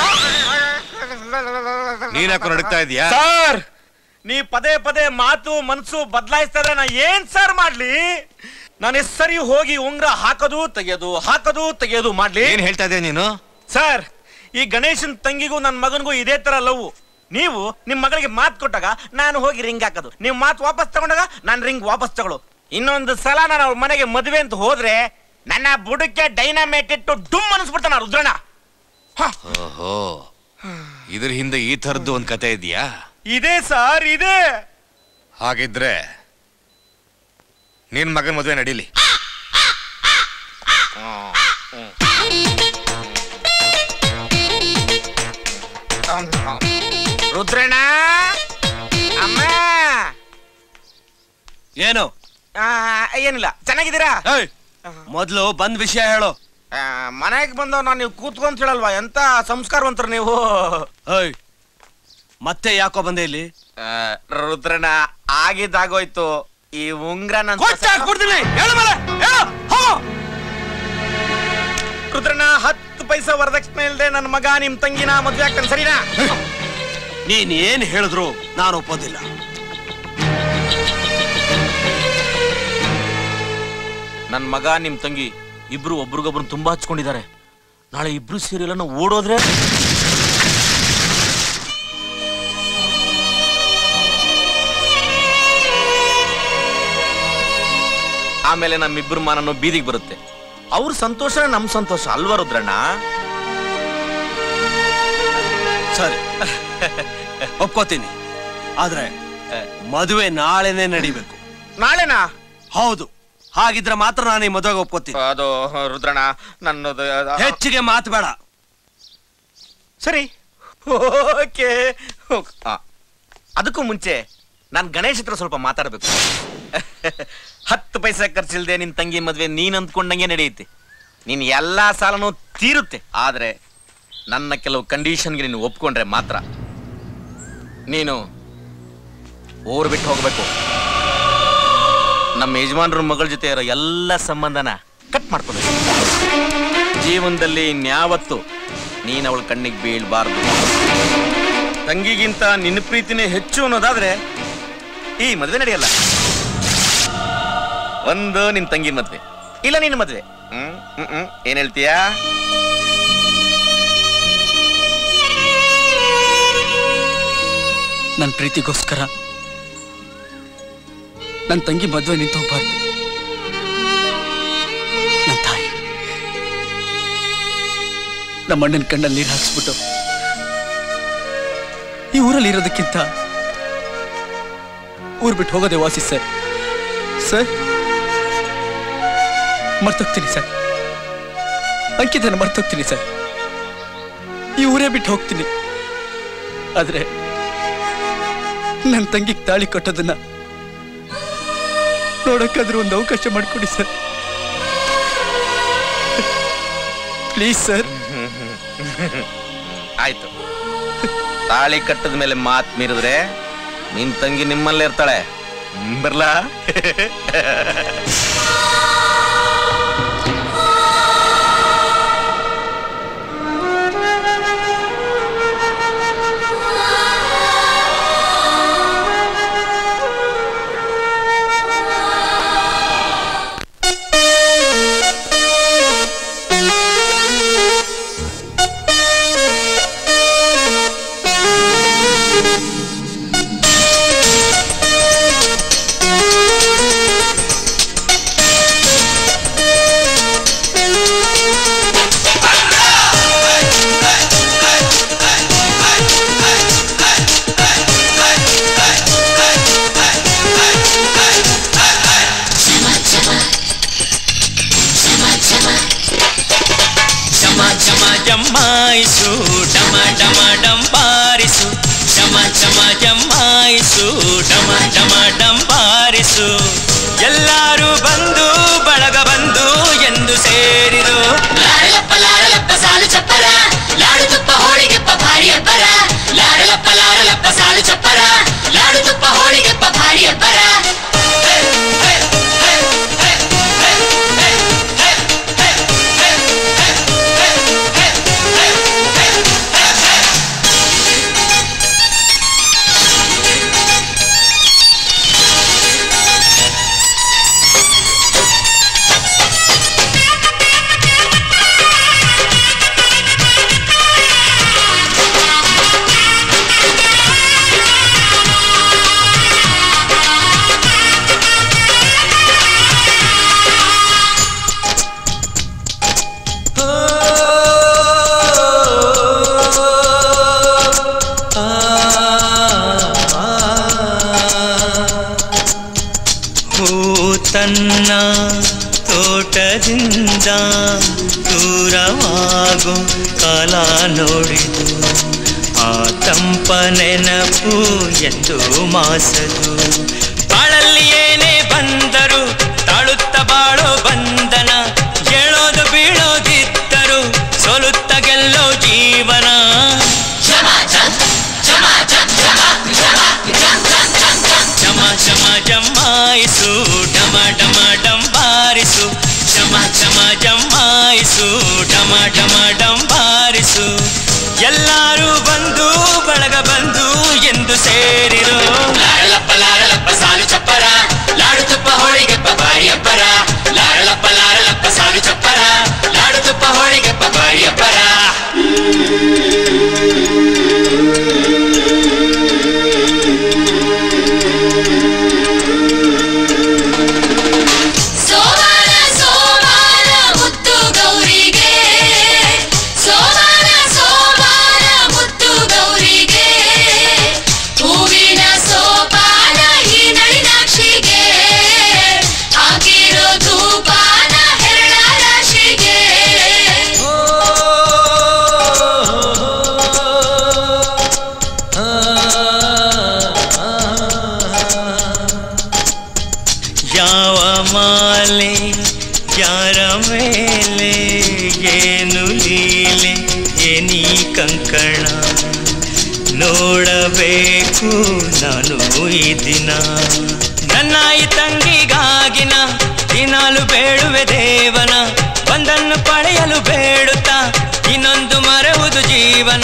ನೀನ್ಯಾಕೋ ನಡೀತಾ ಇದೀಯಾ ಸರ್ ನೀ ಪದೇ ಪದೇ ಮಾತು ಮನ್ಸು ಬದಲಾಯಿಸ್ತಾ ಇದ್ರೆ ನಾ ಏನ್ ಸರ್ ಮಾಡ್ಲಿ ನಾನು ಎಷ್ಟ್ ಸರಿ ಹೋಗಿ ಉಂಗ್ರ ಹಾಕೋದು ತೆಗೆಯೋದು ಹಾಕೋದು ತೆಗೆಯೋದು ಮಾಡ್ಲಿ ಏನ್ ಹೇಳ್ತಾ ಇದೀಯ ನೀನು ಸರ್ ಈ ಗಣೇಶನ್ ತಂಗಿಗೂ ನನ್ನ ಮಗನಿಗೂ ಇದೇ ತರ ಲವ್ ನೀವು ನಿಮ್ ಮಗಳಿಗೆ ಮಾತು ಕೊಟ್ಟಾಗ ನಾನು ಹೋಗಿ ರಿಂಗ್ ಹಾಕೋದು ನೀವು ಮಾತು ವಾಪಸ್ ತಗೊಂಡಾಗ ನಾನು ರಿಂಗ್ ವಾಪಸ್ ತಗೊಳು ಇನ್ನೊಂದು ಸಲ ನಾನು ಅವ್ರ ಮನೆಗೆ ಮದುವೆ ಅಂತ ಹೋದ್ರೆ ನನ್ನ ಬುಡಕ್ಕೆ ಡೈನಾಮೇಟ್ ಇಟ್ಟು ಡುಮ್ ಅನಿಸ್ಬಿಡ್ತಾನ ರುದ್ರಣ್ಣ ಓಹೋ ಇದ್ರ ಹಿಂದೆ ಈ ಥರದ್ದು ಒಂದ್ ಕತೆ ಇದೆಯಾ ಇದೆ ಸರ್ ಇದೆ ಹಾಗಿದ್ರೆ ನಿನ್ ಮಗನ ಮದುವೆ ನಡೀಲಿ ರುದ್ರಣ್ಣ ಅಮ್ಮ ಏನು ಆ, ಏನಿಲ್ಲ ಚೆನ್ನಾಗಿದ್ದೀರಾ ಏಯ್ ಮೊದ್ಲು ಬಂದ್ ವಿಷಯ ಹೇಳು ಮನೆಗೆ ಬಂದವ್ ನಾನು ನೀವು ಕೂತ್ಕೊಂತ ಹೇಳಲ್ವಾ ಎಂತ ಸಂಸ್ಕಾರವಂತರು ನೀವು ಏಯ್ ಮತ್ತೆ ಯಾಕೋ ಬಂದೆ ಇಲ್ಲಿ ಆ, ರುದ್ರಣ್ಣ ಆಗಿದ್ದಾಗೋಯ್ತು ಈ ಉಂಗ್ರ ನನ್ ಕೊಡ್ತೀನಿ ಹೇಳು ಮೇಲೆ ಹೇಳು ಹೋ ರುದ್ರಣ್ಣ ಹತ್ತು ಪೈಸಾ ವರದಕ್ಷಿಣೆ ಇಲ್ದೆ ನನ್ನ ಮಗ ನಿಮ್ ತಂಗಿನ ಮದ್ವೆ ಆಗ್ತಾನೆ ಸರಿನಾ ನೀನ್ ಏನ್ ಹೇಳಿದ್ರು ನಾನು ಒಪ್ಪೋದಿಲ್ಲ ನನ್ ಮಗ ನಿಮ್ ತಂಗಿ ಇಬ್ರು ಒಬ್ರಿಗೊಬ್ರು ತುಂಬಾ ಹಚ್ಕೊಂಡಿದ್ದಾರೆ ನಾಳೆ ಇಬ್ರು ಸೇರಿ ಎಲ್ಲ ಓಡೋದ್ರೆ ಆಮೇಲೆ ನಮ್ಮಿಬ್ರು ಮಾನನು ಬೀದಿಗೆ ಬರುತ್ತೆ ಅವ್ರ ಸಂತೋಷ ನಮ್ ಸಂತೋಷ ಅಲ್ವಾ ರುದ್ರಣ್ಣ ಸರಿ ಒಪ್ಕೋತೀನಿ ಆದ್ರೆ ಮದುವೆ ನಾಳೆನೆ ನಡಿಬೇಕು ನಾಳೆನಾ ಹೌದು ಹಾಗಿದ್ರೆ ಮಾತ್ರ ನಾನು ಈ ಮದುವೆಗೆ ಒಪ್ಕೋತೀನಿ ಅದು ರುದ್ರಣ್ಣ ನನ್ನದು ಹೆಚ್ಚಿಗೆ ಮಾತು ಬೇಡ ಸರಿ ಓಕೆ ಅದಕ್ಕೂ ಮುಂಚೆ ನಾನು ಗಣೇಶ್ ಹತ್ರ ಸ್ವಲ್ಪ ಮಾತಾಡ್ಬೇಕು ಹತ್ತು ಪೈಸೆ ಖರ್ಚಿಲ್ದೆ ನಿನ್ ತಂಗಿ ಮದ್ವೆ ನೀನ್ ಅಂದ್ಕೊಂಡಂಗೆ ನಡೆಯುತ್ತೆ ನೀನ್ ಎಲ್ಲಾ ಸಾಲನೂ ತೀರುತ್ತೆ ಆದ್ರೆ ನನ್ನ ಕೆಲವು ಕಂಡೀಷನ್ಗೆ ನೀನು ಒಪ್ಕೊಂಡ್ರೆ ಮಾತ್ರ ನೀನು ಊರು ಬಿಟ್ಟು ಹೋಗ್ಬೇಕು ನಮ್ಮ ಯಜಮಾನ್ರ ಮಗಳ ಜೊತೆ ಇರೋ ಎಲ್ಲ ಸಂಬಂಧನ ಕಟ್ ಮಾಡ್ಕೋಬೇಕು ಜೀವನದಲ್ಲಿ ಇನ್ಯಾವತ್ತು ನೀನ್ ಅವಳ ಕಣ್ಣಿಗೆ ಬೀಳ್ಬಾರ್ದು ತಂಗಿಗಿಂತ ನಿನ್ನ ಪ್ರೀತಿನೇ ಹೆಚ್ಚು ಅನ್ನೋದಾದ್ರೆ ಈ ಮದ್ವೆ ನಡೆಯಲ್ಲ ಒಂದು ನಿನ್ ತಂಗಿನ ಮದ್ವೆ ಇಲ್ಲ ನಿನ್ನ ಮದ್ವೆ ಹ್ಮ್ ಹ್ಮ್ ಹ್ಮ್ ಏನ್ ಹೇಳ್ತೀಯಾ ನನ್ನ ಪ್ರೀತಿಗೋಸ್ಕರ ನನ್ನ ತಂಗಿ ಮದುವೆ ನಿಂತು ಹೋಗ್ಬಾರ್ದು ನನ್ನ ತಾಯಿ ನಮ್ಮ ಅಣ್ಣನ ಕಣ್ಣಲ್ಲಿ ನೀರು ಹಾಕ್ಸ್ಬಿಟ್ಟು ಈ ಊರಲ್ಲಿ ಇರೋದಕ್ಕಿಂತ ಊರ್ ಬಿಟ್ಟು ಹೋಗೋದೇ ವಾಸಿ ಸರ್ ಸರ್ ಮರ್ತೋಗ್ತೀನಿ ಸರ್ ಅಂಕಿತನ ಮರ್ತೋಗ್ತೀನಿ ಸರ್ ಈ ಊರೇ ಬಿಟ್ಟು ಹೋಗ್ತೀನಿ ಆದ್ರೆ ನನ್ನ ತಂಗಿಗೆ ತಾಳಿ ಕಟ್ಟೋದನ್ನ ನೋಡಕ್ಕಾದ್ರೂ ಒಂದು ಅವಕಾಶ ಮಾಡಿಕೊಡಿ ಸರ್ ಪ್ಲೀಸ್ ಸರ್ ಆಯ್ತು ತಾಳಿ ಕಟ್ಟದ ಮೇಲೆ ಮಾತ್ ಮೀರಿದ್ರೆ ನಿನ್ ತಂಗಿ ನಿಮ್ಮಲ್ಲೇ ಇರ್ತಾಳೆ ಹ್ಮ್, ಬರ್ಲಾ ಚಮ ಚಮ ಜಮ್ಮಾಯಿಸು ಡಮ ಡಮ ಡಂಬಾರಿಸು ಚಮ ಚಮ ಜಮ್ಮಾಯಿಸು ಡಮ ಡಮ ಡಂಬಾರಿಸು ಎಲ್ಲರೂ ಬಂದು ಬಳಗ ಬಂದು ಎಂದು ಸೇರಿದು ಲಾಡಲಪ್ಪ ಲಾಡಲಪ್ಪ ಸಾಲು ಚಪ್ಪರ ಲಾಡು ತುಪ್ಪ ಹೋಳಿಗೆಪ್ಪ ಭಾರಿ ಅಬ್ಬರ ಲಾಡಲಪ್ಪ ಲಾಡಲಪ್ಪ ಸಾಲು ಚಪ್ಪರ ಲಾಡು ತುಪ್ಪ ಹೋಳಿಗೆಪ್ಪ ಭಾರಿ ಅಬ್ಬರ ಹೂ ತನ್ನ ತೋಟದಿಂದ ದೂರವಾಗೋ ಕಾಲ ನೋಡಿದು ಆ ತಂಪ ನೆನಪು ಎಂದು ಮಾಸದು ಬಾಳಲ್ಲಿ ಏನೇ ಬಂದರು ತಾಳುತ್ತ ಬಾಳೋ ಬಂಧನ ಹೇಳೋದು ಬೀಳೋದಿದ್ದರು ಸೋಲುತ್ತ ಗೆಲ್ಲೋ ಜೀವನ ಚಮ ಚಮ ಜಮ್ಮಾಯಿಸು ಡಮ ಡಮ ಡಂಬಾರಿಸು ಚಮ ಚಮ ಜಮ್ಮಾಯಿಸು ಡಮ ಡಮ ಡಂಬಾರಿಸು ಎಲ್ಲರೂ ಬಂದು ಬಳಗ ಬಂದು ಎಂದು ಸೇರಿರು ಲಾಡಲಪ್ಪ ಲಾಡಲಪ್ಪ ಸಾಲು ಚಪ್ಪರ ಲಾಡು ತುಪ್ಪ ಹೋಳಿಗೆಪ್ಪ ಭಾರಿ ಅಬ್ಬರ ಲಾಡಲಪ್ಪ ಲಾಡಲಪ್ಪ ಸಾಲು ಚಪ್ಪರ ಲಾಡು ತುಪ್ಪ ಹೋಳಿಗೆಪ್ಪ ಭಾರಿ ಅಬ್ಬರ ಸೋಮವಾರ ಸೋಮವಾರ ಮುತ್ತು ಗೌರಿಗೆ ಸೋಮವಾರ ಸೋಮವಾರ ಮುತ್ತು ಗೌರಿಗೆ ಹೂವಿನ ಸೋಪಾನ ಈ ನಳಿನಾಕ್ಷಿಗೆ ಹಾಕಿರೋ ಧೂಪಾನ ಹೆರಳ ರಾಶಿಗೆ ಯಾವ ಮಾಲೆ ಯಾರ ಮೇಲೆ ಏನು ಲೀಲೆ ಏನಿ ಕಂಕಣ ನೋಡಬೇಕು ನಾನು ಈ ದಿನ ನನ್ನ ಈ ತಂಗಿಗಾಗಿ ದೇವನ ಒಂದನ್ನು ಪಡೆಯಲು ಬೇಡುತ್ತಾ ಇನ್ನೊಂದು ಮರೆಯುವುದು ಜೀವನ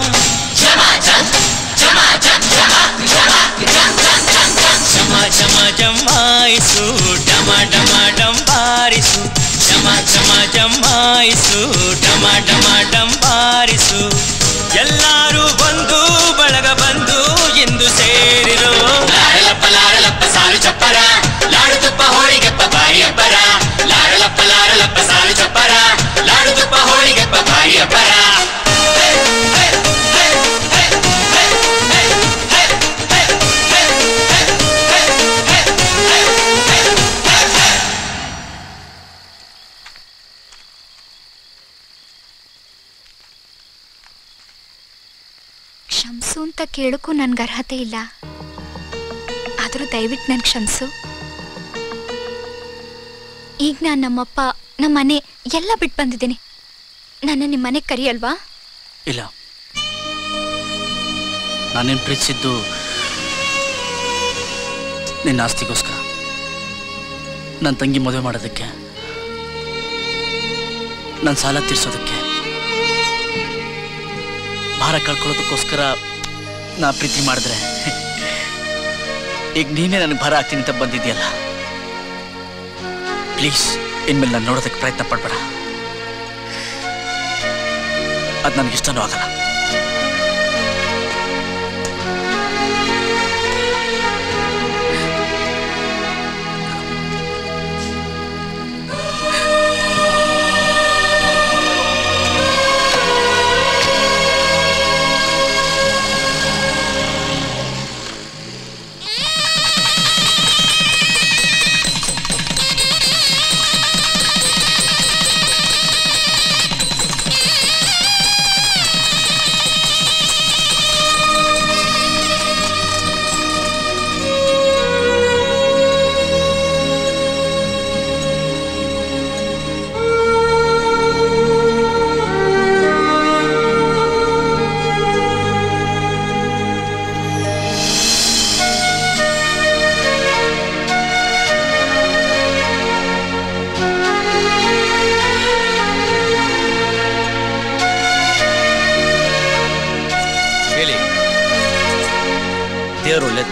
ಚಮ ಚಮ ಜಮಾಯಿಸು ಡಮ ಡಮ ಡಂಬಾರಿಸು ಚಮ ಚಮ ಜಮಾಯಿಸು ಡಮ ಡಮ ಡಂಬಾರಿಸು ಎಲ್ಲರೂ ಬಂದು ಬಳಗ ಬಂದು ಎಂದು ಸೇರಿರು ಲಾರಲಪ್ಪ ಲಾರಲಪ್ಪ ಸಾಲು ಚಪ್ಪರ ಲಾಡು ತುಪ್ಪ ಹೋಳಿಗೆಪ್ಪ ಬಾರಿ ಅಬ್ಬರ ಲಾರಲಪ್ಪ ಲಾರಲಪ್ಪ ಸಾಲು ಚಪ್ಪರ ಲಾಡು ತುಪ್ಪ ಹೋಳಿಗೆಪ್ಪ ಬಾರಿ ಅಬ್ಬರ ಕ್ಷಮಿಸು ಅಂತ ಕೇಳಕ್ಕೂ ನನ್ಗೆ ಅರ್ಹತೆ ಇಲ್ಲ ಆದರೂ ದಯವಿಟ್ಟು ನನ್ ಕ್ಷಮಿಸು ಈಗ ನಾನು ನಮ್ಮಪ್ಪ ನಮ್ಮ ಮನೆ ಎಲ್ಲ ಬಿಟ್ಟು ಬಂದಿದ್ದೀನಿ ನನ್ನ ನಿಮ್ಮ ಮನೆಗೆ ಕರಿಯಲ್ವಾ ಇಲ್ಲ ನಾನೇನು ಪ್ರೀತಿಸಿದ್ದು ನಿನ್ನ ಆಸ್ತಿಗೋಸ್ಕರ ನನ್ನ ತಂಗಿ ಮದುವೆ ಮಾಡೋದಕ್ಕೆ ನನ್ನ ಸಾಲ ತೀರ್ಸೋದಕ್ಕೆ ಭಾರ ಕಳ್ಕೊಳ್ಳೋದಕ್ಕೋಸ್ಕರ ನಾ ಪ್ರೀತಿ ಮಾಡಿದ್ರೆ ಈಗ ನೀನೇ ನನಗೆ ಭಾರ ಆಗ್ತೀನಿ ಅಂತ ಬಂದಿದ್ಯಲ್ಲ ಪ್ಲೀಸ್ ಇನ್ಮೇಲೆ ನಾನು ನೋಡೋದಕ್ಕೆ ಪ್ರಯತ್ನ ಪಡ್ಬೇಡ ಅದು ನನಗಿಷ್ಟನೂ ಆಗಲ್ಲ ಹೇಳಿ ದೇವ್ರು ಒಳ್ಳೇದು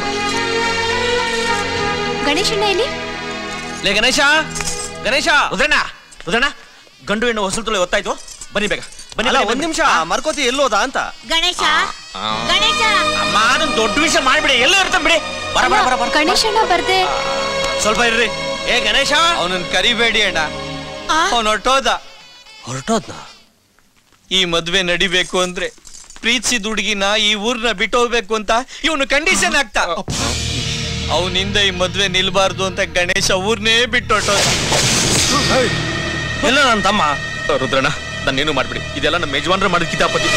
ಗಣೇಶಣ್ಣ ಇಲ್ಲಿ ಲೇ ಗಣೇಶ ಗಣೇಶ ಉದ್ರಣ್ಣ ಉದ್ರಣ್ಣ ಗಂಡು ಹೆಣ್ಣು ಹೊಸಲು ತುಳಿ ಒತ್ತಾಯ್ತು ಬನ್ನಿ ಬೇಗ ಬನ್ನಿ ಅಲ್ಲ, ಬನ್ನಿ, ಒಂದ್ ಬನ್ನಿ. ನಿಮಿಷ ಮರ್ಕೋತಿ ಎಲ್ಲೋದ ಅಂತ ಗಣೇಶ ಗಣೇಶ ಅಮ್ಮ ಅದನ್ನ ದೊಡ್ಡ ವಿಷಯ ಮಾಡ್ಬಿಡಿ ಎಲ್ಲ ಇರ್ತಾನೆ ಬಿಡಿ ಬರ ಬರ ಬರ ಬರ ಗಣೇಶಣ್ಣ ಬರ್ದೆ ಸ್ವಲ್ಪ ಇರ್ರಿ ಏ ಗಣೇಶ ಅವನನ್ನ ಕರಿಬೇಡಿ ಅಣ್ಣ ಅವನ್ ಹೊರಟೋದ ಹೊರಟೋದ್ನ ಈ ಮದ್ವೆ ನಡಿಬೇಕು ಅಂದ್ರೆ ಪ್ರೀತಿಸಿದ ಹುಡುಗಿನ ಈ ಊರ್ನ ಬಿಟ್ಟು ಹೋಗ್ಬೇಕು ಅಂತ ಇವನು ಕಂಡೀಷನ್ ಆಗ್ತಾ ಅವನಿಂದ ಈ ಮದ್ವೆ ನಿಲ್ಬಾರ್ದು ಅಂತ ಗಣೇಶ ಊರ್ನೇ ಬಿಟ್ಟು ಹೊರಟೋದ ಎಲ್ಲ ನನ್ನ ತಮ್ಮ ರುದ್ರಣ್ಣ ನನ್ನೇನು ಮಾಡ್ಬಿಡಿ ಇದೆಲ್ಲ ನಮ್ಮ ಯಜಮಾನ್ರ ಮಾಡಿದ ಕಿತಾಪತಿ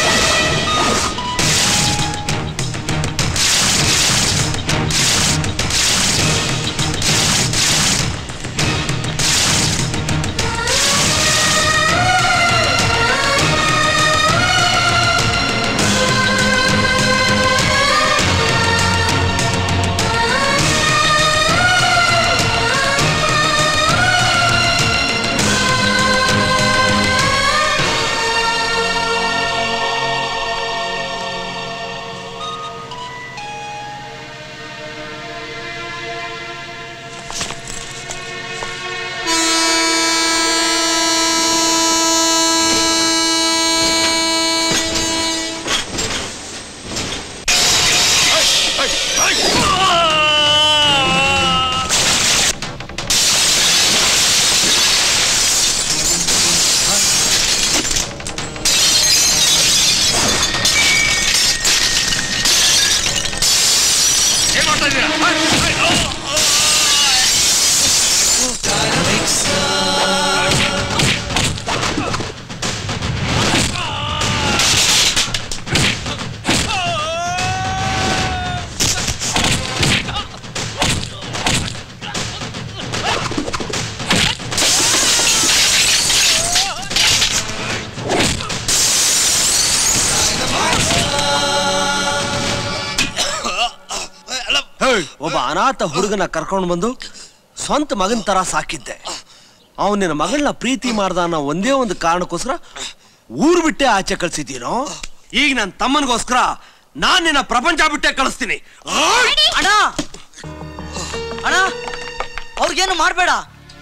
ಒಬ್ಬ ಅನಾಥ ಹುಡುಗನ ಕರ್ಕೊಂಡು ಬಂದು ಸ್ವಂತ ಮಗನ ತರ ಸಾಕಿದ್ದೆ ಅವನು ನಿನ್ನ ಮಗಳನ್ನ ಪ್ರೀತಿ ಮಾಡ್ದ ಅನ್ನೋ ಒಂದೇ ಒಂದು ಕಾರಣಕ್ಕೋಸ್ಕರ ಊರು ಬಿಟ್ಟೆ ಆಚೆ ಕಳ್ಸಿದ್ದೀನೋ ಈಗ ನನ್ನ ತಮ್ಮನಿಗೋಸ್ಕರ ನಾನ್ ನಿನ್ನ ಪ್ರಪಂಚ ಬಿಟ್ಟೆ ಕಳಿಸ್ತೀನಿ ಅಣ್ಣ ಅಣ್ಣ ಅವ್ರಿಗೇನು ಮಾಡ್ಬೇಡ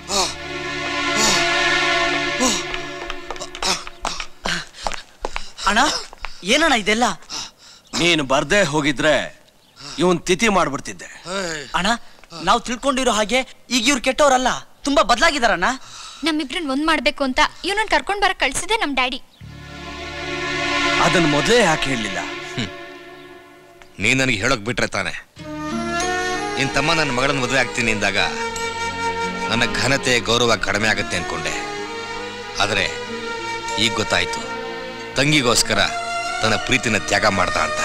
ಅಣ್ಣ ಏನಣ್ಣ ಇದೆಲ್ಲ ನೀನು ಬರ್ದೇ ಹೋಗಿದ್ರೆ ಇವನ್ ತಿಥಿ ಮಾಡ್ಬಿಡ್ತಿದ್ದೆ ಅಣ್ಣ ನಾವು ತಿಳ್ಕೊಂಡಿರೋ ಹಾಗೆ ಈಗ ಇವ್ರು ಕೆಟ್ಟವ್ರಲ್ಲ ತುಂಬಾ ಬದಲಾಗಿದಾರಣ್ಣ ನಮ್ಮಿಬ್ರನ್ ಒಂದ್ ಮಾಡ್ಬೇಕು ಅಂತ ಇವನನ್ನ ಕರ್ಕೊಂಡ್ ಬರಕ್ ಕಳ್ಸಿದೆ ನಮ್ ಡ್ಯಾಡಿ ಅದನ್ನ ಮೊದಲೇ ಯಾಕೆ ಹೇಳಲಿಲ್ಲ ನೀನ್ ನನಗೆ ಹೇಳೋಕ್ ಬಿಟ್ರೆ ತಾನೆ ನಿನ್ ತಮ್ಮ ನನ್ನ ಮಗಳನ್ನ ಮದುವೆ ಆಗ್ತೀನಿ ಅಂದಾಗ ನನ್ನ ಘನತೆ ಗೌರವ ಕಡಿಮೆ ಆಗುತ್ತೆ ಅನ್ಕೊಂಡೆ ಆದರೆ ಈಗ ಗೊತ್ತಾಯ್ತು ತಂಗಿಗೋಸ್ಕರ ತನ್ನ ಪ್ರೀತಿನ ತ್ಯಾಗ ಮಾಡ್ದ ಅಂತ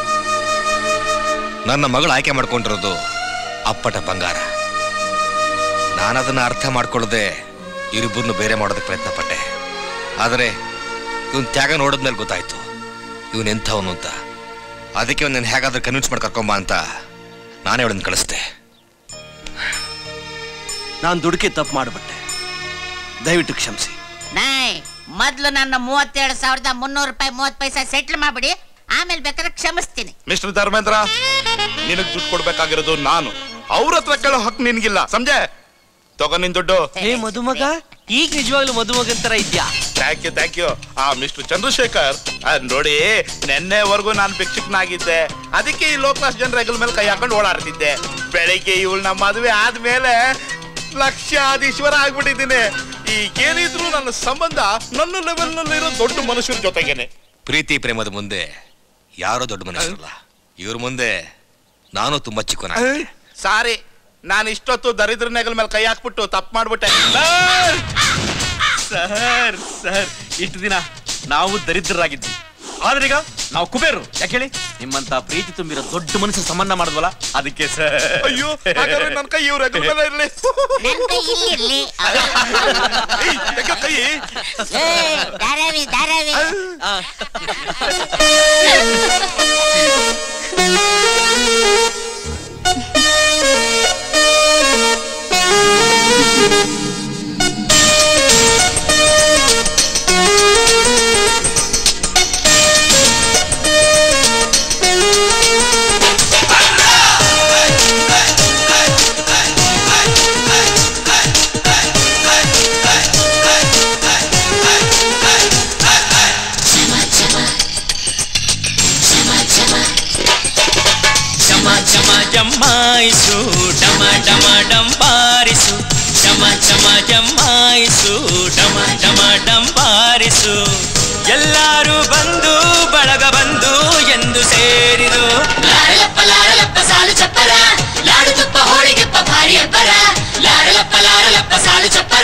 ನನ್ನ ಮಗಳು ಆಯ್ಕೆ ಮಾಡ್ಕೊಂಡಿರೋದು ಅಪ್ಪಟ ಬಂಗಾರ ನಾನದನ್ನ ಅರ್ಥ ಮಾಡ್ಕೊಳ್ಳದೆ ಇವರಿಬ್ಬರನ್ನು ಬೇರೆ ಮಾಡೋದಕ್ಕೆ ಪ್ರಯತ್ನ ಪಟ್ಟೆ ಆದರೆ ಇವನ್ ತ್ಯಾಗ ನೋಡಿದ್ಮೇಲೆ ಗೊತ್ತಾಯ್ತು ಇವನ್ ಎಂಥವನು ಅಂತ ಅದಕ್ಕೆ ಅವನ್ನ ಹೇಗಾದ್ರೂ ಕನ್ವಿನ್ಸ್ ಮಾಡಿ ಕರ್ಕೊಂಬ ಅಂತ ನಾನೇ ಅವಳನ್ನ ಕಳಿಸ್ದೆ ನಾನು ದುಡುಕಿ ತಪ್ಪು ಮಾಡಿಬಿಟ್ಟೆ ದಯವಿಟ್ಟು ಕ್ಷಮಿಸಿ ನಾಯ್ ಮೊದ್ಲು ನನ್ನ ಮೂವತ್ತೇಳು ಸಾವಿರದ ಮುನ್ನೂರು ರೂಪಾಯಿ ಮೂವತ್ತು ಪೈಸಾ ಸೆಟ್ಲ್ ಮಾಡ್ಬಿಡಿ ಆಮೇಲೆ ಬೇಕಾದ್ರೆ ಕ್ಷಮಿಸ್ತೀನಿ ಮಿಸ್ಟರ್ ಧರ್ಮೇಂದ್ರ ನಿನಗ್ ದುಡ್ಡು ಕೊಡ್ಬೇಕಾಗಿರೋದು ನಾನು ಅವ್ರ ಹತ್ರ ಕೇಳೋ ಹಕ್ ನಿನ್ಗಿಲ್ಲ ಸಂಜೆ ತಗೋ ನಿನ್ ದುಡ್ಡು ಹೇ ಮದುಮಗ ಈಗ ನಿಜವಾಗ್ಲೂ ಮದುಮಗನ್ ತರ ಇದ್ಯಾ ಥ್ಯಾಂಕ್ ಯು ಥ್ಯಾಂಕ್ ಯು ಆ ಮಿಸ್ಟರ್ ಚಂದ್ರಶೇಖರ್ ಅದ್ ನೋಡಿ ನೆನ್ನೆವರೆಗೂ ನಾನು ಭಿಕ್ಷುಕನಾಗಿದ್ದೆ ಅದಕ್ಕೆ ಈ ಲೋ ಕ್ಲಾಸ್ ಜನರ ಹೆಗಲ ಮೇಲೆ ಕೈ ಹಾಕೊಂಡು ಓಡಾಡ್ತಿದ್ದೆ ಬೆಳಿಗ್ಗೆ ಇವಳು ನಮ್ಮ ಮದುವೆ ಆದ್ಮೇಲೆ ಲಕ್ಷಾಧೀಶ್ವರ ಆಗ್ಬಿಟ್ಟಿದ್ದೀನಿ ಈಗೇನಿದ್ರು ನನ್ನ ಸಂಬಂಧ ನನ್ನ ಲೆವೆಲ್ ನಲ್ಲಿ ಇರೋ ದೊಡ್ಡ ಮನುಷ್ಯರ ಜೊತೆಗೇನೆ ಪ್ರೀತಿ ಪ್ರೇಮದ ಮುಂದೆ ಯಾರೋ ದೊಡ್ಡ ಮನುಷ್ಯರಲ್ಲ ಇವ್ರ ಮುಂದೆ ನಾನು ತುಂಬಾ ಚಿಕ್ಕನ ಸಾರಿ ನಾನು ಇಷ್ಟೊತ್ತು ದರಿದ್ರ ನೆಗಲ ಮೇಲೆ ಕೈ ಹಾಕ್ಬಿಟ್ಟು ತಪ್ಪು ಮಾಡ್ಬಿಟ್ಟೆ ಸರ್ ಸರ್ ಇಷ್ಟು ದಿನ ನಾವು ದರಿದ್ರರಾಗಿದ್ವಿ ಆದ್ರೆ ಈಗ ನಾವು ಕುಬೇರು ಯಾಕೆ ಹೇಳಿ ನಿಮ್ಮಂತ ಪ್ರೀತಿ ತುಂಬಿರೋ ದೊಡ್ಡ ಮನುಷ್ಯ ಸಂಬಂಧ ಮಾಡಿದ್ವಲ್ಲ ಅದಕ್ಕೆ ಸರ್ ಅಯ್ಯೋ ಹಾಗಾದ್ರೆ ನನ್ನ ಕೈ ಇವ್ರ ಹೆಗಲ ಮೇಲೆ ಇರ್ಲಿ ನನ್ ಕೈ ಇಲ್ಲಿರ್ಲಿ ಯಾಕೆ ಕೈ ಏ, ಧಾರಾವಿ ಧಾರಾವಿ ಚಮ ಚಮ ಜಮಾಯಿಸು ಡಮ ಡಮ ಡಂಬಾರಿಸು ಚಮ ಚಮ ಜಮಾಯಿಸು ಡಮ ಡಮ ಡಂಬಾರಿಸು ಎಲ್ಲರೂ ಬಂದು ಬಳಗ ಬಂದು ಎಂದು ಸೇರಿದು ಲಾರಲಪ್ಪ ಲಾರಲಪ್ಪ ಸಾಲು ಚಪ್ಪರ ಲಾಡು ತುಪ್ಪ ಹೋಳಿಗೆಪ್ಪ ಭಾರಿ ಅಬ್ಬರ ಲಾರಲಪ್ಪ ಲಾರಲಪ್ಪ ಸಾಲು ಚಪ್ಪರ